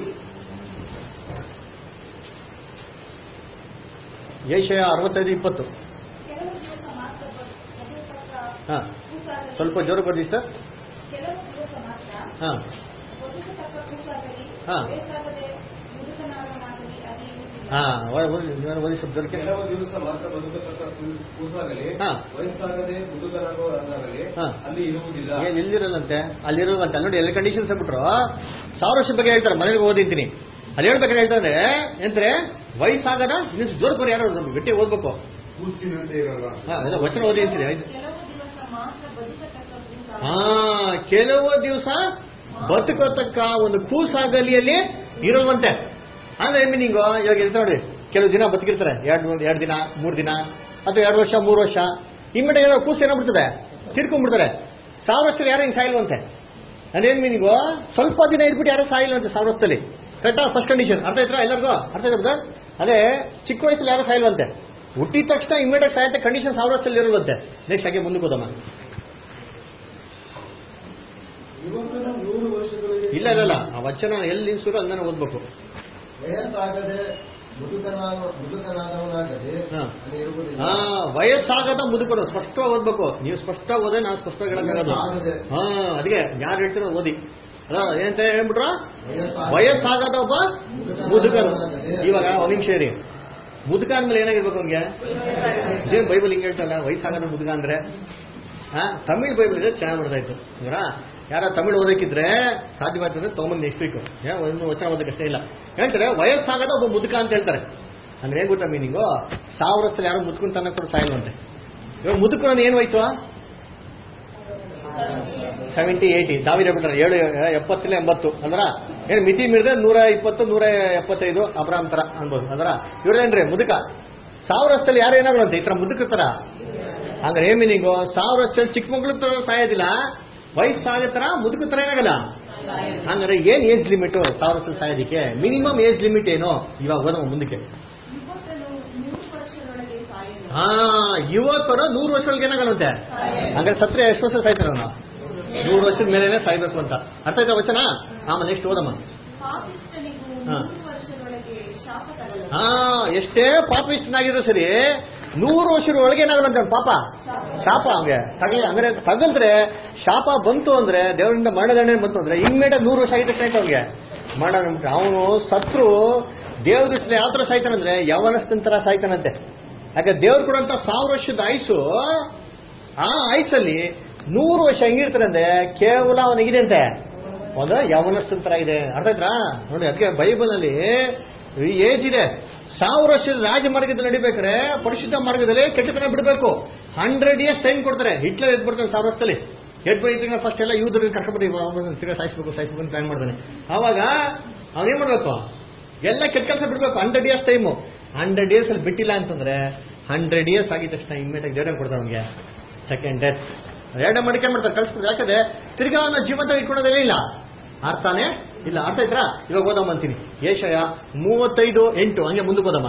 Yeshaya ಅರವತ್ತೈದು ಇಪ್ಪತ್ತು ಕೆಲವು ದಿವಸ ಮಾತ್ರ ಬ- ಬದುಕತಕ್ಕ ಹಾ ಕೂಸಾಗಲಿ ಸ್ವಲ್ಪ ಜೋರು ಬರ್ದಿ ಸರ್ ಕೆಲವು ದಿವಸ ಮಾತ್ರ ಹಾ ಬದುಕತಕ್ಕ ಕೂಸಾಗಲಿ ಹಾ. ಬೇಕಾಗದೆ ಮುದುಕನಾಗಲಿ ಅಲ್ಲಿ ಇರುವುದಿಲ್ಲ. ಹಾ ಓ- ಓದಿ ಇನ್ನೊಂದು ಓದಿ ಸ್ವಲ್ಪ ಜೋರಕ್ಕೆ ಕೆಲವು ದಿವಸ ಮಾತ್ರ ಬದುಕತಕ್ಕ ಕೂ- ಕೂಸಾಗಲಿ ಹಾ. ವಯಸ್ಸಾಗದೆ ಮುದುಕನಾಗುವನಾಗಲಿ ಹಾ. ಅಲ್ಲಿ ಇರುವುದಿಲ್ಲ ಏನ್ ಇಲ್ಲಿರಲ್ಲಂತೆ ಅಲ್ಲಿರುವಂತೆ ಅಲ್ಲಿ ನೋಡಿ ಎಲ್ಲ ಕಂಡೀಷನ್ಸ್ ಹೇಳ್ಬಿಟ್ರು ಸಾವಿರ ವರ್ಷ ಬಗ್ಗೆ ಹೇಳ್ತಾರೆ ಮನೇಲಿ ಓದಿದ್ದೀನಿ ಅಲ್ಲಿ ಹೇಳ್ಬೇಕಾದ್ರೆ ಹೇಳ್ತಾರೆ ಎಂದ್ರೆ ವಯಸ್ಸಾಗದ ಇನ್ನು ಜೋರ್ ಬರೀ ಯಾರು ಸ್ವಲ್ಪ ಗಟ್ಟಿ ಓದ್ಬೇಕು ಕೂಸಿನಂತೆ ಇರಲ್ಲ ಹಾ ಎಲ್ಲ ವಚನ ಓದಿ ಅಂತೀನಿ ಆಯ್ತು ಕೆಲವು ದಿವಸ ಮಾತ್ರ ಬದುಕತಕ್ಕ ಕೂಸಾಗಲಿ ಹಾ ಕೆಲವು ದಿವಸ ಬದುಕತಕ್ಕ ಒಂದು ಕೂಸಾಗಲಿಯಲ್ಲಿ ಇರುವಂತೆ ಅಂದ್ರೆ ಮೀನಿಂಗ್ ಇವಾಗ ಇರ್ತಾರೆ ನೋಡಿ ಕೆಲವು ದಿನ ಬದುಕಿರ್ತಾರೆ ಎರಡು ಎರಡು ದಿನ ಮೂರು ದಿನ ಅಥವಾ ಎರಡು ವರ್ಷ ಮೂರು ವರ್ಷ ಇಮ್ಮಿಡಿಯೇಟ್ ಏನೋ ಕೂಸು ಏನಾಗ್ಬಿಡ್ತದೆ ತಿರ್ಕೊಂಡ್ಬಿಡ್ತಾರೆ ಸಾವಿರ ವರ್ಷದಲ್ಲಿ ಯಾರು ಹಿಂಗೆ ಸಾಯಿಲ್ವಂತೆ ಅದೇನ್ ಮೀನಿಂಗು ಸ್ವಲ್ಪ ದಿನ ಇದ್ಬಿಟ್ಟು ಯಾರೋ ಸಾಯಿಲ್ವಂತೆ ಸಾವಿರ ವರ್ಷದಲ್ಲಿ ಕರೆಕ್ಟಾ ಫಸ್ಟ್ ಕಂಡೀಷನ್ ಅರ್ಥ ಆಯ್ತಾ ಎಲ್ಲರಿಗೂ ಅರ್ಥ ಆಯ್ತಾ ಅದೇ ಚಿಕ್ಕ ವಯಸ್ಸಲ್ಲಿ ಯಾರೋ ಸಾಯಿಲ್ವಂತೆ ಹುಟ್ಟಿದ ತಕ್ಷಣ ಇಮಿಡಿಯೇಟ್ ಸಾಯಂತೆ ಕಂಡೀಷನ್ ಸಾವಿರ ವರ್ಷದಲ್ಲಿ ಇರುವಂತೆ ನೆಕ್ಸ್ಟ್ ಹಾಗೆ ಮುಂದಕ್ಕೆ ಹೋದಮ್ಮ ಯುವಕನು ನೂರು ವರ್ಷಗಳಿಗೆ ಇಲ್ಲ ಇಲ್ಲ ಇಲ್ಲ ಆ ವಚನ ಎಲ್ಲಿ ನಿಲ್ಸಿರೋ ಅಲ್ಲೇ ಓದ್ಬೇಕು ವಯಸ್ಸಾಗದೆ ಮುದುಕನಾಗ ಮುದುಕನಾದವನಾಗದೆ ಹಾ. ಅಲ್ಲಿ ಇರುವುದಿಲ್ಲ ಹಾ ವಯಸ್ಸಾಗದ ಮುದುಕರು ಸ್ಪಷ್ಟವಾಗಿ ಓದ್ಬೇಕು ನೀವು ಸ್ಪಷ್ಟವಾಗಿ ಓದೇ ನಾವು ಸ್ಪಷ್ಟವಾಗಿ ಹೇಳಕ್ಕಾಗೋದು ವಯಸ್ಸಾಗದೆ. ಹಾ ಅದಕ್ಕೆ ಯಾರು ಹೇಳ್ತೀರೋ ಓದಿ ಅಲ್ಲ ಏನಂತ ಹೇಳ್ಬಿಟ್ರ ವಯಸ್ಸಾಗದೆ. ವಯಸ್ಸಾಗದ ಒಬ್ಬ ಮುದುಕರು ಇವಾಗ ಒಂದ್ ನಿಮಿಷ ಇರಿ ಮುದುಕ ಅಂದ್ಮೇಲೆ ಏನಾಗಿರ್ಬೇಕು ಅವ್ನಿಗೆ ಇದೇನ್ ಬೈಬಲ್ ಹಿಂಗೆ ಹೇಳ್ತಲ್ಲ ವಯಸ್ಸಾಗದ ಮುದುಕ ಅಂದ್ರೆ ಹಾ ತಮಿಳ್ ಬೈಬಲ್ ಇದೆ ಚೆನ್ನಾಗಿ ಬರ್ತಾಯಿತ್ತು ಇವರ ಯಾರ ತಮಿಳ್ ಓದಕ್ಕಿದ್ರೆ ಸಾಧ್ಯವಾಗ್ತದೆ ತೊಗೊಂಬಂದು ನೆಕ್ಸ್ಟ್ ವೀಕ್ ಒಂದು ವಚನ ಓದಕ್ಕಷ್ಟೇ ಇಲ್ಲ ಹೇಳ್ತಾರೆ ವಯಸ್ಸಾಗದ ಒಬ್ಬ ಮುದುಕ ಅಂತ ಹೇಳ್ತಾರೆ ಅಂದ್ರೆ ಏನ್ ಗೊತ್ತಾ ಮೀನಿಂಗು ಸಾವಿರ ವರ್ಷದಲ್ಲಿ ಯಾರೋ ಮುದುಕಂತನ ಕೂಡ ಸಾಯಿಲ್ವಂತೆ ಇವಾಗ ಮುದುಕನ ಏನ್ ವಯಸ್ಸು ಸೆವೆಂಟಿ ಏಯ್ಟಿ ಸಾವಿರ ಹೇಳ್ಬಿಟ್ರೆ ಏಳು ಎಪ್ಪತ್ತಿಲ್ಲ ಎಂಬತ್ತು ಅಂದ್ರ ಏನು ಮಿತಿ ಮೀರಿದ್ರೆ ನೂರ ಇಪ್ಪತ್ತು ನೂರ ಎಪ್ಪತ್ತೈದು ಅಬ್ರಾಮ್ ತರ ಅನ್ಬೋದು ಅಂದ್ರ ಇವ್ರೇನ್ರಿ ಮುದುಕ ಸಾವಿರ ವರ್ಷದಲ್ಲಿ ಯಾರು ಏನಾಗುವಂತೆ ಈ ತರ ಮುದುಕ ತರ ಹಂಗಾರೆ ಏನ್ ಮೀನಿಂಗು ಸಾವಿರ ವರ್ಷದಲ್ಲಿ ಚಿಕ್ಕ ಮಕ್ಳು ತರ ಸಾಯೋದಿಲ್ಲ ವಯಸ್ಸಾಗ ತರ ಮುದುಕ ತರ ಏನಾಗಲ್ಲ ಹಂಗಾರೆ ಏನ್ ಏಜ್ ಲಿಮಿಟ್ ಸಾವಿರ ವರ್ಷದಲ್ಲಿ ಸಾಯೋದಿಕ್ಕೆ ಮಿನಿಮಮ್ ಏಜ್ ಲಿಮಿಟ್ ಏನು ಇವಾಗ ಹೋದಮ್ಮ ಮುಂದಕ್ಕೆ ಯುವಕನು ನೂರು ವರ್ಷದೊಳಗೆ ಸಾಯನು ಹಾ ಯುವಕರು ನೂರು ವರ್ಷಗಳಿಗೆ ಏನಾಗಲ್ಲಂತೆ ಹಂಗಾರೆ ಸತ್ರೆ ಎಷ್ಟು ವರ್ಷ ಸಾಯ್ತಾರೆ ಅವನು ನೂರು ವರ್ಷದ ಮೇಲೆನೆ ಸಾಯ್ಬೇಕು ಅಂತ ಅರ್ಥ ಆಯ್ತಾ ವಚನ ಆಮೇಲೆ ನೆಕ್ಸ್ಟ್ ಓದಮ್ಮ ಪಾಪಿಷ್ಠನಿಗೂ ಹಾ. ನೂರು ವರ್ಷದೊಳಗೆ ಶಾಪ ತಗಲದು ಹಾ ಎಷ್ಟೇ ಪಾಪಿಷ್ಟನಾಗಿದ್ರು ಸರಿ ನೂರು ವರ್ಷದ ಒಳಗೆ ಏನಾಗಲ್ಲಂತೆ ಅವ್ನ್ ಪಾಪ ಶಾಪ ಹಂಗೆ ತಗಲಿ ಅಂದ್ರೆ ತಗಲ್ದ್ರೆ ಶಾಪ ಬಂತು ಅಂದ್ರೆ ದೇವರಿಂದ ಮರಣದಂಡನೆ ಬಂತು ಅಂದ್ರೆ ಇಮ್ಮಿಡಿಯೇಟ್ ನೂರು ವರ್ಷ ಆಗಿದ್ದ ಸಾಯ್ತು ಅವ್ನಿಗೆ ಮರಣ ಅವನು ಸತ್ರು ದೇವ್ರ ದೃಷ್ಟಿಯಲ್ಲಿ ಯಾವ ತರ ಸಾಯ್ತಾನಂದ್ರೆ ಯಾವನಸ್ತನ ತರ ಸಾಯ್ತಾನಂತೆ ಯಾಕೆ ದೇವ್ರು ಕೊಡುವಂತ ಸಾವಿರ ವರ್ಷದ ಆಯುಸು ಆ ಆಯುಸಲ್ಲಿ ನೂರು ವರ್ಷ ಹೆಂಗಿರ್ತಾರೆ ಅಂದ್ರೆ ಕೇವಲ ಅವನಿಗಿದೆ ಅಂತೆ ಒಂದು ಯವನಸ್ಥನ ತರ ಇದೆ ಅರ್ಥ ಆಯ್ತಾ ನೋಡಿ ಅದಕ್ಕೆ ಬೈಬಲ್ ಅಲ್ಲಿ ಈ ಏಜ್ ಇದೆ ಸಾವಿರ ವರ್ಷದ ರಾಜಮಾರ್ಗದಲ್ಲಿ ನಡಿಬೇಕಾದ್ರೆ ಪರಿಶುದ್ಧ ಮಾರ್ಗದಲ್ಲಿ ಕೆಟ್ಟತನ ಬಿಡಬೇಕು ಹಂಡ್ರೆಡ್ ಇಯರ್ಸ್ ಟೈಮ್ ಕೊಡ್ತಾರೆ ಹಿಟ್ಲರ್ ಎದ್ ಬರ್ತಾನೆ ಸಾವಿರ ವರ್ಷದಲ್ಲಿ ಎದ್ ಬೈತಿಗೆ ಫಸ್ಟ್ ಎಲ್ಲ ಯೂದ್ರ ಕರ್ಕೊಂಡ್ಬರ್ತೀವಿ ತಿರ್ಗಾ ಸಾಯಿಸ್ಬೇಕು ಸಾಯಿಸ್ಬೇಕು ಅಂತ ಪ್ಲಾನ್ ಮಾಡ್ತಾನೆ ಆವಾಗ ಅವನೇನ್ ಮಾಡ್ಬೇಕು ಎಲ್ಲ ಕೆಟ್ಟ ಕೆಲಸ ಬಿಡ್ಬೇಕು hundred years time hundred years ಅಲ್ಲಿ ಬಿಟ್ಟಿಲ್ಲ ಅಂತಂದ್ರೆ ಹಂಡ್ರೆಡ್ ಇಯರ್ಸ್ ಆಗಿದ ತಕ್ಷಣ ಇಮ್ಮಿಡಿಯೇಟ್ ದೇವ್ರ ಕೊಡ್ತಾರೆ ಅವನಿಗೆ ಸೆಕೆಂಡ್ ಡೆತ್ ಎರಡೇ ಮಡಿಕೆ ಮಾಡ್ತಾರೆ ಕಳ್ಸ್ಬಿಡ್ತಾರೆ ಯಾಕಂದ್ರೆ ತಿರ್ಗಾ ಅವನ ಜೀವಂತ ಇಟ್ಕೊಳೋದೇ ಇಲ್ಲ ಅರ್ಥನೇ ಇಲ್ಲ ಅರ್ಥ ಆಯ್ತಾ ಇವಾಗ ಓದಮ್ಮ ಅಂತೀನಿ ಏಷಯ ಮೂವತ್ತೈದು ಎಂಟು ಹಂಗೆ ಮುಂದಕ್ಕೆ ಓದಮ್ಮ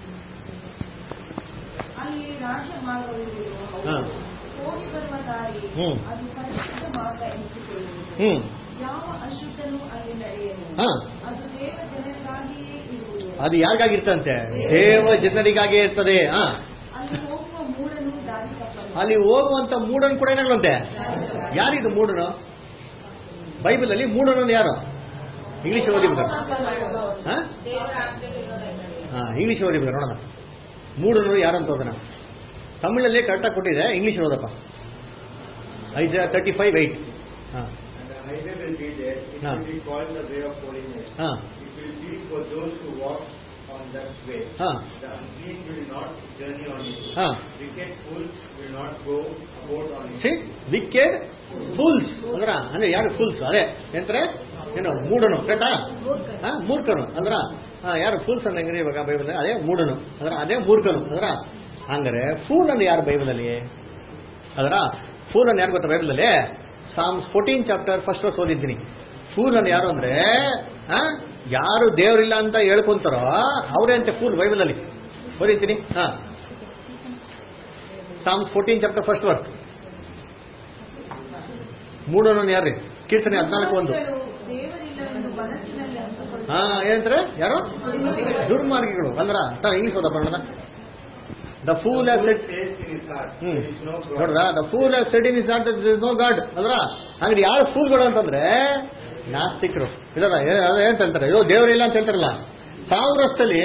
ಅಲ್ಲಿ ರಾಜ ಮಾರ್ಗವಿರುವ ಹಾ. ಹೋಗಿ ಬರುವ ದಾರಿ ಹ್ಮ್. ಅದು ಪರಿಶುದ್ಧ ಮಾರ್ಗ ಎನಿಸಿಕೊಳ್ಳುವುದು ಹ್ಮ್ ಯಾವ ಅಶುದ್ಧನೂ ಅಲ್ಲಿ ನಡೆಯನು ಹಾ. ಅದು ದೇವ ಜನರಿಗಾಗಿಯೇ ಇರುವುದು ಅದು ಯಾರಿಗಾಗಿರ್ತಂತೆ ದೇವ ಜನರಿಗಾಗೇ ಇರ್ತದೆ ಹಾ ಅಲ್ಲಿ ಹೋಗುವ ಮೂಡನು ದಾರಿ ತಪ್ಪಲು ಅಲ್ಲಿ ಹೋಗುವಂತ ಮೂಡನ್ ಕೂಡ ಏನಾಗಲಂತೆ ಯಾರಿದು ಮೂಡನು ಬೈಬಲ್ ಅಲ್ಲಿ ಮೂಡನು ಯಾರು ಇಂಗ್ಲಿಷ್ ಓದಿಬಿಡ್ತಾರೆ ಹಾ ಹಾ ಇಂಗ್ಲಿಷ್ ಓದಿಬಿಡ್ತಾರೆ ನೋಡೋಣ ಮೂಡನು ಯಾರಂತ ಓದೋಣ ತಮಿಳಲ್ಲಿ ಕರೆಕ್ಟಾಗಿ ಕೊಟ್ಟಿದೆ ಇಂಗ್ಲಿಷ್ ಓದಪ್ಪ ಐದು ತರ್ಟಿ ಫೈವ್ ಏಯ್ಟ್ ಹಾ And the highway will be there. It Ah. will be called the way of holiness. ಹಾ It will be for those who walk on that way. ಹಾ The unclean will not journey on it. ಹಾ Wicked fools will not go about on it. See wicked fools ಅಂದ್ರ ಅಂದ್ರೆ ಯಾರು ಫುಲ್ಸ್ ಅದೇ ಎಂದ್ರೆ ಏನು ಮೂಡನು ಕರೆಕ್ಟಾ ಹಾ ಮೂರ್ಖನು ಅಂದ್ರ ಹಾ, ಯಾರು ಫೂಲ್ಸ್ ಅಂದ್ರೆ ಹೆಂಗ್ರಿ ಇವಾಗ ಬೈಬಲ್ ಅದೇ ಮೂಡನು ಅಂದ್ರ ಅದೇ ಮೂರ್ಖನು ಅಂದ್ರ ಹಂಗಾರೆ ಫೂಲ್ ಅಂದ್ರೆ ಯಾರು ಬೈಬಲ್ ಅಲ್ಲಿ ಅದರ ಫೂಲ್ ಅನ್ನು ಯಾರು ಗೊತ್ತಾ ಬೈಬಲ್ ಅಲ್ಲಿ Psalms fourteen chapter first verse ಓದಿದ್ದೀನಿ ಫೂಲ್ ಅನ್ನು ಯಾರು ಅಂದ್ರೆ ಆ, ಯಾರು ದೇವರಿಲ್ಲ ಅಂತ ಹೇಳ್ಕೊಂತಾರೋ ಅವರೇ ಅಂತೆ ಫೂಲ್ ಬೈಬಲ್ ಅಲ್ಲಿ ಓದಿದ್ದೀನಿ ಹಾ Psalms fourteen chapter first verse ಮೂಡೋನು ಯಾರ್ರಿ ಕೀರ್ತನೆ ಹದಿನಾಲ್ಕು ಒಂದು ದೇವರಿಲ್ಲವೆಂದು ಮನಸ್ಸಿನಲ್ಲಿ ಅಂದುಕೊಳ್ಳುವುದು ಹಾ ಏನಂತಾರೆ ಯಾರು ದುರ್ಮಾರ್ಗಿಗಳು ಅಂದ್ರ ಇಂಗ್ಲಿಷ್ ಓದಪ್ಪ ನೋಡೋಣ the fool has said Says in his heart, hmm there is no God. ನೋಡ್ರ the fool has said in his not no God ಅಂದ್ರ ಹಂಗ್ರೆ ಯಾರು ಫೂಲ್ಗಳು ಅಂತಂದ್ರೆ ನಾಸ್ತಿಕರು ಇಲ್ಲ ಏನಂತಾರೆ ಅಯ್ಯೋ ದೇವರಿಲ್ಲ ಅಂತ ಹೇಳ್ತಾರಲ್ಲ ಸಾವಿರ ವರ್ಷದಲ್ಲಿ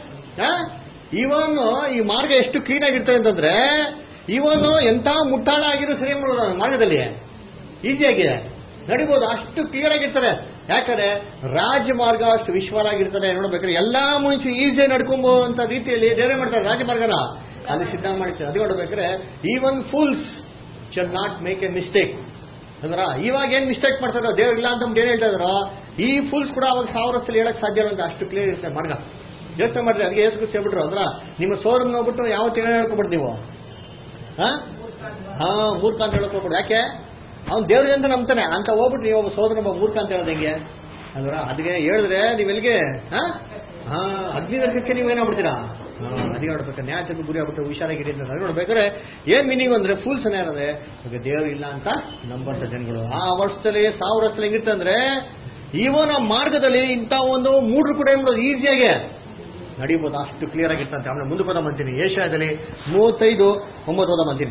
ಇವನು ಈ ಮಾರ್ಗ ಎಷ್ಟು ಕ್ಲೀನ್ ಆಗಿರ್ತದೆ ಅಂತಂದ್ರೆ ಇವನು ಎಂತ ಮುಟ್ಟಾಳ ಆಗಿರೋ ಸರಿ ಮಾಡೋದು ಅವ್ನ ಮಾರ್ಗದಲ್ಲಿ ಈಸಿಯಾಗಿದೆ ನಡಿಬೋದು ಅಷ್ಟು ಕ್ಲಿಯರ್ ಆಗಿರ್ತಾರೆ ಯಾಕಂದ್ರೆ ರಾಜಮಾರ್ಗ ಅಷ್ಟು ವಿಶ್ವಾಲಾಗಿರ್ತದೆ ನೋಡ್ಬೇಕಾದ್ರೆ ಎಲ್ಲಾ ಮನುಷ್ಯ ಈಸಿಯಾಗಿ ನಡ್ಕೊಂಬೋಂತ ರೀತಿಯಲ್ಲಿ ದೇವರೇ ಮಾಡ್ತಾರೆ ರಾಜಮಾರ್ಗನ ಅಲ್ಲಿ ಸಿದ್ಧ ಮಾಡ್ತಾರೆ ಅದು ನೋಡ್ಬೇಕಾದ್ರೆ even fools shall not make a mistake ಅಂದ್ರ ಇವಾಗ ಏನ್ ಮಿಸ್ಟೇಕ್ ಮಾಡ್ತಾರೋ ದೇವ್ರು ಇಲ್ಲ ಅಂತ ಏನ್ ಹೇಳ್ತಾ ಇದಾರೋ ಈ ಫೂಲ್ಸ್ ಕೂಡ ಅವಾಗ ಸಾವಿರ ವರ್ಷದಲ್ಲಿ ಹೇಳಕ್ ಸಾಧ್ಯ ಇಲ್ಲ ಅಂತ ಅಷ್ಟು ಕ್ಲಿಯರ್ ಇರುತ್ತೆ ಮಾರ್ಗ ಯೋಚನೆ ಮಾಡ್ರಿ ಅದಕ್ಕೆ ಏಸು ಸೇಬಿಟ್ರು ಅಂದ್ರ ನಿಮ್ಮ ಸೋರ್ನ ನೋಡ್ಬಿಟ್ಟು ಯಾವ ತಿಂಗಳು ಹೇಳ್ಕೊಬಿಟ್ಟು ನೀವು ಹಾ ಹಾ ಮೂರ್ಖ ಅಂತ ಹೇಳ್ಕೊಬಿಡು ಯಾಕೆ ಅವ್ನು ದೇವ್ರಿಗೆ ಅಂತ ನಂಬ್ತಾನೆ ಅಂತ ಹೋಗ್ಬಿಟ್ಟು ನೀವು ಒಬ್ಬ ಸೋದರ ಒಬ್ಬ ಮೂರ್ಖ ಅಂತ ಹೇಳೋದು ಹೆಂಗೆ ಅಂದ್ರ ಅದಕ್ಕೆ ಹೇಳಿದ್ರೆ ನೀವು ಎಲ್ಲಿಗೆ ಹಾ ಹಾ ಅಗ್ನಿ ನರಕಕ್ಕೆ ನೀವು ಏನಾಗ್ಬಿಡ್ತೀರಾ ಹಾ ಅದೇ ನೋಡ್ಬೇಕು ನ್ಯಾಚಕ್ಕೆ ಗುರಿ ಆಗ್ಬಿಟ್ಟು ಹುಷಾರಾಗಿರಿ ಅಂತ ಅದು ನೋಡ್ಬೇಕಾದ್ರೆ ಏನ್ ಮೀನಿಂಗ್ ಅಂದ್ರೆ ಫುಲ್ಸ್ ಏನಾರದೆ ಈಗ ದೇವ್ರು ಇಲ್ಲ ಅಂತ ನಂಬಂತ ಜನಗಳು ಆ ವರ್ಷದಲ್ಲಿ ಸಾವಿರ ವರ್ಷದಲ್ಲಿ ಹೆಂಗಿರುತ್ತೆ ಅಂದ್ರೆ ಇವನ ಮಾರ್ಗದಲ್ಲಿ ಇಂಥ ಒಂದು ಮೂಡ್ರು ಕೂಡ ಏನ್ ಮಾಡೋದು ಈಸಿಯಾಗಿ ನಡೀಬೋದು ಅಷ್ಟು ಕ್ಲಿಯರ್ ಆಗಿರ್ತಂತೆ ಆಮೇಲೆ ಮುಂದಕ್ಕೆ ಹೋದ ಅಂತೀನಿ ಏಷ್ಯಾದಲ್ಲಿ ಮೂವತ್ತೈದು ಒಂಬತ್ತು ಹೋದ ಅಂತೀನಿ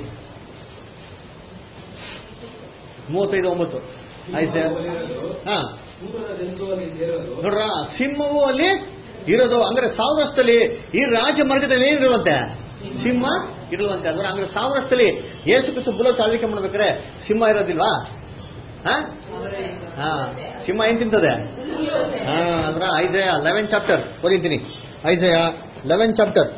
ಮೂವತ್ತೈದು ಒಂಬತ್ತು ಆಯ್ತು ಹಾ ಸೂರ್ಯನ ಜಂತುವಲ್ಲಿ ಸೇರೋದು ನೋಡ್ರ ಸಿಂಹವು ಅಲ್ಲಿ ಇರೋದು ಅಂದ್ರೆ ಸಾವಿರ ವರ್ಷದಲ್ಲಿ ಈ ರಾಜ ಮಾರ್ಗದಲ್ಲಿ ಏನಿರುವಂತೆ ಸಿಂಹ ಇರುವಂತೆ ಅಂದ್ರೆ ಅಂದ್ರೆ ಸಾವಿರ ವರ್ಷದಲ್ಲಿ ಏಸು ಕಿಸು ಬುಲ ಆಳ್ವಿಕೆ ಮಾಡ್ಬೇಕಾದ್ರೆ ಸಿಂಹ ಇರೋದಿಲ್ವಾ ಹಾ ಹಾ ಸಿಂಹ ಏನ್ ತಿಂತದೆ ಹಾ ಅಂದ್ರ ಐದಯ ಲೆವೆನ್ ಚಾಪ್ಟರ್ ಓದಿದ್ದೀನಿ ಐದಯ ಲೆವೆನ್ ಚಾಪ್ಟರ್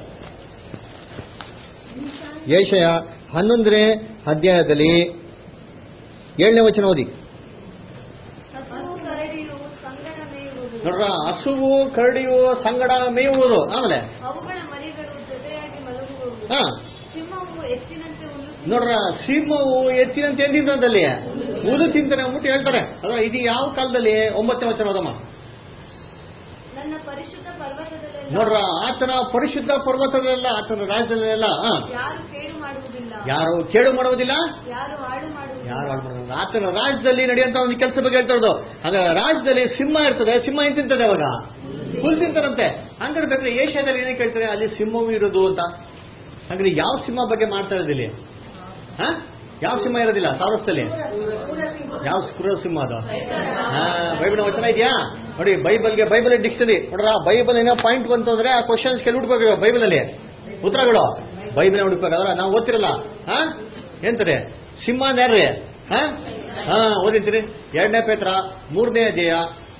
ಏಷಯ ಹನ್ನೊಂದನೇ ಅಧ್ಯಾಯದಲ್ಲಿ ಏಳನೇ ವಚನ ಓದಿ ಹಸುವು ಕರಡಿಯು ಸಂಗಡ ಮೇಯುವುದು ನೋಡ್ರ ಹಸುವು ಕರಡಿಯು ಸಂಗಡ ಮೇಯುವುದು ಆಮೇಲೆ ಅವುಗಳ ಮರಿಗಳು ಜೊತೆಯಾಗಿ ಮಲಗುವವು ಹಾ ಸಿಂಹವು ಎತ್ತಿನಂತೆ ಹುಲ್ಲು ನೋಡ್ರ ಸಿಂಹವು ಎತ್ತಿನಂತೆ ಏನ್ ತಿಂತದಲ್ಲಿ ಹುದು ತಿಂತಾನೆ ಅಂದ್ಬಿಟ್ಟು ಹೇಳ್ತಾರೆ ಅದ್ರ ಇದು ಯಾವ ಕಾಲದಲ್ಲಿ ಒಂಬತ್ತನೇ ವಚನ ಓದಮ್ಮ ನನ್ನ ಪರಿಶುದ್ಧ ಪರ್ವತದಲ್ಲೆಲ್ಲ ನೋಡ್ರ ಆತನ ಪರಿಶುದ್ಧ ಪರ್ವತದಲ್ಲೆಲ್ಲ ಆತನ ರಾಜ್ಯದಲ್ಲೆಲ್ಲ ಹಾ ಯಾರು ಕೇಡು ಮಾಡುವುದಿಲ್ಲ ಯಾರು ಕೇಡು ಮಾಡುವುದಿಲ್ಲ ಯಾರು ಹಾಳು ಮಾಡುವುದಿಲ್ಲ ಯಾರು ಹಾಳು ಮಾಡೋದಿಲ್ಲ ಆತನ ರಾಜ್ಯದಲ್ಲಿ ನಡೆಯುವಂತ ಒಂದು ಕೆಲಸ ಬಗ್ಗೆ ಹೇಳ್ತಾ ಇರೋದು ಹಾಗಾದ್ರೆ ರಾಜ್ಯದಲ್ಲಿ ಸಿಂಹ ಇರ್ತದೆ ಸಿಂಹ ಏನ್ ತಿಂತದೆ ಅವಾಗ ಹುಲ್ ತಿಂತಾರಂತೆ ಹಂಗಾರೆ ಬೇಕಾದ್ರೆ ಏಷ್ಯಾದಲ್ಲಿ ಏನಕ್ಕೆ ಹೇಳ್ತಾರೆ ಅಲ್ಲಿ ಸಿಂಹವೂ ಇರೋದು ಅಂತ ಹಂಗಾರೆ ಯಾವ ಸಿಂಹ ಬಗ್ಗೆ ಮಾಡ್ತಾ ಇರೋದು ಇಲ್ಲಿ ಹಾ ಯಾವ ಸಿಂಹ ಇರೋದಿಲ್ಲ ಸಾರಸ್ದಲ್ಲಿ ಯಾವ ಕ್ರೂರ ಸಿಂಹ ಅದು ಹಾ ಬೈಬಲ್ ವಚನ ಇದೆಯಾ ನೋಡಿ ಬೈಬಲ್ಗೆ ಬೈಬಲ್ ಡಿಕ್ಷನರಿ ನೋಡ್ರ ಬೈಬಲ್ ಏನೋ ಪಾಯಿಂಟ್ ಬಂತು ಅಂದ್ರೆ ಆ ಕ್ವಶನ್ಸ್ ಕೆಲವು ಹುಡ್ಬೇಕು ಬೈಬಲ್ ಅಲ್ಲಿ ಉತ್ತರಗಳು ಬೈಬಲ್ ಹುಡುಕ್ಬೇಕಾದ್ರೆ ನಾವು ಓದ್ತಿರಲ್ಲ ಹಾ ಎಂತಾರೆ ಸಿಂಹ ಯಾರ್ರಿ ಹಾ ಹಾ ಓದಿರ್ತೀರಿ ಎರಡನೇ ಪೇತ್ರ ಮೂರನೇ ಅಧ್ಯಾಯ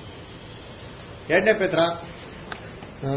ಎರಡನೇ ಪೇತ್ರ ಆ,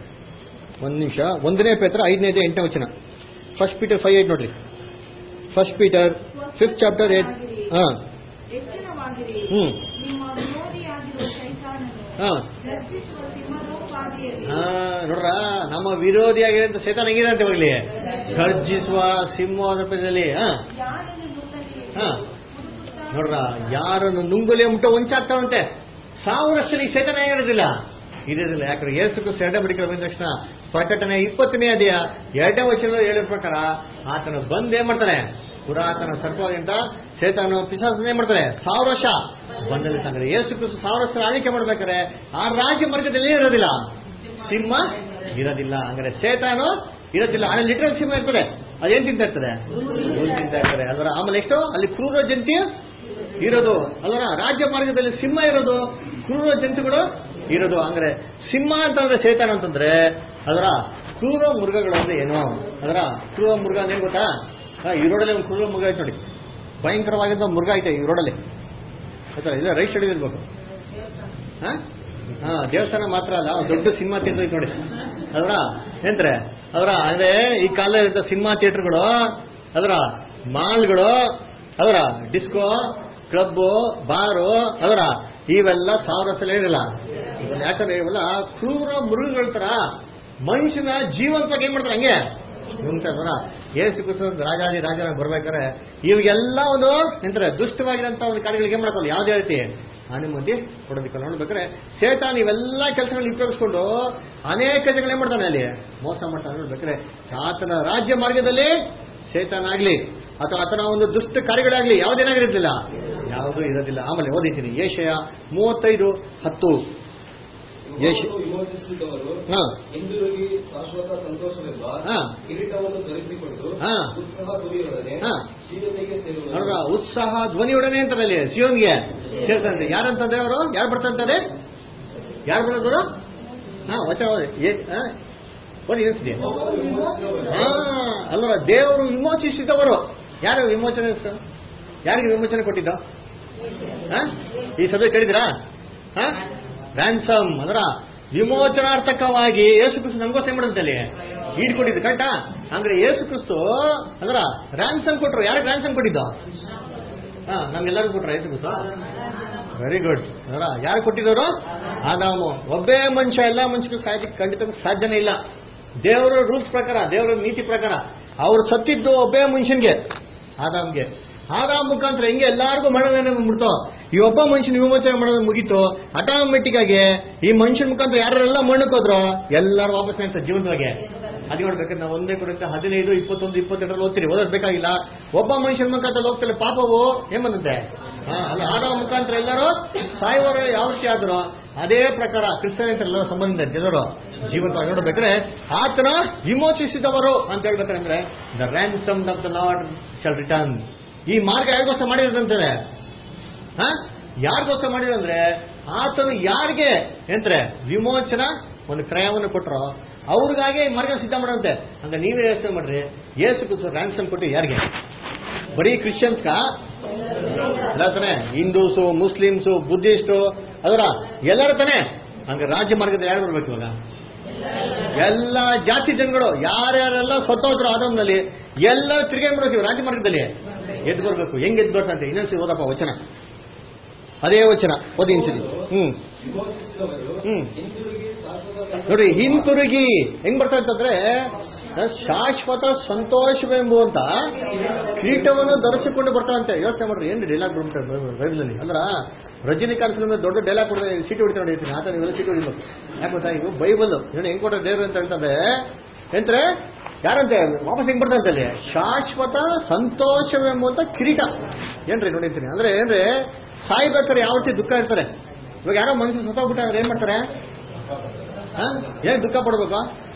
ಒಂದ್ ನಿಮಿಷ ಒಂದನೇ ಪೇತ್ರ ಐದನೇ ಅಧ್ಯಾಯ ಎಂಟನೇ ವಚನ ಫಸ್ಟ್ ಪೀಟರ್ ಫೈವ್ ಏಟ್ ನೋಡ್ರಿ first Peter fifth chapter eight ಹಾ ಎಚ್ಚರವಾಗಿರಿ ಹ್ಮ್ ನಿಮ್ಮ ವಿರೋಧಿಯಾಗಿರುವ ಶೈತಾನನು ಹಾ ಗರ್ಜಿಸುವ ಸಿಂಹದೋಪಾದಿಯಲ್ಲಿ ಹಾ ನೋಡ್ರ ನಮ್ಮ ವಿರೋಧಿಯಾಗಿರೋಂಥ ಸೇತಾನ ಹೆಂಗಿದೆ ಅಂತ ಇವಾಗಲಿ ಗರ್ಜಿಸುವ ಸಿಂಹದಲ್ಲಿ ಹಾ ಯಾರನ್ನು ನುಂಗಲಿ ಹಾ. ಹುಡುಕುತ್ತಾ ನೋಡ್ರ ಯಾರನ್ನು ನುಂಗುಲಿ ಮುಟ್ಟ ಒಂಚಾಗ್ತಾವಂತೆ ಸಾವಿರಷ್ಟಲ್ಲಿ ಸೇತನ ಇರೋದಿಲ್ಲ ಇರೋದಿಲ್ಲ ಯಾಕಂದ್ರೆ ಏಸುಕು ಎರಡನೇ ಬಡಿಕೆ ಬಂದ ತಕ್ಷಣ ಪ್ರಕಟಣೆ ಇಪ್ಪತ್ತನೇ ಅದೇಯ ಎರಡನೇ ವರ್ಷದಲ್ಲಿ ಹೇಳಿದ ಪ್ರಕಾರ ಆತನ ಬಂದ್ ಏನ್ ಮಾಡ್ತಾನೆ ಪುರಾತನ ಸರ್ಪವಾಗಿಂತ ಸೇತಾನು ಪಿಸಾಸನ ಏನ್ ಮಾಡ್ತಾರೆ ಸಾವಿರ ವರ್ಷ ಬಂದಲ್ಲಿ ತಂದ್ರೆ ಏಸು ಕ್ರಿಸ್ತು ಸಾವಿರ ವರ್ಷ ಆಳ್ವಿಕೆ ಮಾಡ್ಬೇಕಾದ್ರೆ ಆ ರಾಜ್ಯ ಮಾರ್ಗದಲ್ಲಿ ಇರೋದಿಲ್ಲ ಸಿಂಹ ಇರೋದಿಲ್ಲ ಅಂದ್ರೆ ಸೇತಾನು ಇರೋದಿಲ್ಲ ಅಲ್ಲಿ ಲಿಟರಲ್ ಸಿಂಹ ಇರ್ತದೆ ಅದೇನ್ ತಿಂತಾ ಇರ್ತದೆ ಹುಲ್ಲು ತಿಂತಾ ಇರ್ತಾರೆ ಅದರ ಆಮೇಲೆ ಎಷ್ಟು ಅಲ್ಲಿ ಕ್ರೂರ ಜಂತಿ ಇರೋದು ಅಲ್ವರ ರಾಜ್ಯ ಮಾರ್ಗದಲ್ಲಿ ಸಿಂಹ ಇರೋದು ಕ್ರೂರ ಜಂತುಗಳು ಇರೋದು ಅಂದ್ರೆ ಸಿಂಹ ಅಂತಂದ್ರೆ ಸೇತಾನ ಅಂತಂದ್ರೆ ಅದರ ಕ್ರೂರ ಮೃಗಗಳು ಅಂದ್ರೆ ಏನು ಅದರ ಕ್ರೂರ ಮೃಗ ಅಂದ್ರೆ ಏನ್ ಗೊತ್ತಾ ಹಾ, ಈ ರೋಡಲ್ಲಿ ಒಂದು ಕ್ರೂರ ಮೃಗ ಐತೆ ನೋಡಿ ಭಯಂಕರವಾಗಿದ್ದ ಮೃಗ ಐತೆ ಈ ರೋಡಲ್ಲಿ ಆಯ್ತಾ ಇದು ರೈಟ್ ಸೈಡ್ ಇರ್ಬೇಕು ಹಾ ಹಾ ದೇವಸ್ಥಾನ ಮಾತ್ರ ಅಲ್ಲ ಒಂದು ದೊಡ್ಡ ಸಿನಿಮಾ ಥಿಯೇಟರ್ ಐತೆ ನೋಡಿ ಅದರ ಏನ್ರೆ ಅದರ ಅಂದ್ರೆ ಈ ಕಾಲದ ಸಿನಿಮಾ ಥಿಯೇಟರ್ಗಳು ಅದರ ಮಾಲ್ಗಳು ಅದರ ಡಿಸ್ಕೋ ಕ್ಲಬ್ ಬಾರು ಅದರ ಇವೆಲ್ಲ ಸಾವಿರ ಸಲ ಇರಲ್ಲ ಇವೆಲ್ಲ ಯಾಕಂದ್ರೆ ಇವೆಲ್ಲ ಕ್ರೂರ ಮೃಗಗಳ ತರ ಮನುಷ್ಯನ ಜೀವಂತವಾಗಿ ಏನ್ ಮಾಡ್ತಾರೆ ಹಂಗೆ ನುಂಗ್ತಾರ ಏಸು ಕ್ರಿಸ್ತ ರಾಜಾದಿ ರಾಜನ ಬರ್ಬೇಕಾದ್ರೆ ಇವಾಗೆಲ್ಲ ಒಂದು ಎಂತಾರೆ ದುಷ್ಟವಾಗಿರಂತ ಒಂದು ಕಾರ್ಯಗಳಿಗೆ ಏನ್ ಮಾಡಕ್ಕಲ್ಲ ಯಾವುದೇ ರೀತಿ ಅನುಮತಿ ಕೊಡೋದಕ್ಕೆ ನೋಡ್ಬೇಕಾದ್ರೆ ಸೇತಾನ್ ಇವೆಲ್ಲ ಕೆಲಸಗಳನ್ನ ಉಪಯೋಗಿಸ್ಕೊಂಡು ಅನೇಕ ಜನಗಳು ಏನ್ ಮಾಡ್ತಾನೆ ಅಲ್ಲಿ ಮೋಸ ಮಾಡ್ತಾನೆ ನೋಡ್ಬೇಕಾದ್ರೆ ಆತನ ರಾಜ್ಯ ಮಾರ್ಗದಲ್ಲಿ ಸೇತಾನ್ ಆಗ್ಲಿ ಅಥವಾ ಆತನ ಒಂದು ದುಷ್ಟ ಕಾರ್ಯಗಳಾಗ್ಲಿ ಯಾವುದೇನಾಗಿರೋದಿಲ್ಲ ಯಾವುದೂ ಇರೋದಿಲ್ಲ ಆಮೇಲೆ ಓದಿದ್ದೀನಿ ಏಷಯ ಮೂವತ್ತೈದು ಹತ್ತು ಯೇಶು- ಯೇಸು ವಿಮೋಚಿಸಿದವರು ಹಾ ಹಿಂದಿರುಗಿ ಶಾಶ್ವತ ಸಂತೋಷವೆಂಬ ಹಾ. ಕಿರೀಟವನ್ನು ಧರಿಸಿಕೊಂಡು ಹಾ. ಉತ್ಸಾಹ ದುರಿಯೊಡನೆ ಹಾ. ಶೀಲತೆಗೆ ಸೇರುವರು ನೋಡ್ರ ಉತ್ಸಾಹ ಧ್ವನಿಯೊಡನೆ ಅಂತಾರೆ ಅಲ್ಲಿ ಸಿಯೋನ್ಗೆ ಸೇರ್ತಾರೆ ಯಾರಂತಂದ್ರೆ ಅವರು ಯಾರು ಬರ್ತಾರೆ ಯಾರು ಬರೋದು ಹಾ ವಚನ ಓದಿ ಏ- ಹಾ? ಓದಿ ಏನಿಸ್ತಿದೆ ಒಬ್ಬರು ವಿಮೋಚಿಸಿದವರು ಹಾ ಅಲ್ವರ ದೇವರು ವಿಮೋಚಿಸಿದವರು ಯಾರು ವಿಮೋಚನೆ ಹೆಸ್ರು? ಯಾರಿಗೆ ವಿಮೋಚನೆ ಕೊಟ್ಟಿದ್ದ ಹಾ? ಈ ಸಭೆ ಕೇಳಿದಿರಾ ರ್ಯಾನ್ಸಮ್ ಅದರ ವಿಮೋಚನಾರ್ಥಕವಾಗಿ ಯೇಸು ಕ್ರಿಸ್ತು ನಮಗೋಸ್ಕರ ಏನ್ ಮಾಡಿದ್ದಲ್ಲಿ ಈಡ್ ಕೊಟ್ಟಿದ್ದು ಕರೆಕ್ಟಾ ಅಂದ್ರೆ ಯೇಸು ಕ್ರಿಸ್ತು ಅದರ ರ್ಯಾನ್ಸಮ್ ಕೊಟ್ರು ಯಾರಿಗೆ ರ್ಯಾನ್ಸಮ್ ಕೊಟ್ಟಿದ್ದು ಹಾ ನಮ್ಗೆಲ್ಲರಿಗೂ ಕೊಟ್ರ ಯೇಸು ಕ್ರಿಸ್ತು ವೆರಿ ಗುಡ್ ಅದರ ಯಾರು ಕೊಟ್ಟಿದ್ದವರು ಆದಾಮು ಒಬ್ಬೇ ಮನುಷ್ಯ ಎಲ್ಲಾ ಮನುಷ್ಯರು ಸಾಯಲಿಕ್ಕೆ ಖಂಡಿತ ಸಾಧ್ಯನೇ ಇಲ್ಲ ದೇವರ ರೂಲ್ಸ್ ಪ್ರಕಾರ ದೇವರ ನೀತಿ ಪ್ರಕಾರ ಅವ್ರು ಸತ್ತಿದ್ದು ಒಬ್ಬೇ ಮನುಷ್ಯನ್ಗೆ ಆದಾಮ್ಗೆ ಆದಾಮ್ ಮುಖಾಂತರ ಹೆಂಗೆ ಎಲ್ಲಾರ್ಗೂ ಮರಣನೇ ಮುಡ್ತೋ ಈ ಒಬ್ಬ ಮನುಷ್ಯನ ವಿಮೋಚನೆ ಮಾಡೋದು ಮುಗೀತು ಆಟೋಮೆಟಿಕ್ ಆಗಿ ಈ ಮನುಷ್ಯನ ಮುಖಾಂತರ ಯಾರೆಲ್ಲ ಮಣ್ಣಕ್ಕೆ ಹೋದ್ರು ಎಲ್ಲರೂ ವಾಪಸ್ ಆಗ್ತಾರೆ ಜೀವಂತವಾಗಿ ಅದು ನೋಡ್ಬೇಕಾದ್ರೆ ನಾವು ಒಂದೇ ಕುರಿತ ಹದಿನೈದು ಇಪ್ಪತ್ತೊಂದು ಇಪ್ಪತ್ತೆರಡರಲ್ಲಿ ಓದ್ತೀರಿ ಓದೋದು ಬೇಕಾಗಿಲ್ಲ ಒಬ್ಬ ಮನುಷ್ಯನ ಮುಖಾಂತರ ಹೋಗ್ತಾರೆ ಪಾಪವು ಏನ್ ಬಂದಂತೆ ಹಾ, ಅಲ್ಲ ಆದಾಮ ಮುಖಾಂತರ ಎಲ್ಲರೂ ಸಾಯುವವರು ಯಾವ ರೀತಿ ಆದ್ರು ಅದೇ ಪ್ರಕಾರ ಕ್ರಿಸ್ತನ ಎಲ್ಲರೂ ಸಂಬಂಧ ಜನರು ಜೀವಂತವಾಗಿ ನೋಡ್ಬೇಕಾದ್ರೆ ಆತನ ವಿಮೋಚಿಸಿದವರು ಅಂತ ಹೇಳ್ಬೇಕಂದ್ರೆ the ransom of the Lord shall return ಈ ಮಾರ್ಗ ಯಾರಿಗೋಸ್ಕರ ಮಾಡಿರೋದಂತಾರೆ ಹಾ ಯಾರಿಗೋಸ್ಕರ ಮಾಡಿರಂದ್ರೆ ಆತನು ಯಾರಿಗೆ ಎಂದ್ರೆ ವಿಮೋಚನ ಒಂದು ಕ್ರಯವನ್ನು ಕೊಟ್ಟರು ಅವ್ರಿಗಾಗಿ ಈ ಮಾರ್ಗ ಸಿದ್ಧ ಮಾಡಂತೆ ಹಂಗ ನೀವೇ ಯೋಚನೆ ಮಾಡ್ರಿ ಏಸು ಕುಸು ರ್ಯಾನ್ಸಮ್ ಕೊಟ್ಟು ಯಾರಿಗೆ ಬರೀ ಕ್ರಿಶ್ಚಿಯನ್ಸ್ಗ ಎಲ್ಲ ತಾನೆ ಹಿಂದೂಸು ಮುಸ್ಲಿಮ್ಸು ಬುದ್ಧಿಸ್ಟು ಅದರ ಎಲ್ಲರ ತಾನೆ ಹಂಗ ರಾಜ್ಯ ಮಾರ್ಗದಲ್ಲಿ ಯಾರು ಬರ್ಬೇಕು ಇವಾಗ ಎಲ್ಲ ಜಾತಿ ಜನಗಳು ಯಾರ್ಯಾರೆಲ್ಲ ಸತ್ತೋದ್ರು ಆದಂನಲ್ಲಿ ಎಲ್ಲ ತಿರುಗಿ ಮಾಡ್ಬೇಕು ರಾಜ್ಯ ಮಾರ್ಗದಲ್ಲಿ ಎದ್ದು ಬರ್ಬೇಕು ಹೆಂಗ್ ಎದ್ದು ಬರ್ತಂತೆ ಇನ್ನೊಂದ್ಸರಿ ಓದಪ್ಪ ವಚನ ಅದೇ ವಚನ ಓದಿ ಇನ್ಸರಿ ಹ್ಮ್ ವಿಮೋಚಿಸಿದವರು ಹ್ಮ್. ಹಿಂದಿರುಗಿ ಶಾಶ್ವತ ನೋಡಿ ಹಿಂತಿರುಗಿ ಹೆಂಗ್ ಬರ್ತಾ ಅಂತಂದ್ರೆ ಶಾಶ್ವತ ಸಂತೋಷವೆಂಬುವಂತ ಕಿರೀಟವನ್ನು ಧರಿಸಿಕೊಂಡು ಬರ್ತಾವಂತೆ ಯೋಚನೆ ಮಾಡ್ರಿ ಏನು ಡೈಲಾಗ್ ಬರ್ಬಿಟ್ರೆ ಬೈಬಲಲ್ಲಿ ಅಂದ್ರ ರಜನಿಕಾಂತ್ ಫಿಲ್ಮ್ ದೊಡ್ಡ ಡೈಲಾಗ್ ಕೊಡದೆ ಸೀಟ್ ಹೊಡಿತಾ ಹೊಡಿತೀನಿ ಆತ ನೀವೆಲ್ಲ ಸೀಟ್ ಹೊಡಿಬೇಕು ಯಾಕೆ ಗೊತ್ತಾ ಇವು ಬೈಬಲ್ ನೋಡಿ ಹೆಂಗ್ ಕೊಟ್ಟ ದೇವ್ರು ಅಂತ ಹೇಳ್ತಾರೆ ಎಂದ್ರೆ ಯಾರಂತೆ ವಾಪಸ್ ಹೆಂಗ್ ಬರ್ತಾ ಅಂತಲ್ಲಿ ಶಾಶ್ವತ ಸಂತೋಷವೆಂಬುವಂತ ಕಿರೀಟ ಏನ್ರಿ ನೋಡಿರ್ತೀನಿ ಅಂದ್ರೆ ಏನ್ರಿ ಸಾಯ್ಬೇಕಾದ್ರೆ ಯಾವ ರೀತಿ ದುಃಖ ಇರ್ತಾರೆ ಇವಾಗ ಯಾರೋ ಮನುಷ್ಯ ಸತ್ತೋಗ್ಬಿಟ್ಟಾದ್ರೆ ಏನ್ ಮಾಡ್ತಾರೆ ಹಾ? ಏನ್ ದುಃಖ ಪಡ್ಬೇಕು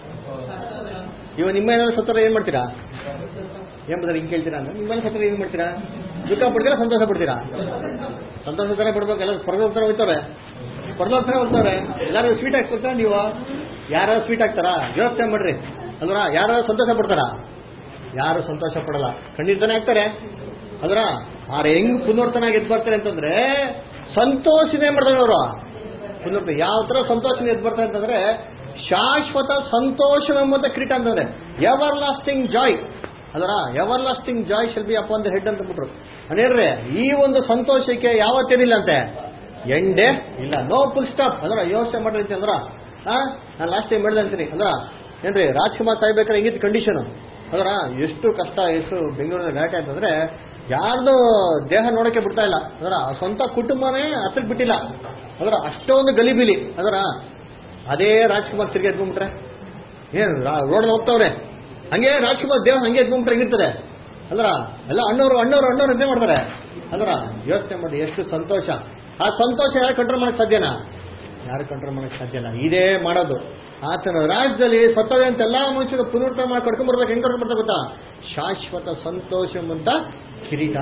ಇವಾಗ ನಿಮ್ಮ ಏನಾದ್ರು ಸತ್ತರ ಏನ್ ಮಾಡ್ತೀರಾ ಏನ್ ಬದಲು ಹಿಂಗ್ ಕೇಳ್ತೀರಾ ಅಂದ್ರೆ ನಿಮ್ಮ ಸತ್ತರ ಏನ್ ಮಾಡ್ತೀರಾ ದುಃಖ ಪಡ್ತೀರಾ ಸಂತೋಷ ಪಡ್ತೀರಾ ಸಂತೋಷ ತರ ಪಡ್ಬೇಕು ಎಲ್ಲ ಪರಲೋಕ ಹೋಗ್ತಾರೆ ಪರಲೋಕ ತರ ಹೋಗ್ತಾರೆ ಎಲ್ಲಾರು ಸ್ವೀಟ್ ಹಾಕ್ಕೊಡ್ತಾರ ನೀವು ಯಾರು ಸ್ವೀಟ್ ಹಾಕ್ತಾರಾ ಯೋಚನೆ ಮಾಡ್ರಿ ಅಲ್ವಾ ಯಾರು ಸಂತೋಷ ಪಡ್ತಾರ ಯಾರು ಸಂತೋಷ ಪಡಲ್ಲ ಖಂಡಿತನೇ ಆಗ್ತಾರೆ ಅದರ ಆದ್ರೆ ಹೆಂಗ್ ಪುನರ್ತನಾಗಿ ಎದ್ದು ಬರ್ತಾರೆ ಅಂತಂದ್ರೆ ಸಂತೋಷನೇ ಮಾಡ್ತಾರೆ ಅವರು ಪುನರ್ತ ಯಾವ ತರ ಸಂತೋಷನೇ ಎದ್ದು ಬರ್ತಾರೆ ಅಂತಂದ್ರೆ ಶಾಶ್ವತ ಸಂತೋಷವೆಂಬಂತ ಕಿರೀಟ ಅಂತಂದ್ರೆ ಎವರ್ ಲಾಸ್ಟಿಂಗ್ ಜಾಯ್ ಅದರ everlasting joy shall be upon the head ಅಂತ ಬಿಟ್ರು ಅಂದ್ರೆ ಈ ಒಂದು ಸಂತೋಷಕ್ಕೆ ಯಾವತ್ತೇನಿಲ್ಲ ಅಂತೆ ಎಂಡೆ ಇಲ್ಲ ನೋ ಫುಲ್ ಸ್ಟಾಪ್ ಅದರ ಯೋಚನೆ ಮಾಡಿರ್ತೀನಿ ಅಂದ್ರ ಹಾ ನಾನು ಲಾಸ್ಟ್ ಟೈಮ್ ಹೇಳಿದೆ ಅಂತೀನಿ ಅಂದ್ರ ಏನ್ರಿ ರಾಜ್ಕುಮಾರ್ ಸಾಯ್ಬೇಕಾದ್ರೆ ಹೆಂಗಿತ್ತು ಕಂಡೀಷನ್ ಅದರ ಎಷ್ಟು ಕಷ್ಟ ಎಷ್ಟು ಬೆಂಗಳೂರಿನ ಗಲಾಟೆ ಅಂತಂದ್ರೆ ಯಾರ್ದು ದೇಹ ನೋಡಕ್ಕೆ ಬಿಡ್ತಾ ಇಲ್ಲ ಅದರ ಸ್ವಂತ ಕುಟುಂಬನೇ ಹತ್ರಕ್ಕೆ ಬಿಟ್ಟಿಲ್ಲ ಅದರ ಅಷ್ಟೊಂದು ಗಲಿಬಿಲಿ ಅದರ ಅದೇ ರಾಜ್ಕುಮಾರ್ ತಿರುಗಿ ಎದ್ಕೊಂಡ್ಬಿಟ್ರೆ ಏನ್ ರೋಡ್ ಹೋಗ್ತಾವ್ರೆ ಹಂಗೆ ರಾಜ್ಕುಮಾರ್ ದೇಹ ಹಂಗೆ ಎದ್ಕೊಂಡ್ಬಿಟ್ರೆ ಹೆಂಗಿರ್ತದೆ ಅಲ್ರ ಎಲ್ಲ ಅಣ್ಣವರು ಅಣ್ಣವರು ಅಣ್ಣವ್ರು ಎಂತ ಮಾಡ್ತಾರೆ ಅಲ್ರ ಯೋಚನೆ ಮಾಡಿ ಎಷ್ಟು ಸಂತೋಷ ಆ ಸಂತೋಷ ಯಾರು ಕಂಟ್ರೋಲ್ ಮಾಡಕ್ ಸಾಧ್ಯನಾ ಯಾರು ಕಂಟ್ರೋಲ್ ಮಾಡಕ್ ಸಾಧ್ಯ ಇಲ್ಲ ಇದೇ ಮಾಡೋದು ಆತನ ರಾಜ್ಯದಲ್ಲಿ ಸತ್ತವೆ ಅಂತ ಎಲ್ಲಾ ಮನುಷ್ಯರು ಪುನರುತ್ಥ ಮಾಡಿ ಕರ್ಕೊಂಡ್ ಬರ್ಬೇಕು ಹೆಂಗ್ ಕರ್ಕೊಂಡ್ ಬರ್ತಾ ಗೊತ್ತಾ ಶಾಶ್ವತ ಸಂತೋಷ ಅಂತ ಕಿರೀಟ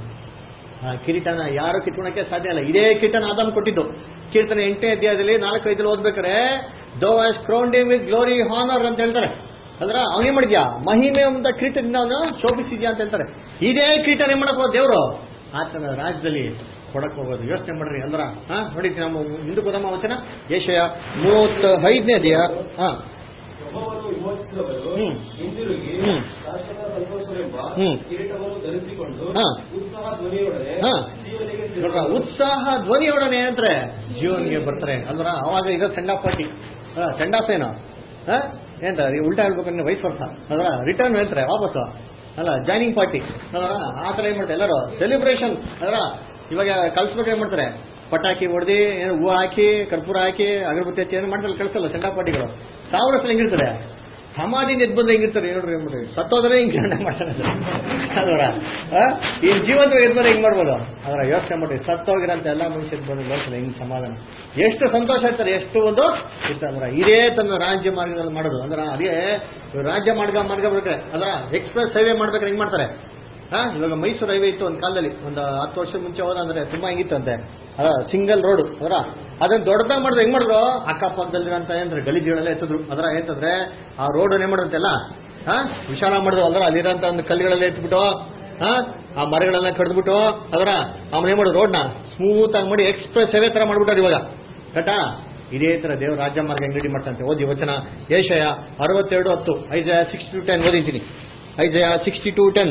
ಆ ಕಿರೀಟನ ಯಾರು ಕಿತ್ಕೊಳಕ್ಕೆ ಸಾಧ್ಯ ಇಲ್ಲ ಇದೇ ಕಿರೀಟನ ಆದಾಮ್ ಕೊಟ್ಟಿದ್ದು ಕೀರ್ತನೆ ಎಂಟನೇ ಅಧ್ಯಾಯದಲ್ಲಿ ನಾಲ್ಕೈದಲ್ಲಿ ಓದ್ಬೇಕಾರೆ thou hast crowned him with glory honour ಅಂತ ಹೇಳ್ತಾರೆ ಅದ್ರ ಅವನೇ ಮಾಡಿದ್ಯಾ ಮಹಿಮೆ ಅಂತ ಕಿರೀಟದಿಂದ ಅವನು ಶೋಭಿಸಿದ್ಯಾ ಅಂತ ಹೇಳ್ತಾರೆ ಇದೇ ಕಿರೀಟನ ಏನ್ ಮಾಡಕ್ ಹೋದ ದೇವರು ಆತನ ರಾಜ್ಯದಲ್ಲಿ ಕೊಡಕ್ ಹೋಗೋದು ಯೋಚನೆ ಮಾಡ್ರಿ ಅಂದ್ರ ಹಾ ನೋಡಿ ನಮ್ಮ ಹಿಂದೂ ಕುದಮ ವಚನ ಏಷಯ ಮೂವತ್ತ ಐದನೇ ಅಧ್ಯಾಯ ಹಾ ಯೆಹೋವನು ವಿಮೋಚಿಸಿದವರು ಹ್ಮ್. ಹಿಂದಿರುಗಿ ಹ್ಮ್. ಶಾಶ್ವತ ಸಂತೋಷವೆಂಬ ಹ್ಮ್. ಕಿರೀಟವನ್ನು ಧರಿಸಿಕೊಂಡು ಹಾ. ಉತ್ಸಾಹ ಧ್ವನಿಯೊಡನೆ ಹಾ. ಜೀವನಿಗೆ ನೋಡ್ರ ಸೇರುವರು. ಉತ್ಸಾಹ ಧ್ವನಿಯೊಡನೆ ಅಂತಾರೆ ಜೀವನ್ಗೆ ಬರ್ತಾರೆ ಅಲ್ವರ ಅವಾಗ ಇರೋ send off party send off ಏನು ಹಾ? ಏನ್ರ ಈ ಉಲ್ಟಾ ಹೇಳ್ಬೇಕಂದ್ರೆ ವಯಸ್ಸು ವರ್ಷ ಅದರ ರಿಟರ್ನ್ ಹೇಳ್ತಾರೆ ವಾಪಸ್ಸು ಅಲ್ಲ ಜಾಯ್ನಿಂಗ್ ಪಾರ್ಟಿ ಅದರ ಆ ಥರ ಏನ್ ಮಾಡ್ತಾರೆ ಎಲ್ಲರೂ ಸೆಲೆಬ್ರೇಷನ್ ಅದರ ಇವಾಗ ಕಲ್ಸ್ಬೇಕು ಏನ್ ಮಾಡ್ತಾರೆ ಪಟಾಕಿ ಹೊಡೆದಿ ಏನು ಹೂವು ಹಾಕಿ ಕರ್ಪೂರ ಹಾಕಿ ಅಗರಬತ್ತಿ ಹಚ್ಚಿ ಏನು ಮಾಡ್ತಾರೆ ಕಳಿಸಲ್ಲ ಸೆಂಡ್ ಆಫ್ ಪಾರ್ಟಿಗಳು ಸಾವಿರ ಸಲ ಹೆಂಗಿರ್ತದೆ ಸಮಾಧಿನ ಎದ್ದು ಬಂದ್ರೆ ಹೆಂಗಿರ್ತಾರೆ ನೋಡ್ರಿ ಏನ್ಬಿಟ್ರಿ ಸತ್ತೋದ್ರೆ ಹಿಂಗ್ ಗಂಡ ಮಾಡ್ತಾರೆ ಅದರ ಈ ಜೀವಂತ ಎದ್ದು ಬಂದ್ರೆ ಹೆಂಗ್ ಮಾಡ್ಬೋದು ಅದರ ಯೋಚನೆ ಮಾಡ್ರಿ ಸತ್ತೋಗಿರಂತ ಎಲ್ಲ ಮನುಷ್ಯ ಎದ್ದು ಬಂದ್ರೆ ನೋಡ್ತಾರೆ ಹೆಂಗ್ ಸಮಾಧಾನ ಎಷ್ಟು ಸಂತೋಷ ಇರ್ತಾರೆ ಎಷ್ಟು ಒಂದು ಇರ್ತಂದ್ರ ಇದೇ ತನ್ನ ರಾಜ್ಯ ಮಾರ್ಗದಲ್ಲಿ ಮಾಡೋದು ಅಂದ್ರ ಅದೇ ರಾಜ್ಯ ಮಾರ್ಗ ಮಾರ್ಗ ಬರ್ತಾರೆ ಅದರ ಎಕ್ಸ್ಪ್ರೆಸ್ ಹೈವೇ ಮಾಡ್ಬೇಕಾದ್ರೆ ಹೆಂಗ್ ಮಾಡ್ತಾರೆ ಹಾ ಇವಾಗ ಮೈಸೂರು ಹೈವೇ ಇತ್ತು ಒಂದು ಕಾಲದಲ್ಲಿ ಒಂದು ಹತ್ತು ವರ್ಷ ಮುಂಚೆ ಹೋದ ಅಂದ್ರೆ ತುಂಬಾ ಹೆಂಗಿತ್ತಂತೆ ಅದ ಸಿಂಗಲ್ ರೋಡ್ ಅದರ ಅದನ್ನ ದೊಡ್ಡದಾಗಿ ಮಾಡಿದ್ರು ಹೆಂಗ್ ಮಾಡಿದ್ರು ಅಕ್ಕಪಕ್ಕದಲ್ಲಿರಂತ ಏನ್ರಿ ಗಲೀಜುಗಳೆಲ್ಲ ಎತ್ತಿದ್ರು ಅದರ ಏನಂತಂದ್ರೆ ಆ ರೋಡ್ ಏನ್ ಮಾಡಿದಂತೆಲ್ಲ ಹಾ ವಿಶಾಲ ಮಾಡಿದ್ರು ಅದ್ರ ಅಲ್ಲಿರೋಂತ ಒಂದು ಕಲ್ಲುಗಳೆಲ್ಲ ಎತ್ಬಿಟ್ಟು ಹಾ ಆ ಮರಗಳೆಲ್ಲ ಕಡ್ದ್ಬಿಟ್ಟು ಅದರ ಆಮೇಲೆ ಏನ್ ಮಾಡೋದು ರೋಡ್ನ ಸ್ಮೂತ್ ಆಗಿ ಮಾಡಿ ಎಕ್ಸ್ಪ್ರೆಸ್ ಹೈವೇ ತರ ಮಾಡ್ಬಿಟ್ಟಾರೆ ಇವಾಗ ಕಟಾ ಇದೇ ತರ ದೇವ್ರ ರಾಜ್ಯ ಮಾರ್ಗ ಅಂಗಡಿ ಮಾಡ್ತಂತೆ ಓದಿ ವಚನ ಏಷಯ ಅರವತ್ತೆರಡು ಹತ್ತು ಐಜಯ ಸಿಕ್ಸ್ಟಿ ಟು ಟೆನ್ ಓದಿದ್ದೀನಿ Isaiah sixty two ten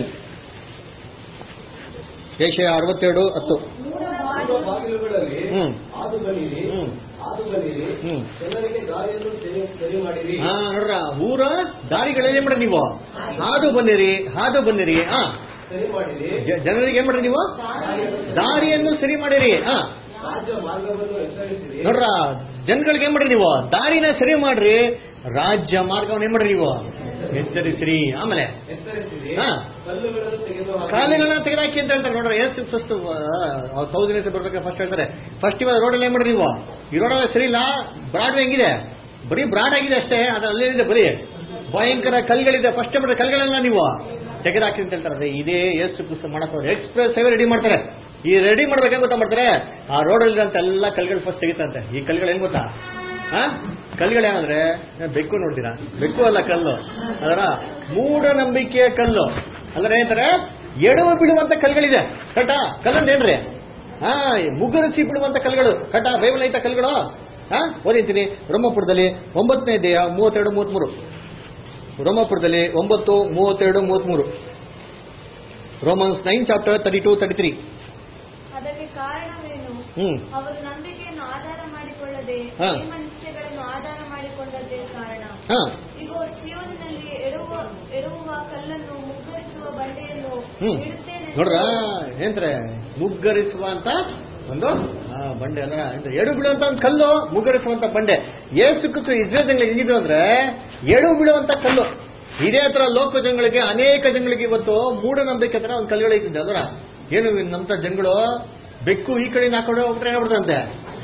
Yeshaya ಅರವತ್ತೆರಡು ಹತ್ತು ಪೂರ್ವ ಬಾಗಿಲುಗಳಲ್ಲಿ ಹ್ಮ್. ಹಾದು ಬನ್ನಿರಿ ಹ್ಮ್. ಹಾದು ಬನ್ನಿರಿ ಹ್ಮ್. ಜನರಿಗೆ ದಾರಿಯನ್ನು ಸರಿ ಸರಿ ಮಾಡಿರಿ ಹಾ ನೋಡ್ರ ಊರ ದಾರಿಗಳೇನ್ ಮಾಡ್ರಿ ನೀವು ಹಾದು ಬನ್ನಿರಿ ಹಾದು ಬನ್ನಿರಿ ಹಾ ಸರಿ ಮಾಡಿರಿ ಜ- ಜನರಿಗೆ ಏನ್ ಮಾಡ್ರಿ ನೀವು ದಾರಿಯನ್ನು ಸರಿ ಮಾಡಿರಿ ಹಾ ರಾಜ್ಯ ಮಾರ್ಗವನ್ನು ಎಚ್ಚರಿಸಿರಿ ನೋಡ್ರ ಜನಗಳಿಗೆ ಏನ್ ಮಾಡ್ರಿ ನೀವು ದಾರಿನ ಸರಿ ಮಾಡ್ರಿ ರಾಜ್ಯ ಮಾರ್ಗವನ್ನ ಏನ್ ಮಾಡ್ರಿ ನೀವು ಎಚ್ಚರಿಸಿರಿ ಆಮೇಲೆ ಎತ್ತರಿಸಿರಿ ಹಾ. ಕಲ್ಲುಗಳನ್ನು ತೆಗೆದು ಹಾಕಿರಿ. ಕಾಲುಗಳನ್ನ ತೆಗೆದಾಕಿ ಅಂತ ಹೇಳ್ತಾರೆ ನೋಡ್ರಿ ಎಸ್ ಫಸ್ಟ್ ತೌಸಂಡ್ ಇಯರ್ಸ್ ಬರ್ಬೇಕು ಫಸ್ಟ್ ಹೇಳ್ತಾರೆ ಫಸ್ಟ್ ಇವಾಗ ರೋಡಲ್ಲಿ ಏನ್ ಮಾಡ್ರಿ ನೀವು ಈ ರೋಡಲ್ಲ ಸರಿ ಇಲ್ಲ ಬ್ರಾಡ್ ಹೆಂಗಿದೆ ಬರೀ ಬ್ರಾಡ್ ಆಗಿದೆ ಅಷ್ಟೇ ಅದು ಅಲ್ಲೇನಿದೆ ಬರೀ ಭಯಂಕರ ಕಲ್ಗಳಿದೆ ಫಸ್ಟ್ ಮಾಡ್ರೆ ಕಲ್ಗಳೆಲ್ಲ ನೀವು ತೆಗೆದಾಕಿ ಅಂತ ಹೇಳ್ತಾರೆ ಅದೇ ಇದೇ ಎಸ್ ಪುಸ್ತಕ ಮಾಡಕ್ ಎಕ್ಸ್ಪ್ರೆಸ್ ಹೈವೇ ರೆಡಿ ಮಾಡ್ತಾರೆ ಈ ರೆಡಿ ಮಾಡ್ಬೇಕು ಗೊತ್ತಾ ಮಾಡ್ತಾರೆ ಆ ರೋಡಲ್ಲಿ ಅಂತ ಎಲ್ಲ ಕಲ್ಗಳು ಫಸ್ಟ್ ತೆಗಿತಂತೆ ಈ ಕಲ್ಗಳು ಹೆಂಗ್ ಗೊತ್ತಾ ಆ ಕಲ್ಗಳೇನಂದ್ರೆ ಬೆಕ್ಕು ನೋಡ್ತೀರಾ ಬೆಕ್ಕು ಅಲ್ಲ ಕಲ್ಲು ಅದರ ಮೂಢನಂಬಿಕೆಯ ಕಲ್ಲು ಅಂದ್ರೆ ಏನಂತಾರೆ ಎಡವು ಬಿಡುವಂತ ಕಲ್ಗಳಿದೆ ಕಟ ಕಲ್ಲಂದೇನ್ರಿ ಹಾ ಮುಗುರಿಸಿ ಬಿಡುವಂತ ಕಲ್ಗಳು ಕಟ ಬೈಬಲ್ ಐತ ಕಲ್ಗಳು ಹಾ ಓದಿದ್ದೀನಿ ರೋಮಪುರದಲ್ಲಿ ಒಂಬತ್ತನೇ ದೇಹ ಮೂವತ್ತೆರಡು ಮೂವತ್ಮೂರು ರೋಮಪುರದಲ್ಲಿ ಒಂಬತ್ತು ಮೂವತ್ತೆರಡು ಮೂವತ್ಮೂರು Romans nine chapter thirty two thirty three ಅದಕ್ಕೆ ಕಾರಣವೇನು ಹ್ಮ್ ಅವರು ನಂಬಿಕೆಯನ್ನು ಆಧಾರ ಮಾಡಿಕೊಳ್ಳದೆ ಹಾ. ನೇಮ ನಿಶ್ಚಯಗಳನ್ನು ಆಧಾರ ಮಾಡಿಕೊಂಡದ್ದೇ ಕಾರಣ ಹಾ ಇಗೋ ಸಿಯೋನಿನಲ್ಲಿ ಎಡುವ ಎಡುವ ಕಲ್ಲನ್ನು ಮುಗ್ಗರಿಸುವ ಬಂಡೆಯನ್ನು ಹ್ಮ್ ಇಡುತ್ತೇನೆ ನೋಡ್ರ ಏನಂತಾರೆ ಮುಗ್ಗರಿಸುವ ಅಂತ ಒಂದು ಆ, ಬಂಡೆ ಅಂದ್ರೆ ಅಂದ್ರೆ ಎಡು ಬೀಳುವಂತ ಒಂದು ಕಲ್ಲು ಮುಗ್ಗರಿಸುವಂತ ಬಂಡೆ ಏಸು ಕ್ರಿಸ್ತು ಇಸ್ರೇಲ್ ಜನಗಳಿಗೆ ಹೆಂಗಿದ್ರು ಅಂದ್ರೆ ಎಡು ಬೀಳುವಂತ ಕಲ್ಲು ಇದೇ ತರ ಲೋಕ ಜನಗಳಿಗೆ ಅನೇಕ ಜನಗಳಿಗೆ ಇವತ್ತು ಮೂಢನಂಬಿಕೆ ತರ ಒಂದು ಕಲ್ಲುಗಳು ಇಟ್ಟಿದ್ದೆ ಅದರ ಏನು ನಮ್ಮ ಜನಗಳು ಬೆಕ್ಕು ಈ ಕಡೆಯಿಂದ ಆ ಕಡೆ ಹೋಗ್ಬಿಟ್ರೆ ಏನಾಗ್ಬಿಡ್ತಂತೆ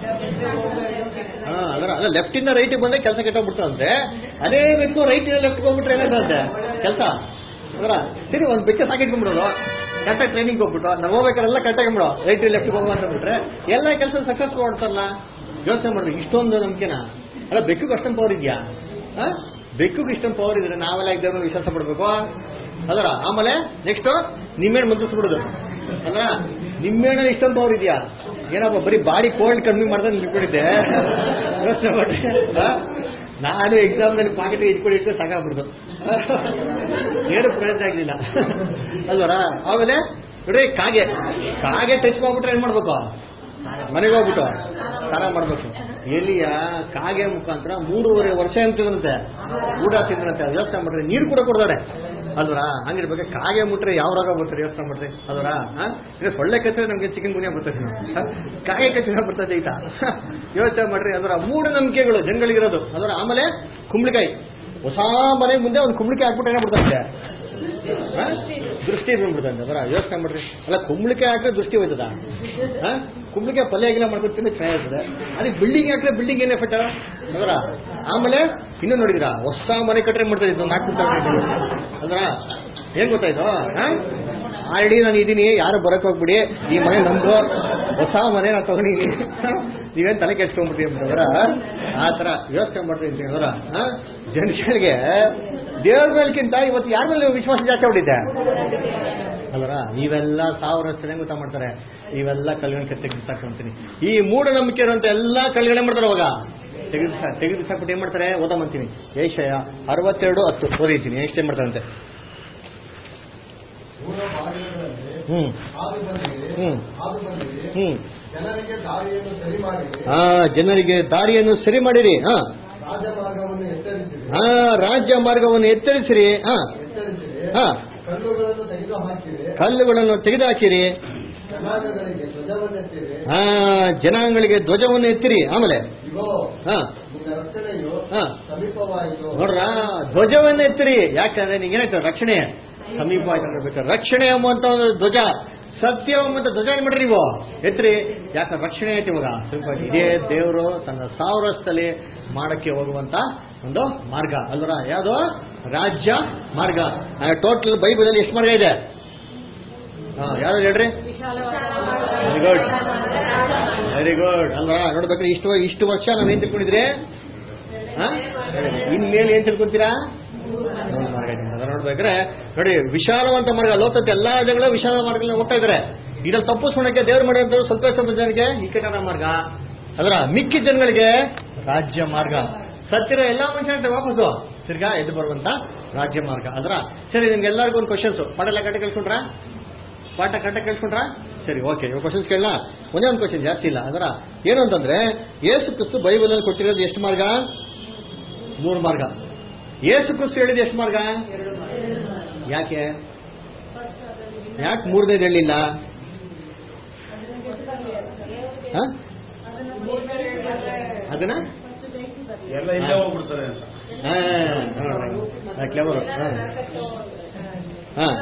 ಹಾ ಅದರ ಅಲ್ಲ ಲೆಫ್ಟ್ ಇಂದ ರೈಟ್ ಬಂದ್ರೆ ಕೆಲಸ ಕೆಟ್ಟೋಗ್ಬಿಡ್ತಂತೆ ಅದೇ ಬೆಕ್ಕು ರೈಟ್ ಇಂದ ಲೆಫ್ಟ್ ಹೋಗ್ಬಿಟ್ರೆ ಏನಾಗ್ತಂತೆ ಕೆಲಸ ಅದರ ಸರಿ ಒಂದು ಬೆಕ್ಕ ಸಾಕಿಟ್ಕೊಂಡ್ಬಿಡೋದು ಕರೆಕ್ಟಾಗಿ ಟ್ರೈನಿಂಗ್ ಹೋಗ್ಬಿಟ್ಟು ನಾವು ಹೋಗ್ಬೇಕಾರೆಲ್ಲ ಕರೆಕ್ಟಾಗಿ ಬಿಡೋ ರೈಟ್ ಲೆಫ್ಟ್ ಹೋಗೋ ಅಂತ ಬಿಟ್ರೆ ಎಲ್ಲ ಕೆಲಸ ಸಕ್ಸಸ್ ಮಾಡ್ತಾರಲ್ಲ ಯೋಚನೆ ಮಾಡ್ರಿ ಇಷ್ಟೊಂದು ನಂಬಿಕೆನ ಅಲ್ಲ ಬೆಕ್ಕಿಗೆ ಅಷ್ಟೊಂದು ಪವರ್ ಇದೆಯಾ ಬೆಕ್ಕಿಗೆ ಇಷ್ಟೊಂದು ಪವರ್ ಇದ್ರೆ ನಾವೆಲ್ಲ ಇದ್ದೇವೆ ವಿಶ್ವಾಸ ಪಡ್ಬೇಕು ಅದರ ಆಮೇಲೆ ನೆಕ್ಸ್ಟ್ ನಿಮ್ಮೆಣ್ಣು ಮುದ್ರಿಸ್ಬಿಡೋದು ಅದ್ರ ನಿಮ್ಮೆಣ್ಣು ಇಷ್ಟೊಂದು ಪವರ್ ಇದೆಯಾ ಏನಪ್ಪ ಬರೀ ಬಾಡಿ ಕೋಲ್ಡ್ ಕಡಿಮೆ ಮಾಡ್ದೆ ನಿಂತ್ಕೊಂಡಿದ್ದೆ ಯೋಚನೆ ಮಾಡ್ರಿ ಆ? ನಾನು ಎಕ್ಸಾಮ್ನಲ್ಲಿ ಪಾಕೆಟ್ ಇಟ್ಕೊಂಡು ಇಷ್ಟೇ ಸಾಕಾಗ್ಬಿಡ್ತು ಏನು ಪ್ರಯತ್ನ ಆಗಲಿಲ್ಲ ಅಲ್ವರ ಆಮೇಲೆ ನೋಡ್ರಿ ಕಾಗೆ ಕಾಗೆ ಟಚ್ ಮಾಡ್ಬಿಟ್ರೆ ಏನ್ ಮಾಡ್ಬೇಕು ಮನೆಗೆ ಹೋಗ್ಬಿಟ್ಟು ಸ್ನಾನ ಮಾಡ್ಬೇಕು ಎಲ್ಲಿಯ ಕಾಗೆ ಮುಖಾಂತರ ಮೂರುವರೆ ವರ್ಷ ಅಂತಿದಂತೆ ಊಟ ತಿಂದ್ರಂತೆ ಅದು ಯೋಚನೆ ಮಾಡ್ರಿ ನೀರು ಕೂಡ ಕೊಡ್ತಾರೆ ಅಲ್ವರ ಹಂಗಿರ್ಬೇಕು ಕಾಗೆ ಮುಟ್ರೆ ಯಾವ ರೋಗ ಬರ್ತಾರೆ ಯೋಚನೆ ಮಾಡ್ರಿ ಅಲ್ವರ ಈಗ ಸೊಳ್ಳೆ ಕಚ್ಚಿದ್ರೆ ನಮ್ಗೆ ಚಿಕನ್ ಗುನಿಯ ಬರ್ತದೆ ಹ? ಕಾಗೆ ಕಚ್ಚಿದ್ರೆ ಬರ್ತದೆ ಈತ ಯೋಚನೆ ಮಾಡ್ರಿ ಅದರ ಮೂಢನಂಬಿಕೆಗಳು ಜನಗಳಿಗಿರೋದು ಅದರ ಆಮೇಲೆ ಕುಂಬಳಿಕಾಯಿ ಹೊಸ ಮನೆ ಮುಂದೆ ಒಂದು ಕುಂಬಳಿಕಾಯಿ ಹಾಕ್ಬಿಟ್ಟು ಏನಾಗ್ಬಿಡ್ತಂತೆ ಹ? ದೃಷ್ಟಿ ಬಂದ್ಬಿಡ್ತಂತೆ ಅದರ ಯೋಚನೆ ಮಾಡ್ರಿ ಅಲ್ಲ ಕುಂಬಳಿಕಾಯಿ ಹಾಕ್ರೆ ದೃಷ್ಟಿ ಹೋಯ್ತದ ಹ? ಕುಂಬಳಿಕಾಯಿ ಪಲ್ಯ ಆಗಿಲ್ಲ ಮಾಡ್ಕೊಂಡು ತಿಂದ್ರೆ ಚೆನ್ನಾಗಿರ್ತದೆ ಅದಕ್ಕೆ ಬಿಲ್ಡಿಂಗ್ ಹಾಕ್ರೆ ಬಿಲ್ಡಿಂಗ್ ಏನ್ ಎಫೆಕ್ಟ್ ಅದರ ಆಮೇಲೆ ಇನ್ನೂ ನೋಡಿದಿರಾ ಹೊಸ ಮನೆ ಕಟ್ರೆ ಮಾಡ್ತಾರೆ ಇದು ನಾಲ್ಕು ಅದರ ಏನ್ ಗೊತ್ತಾಯ್ತು ಆಲ್ರೆಡಿ ನಾನು ಇದೀನಿ ಯಾರು ಬರಕ್ ಹೋಗ್ಬಿಡಿ ಈ ಮನೆ ನಂದು ಹೊಸ ಮನೆ ನಾನು ತಗೊಂಡಿದ್ದೀನಿ ನೀವೇನ್ ತಲೆ ಕೆಡ್ಸ್ಕೊಂಡ್ಬಿಟ್ರಿ ಅಂತಂದ್ರ ಆ ತರ ಯೋಚನೆ ಮಾಡ್ರಿ ಅಂತ ಅದರ ಜನಗಳಿಗೆ ದೇವ್ರ ಮೇಲ್ಕಿಂತ ಇವತ್ತು ಯಾರ ಮೇಲೆ ವಿಶ್ವಾಸ ಜಾಸ್ತಿ ಹೊಡಿದ್ದೆ ಅಲ್ವರ ಇವೆಲ್ಲ ಸಾವಿರ ವರ್ಷ ಗೊತ್ತಾ ಮಾಡ್ತಾರೆ ಇವೆಲ್ಲ ಕಲ್ಗಣಕ್ಕೆ ತೆಗೆದಿಸಾಕೊಂತೀನಿ ಈ ಮೂಢನಂಬಿಕೆ ಇರುವಂತ ಎಲ್ಲ ಕಲ್ಗಣೆ ಮಾಡ್ತಾರೆ ಅವಾಗ ತೆಗೆದಿಸ ತೆಗೆದಿಸಾಕ್ಬಿಟ್ಟು ಏನ್ ಮಾಡ್ತಾರೆ ಓದಮಂತೀನಿ ಏಷಯ ಅರವತ್ತೆರಡು ಹತ್ತು ಓದಿದ್ದೀನಿ ಎಷ್ಟು ಮಾಡ್ತಾರಂತೆ ಮೂಲ ಬಾಗಿಲುಗಳಲ್ಲಿ ಹ್ಮ್ ಹಾದು ಬಂದಿರಿ ಹ್ಮ್. ಹಾದು ಬಂದಿರಿ ಹ್ಮ್ ಜನರಿಗೆ ದಾರಿಯನ್ನು ಸರಿ ಮಾಡಿರಿ ಆ ಜನರಿಗೆ ದಾರಿಯನ್ನು ಸರಿ ಮಾಡಿರಿ ಹಾ ರಾಜಮಾರ್ಗವನ್ನು ಎತ್ತರಿಸಿರಿ ಆ ರಾಜ್ಯ ಮಾರ್ಗವನ್ನು ಎತ್ತರಿಸಿರಿ ಹಾ ಎತ್ತರಿಸಿರಿ ಹಾ ಕಲ್ಲುಗಳನ್ನು ತೆಗೆದು ಹಾಕಿರಿ ಕಲ್ಲುಗಳನ್ನು ತೆಗೆದುಹಾಕಿರಿ ಜನಾಂಗಗಳಿಗೆ ಧ್ವಜವನ್ನೆತ್ತಿರಿ ಆ ಜನಾಂಗಗಳಿಗೆ ಧ್ವಜವನ್ನು ಎತ್ತಿರಿ ಆಮೇಲೆ ಇಗೋ ಹಾ ನಿನ್ನ ರಕ್ಷಣೆಯು ಹಾ ಸಮೀಪವಾಯಿತು ನೋಡ್ರ ಧ್ವಜವನ್ನು ಎತ್ತಿರಿ ಯಾಕಂದ್ರೆ ನಿಂಗೆ ಏನಾಯ್ತು ರಕ್ಷಣೆ ಸಮೀಪ ಆಯ್ತು ಅಂದ್ರೆ ಬೇಕಾದ್ರೆ ರಕ್ಷಣೆ ಎಂಬಂತ ಒಂದು ಧ್ವಜ ಸತ್ಯ ಎಂಬಂತ ಧ್ವಜ ಏನ್ ಮಾಡ್ರಿ ನೀವು ಎತ್ರಿ ಯಾಕಂದ್ರೆ ರಕ್ಷಣೆ ಐತಿ ಇವಾಗ ಸ್ವಲ್ಪ ಇದೇ ದೇವರು ತನ್ನ ಸಾವಿರ ವರ್ಷದಲ್ಲಿ ಮಾಡಕ್ಕೆ ಹೋಗುವಂತ ಒಂದು ಮಾರ್ಗ ಅಲ್ವರ ಯಾವುದು ರಾಜ್ಯ ಮಾರ್ಗ ಟೋಟಲ್ ಬೈಬಲ್ ಅಲ್ಲಿ ಎಷ್ಟು ಮಾರ್ಗ ಇದೆ ಹಾ ಯಾವ್ದು ಹೇಳ್ರಿ ವೆರಿ ಗುಡ್ ವೆರಿ ಗುಡ್ ಅಲ್ವಾ ನೋಡ್ಬೇಕ್ರಿ ಇಷ್ಟು ಇಷ್ಟು ವರ್ಷ ನಾವು ಏನ್ ತಿಳ್ಕೊಂಡಿದ್ರಿ ಹಾ? ಇನ್ಮೇಲೆ ಏನ್ ತಿಳ್ಕೊಂತೀರಾ ಮೂರು ಮಾರ್ಗ ಇದೆ. ಅದನ್ನ ನೋಡ್ಬೇಕ್ರೆ ನೋಡಿ ವಿಶಾಲವಂತ ಮಾರ್ಗ ಲೋಕದ ಎಲ್ಲಾ ಜನಗಳು ವಿಶಾಲ ಮಾರ್ಗದಲ್ಲಿ ಹೋಗ್ತಾ ಇದಾರೆ ಇದ್ರಲ್ಲಿ ತಪ್ಪಿಸ್ಕೊಳಕ್ಕೆ ದೇವ್ರು ಮಾಡಿದಂತ ಸ್ವಲ್ಪ ಸ್ವಲ್ಪ ಜನರಿಗೆ ಇಕ್ಕಟನ ಮಾರ್ಗ ಅದರ ಮಿಕ್ಕಿ ಜನಗಳಿಗೆ ರಾಜ್ಯ ಮಾರ್ಗ ಸತ್ತಿರ ಎಲ್ಲಾ ಮನುಷ್ಯರ ವಾಪಸ್ಸು ತಿರ್ಗಾ ಎದ್ದು ಬರುವಂತ ರಾಜ್ಯ ಮಾರ್ಗ ಅದರ ಸರಿ ನಿಮ್ಗೆ ಎಲ್ಲರಿಗೂ ಒಂದು ಕ್ವಶನ್ಸ್ ಪಾಠ ಎಲ್ಲ ಕಟ್ಟ ಕೇಳ್ಕೊಂಡ್ರಾ ಪಾಠ ಕಟ್ಟ ಕೇಳ್ಕೊಂಡ್ರ ಸರಿ ಓಕೆ ಇವಾಗ ಕ್ವಶನ್ಸ್ ಕೇಳಲ್ಲ ಒಂದೇ ಒಂದು ಕ್ವಶನ್ ಜಾಸ್ತಿ ಇಲ್ಲ ಅದರ ಏನು ಅಂತಂದ್ರೆ ಯೇಸು ಕ್ರಿಸ್ತು ಬೈಬಲ್ ಅಲ್ಲಿ ಕೊಟ್ಟಿರೋದು ಎಷ್ಟು ಮಾರ್ಗ ಮೂರು ಮಾರ್ಗ ಯೇಸು ಕ್ರಿಸ್ತು ಹೇಳಿದ ಎಷ್ಟು ಮಾರ್ಗ ಯಾಕೆ ಯಾಕೆ ಮೂರನೇದು ಹೇಳಿಲ್ಲ ಹ? ಅದನ್ನ ಎಲ್ಲ ಇಲ್ಲೇ ಹೋಗ್ಬಿಡ್ತಾರೆ ಅಂತ ಕ್ಲೆವರು ಹಾ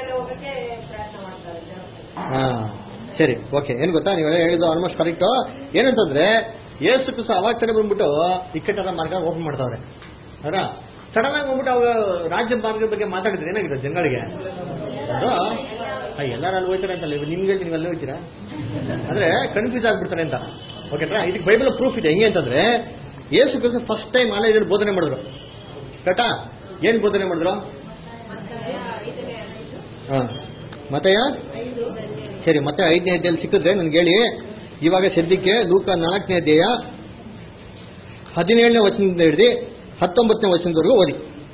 ಹಾ ಸರಿ ಓಕೆ ಏನ್ ಗೊತ್ತಾ ನೀವು ಹೇಳಿದ್ದು ಆಲ್ಮೋಸ್ಟ್ ಕರೆಕ್ಟ್ ಏನಂತಂದ್ರೆ ಏಸು ಕ್ರಿಸ್ತು ಅವಾಗ ಕಡೆ ಬಂದ್ಬಿಟ್ಟು ಇಕ್ಕಟ್ಟದ ಮಾರ್ಗ ಓಪನ್ ಮಾಡ್ತಾವ್ರೆ ಅವರ ಸಡನ್ ಆಗಿ ಹೋಗ್ಬಿಟ್ಟು ಅವಾಗ ರಾಜ್ಯ ಮಾರ್ಗದ ಬಗ್ಗೆ ಮಾತಾಡಿದ್ರೆ ಏನಾಗಿದೆ ಜನಗಳಿಗೆ ಅದು ಆ, ಎಲ್ಲರೂ ಅಲ್ಲಿ ಹೋಯ್ತಾರೆ ಅಂತಲ್ಲ ಇವಾಗ ನಿಮ್ಗೆ ನೀವು ಅಲ್ಲಿ ಹೋಗ್ತೀರಾ ಅಂದ್ರೆ ಕನ್ಫ್ಯೂಸ್ ಆಗ್ಬಿಡ್ತಾರೆ ಅಂತ ಓಕೆನಾ ಇದಕ್ಕೆ ಬೈಬಲ್ ಪ್ರೂಫ್ ಇದೆ ಹೆಂಗೆ ಅಂತಂದ್ರೆ ಏಸು ಕ್ರಿಸ್ತು ಫಸ್ಟ್ ಟೈಮ್ ಆಲಯದಲ್ಲಿ ಬೋಧನೆ ಮಾಡಿದ್ರು ಕರೆಕ್ಟಾ ಏನ್ ಬೋಧನೆ ಮಾಡಿದ್ರು ಹಾ ಮತೆಯ ಸರಿ ಮತ್ತೆ ಐದನೇ ಅಧ್ಯಾಯಲ್ಲಿ ಸಿಕ್ಕಿದ್ರೆ ನನ್ಗೆ ಹೇಳಿ ಇವಾಗ ಸದ್ಯಕ್ಕೆ ಲೂಕ ನಾಲ್ಕನೇ ಅಧ್ಯಾಯ ಹದಿನೇಳನೇ ವಚನದಿಂದ ಹಿಡಿದು ಹತ್ತೊಂಬತ್ತನೇ ವಚನದವರೆಗೂ ಓದಿ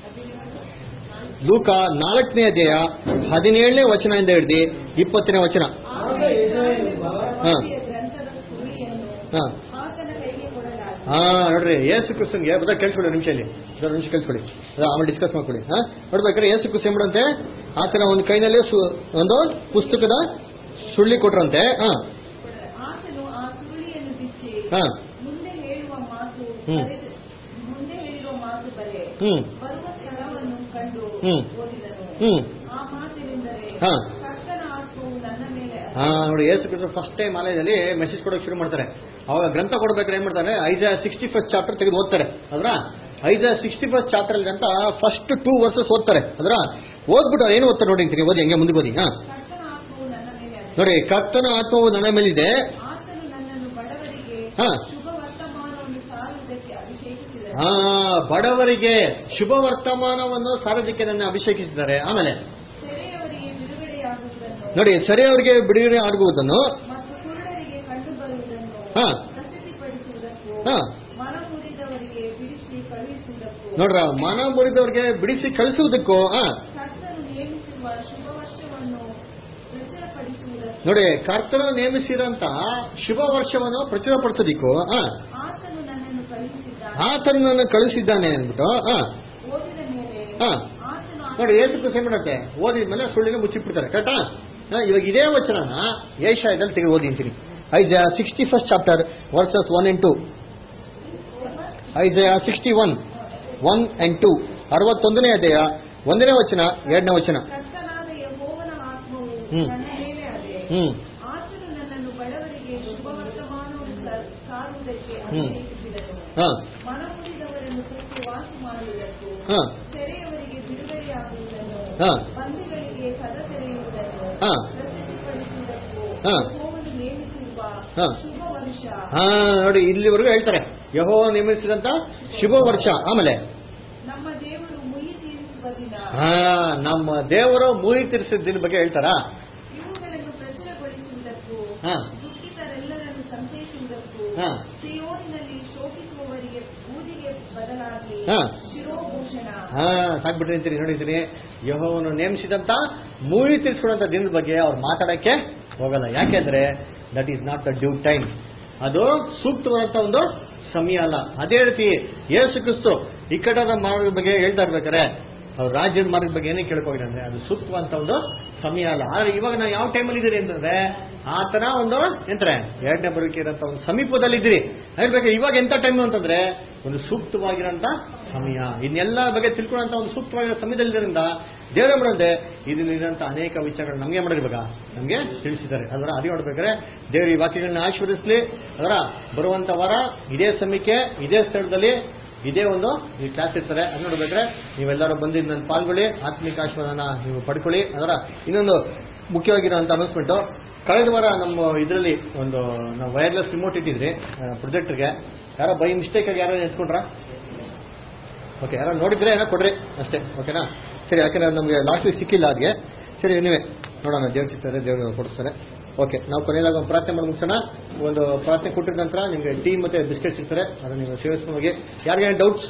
ಲೂಕ ನಾಲ್ಕನೇ ಅಧ್ಯಾಯ ಹದಿನೇಳನೇ ವಚನದಿಂದ ಹಿಡಿದು ಇಪ್ಪತ್ತನೇ ವಚನ ಆಗ ಇಸ್ರಾಯೇಲೊಬ್ಬ ಹಾ. ಪಾಪಿಯ ಗ್ರಂಥದ ಸುಳಿಯನ್ನು ಹಾ ಆತನ ಕೈಗೆ ಕೊಡಲಾಯಿತು ಹಾ ನೋಡ್ರಿ ಯೇಸು ಕ್ರಿಸ್ತನ್ಗೆ ಬದ ಕೇಳಿಸ್ಕೊಡಿ ನಿಮಿಷಲ್ಲಿ ಒಂದು ನಿಮಿಷ ಕೇಳಿಸ್ಕೊಡಿ ಅದು ಆಮೇಲೆ ಡಿಸ್ಕಸ್ ಮಾಡ್ಕೊಡಿ ಹಾ ನೋಡ್ಬೇಕಾದ್ರೆ ಯೇಸು ಕ್ರಿಸ್ತ ಏನ್ ಮಾಡಂತೆ ಆತನ ಒಂದು ಕೈನಲ್ಲಿ ಸು- ಒಂದು ಪುಸ್ತಕದ ಸುಳ್ಳಿ ಕೊಟ್ರಂತೆ ಹಾ ಆತನು ಆ ಸುರುಳಿಯನ್ನು ಬಿಚ್ಚಿ ಹಾ ಮುಂದೆ ಹೇಳುವ ಮಾತು ಹ್ಮ್. ಬರೆದು ಮುಂದೆ ಹೇಳಿರುವ ಮಾತು ಬರೆ ಹ್ಮ್ ಬರುವ ಸ್ಥಳವನ್ನು ಕಂಡು ಹ್ಮ್. ಓದಿದನು ಹ್ಮ್ ಆ ಮಾತಿನೆಂದರೆ ಹಾ. ಕರ್ತನ ಆತ್ಮವು ನನ್ನ ಮೇಲೆ ಹಾ ನೋಡಿ ಯೇಸು ಕ್ರಿಸ್ತ ಫಸ್ಟ್ ಟೈಮ್ ಆಲಯದಲ್ಲಿ ಮೆಸೇಜ್ ಕೊಡೋಕೆ ಶುರು ಮಾಡ್ತಾರೆ ಅವಾಗ ಗ್ರಂಥ ಕೊಡ್ಬೇಕಾದ್ರೆ ಏನ್ ಮಾಡ್ತಾರೆ ಐಜ ಸಿಕ್ಸ್ಟಿ ಫಸ್ಟ್ ಚಾಪ್ಟರ್ ತೆಗೆದು ಓದ್ತಾರೆ ಅದ್ರ ಐಜ ಸಿಕ್ಸ್ಟಿ ಫಸ್ಟ್ ಚಾಪ್ಟರ್ ಅಂತ ಫಸ್ಟ್ ಟೂ ವರ್ಸಸ್ ಓದ್ತಾರೆ ಅದ್ರ ಓದ್ಬಿಟ್ಟು ಅವ್ರು ಏನು ಓದ್ತಾರೆ ನೋಡಿ ಅಂತೀನಿ ಓದಿ ಹಂಗೆ ಮುಂದೆ ಓದಿ ಹಾ ಕರ್ತನ ಆತ್ಮವು ನನ್ನ ಮೇಲೆ ಅದೆ. ನೋಡಿ ಕರ್ತನ ಆತ್ಮವು ನನ್ನ ಮೇಲಿದೆ ಆತನು ನನ್ನನ್ನು ಬಡವರಿಗೆ ಹಾ. ಶುಭ ವರ್ತಮಾನವನ್ನು ಸಾರುವುದಕ್ಕೆ ಅಭಿಷೇಕಿಸಿದನು ಆ ಬಡವರಿಗೆ ಶುಭ ವರ್ತಮಾನವನ್ನು ಸಾರೋದಕ್ಕೆ ನನ್ನ ಅಭಿಷೇಕಿಸಿದ್ದಾರೆ ಆಮೇಲೆ ನೋಡಿ ಸೆರೆಯವರಿಗೆ ಬಿಡುಗಡೆ ಆಗುವುದನ್ನು ಮತ್ತು ಕುರುಡರಿಗೆ ಕಂಡು ಬರುವುದನ್ನು ಹಾ. ಪ್ರಸಿದ್ಧಿಪಡಿಸುವುದಕ್ಕೂ ಹಾ. ಮನಮುರಿದವರಿಗೆ ಬಿಡಿಸಿ ಕಳುಹಿಸುವುದಕ್ಕೂ ನೋಡ್ರ ಮನ ಮುರಿದವರಿಗೆ ಬಿಡಿಸಿ ಕಳಿಸುವುದಕ್ಕೂ ಹಾ ಕರ್ತನು ನೇಮಿಸಿರುವ ಶುಭ ವರ್ಷವನ್ನು ಪ್ರಚುರಪಡಿಸುವುದಕ್ಕೂ ನೋಡಿ ಕರ್ತನು ನೇಮಿಸಿರಂತ ಶುಭ ವರ್ಷವನ್ನು ಪ್ರಚುರಪಡಿಸೋದಿಕ್ಕೂ ಹಾ ಆತನು ನನ್ನನ್ನು ಕಳುಹಿಸಿದ್ದಾನೆ ಆತನನ್ನು ಕಳಿಸಿದ್ದಾನೆ ಅಂದ್ಬಿಟ್ಟು ಹಾ ಓದಿದ ಮೇಲೆ ಹಾ ಆತನು ಆ- ನೋಡಿ ಏಸು ಕೃಷಿ ಮಾಡುತ್ತೆ ಓದಿದ್ಮೇಲೆ ಸುಳ್ಳಿನ ಮುಚ್ಚಿಬಿಡ್ತಾರೆ ಕರೆಕ್ಟಾ ಹಾ, ಇವಾಗ ಇದೇ ವಚನನ ಏಷಾಯದಲ್ಲಿ ತೆಗೆದು ಓದಿಂತೀನಿ Isaiah sixty first chapter verses one and two Isaiah sixty one one and two ಅರವತ್ತೊಂದನೇ ಅಧ್ಯಾಯ ಒಂದನೇ ವಚನ ಎರಡನೇ ವಚನ ಕರ್ತನಾದ ಯೆಹೋವನ ಆತ್ಮವು ಹ್ಮ್. ನನ್ನ ಮೇಲೆ ಅದೆ ಹ್ಮ್ ಆತನು ನನ್ನನ್ನು ಬಡವರಿಗೆ ಶುಭ ವರ್ತಮಾನವನ್ನು ಸಾ- ಸಾರುವುದಕ್ಕೆ ಹ್ಮ್. ಅಭಿಷೇಕಿಸಿದನು ಹಾ ಮನಮುರಿದವರನ್ನು ತಪ್ಪಿ ವಾಸಿ ಮಾಡುವುದಕ್ಕೂ ಹಾ ಸೆರೆಯವರಿಗೆ ಬಿಡುಗಡೆಯಾಗುವುದನ್ನು ಹಾ. ಬಂದಿಗಳಿಗೆ ಕದ ತೆರೆಯುವುದನ್ನು ಹಾ. ಪ್ರಸಿದ್ಧಿಪಡಿಸುವುದಕ್ಕೂ ಹಾ. ಯೆಹೋವನು ನೇಮಿಸಿರುವ ಹಾ. ಶುಭ ವರ್ಷ ಹಾ ನೋಡಿ ಇಲ್ಲಿವರೆಗೂ ಹೇಳ್ತಾರೆ ಯಹೋ ನೇಮಿಸಿದಂತ ಶುಭ ವರ್ಷ ಆಮೇಲೆ ನಮ್ಮ ದೇವರು ಮುಯಿ ತೀರಿಸುವ ದಿನ ಹಾ ನಮ್ಮ ದೇವರು ಮೂಯಿ ತಿರ್ಸಿದ ದಿನ ಬಗ್ಗೆ ಹೇಳ್ತಾರಾ ಇವುಗಳನ್ನು ಪ್ರಚುರಗೊಳಿಸುವುದಕ್ಕೂ ಹಾ ದುಃಖಿತರೆಲ್ಲರನ್ನು ಸಂತೈಸುವುದಕ್ಕೂ ಹಾ. ಸಿಯೋನಿನಲ್ಲಿ ಶೋಕಿಸುವವರಿಗೆ ಬೂದಿಗೆ ಬದಲಾಗಿ ಹಾ. ಶಿರೋಭೂಷಣ ಹಾ ಸಾಕ್ಬಿಟ್ರಿ ಅಂತೀರಿ ನೋಡಿದ್ದೀನಿ ಯಹೋವನ್ನು ನೇಮಿಸಿದಂತ ಮೂವಿ ತಿರ್ಸ್ಕೊಡಂತ ದಿನದ ಬಗ್ಗೆ ಅವ್ರು ಮಾತಾಡಕ್ಕೆ ಹೋಗಲ್ಲ ಯಾಕೆಂದ್ರೆ that is not the due time ಅದು ಸೂಕ್ತವಾದಂತ ಒಂದು ಸಮಯ ಅಲ್ಲ ಅದೇ ರೀತಿ ಯೇಸು ಕ್ರಿಸ್ತು ಇಕ್ಕಟ್ಟದ ಮಾರ್ಗದ ಬಗ್ಗೆ ಹೇಳ್ತಾ ಇರ್ಬೇಕಾರೆ ಅವ್ರ ರಾಜ್ಯದ ಮಾರ್ಗದ ಬಗ್ಗೆ ಏನೇ ಕೇಳ್ಕೋಗಿಲ್ಲ ಅಂದ್ರೆ ಅದು ಸೂಕ್ತವಂತ ಒಂದು ಸಮಯ ಅಲ್ಲ ಆದ್ರೆ ಇವಾಗ ನಾವು ಯಾವ ಟೈಮಲ್ಲಿ ಇದ್ದೀರಿ ಅಂತಂದ್ರೆ ಆತನ ಒಂದು ಎಂತಾರೆ ಎರಡನೇ ಬರುವಿಕೆ ಇರೋಂಥ ಒಂದು ಸಮೀಪದಲ್ಲಿ ಇದ್ದೀರಿ ಹೇಳ್ಬೇಕು ಇವಾಗ ಎಂತ ಟೈಮ್ ಅಂತಂದ್ರೆ ಒಂದು ಸೂಕ್ತವಾಗಿರೋಂಥ ಸಮಯ ಇದನ್ನೆಲ್ಲ ಬಗ್ಗೆ ತಿಳ್ಕೊಳ್ಳೋಂಥ ಒಂದು ಸೂಕ್ತವಾಗಿರೋ ಸಮಯದಲ್ಲಿದ್ದರಿಂದ ದೇವರೇ ಮಾಡಂತೆ ಇದರಲ್ಲಿರೋಂಥ ಅನೇಕ ವಿಚಾರಗಳು ನಮಗೆ ಮಾಡಿರ್ಬೇಕ ನಮಗೆ ತಿಳಿಸಿದ್ದಾರೆ ಅದರ ಅದೇ ನೋಡ್ಬೇಕಾದ್ರೆ ದೇವರು ಈ ವಾಕ್ಯಗಳನ್ನ ಆಶೀರ್ವದಿಸಲಿ ಅದರ ಬರುವಂತ ವಾರ ಇದೇ ಸಮಯಕ್ಕೆ ಇದೇ ಸ್ಥಳದಲ್ಲಿ ಇದೇ ಒಂದು ಈ ಕ್ಲಾಸ್ ಇರ್ತಾರೆ ಅದು ನೋಡ್ಬೇಕಾದ್ರೆ ನೀವೆಲ್ಲರೂ ಬಂದಿದ್ದು ನನ್ನ ಪಾಲ್ಗೊಳ್ಳಿ ಆತ್ಮಿಕ ಆಶೀರ್ವಾದನ ನೀವು ಪಡ್ಕೊಳ್ಳಿ ಅದರ ಇನ್ನೊಂದು ಮುಖ್ಯವಾಗಿರುವಂತ ಅನೌನ್ಸ್ಮೆಂಟು ಕಳೆದ ವಾರ ನಮ್ಮ ಇದರಲ್ಲಿ ಒಂದು ನಾವು ವೈರ್ಲೆಸ್ ರಿಮೋಟ್ ಇಟ್ಟಿದ್ರಿ ಪ್ರೊಜೆಕ್ಟ್ಗೆ ಯಾರೋ ಬೈ ಮಿಸ್ಟೇಕ್ ಆಗಿ ಯಾರೋ ಎತ್ಕೊಂಡ್ರ ಓಕೆ ಯಾರೋ ನೋಡಿದ್ರೆ ಏನೋ ಕೊಡ್ರಿ ಅಷ್ಟೇ ಓಕೆನಾ ಸರಿ ಯಾಕೆಂದ್ರೆ ನಮಗೆ ಲಾಸ್ಟ್ ವೀಕ್ ಸಿಕ್ಕಿಲ್ಲ ಅದ್ಗೆ ಸರಿ ನೀವೇ ನೋಡೋಣ ದೇವ್ರು ಸಿಗ್ತಾರೆ ದೇವ್ರು ಕೊಡಿಸ್ತಾರೆ ಓಕೆ ನಾವು ಕೊನೆಯದಾಗ ಒಂದು ಪ್ರಾರ್ಥನೆ ಮಾಡಿ ಮುಗಿಸೋಣ ಒಂದು ಪ್ರಾರ್ಥನೆ ಕೊಟ್ಟಿದ ನಂತರ ನಿಮಗೆ ಟೀ ಮತ್ತೆ ಬಿಸ್ಕೆಟ್ ಸಿಗ್ತಾರೆ ಅದನ್ನು ನೀವು ಸೇವಿಸ್ಕೊಂಡು ಹೋಗಿ ಯಾರಿಗೇನು ಡೌಟ್ಸ್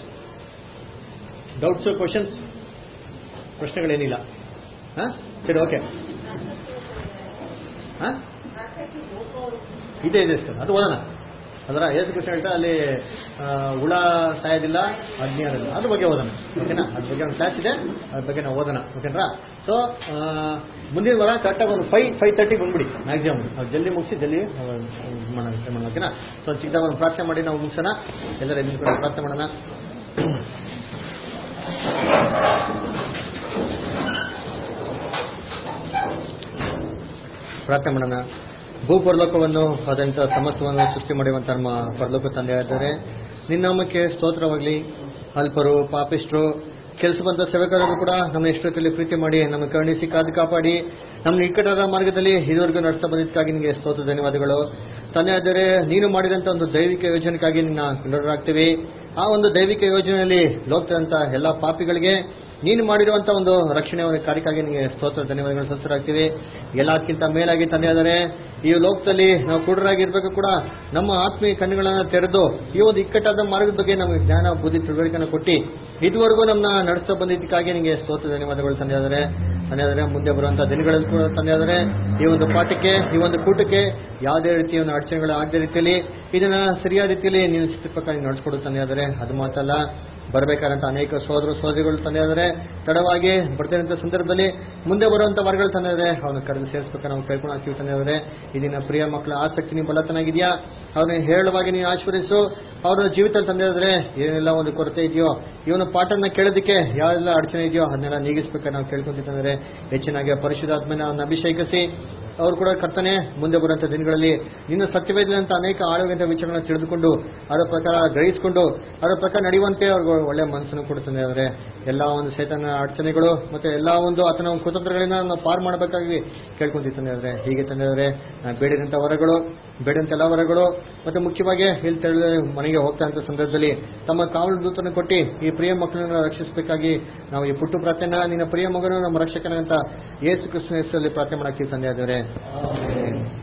ಡೌಟ್ಸ್ ಕ್ವಶನ್ಸ್ ಪ್ರಶ್ನೆಗಳೇನಿಲ್ಲ ಹಾಂ ಸರಿ ಓಕೆ ಹಾಂ ಇದೆ ಇದೆ ಸರ್ ಅದು ಓದೋಣ ಅದರ ಯೇಸು ಕೃಷ್ಣ ಹೇಳ್ತಾ ಅಲ್ಲಿ ಆ, ಹುಳ ಸಾಯೋದಿಲ್ಲ ಅಗ್ನಿ ಆಗೋದಿಲ್ಲ ಅದ್ರ ಬಗ್ಗೆ ಓದೋಣ ಓಕೆನಾ ಅದ್ರ ಬಗ್ಗೆ ಒಂದು ಕ್ಲಾಸ್ ಇದೆ ಅದ್ರ ಬಗ್ಗೆ ನಾವು ಓದೋಣ ಓಕೆನಾ ಸೊ ಮುಂದಿನ ವಾರ ಕರೆಕ್ಟಾಗಿ ಒಂದು ಫೈವ್ ಫೈವ್ ತರ್ಟಿಗೆ ಬಂದ್ಬಿಡಿ ಮ್ಯಾಕ್ಸಿಮಮ್ ನಾವು ಜಲ್ದಿ ಮುಗಿಸಿ ಜಲ್ದಿ ಆ, ಇದ್ ಮಾಡೋಣ ಇದ್ ಮಾಡೋಣ ಓಕೆನಾ ಸೊ ಒಂದು ಚಿಕ್ಕದಾಗ ಒಂದು ಪ್ರಾರ್ಥನೆ ಮಾಡಿ ನಾವು ಮುಗಿಸೋಣ ಎಲ್ಲರೂ ಎದ್ದು ನಿಂತ್ಕೊಂಡು ಪ್ರಾರ್ಥನೆ ಮಾಡೋಣ ಪ್ರಾರ್ಥನೆ ಮಾಡೋಣ ಭೂ ಪರಲೋಕವನ್ನು ಆದಂಥ ಸಮತ್ವವನ್ನು ಸೃಷ್ಟಿ ಮಾಡುವಂತ ನಮ್ಮ ಪರಲೋಕ ತಂದೆಯಾದರೆ ನಿನ್ನಾಮಕ್ಕೆ ಸ್ತೋತ್ರವಾಗಲಿ ಅಲ್ಪರು ಪಾಪಿಷ್ಟ್ರು ಕೆಲಸ ಬಂದ ಸೇವಕರನ್ನು ಕೂಡ ನಮ್ಮ ಇಷ್ಟದಲ್ಲಿ ಪ್ರೀತಿ ಮಾಡಿ ನಮ್ಮ ಕರುಣಿಸಿ ಕಾದು ಕಾಪಾಡಿ ನಮ್ಮ ನಿಕಟದ ಮಾರ್ಗದಲ್ಲಿ ಇದುವರೆಗೂ ನಡೆಸ್ತಾ ಬಂದಿದ್ದಕ್ಕಾಗಿ ನಿಮಗೆ ಸ್ತೋತ್ರ ಧನ್ಯವಾದಗಳು ತಂದೆಯಾದರೆ ನೀನು ಮಾಡಿದಂಥ ಒಂದು ದೈವಿಕ ಯೋಜನೆಗಾಗಿ ನಿನ್ನ ಕೊಂಡರಾಗ್ತೀವಿ ಆ ಒಂದು ದೈವಿಕ ಯೋಜನೆಯಲ್ಲಿ ಲೋಕದಂತ ಎಲ್ಲ ಪಾಪಿಗಳಿಗೆ ನೀನು ಮಾಡಿರುವಂತ ಒಂದು ರಕ್ಷಣೆ ಒಂದು ಕಾರ್ಯಕ್ಕಾಗಿ ನಿಮಗೆ ಸ್ತೋತ್ರ ಧನ್ಯವಾದಗಳು ಸಂತರಾಗ್ತೀವಿ ಎಲ್ಲದಕ್ಕಿಂತ ಮೇಲಾಗಿ ತಂದೆಯಾದರೆ ಈ ಲೋಕದಲ್ಲಿ ನಾವು ಕುರುಡರಾಗಿರ್ಬೇಕು ಕೂಡ ನಮ್ಮ ಆತ್ಮೀಯ ಕಣ್ಣುಗಳನ್ನು ತೆರೆದು ಈ ಒಂದು ಇಕ್ಕಟ್ಟಾದ ಮಾರ್ಗದ ಬಗ್ಗೆ ನಮಗೆ ಜ್ಞಾನ ಬುದ್ಧಿ ತಿಳುವಳಿಕೆಯನ್ನು ಕೊಟ್ಟು ಇದುವರೆಗೂ ನಮ್ಮನ್ನ ನಡೆಸ್ತಾ ಬಂದಿದ್ದಕ್ಕಾಗಿ ನಿಮಗೆ ಸ್ತೋತ್ರ ಧನ್ಯವಾದಗಳು ತಂದೆಯಾದರೆ ತಂದೆಯಾದರೆ ಮುಂದೆ ಬರುವಂತಹ ದಿನಗಳಲ್ಲಿ ಕೂಡ ತಂದೆಯಾದರೆ ಈ ಒಂದು ಪಾಠಕ್ಕೆ ಈ ಒಂದು ಕೂಟಕ್ಕೆ ಯಾವುದೇ ರೀತಿಯ ಒಂದು ಅಡಚಣೆಗಳು ಆಗದ ರೀತಿಯಲ್ಲಿ ಇದನ್ನ ಸರಿಯಾದ ರೀತಿಯಲ್ಲಿ ನೀವು ಚಿತ್ರಪ್ರಕಾರ ನಡೆಸ್ಕೊಡು ತಂದೆಯಾದರೆ ಅದು ಮಾತಲ್ಲ ಬರಬೇಕಾದಂತ ಅನೇಕ ಸೋದರ ಸೋದರಿಗಳು ತಂದೆಯಾದರೆ ತಡವಾಗಿ ಬರ್ತಿರೋಂಥ ಸಂದರ್ಭದಲ್ಲಿ ಮುಂದೆ ಬರುವಂತ ವರ್ಗಗಳು ತಂದೆಯಾದರೆ ಅವನು ಕರೆದು ಸೇರಿಸ್ಬೇಕು ನಾವು ಕೇಳ್ಕೊಂಡು ಹಾಕ್ತೀವಿ ತಂದೆಯಾದರೆ ಇದನ್ನ ಪ್ರಿಯ ಮಕ್ಕಳ ಆಸಕ್ತಿ ನೀವು ಬಲತನಾಗಿದೆಯಾ ಅವ್ರನ್ನ ಹೇರಳವಾಗಿ ನೀವು ಆಶ್ವರಿಸು ಅವರ ಜೀವಿತದಲ್ಲಿ ತಂದೆಯಾದರೆ ಏನೆಲ್ಲ ಒಂದು ಕೊರತೆ ಇದೆಯೋ ಇವನ ಪಾಠನ ಕೇಳೋದಕ್ಕೆ ಯಾವೆಲ್ಲ ಅಡಚಣೆ ಇದೆಯೋ ಅದನ್ನೆಲ್ಲ ನೀಗಿಸ್ಬೇಕು ನಾವು ಕೇಳ್ಕೊಂತಿತ್ತಂದ್ರೆ ಹೆಚ್ಚಿನಾಗಿ ಪರಿಶುದ್ಧಾತ್ಮನ ಅವನ್ನ ಅಭಿಷೇಕಿಸಿ ಅವ್ರು ಕೂಡ ಕರ್ತನೆ ಮುಂದೆ ಬರುವಂತ ದಿನಗಳಲ್ಲಿ ನಿನ್ನ ಸತ್ಯವೇದಂತ ಅನೇಕ ಆಳವಾದಂಥ ವಿಚಾರಗಳನ್ನ ತಿಳಿದುಕೊಂಡು ಅದರ ಪ್ರಕಾರ ಗ್ರಹಿಸಿಕೊಂಡು ಅದರ ಪ್ರಕಾರ ನಡೆಯುವಂತೆ ಅವ್ರಿಗೆ ಒಳ್ಳೆ ಮನಸ್ಸನ್ನು ಕೊಡ್ತಾನೆ ಅವರೇ ಎಲ್ಲ ಒಂದು ಸೈತನ ಅಡಚಣೆಗಳು ಮತ್ತೆ ಎಲ್ಲ ಒಂದು ಆತನ ಒಂದು ಕುತಂತ್ರಗಳಿಂದ ನಾವು ಪಾರ್ ಮಾಡಬೇಕಾಗಿ ಕೇಳ್ಕೊಂತಿದ್ದಾನೆ ಅವರೇ ಹೀಗೆ ತಂದೆಯವರೇ ನಾವು ಬೇಡಿದಂಥ ವರಗಳು ಬೇಡಂತ ಎಲ್ಲ ವರಗಳು ಮತ್ತೆ ಮುಖ್ಯವಾಗಿ ಇಲ್ಲಿ ತೆರಳಿ ಮನೆಗೆ ಹೋಗ್ತಾ ಇದ್ದ ಸಂದರ್ಭದಲ್ಲಿ ತಮ್ಮ ಕಾವಲು ದೂತನ ಕೊಟ್ಟು ಈ ಪ್ರಿಯ ಮಕ್ಕಳನ್ನ ರಕ್ಷಿಸಬೇಕಾಗಿ ನಾವು ಈ ಪುಟ್ಟು ಪ್ರಾರ್ಥನೆ ನಿನ್ನ ಪ್ರಿಯ ಮಗನು ನಮ್ಮ ರಕ್ಷಕನಂತ ಯೇಸು ಕೃಷ್ಣ ಹೆಸರಲ್ಲಿ ಪ್ರಾರ್ಥನೆ ಮಾಡಕ್ಕೆ ತಂದೆ ಆದವರೇ